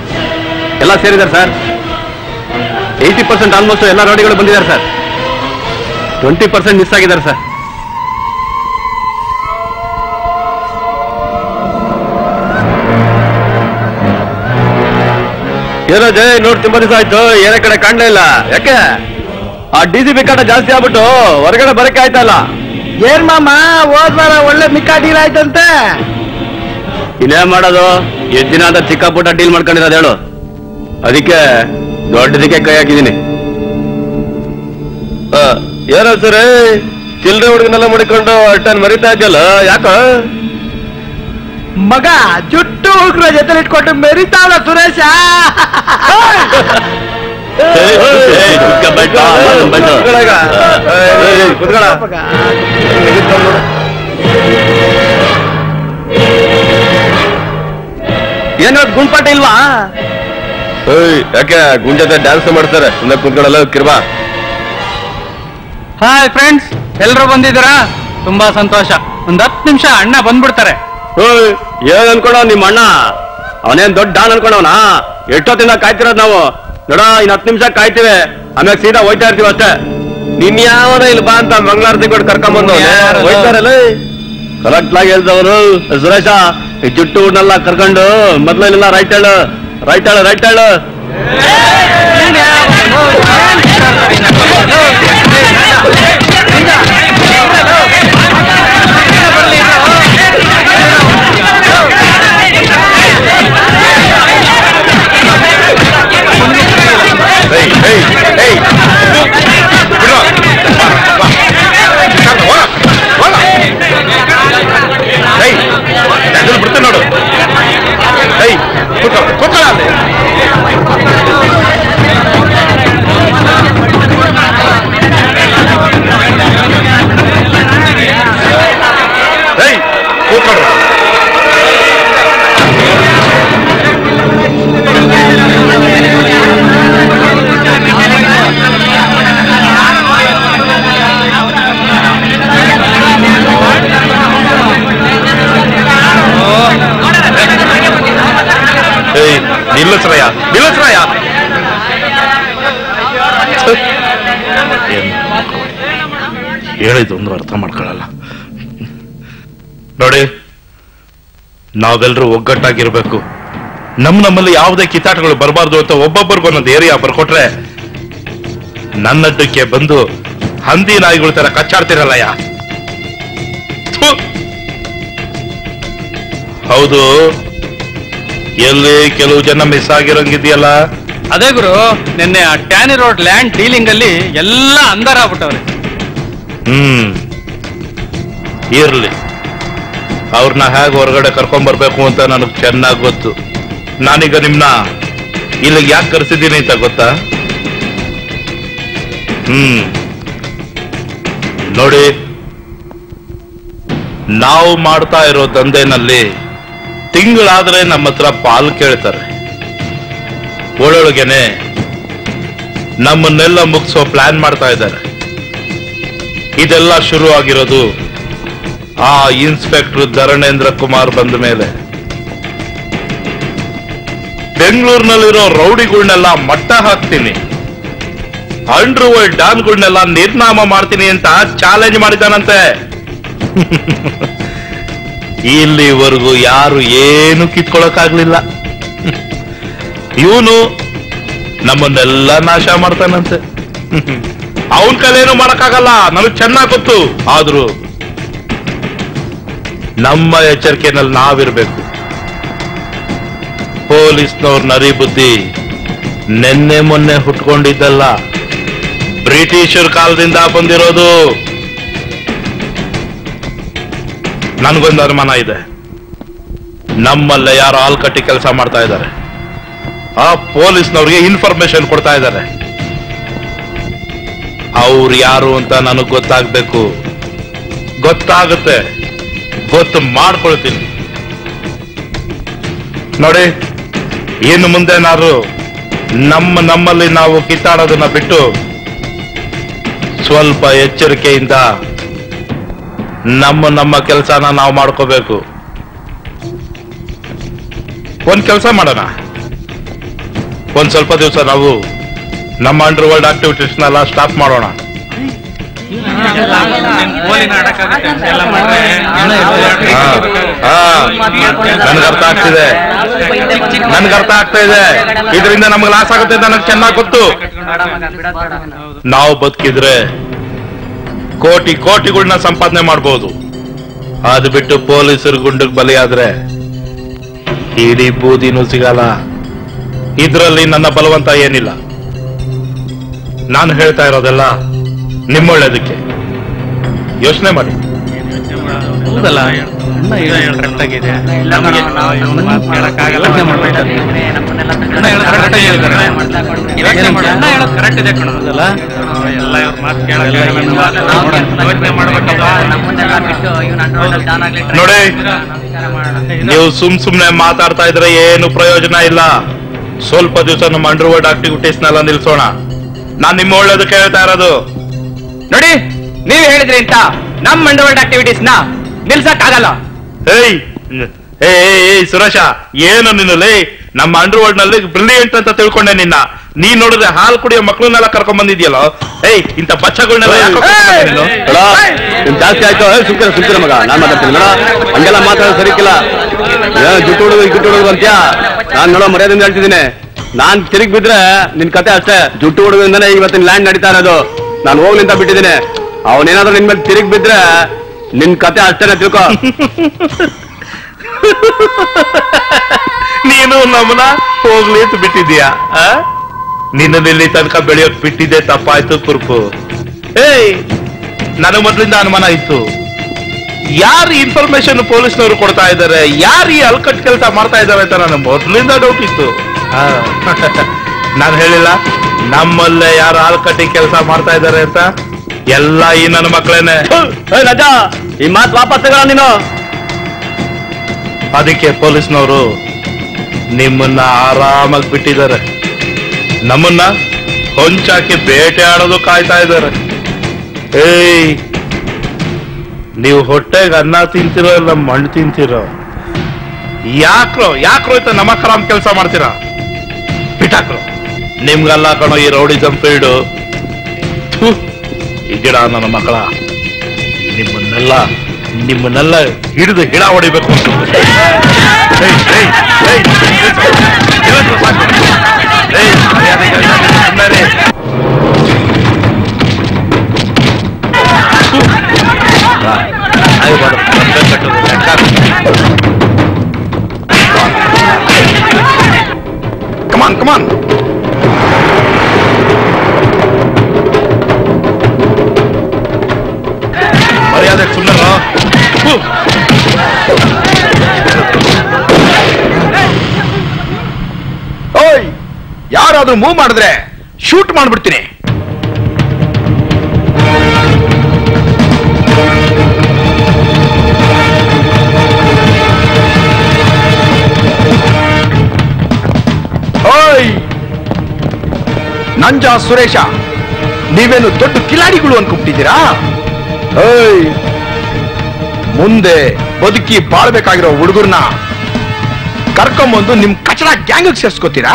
[SPEAKER 10] ಎಲ್ಲ ಸೇರಿದ್ದಾರೆ ಸರ್ ಏಯ್ಟಿ ಪರ್ಸೆಂಟ್ ಆಲ್ಮೋಸ್ಟ್ ಎಲ್ಲ ರೋಡಿಗಳು ಬಂದಿದ್ದಾರೆ ಸರ್ ಟ್ವೆಂಟಿ ಪರ್ಸೆಂಟ್ ಮಿಸ್ ಆಗಿದ್ದಾರೆ ಸರ್ ಏನೋ ಜೈ ನೋಡ್ ತುಂಬಾ ದಿವಸ ಆಯ್ತು ಏನೇ ಕಡೆ ಕಾಣ್ಲೇ ಇಲ್ಲ ಯಾಕೆ ಆ ಡಿ ಸಿ ಬಿಕ್ಕಾಟ ಜಾಸ್ತಿ ಆಗ್ಬಿಟ್ಟು ಹೊರಗಡೆ ಬರಕ್ಕೆ ಆಯ್ತಾ ಇಲ್ಲ
[SPEAKER 1] ಏನ್ ಮಾಮ ಹೋದ್ವಾರ ಒಳ್ಳೆ ಮಿಕ್ಕಾ ಡೀಲ್ ಆಯ್ತಂತೆ
[SPEAKER 10] ಇನ್ನೇನ್ ಮಾಡೋದು ಎಷ್ಟ್ ದಿನ ಅಂತ ಚಿಕ್ಕ ಪುಟ್ಟ ಡೀಲ್ ಮಾಡ್ಕೊಂಡಿರೋದು ಹೇಳು ಅದಕ್ಕೆ ದೊಡ್ಡದಕ್ಕೆ ಕೈ ಹಾಕಿದೀನಿ ಆ, ಏನೋ ಸರಿ ಚಿಲ್ಲರೆ ಹುಡುಗನೆಲ್ಲ ಮುಡಿಕೊಂಡು ಅಟ್ಟನ್ ಮರಿತಾ ಇದ್ದಲ್ಲ ಯಾಕ
[SPEAKER 1] ಮಗ ಜುಟ್ಟು ಹುಡುಗರ ಜೊತೆ ಇಟ್ಕೊಂಡು ಮೆರಿತಾವಳ ಸುರೇಶ
[SPEAKER 10] ಏನೋ ಗುಂಪಾಟ ಇಲ್ವಾ ಏಯ್, ಯಾಕೆ ಗುಂಡ್ ಜೊತೆ ಡ್ಯಾನ್ಸ್ ಮಾಡ್ತಾರೆ ಸುಮ್ಮನೆ ಕುಂತ್ಕೊಳ್ಳಲ್ಲ ಕಿರ್ಬಾ
[SPEAKER 5] ಹಾಯ್ ಫ್ರೆಂಡ್ಸ್ ಎಲ್ರು ಬಂದಿದ್ದೀರಾ ತುಂಬಾ ಸಂತೋಷ ಒಂದ್ ಹತ್ತು ನಿಮಿಷ ಅಣ್ಣ ಬಂದ್ಬಿಡ್ತಾರೆ
[SPEAKER 10] ಏಯ್, ಏನ್ ಅನ್ಕೊಂಡವ್ ನಿಮ್ಮ ಅಣ್ಣ ಅವನೇನ್ ದೊಡ್ಡ ಡಾನ್ ಅನ್ಕೊಂಡವನಾ ಎಷ್ಟೊತ್ತಿಂದ ಕಾಯ್ತಿರೋದ್ ನಾವು ನೋಡ ಇನ್ ಹತ್ತು ನಿಮಿಷ ಕಾಯ್ತೀವಿ ಆಮೇಲೆ ಸೀದಾ ಹೋಯ್ತಾ ಇರ್ತೀವಿ ಅಷ್ಟೇ ನಿನ್ ಯಾವನ ಇಲ್ಲಿ ಬಾ ಅಂತ ಮಂಗಳಾರತಿ ಕೊಟ್ಟು ಕರ್ಕೊಂಬಂದು
[SPEAKER 5] ಯಾರದು?
[SPEAKER 10] ಹೋಯ್ತಾರಲ್ಲ ಕರೆಕ್ಟ್ ಆಗಿ ಹೇಳ್ದವನು ಸುರೇಶ ಈ ಜುಟ್ಟು ಊರ್ನೆಲ್ಲ ಕರ್ಕೊಂಡು ಮೊದ್ಲೆಲ್ಲ ರೈಟ್ ಹೇಳು ರೈಟ್ ಹೇಳು ರೈಟ್ ಹೇಳು ಏಯ್, ಏಯ್, ಏಯ್. ಬಿಡು. ಬಾ, ಬಾ. ಹೋಗ, ಹೋಗ. ಏಯ್, ಎದುರು ಬಿಡ್ತೀನಿ ನೋಡು ಏಯ್ ಕೂತ್ಕೊ ಕೂತ್ಕೊಳ್ಳ ಅಲ್ಲಿ ಏಯ್ ಕೂತ್ಕೊಳ್ರಿ ಏಯ್ ನಿಲ್ಲಿಸ್ರಯ್ಯ ನಿಲ್ಲಿಸ್ರಯ್ಯ
[SPEAKER 3] ಹೇಳಿದ್ದು ಅರ್ಥ ಮಾಡ್ಕೊಳ್ಳಲ್ಲ ನೋಡಿ ನಾವೆಲ್ಲರೂ ಒಗ್ಗಟ್ಟಾಗಿರ್ಬೇಕು ನಮ್ ನಮ್ಮಲ್ಲಿ ಯಾವುದೇ ಕಿತ್ತಾಟಗಳು ಬರಬಾರ್ದು ಅಂತ ಒಬ್ಬೊಬ್ಬರಿಗೂ ಒಂದೊಂದು ಏರಿಯಾ ಬರ್ಕೊಟ್ರೆ ನನ್ನಡ್ಡಕ್ಕೆ ಬಂದು ಹಂದಿ ನಾಯಿಗಳ ತರ ಕಚ್ಚಾಡ್ತಿರಲ್ಲಯ್ಯ ಥು. ಹೌದು ಎಲ್ಲಿ ಕೆಲವು ಜನ ಮಿಸ್ ಆಗಿರೋಂಗಿದೆಯಲ್ಲ
[SPEAKER 5] ಅದೇ ಗುರು ನಿನ್ನೆ ಆ ಟ್ಯಾನಿ ರೋಡ್ ಲ್ಯಾಂಡ್ ಡೀಲಿಂಗ್ ಅಲ್ಲಿ ಎಲ್ಲ ಅಂಧಾರ ಆಗ್ಬಿಟ್ಟವ್ರೆ
[SPEAKER 3] ಹ್ಮ್ ಇರ್ಲಿ ಅವ್ರನ್ನ ಹೇಗೆ ಹೊರಗಡೆ ಕರ್ಕೊಂಡ್ ಬರ್ಬೇಕು ಅಂತ ನನಗ್ ಚೆನ್ನಾಗ್ ಗೊತ್ತು ನಾನೀಗ ನಿಮ್ನ ಇಲ್ಲಿಗೆ ಯಾಕೆ ಕರೆಸಿದ್ದೀನಿ ಅಂತ ಗೊತ್ತಾ ಹ್ಮ್ ನೋಡಿ ನಾವು ಮಾಡ್ತಾ ಇರೋ ದಂಧೆನಲ್ಲಿ ತಿಂಗಳಾದ್ರೆ ನಮ್ಮ ಹತ್ರ ಪಾಲ್ ಕೇಳ್ತಾರೆ ಒಳೊಳಗೆನೆ ನಮ್ಮನ್ನೆಲ್ಲ ಮುಗಿಸೋ ಪ್ಲಾನ್ ಮಾಡ್ತಾ ಇದ್ದಾರೆ ಇದೆಲ್ಲ ಶುರು ಆಗಿರೋದು ಆ ಇನ್ಸ್ಪೆಕ್ಟರ್ ಧರಣೇಂದ್ರ ಕುಮಾರ್ ಬಂದ ಮೇಲೆ ಬೆಂಗಳೂರಿನಲ್ಲಿರೋ ರೌಡಿಗಳನ್ನೆಲ್ಲ ಮಟ್ಟ ಹಾಕ್ತೀನಿ ಅಂಡ್ರೂ ವರ್ಲ್ಡ್ ಡಾನ್ಗಳನ್ನೆಲ್ಲ ನಿರ್ನಾಮ ಮಾಡ್ತೀನಿ ಅಂತ ಚಾಲೆಂಜ್ ಮಾಡಿದಾನಂತೆ ಇಲ್ಲಿವರೆಗೂ ಯಾರು ಏನು ಕಿತ್ಕೊಳಕ್ಕಾಗ್ಲಿಲ್ಲ ಇವನು ನಮ್ಮನ್ನೆಲ್ಲ ನಾಶ ಮಾಡ್ತಾನಂತೆ ಅವನ್ ಕೈಲೇನು ಮಾಡಕ್ಕಾಗಲ್ಲ ನನಗ್ ಚೆನ್ನಾಗ್ ಗೊತ್ತು ಆದ್ರೂ ನಮ್ಮ ಎಚ್ಚರಿಕೆನಲ್ಲಿ ನಾವಿರ್ಬೇಕು ಪೊಲೀಸ್ನವ್ರ ನರಿ ಬುದ್ಧಿ ನೆನ್ನೆ ಮೊನ್ನೆ ಹುಟ್ಕೊಂಡಿದ್ದಲ್ಲ ಬ್ರಿಟಿಷರ್ ಕಾಲದಿಂದ ಬಂದಿರೋದು ನನ್ಗೊಂದು ಅನುಮಾನ ಇದೆ ನಮ್ಮಲ್ಲೇ ಯಾರೋ ಆಲ್ಕಟ್ಟಿ ಕೆಲಸ ಮಾಡ್ತಾ ಇದ್ದಾರೆ ಆ ಪೊಲೀಸ್ನವ್ರಿಗೆ ಇನ್ಫಾರ್ಮೇಶನ್ ಕೊಡ್ತಾ ಇದ್ದಾರೆ ಅವ್ರು ಯಾರು ಅಂತ ನನಗ್ ಗೊತ್ತಾಗ್ಬೇಕು ಗೊತ್ತಾಗುತ್ತೆ ಗೊತ್ತು ಮಾಡ್ಕೊಳ್ತೀನಿ ನೋಡಿ ಇನ್ನು ಮುಂದೆನಾದ್ರು ನಮ್ಮ ನಮ್ಮಲ್ಲಿ ನಾವು ಕಿತ್ತಾಡೋದನ್ನ ಬಿಟ್ಟು ಸ್ವಲ್ಪ ಎಚ್ಚರಿಕೆಯಿಂದ ನಮ್ಮ ನಮ್ಮ ಕೆಲಸನ ನಾವು ಮಾಡ್ಕೋಬೇಕು ಒಂದ್ ಕೆಲಸ ಮಾಡೋಣ ಒಂದ್ ಸ್ವಲ್ಪ ದಿವಸ ನಾವು ನಮ್ಮ ಅಂಡರ್ ವರ್ಲ್ಡ್ ಆಕ್ಟಿವಿಟೀಸ್ನೆಲ್ಲ ಸ್ಟಾಪ್ ಮಾಡೋಣ ಹಾ, ಹಾ, ನನ್ಗೆ ಅರ್ಥ ಆಗ್ತಿದೆ ನನ್ಗೆ ಅರ್ಥ ಆಗ್ತಾ ಇದೆ ಇದರಿಂದ ನಮ್ಗೆ ಲಾಸ್ ಆಗುತ್ತೆ ಅಂತ ನನಗೆ ಚೆನ್ನಾಗಿ ಗೊತ್ತು ನಾವು ಬದುಕಿದ್ರೆ ಕೋಟಿ ಕೋಟಿಗಳನ್ನ ಸಂಪಾದನೆ ಮಾಡ್ಬೋದು ಅದು ಬಿಟ್ಟು ಪೊಲೀಸರು ಗುಂಡಿಗೆ ಬಲಿಯಾದ್ರೆ ಇಡೀ ಬೂದಿನೂ ಸಿಗಲ್ಲ ಇದ್ರಲ್ಲಿ ನನ್ನ ಬಲವಂತ ಏನಿಲ್ಲ ನಾನು ಹೇಳ್ತಾ ಇರೋದೆಲ್ಲ ನಿಮ್ಮೊಳ್ಳೇದಕ್ಕೆ ಯೋಚನೆ ಮಾಡಿ
[SPEAKER 5] ಹೌದಲ್ಲ ಅಣ್ಣ ಹೇಳೋದು correct ಆಗಿದೆ. ನಮ್ಗೆ ಇವ್ನ್ ಮಾತ್ ಕೇಳಕ್ಕಾಗಲ್ಲ. ಅಣ್ಣ ಹೇಳೋದು correct ಆಗಿ ಹೇಳಿದ್ದಾರೆ. ಯೋಚ್ನೆ ಮಾಡು. ಅಣ್ಣ ಹೇಳೋದು correct ಇದೆ ಕಣೋ. ಹೌದಲ್ಲ? ಎಲ್ಲ ಇವ್ರ ಮಾತ್ ಕೇಳಕ್ಕಾಗಲ್ಲ. ನೋಡೋಣ. ಯೋಚ್ನೆ ಮಾಡ್ಬೇಕಪ್ಪ.
[SPEAKER 3] ನೋಡಿ ನೀವು ಸುಮ್ ಸುಮ್ನೆ ಮಾತಾಡ್ತಾ ಇದ್ರೆ ಏನು ಪ್ರಯೋಜನ ಇಲ್ಲ ಸ್ವಲ್ಪ ದಿವಸ ನಮ್ಮ ಅಂಡರ್ವರ್ಡ್ ಆಕ್ಟಿವಿಟೀಸ್ ನೆಲ್ಲ ನಿಲ್ಸೋಣ ನಾನ್ ನಿಮ್ಮ ಒಳ್ಳೇದಕ್ಕೆ ಹೇಳ್ತಾ ಇರೋದು
[SPEAKER 8] ನೋಡಿ ನೀವ್ ಹೇಳಿದ್ರಿ ಅಂತ ನಮ್ ಅಂಡರ್ವರ್ಲ್ಡ್ ಆಕ್ಟಿವಿಟೀಸ್ ನ ನಿಲ್ಸಕ್ ಆಗಲ್ಲ
[SPEAKER 3] ಏಯ್ ಏ ಏಯ್ ಸುರೇಶ ಏನು ನಿನ್ನಲ್ಲಿ ನಮ್ಮ ಅಂಡರ್ವರ್ಲ್ಡ್ ನಲ್ಲಿ ಬ್ರಿಲಿಯಂಟ್ ಅಂತ ತಿಳ್ಕೊಂಡೆ ನಿನ್ನ ನೀ ನೋಡಿದ್ರೆ ಹಾಲು ಕುಡಿಯೋ ಮಕ್ಳನ್ನೆಲ್ಲ ಕರ್ಕೊಂಡ್ ಬಂದಿದ್ಯಲ್ಲ ಏಯ್ ಇಂಥ ಬಚ್ಚಗಳನ್ನೆಲ್ಲ ಯಾಕೋ ಕರ್ಕೊಂಡ್ ಬಂದೆ ನೀನು?
[SPEAKER 10] ಎಡ, ನಿಮ್ ಜಾಸ್ತಿ ಆಯ್ತು ಏ, ಸುಮ್ಕಿರ ಸುಮ್ಕಿರ ಮಗ ನಾನ್ ಮಾತಾಡ್ತೀನಿ ನೋಡ ಹಂಗೆಲ್ಲ ಮಾತಾಡೋದು ಸರಿಕಿಲ್ಲ ಏ ಜುಟ್ಟು ಹುಡುಗ ಜುಟ್ಟು ಹುಡುಗ ಅಂತ್ಯಾ ನಾನ್ ನೋಡೋ ಮರ್ಯಾದಿಂದ ಹೇಳ್ತಿದ್ದೀನಿ ನಾನ್ ತಿರುಗಿ ಬಿದ್ರೆ ನಿನ್ ಕತೆ ಅಷ್ಟೇ ಜುಟ್ಟು ಹುಡುಗದಿಂದನೇ ಇವತ್ತಿನ ಲ್ಯಾಂಡ್ ನಡೀತಾ ಇರೋದು ನಾನು ಹೋಗ್ಲಿಂತ ಬಿಟ್ಟಿದ್ದೀನಿ ಅವನೇನಾದ್ರೂ ನಿನ್ ಮೇಲೆ ತಿರುಗಿ ಬಿದ್ರೆ ನಿನ್ ಕತೆ ಅಷ್ಟೇನೆ ತಿಳ್ಕೊ
[SPEAKER 3] ನೀನು ನಮ್ಮನ್ನ ಹೋಗ್ಲಿ ಅಂತ ಬಿಟ್ಟಿದ್ಯಾ ಆ? ನಿನ್ನ ಇಲ್ಲಿ ತನಕ ಬೆಳೆಯೋಕ್ ಬಿಟ್ಟಿದ್ದೆ ತಪ್ಪಾಯ್ತು ಕುರುಪು ಏಯ್ ನನಗ್ ಮೊದ್ಲಿಂದ ಅನುಮಾನ ಇತ್ತು ಯಾರು ಇನ್ಫಾರ್ಮೇಶನ್ ಪೊಲೀಸ್ನವರು ಕೊಡ್ತಾ ಇದ್ದಾರೆ ಯಾರು ಈ ಅಲ್ಕಟ್ ಕೆಲಸ ಮಾಡ್ತಾ ಇದ್ದಾರೆ ಅಂತ ನನಗೆ ಮೊದ್ಲಿಂದ ಡೌಟ್ ಇತ್ತು ನಾನು ಹೇಳಿಲ್ಲ ನಮ್ಮಲ್ಲೇ ಯಾರು ಆಲ್ಕಟ್ಟಿ ಕೆಲಸ ಮಾಡ್ತಾ ಇದ್ದಾರೆ ಅಂತ ಎಲ್ಲ ಈ ನನ್ನ ಮಕ್ಕಳೇನೆ
[SPEAKER 10] ಏ, ರಾಜ ಈ ಮಾತ್ ವಾಪಸ್ ತಗೊಳ ನೀನು
[SPEAKER 3] ಅದಕ್ಕೆ ಪೊಲೀಸ್ನವರು ನಿಮ್ಮನ್ನ ಆರಾಮಾಗಿ ಬಿಟ್ಟಿದ್ದಾರೆ ನಮ್ಮನ್ನ ಹೊಂಚಾಕಿ ಬೇಟೆ ಆಡೋದು ಕಾಯ್ತಾ ಇದ್ದಾರೆ ಏಯ್ ನೀವು ಹೊಟ್ಟೆಗೆ ಅನ್ನ ತಿಂತಿರೋ ಇಲ್ಲ ಮಣ್ಣು ತಿಂತಿರೋ ಯಾಕ್ರೋ ಯಾಕ್ರೋ ಆಯ್ತಾ ನಮ್ಮ ಖರಾಮ್ ಕೆಲಸ ಮಾಡ್ತೀರಾ ಬಿಟ್ಟಾಕ್ರೋ ನಿಮ್ಗಲ್ಲ ಕಣೋ ಈ ರೌಡಿಸಂ ಫೀಲ್ಡು ಈ ಗಿಡ ನನ್ನ ಮಕ್ಕಳ ನಿಮ್ಮನ್ನೆಲ್ಲ ನಿಮ್ಮನ್ನೆಲ್ಲ ಹಿಡಿದು ಗಿಡ ಹೊಡಿಬೇಕು ಅಂತ ಏಯ್, ಏಯ್, ಏಯ್, ನಿಲ್ಲಿಸು, ಸಾಕು. ಏಯ್, ಮರ್ಯಾದೆ ಕೆಲ್ಸ ಸುಮ್ನೆ ಇರಿ. ಬಾ, ಆಯ್ತು ಬಾರು, ಬಂದೆ ಕಟ್ಟೋದು, ಲೆಕ್ಕ ಹಾಕು.
[SPEAKER 6] ಕಮಾನ್ ಕಮಾನ್
[SPEAKER 3] ಮರ್ಯಾದೆ ಸುಮ್ಮನೆ
[SPEAKER 6] ಓಯ್ ಯಾರಾದ್ರೂ ಮೂವ್ ಮಾಡಿದ್ರೆ ಶೂಟ್ ಮಾಡ್ಬಿಡ್ತೀನಿ ಓಯ್ ನಂಜ ಸುರೇಶ ನೀವೇನು ದೊಡ್ಡ ಕಿಲಾಡಿಗಳು ಅನ್ಕೊಂಬಿಟ್ಟಿದ್ದೀರಾ ಓಯ್ ಮುಂದೆ ಬದುಕಿ ಬಾಳ್ಬೇಕಾಗಿರೋ ಹುಡುಗರ್ನ ಕರ್ಕೊಂಬಂದು ನಿಮ್ ಕಚಡ ಗ್ಯಾಂಗ್ ಸೇರ್ಸ್ಕೋತೀರಾ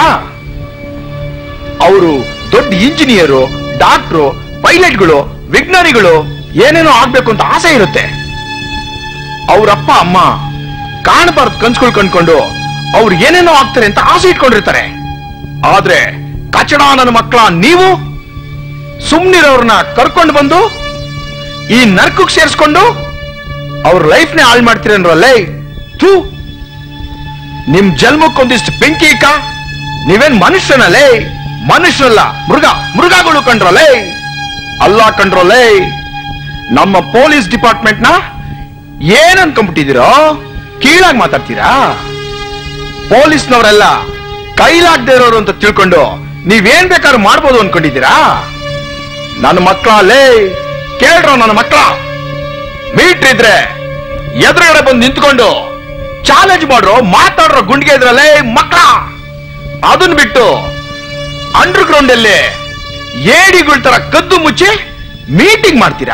[SPEAKER 6] ಅವರು ದೊಡ್ಡ ಇಂಜಿನಿಯರು ಡಾಕ್ಟ್ರು ಪೈಲಟ್ಗಳು ವಿಜ್ಞಾನಿಗಳು ಏನೇನೋ ಆಗ್ಬೇಕು ಅಂತ ಆಸೆ ಇರುತ್ತೆ ಅವ್ರಪ್ಪ ಅಮ್ಮ ಕಾಣಬಾರ್ದು ಕನ್ಸ್ಗಳು ಕಂಡ್ಕೊಂಡು ಅವ್ರು ಏನೇನೋ ಆಗ್ತಾರೆ ಅಂತ ಆಸೆ ಇಟ್ಕೊಂಡಿರ್ತಾರೆ ಆದ್ರೆ ಕಚಡ ನನ್ನ ಮಕ್ಕಳ ನೀವು ಸುಮ್ನಿರೋರ್ನ ಕರ್ಕೊಂಡು ಬಂದು ಈ ನರ್ಕಕ್ಕೆ ಸೇರಿಸ್ಕೊಂಡು ಅವ್ರ ಲೈಫ್ನೇ ಹಾಳು ಮಾಡ್ತೀರನ್ರಲ್ಲೇ ಥೂ ನಿಮ್ ಜನ್ಮಕ್ಕೊಂದಿಷ್ಟು ಬೆಂಕಿ ಇಕ್ಕ ನೀವೇನ್ ಮನುಷ್ಯನಲ್ಲೇ ಮನುಷ್ಯನಲ್ಲ ಮೃಗ ಮೃಗಗಳು ಕಂಡ್ರಲ್ಲೇ ಅಲ್ಲ ಕಂಡ್ರಲ್ಲೇ ನಮ್ಮ ಪೊಲೀಸ್ ಡಿಪಾರ್ಟ್ಮೆಂಟ್ ನ ಏನ್ ಅನ್ಕೊಂಡ್ಬಿಟ್ಟಿದ್ದೀರೋ ಕೀಳಾಗಿ ಮಾತಾಡ್ತೀರಾ ಪೊಲೀಸ್ನವರೆಲ್ಲ ಕೈಲಾಗದೆ ಇರೋರು ಅಂತ ತಿಳ್ಕೊಂಡು ನೀವೇನ್ ಬೇಕಾದ್ರೂ ಮಾಡ್ಬೋದು ಅನ್ಕೊಂಡಿದ್ದೀರಾ ನನ್ನ ಮಕ್ಕಳಲ್ಲೇ ಕೇಳ್ರೋ ನನ್ನ ಮಕ್ಕಳ ಮೀಟ್ರ್ ಇದ್ರೆ ಎದುರುಗಡೆ ಬಂದು ನಿಂತ್ಕೊಂಡು ಚಾಲೆಂಜ್ ಮಾಡ್ರೋ ಮಾತಾಡ್ರೋ ಗುಂಡಿಗೆ ಇದ್ರಲ್ಲೇ ಮಕ್ಕಳ ಅದನ್ನ ಬಿಟ್ಟು ಅಂಡರ್ ಗ್ರೌಂಡ್ ಅಲ್ಲಿ ಏಡಿಗಳ ತರ ಕದ್ದು ಮುಚ್ಚಿ ಮೀಟಿಂಗ್ ಮಾಡ್ತೀರಾ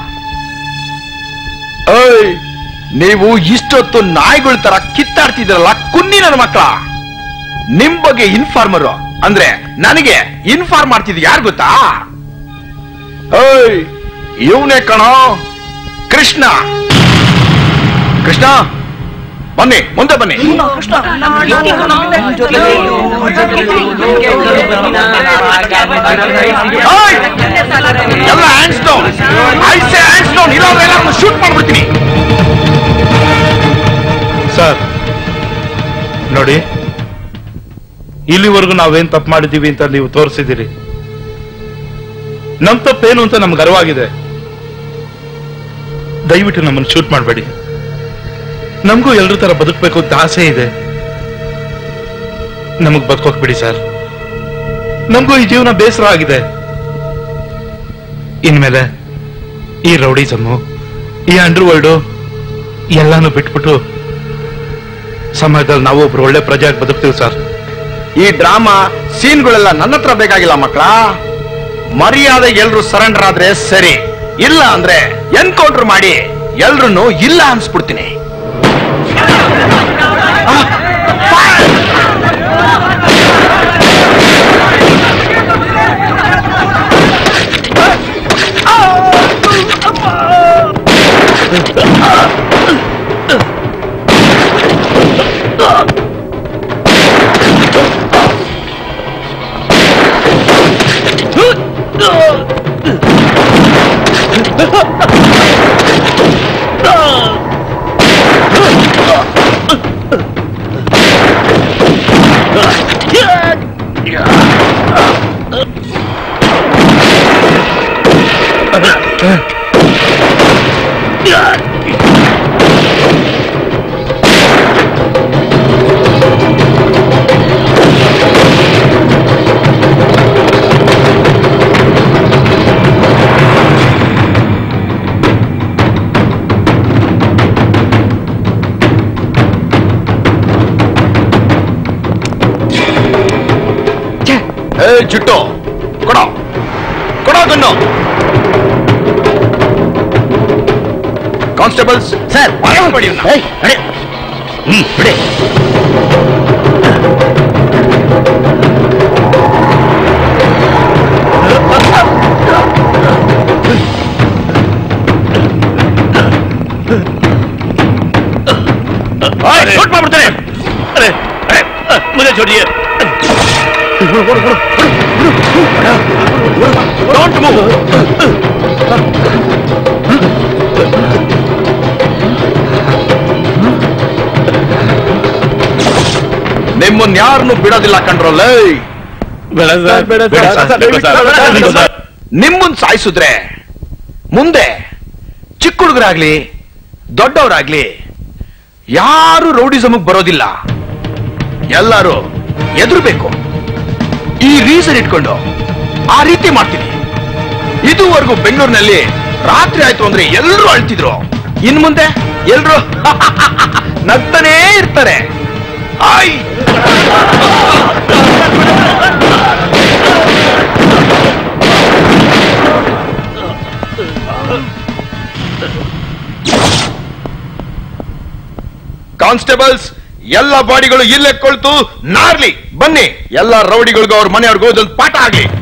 [SPEAKER 6] ಏಯ್ ನೀವು ಇಷ್ಟೊತ್ತು ನಾಯಿಗಳ ತರ ಕಿತ್ತಾಡ್ತಿದ್ರಲ್ಲ ಕುನ್ನಿ ನನ್ನ ಮಕ್ಕಳ ನಿಮ್ ಬಗ್ಗೆ ಇನ್ಫಾರ್ಮರ್ ಅಂದ್ರೆ ನನಗೆ ಇನ್ಫಾರ್ಮ್ ಮಾಡ್ತಿದ್ ಯಾರು ಗೊತ್ತಾ ಏಯ್ ಇವನೇ ಕಣೋ ಕೃಷ್ಣ ಕೃಷ್ಣ ಬನ್ನಿ ಮುಂದೆ ಬನ್ನಿ ಓಯ್! ಎಲ್ಲ ಹ್ಯಾಂಡ್ಸ್ ಡೌನ್ ಐಸೆ ಹ್ಯಾಂಡ್ಸ್ ಡೌನ್ ಇರೋರೆಲ್ಲ ಶೂಟ್ ಮಾಡ್ಬಿಡ್ತೀನಿ
[SPEAKER 3] ಸರ್ ನೋಡಿ ಇಲ್ಲಿವರೆಗೂ ನಾವೇನ್ ತಪ್ಪು ಮಾಡಿದೀವಿ ಅಂತ ನೀವು ತೋರಿಸಿದಿರಿ ನಮ್ ತಪ್ಪೇನು ಅಂತ ನಮ್ಗೆ ಅರಿವಾಗಿದೆ ದಯವಿಟ್ಟು ನಮ್ಮನ್ನು ಶೂಟ್ ಮಾಡಬೇಡಿ ನಮಗೂ ಎಲ್ರ ತರ ಬದುಕಬೇಕು ಅಂತ ಆಸೆ ಇದೆ ನಮಗ್ ಬದುಕೋಕ್ ಬಿಡಿ ಸರ್ ನಮಗೂ ಈ ಜೀವನ ಬೇಸರ ಆಗಿದೆ ಇನ್ಮೇಲೆ ಈ ರೌಡಿಸಮ್ಮು ಈ ಅಂಡರ್ ವರ್ಲ್ಡು ಎಲ್ಲಾನು ಬಿಟ್ಬಿಟ್ಟು ಸಮಾಜದಲ್ಲಿ ನಾವು ಒಬ್ರು ಒಳ್ಳೆ ಪ್ರಜೆ ಆಗಿ ಬದುಕ್ತೀವಿ ಸರ್
[SPEAKER 6] ಈ ಡ್ರಾಮಾ ಸೀನ್ಗಳೆಲ್ಲ ನನ್ನ ಹತ್ರ ಬೇಕಾಗಿಲ್ಲ ಮಕ್ಕಳ ಮರ್ಯಾದೆಗೆ ಎಲ್ರು ಸರೆಂಡರ್ ಆದ್ರೆ ಸರಿ ಇಲ್ಲ ಅಂದ್ರೆ ಎನ್ಕೌಂಟರ್ ಮಾಡಿ ಎಲ್ರನ್ನು ಇಲ್ಲ ಅನ್ಸ್ಬಿಡ್ತೀನಿ ಏ ಚಿಟ್ಟು ಕೊಡೋ ಕೊಡೋ ಗನ್ನು ಕಾನ್ಸ್ಟೇಬಲ್ಸ್
[SPEAKER 2] ಸರ್
[SPEAKER 6] ಮಾಡಿ
[SPEAKER 2] ಏಯ್, ನಡಿ. ಹ್ಮ್ ಬಿಡಿ ಶೂಟ್ ಮಾಡ್ಬಿಡ್ತಾರೆ ಅರೆ ಅರೆ ಮುझे छोड़िए
[SPEAKER 6] ಡೋಂಟ್ ಮೂವ್ ನಿಮ್ಮನ್ನ ಯಾರನ್ನು ಬಿಡೋದಿಲ್ಲ ಕಂಡ್ರೋಲ್
[SPEAKER 3] ಬೇಡ ಸರ್ ಬೇಡ ಸರ್
[SPEAKER 6] ನಿಮ್ಮನ್ ಸಾಯಿಸಿದ್ರೆ ಮುಂದೆ ಚಿಕ್ಕ ಹುಡುಗರಾಗ್ಲಿ ದೊಡ್ಡವರಾಗ್ಲಿ ಯಾರು ರೌಡಿಸಮಗ್ ಬರೋದಿಲ್ಲ ಎಲ್ಲರೂ ಎದುರ್ಬೇಕು ಈ ರೀಸನ್ ಇಟ್ಕೊಂಡು ಆ ರೀತಿ ಮಾಡ್ತೀನಿ ಇದುವರೆಗೂ ಬೆಂಗಳೂರಿನಲ್ಲಿ ರಾತ್ರಿ ಆಯ್ತು ಅಂದ್ರೆ ಎಲ್ಲರೂ ಅಳ್ತಿದ್ರು ಇನ್ ಮುಂದೆ ಎಲ್ರು ನಗ್ತಾನೇ ಇರ್ತಾರೆ ಆಯ್ ಕಾನ್ಸ್ಟೇಬಲ್ಸ್ ಎಲ್ಲ ಬಾಡಿಗಳು ಇಲ್ಲೇ ಕೊಳ್ತು ನಾರ್ಲಿ ಬನ್ನಿ ಎಲ್ಲ ರೌಡಿಗಳಿಗೂ ಅವ್ರ ಮನೆಯವ್ರಿಗೂ ಒಂದು ಪಾಠ ಆಗ್ಲಿ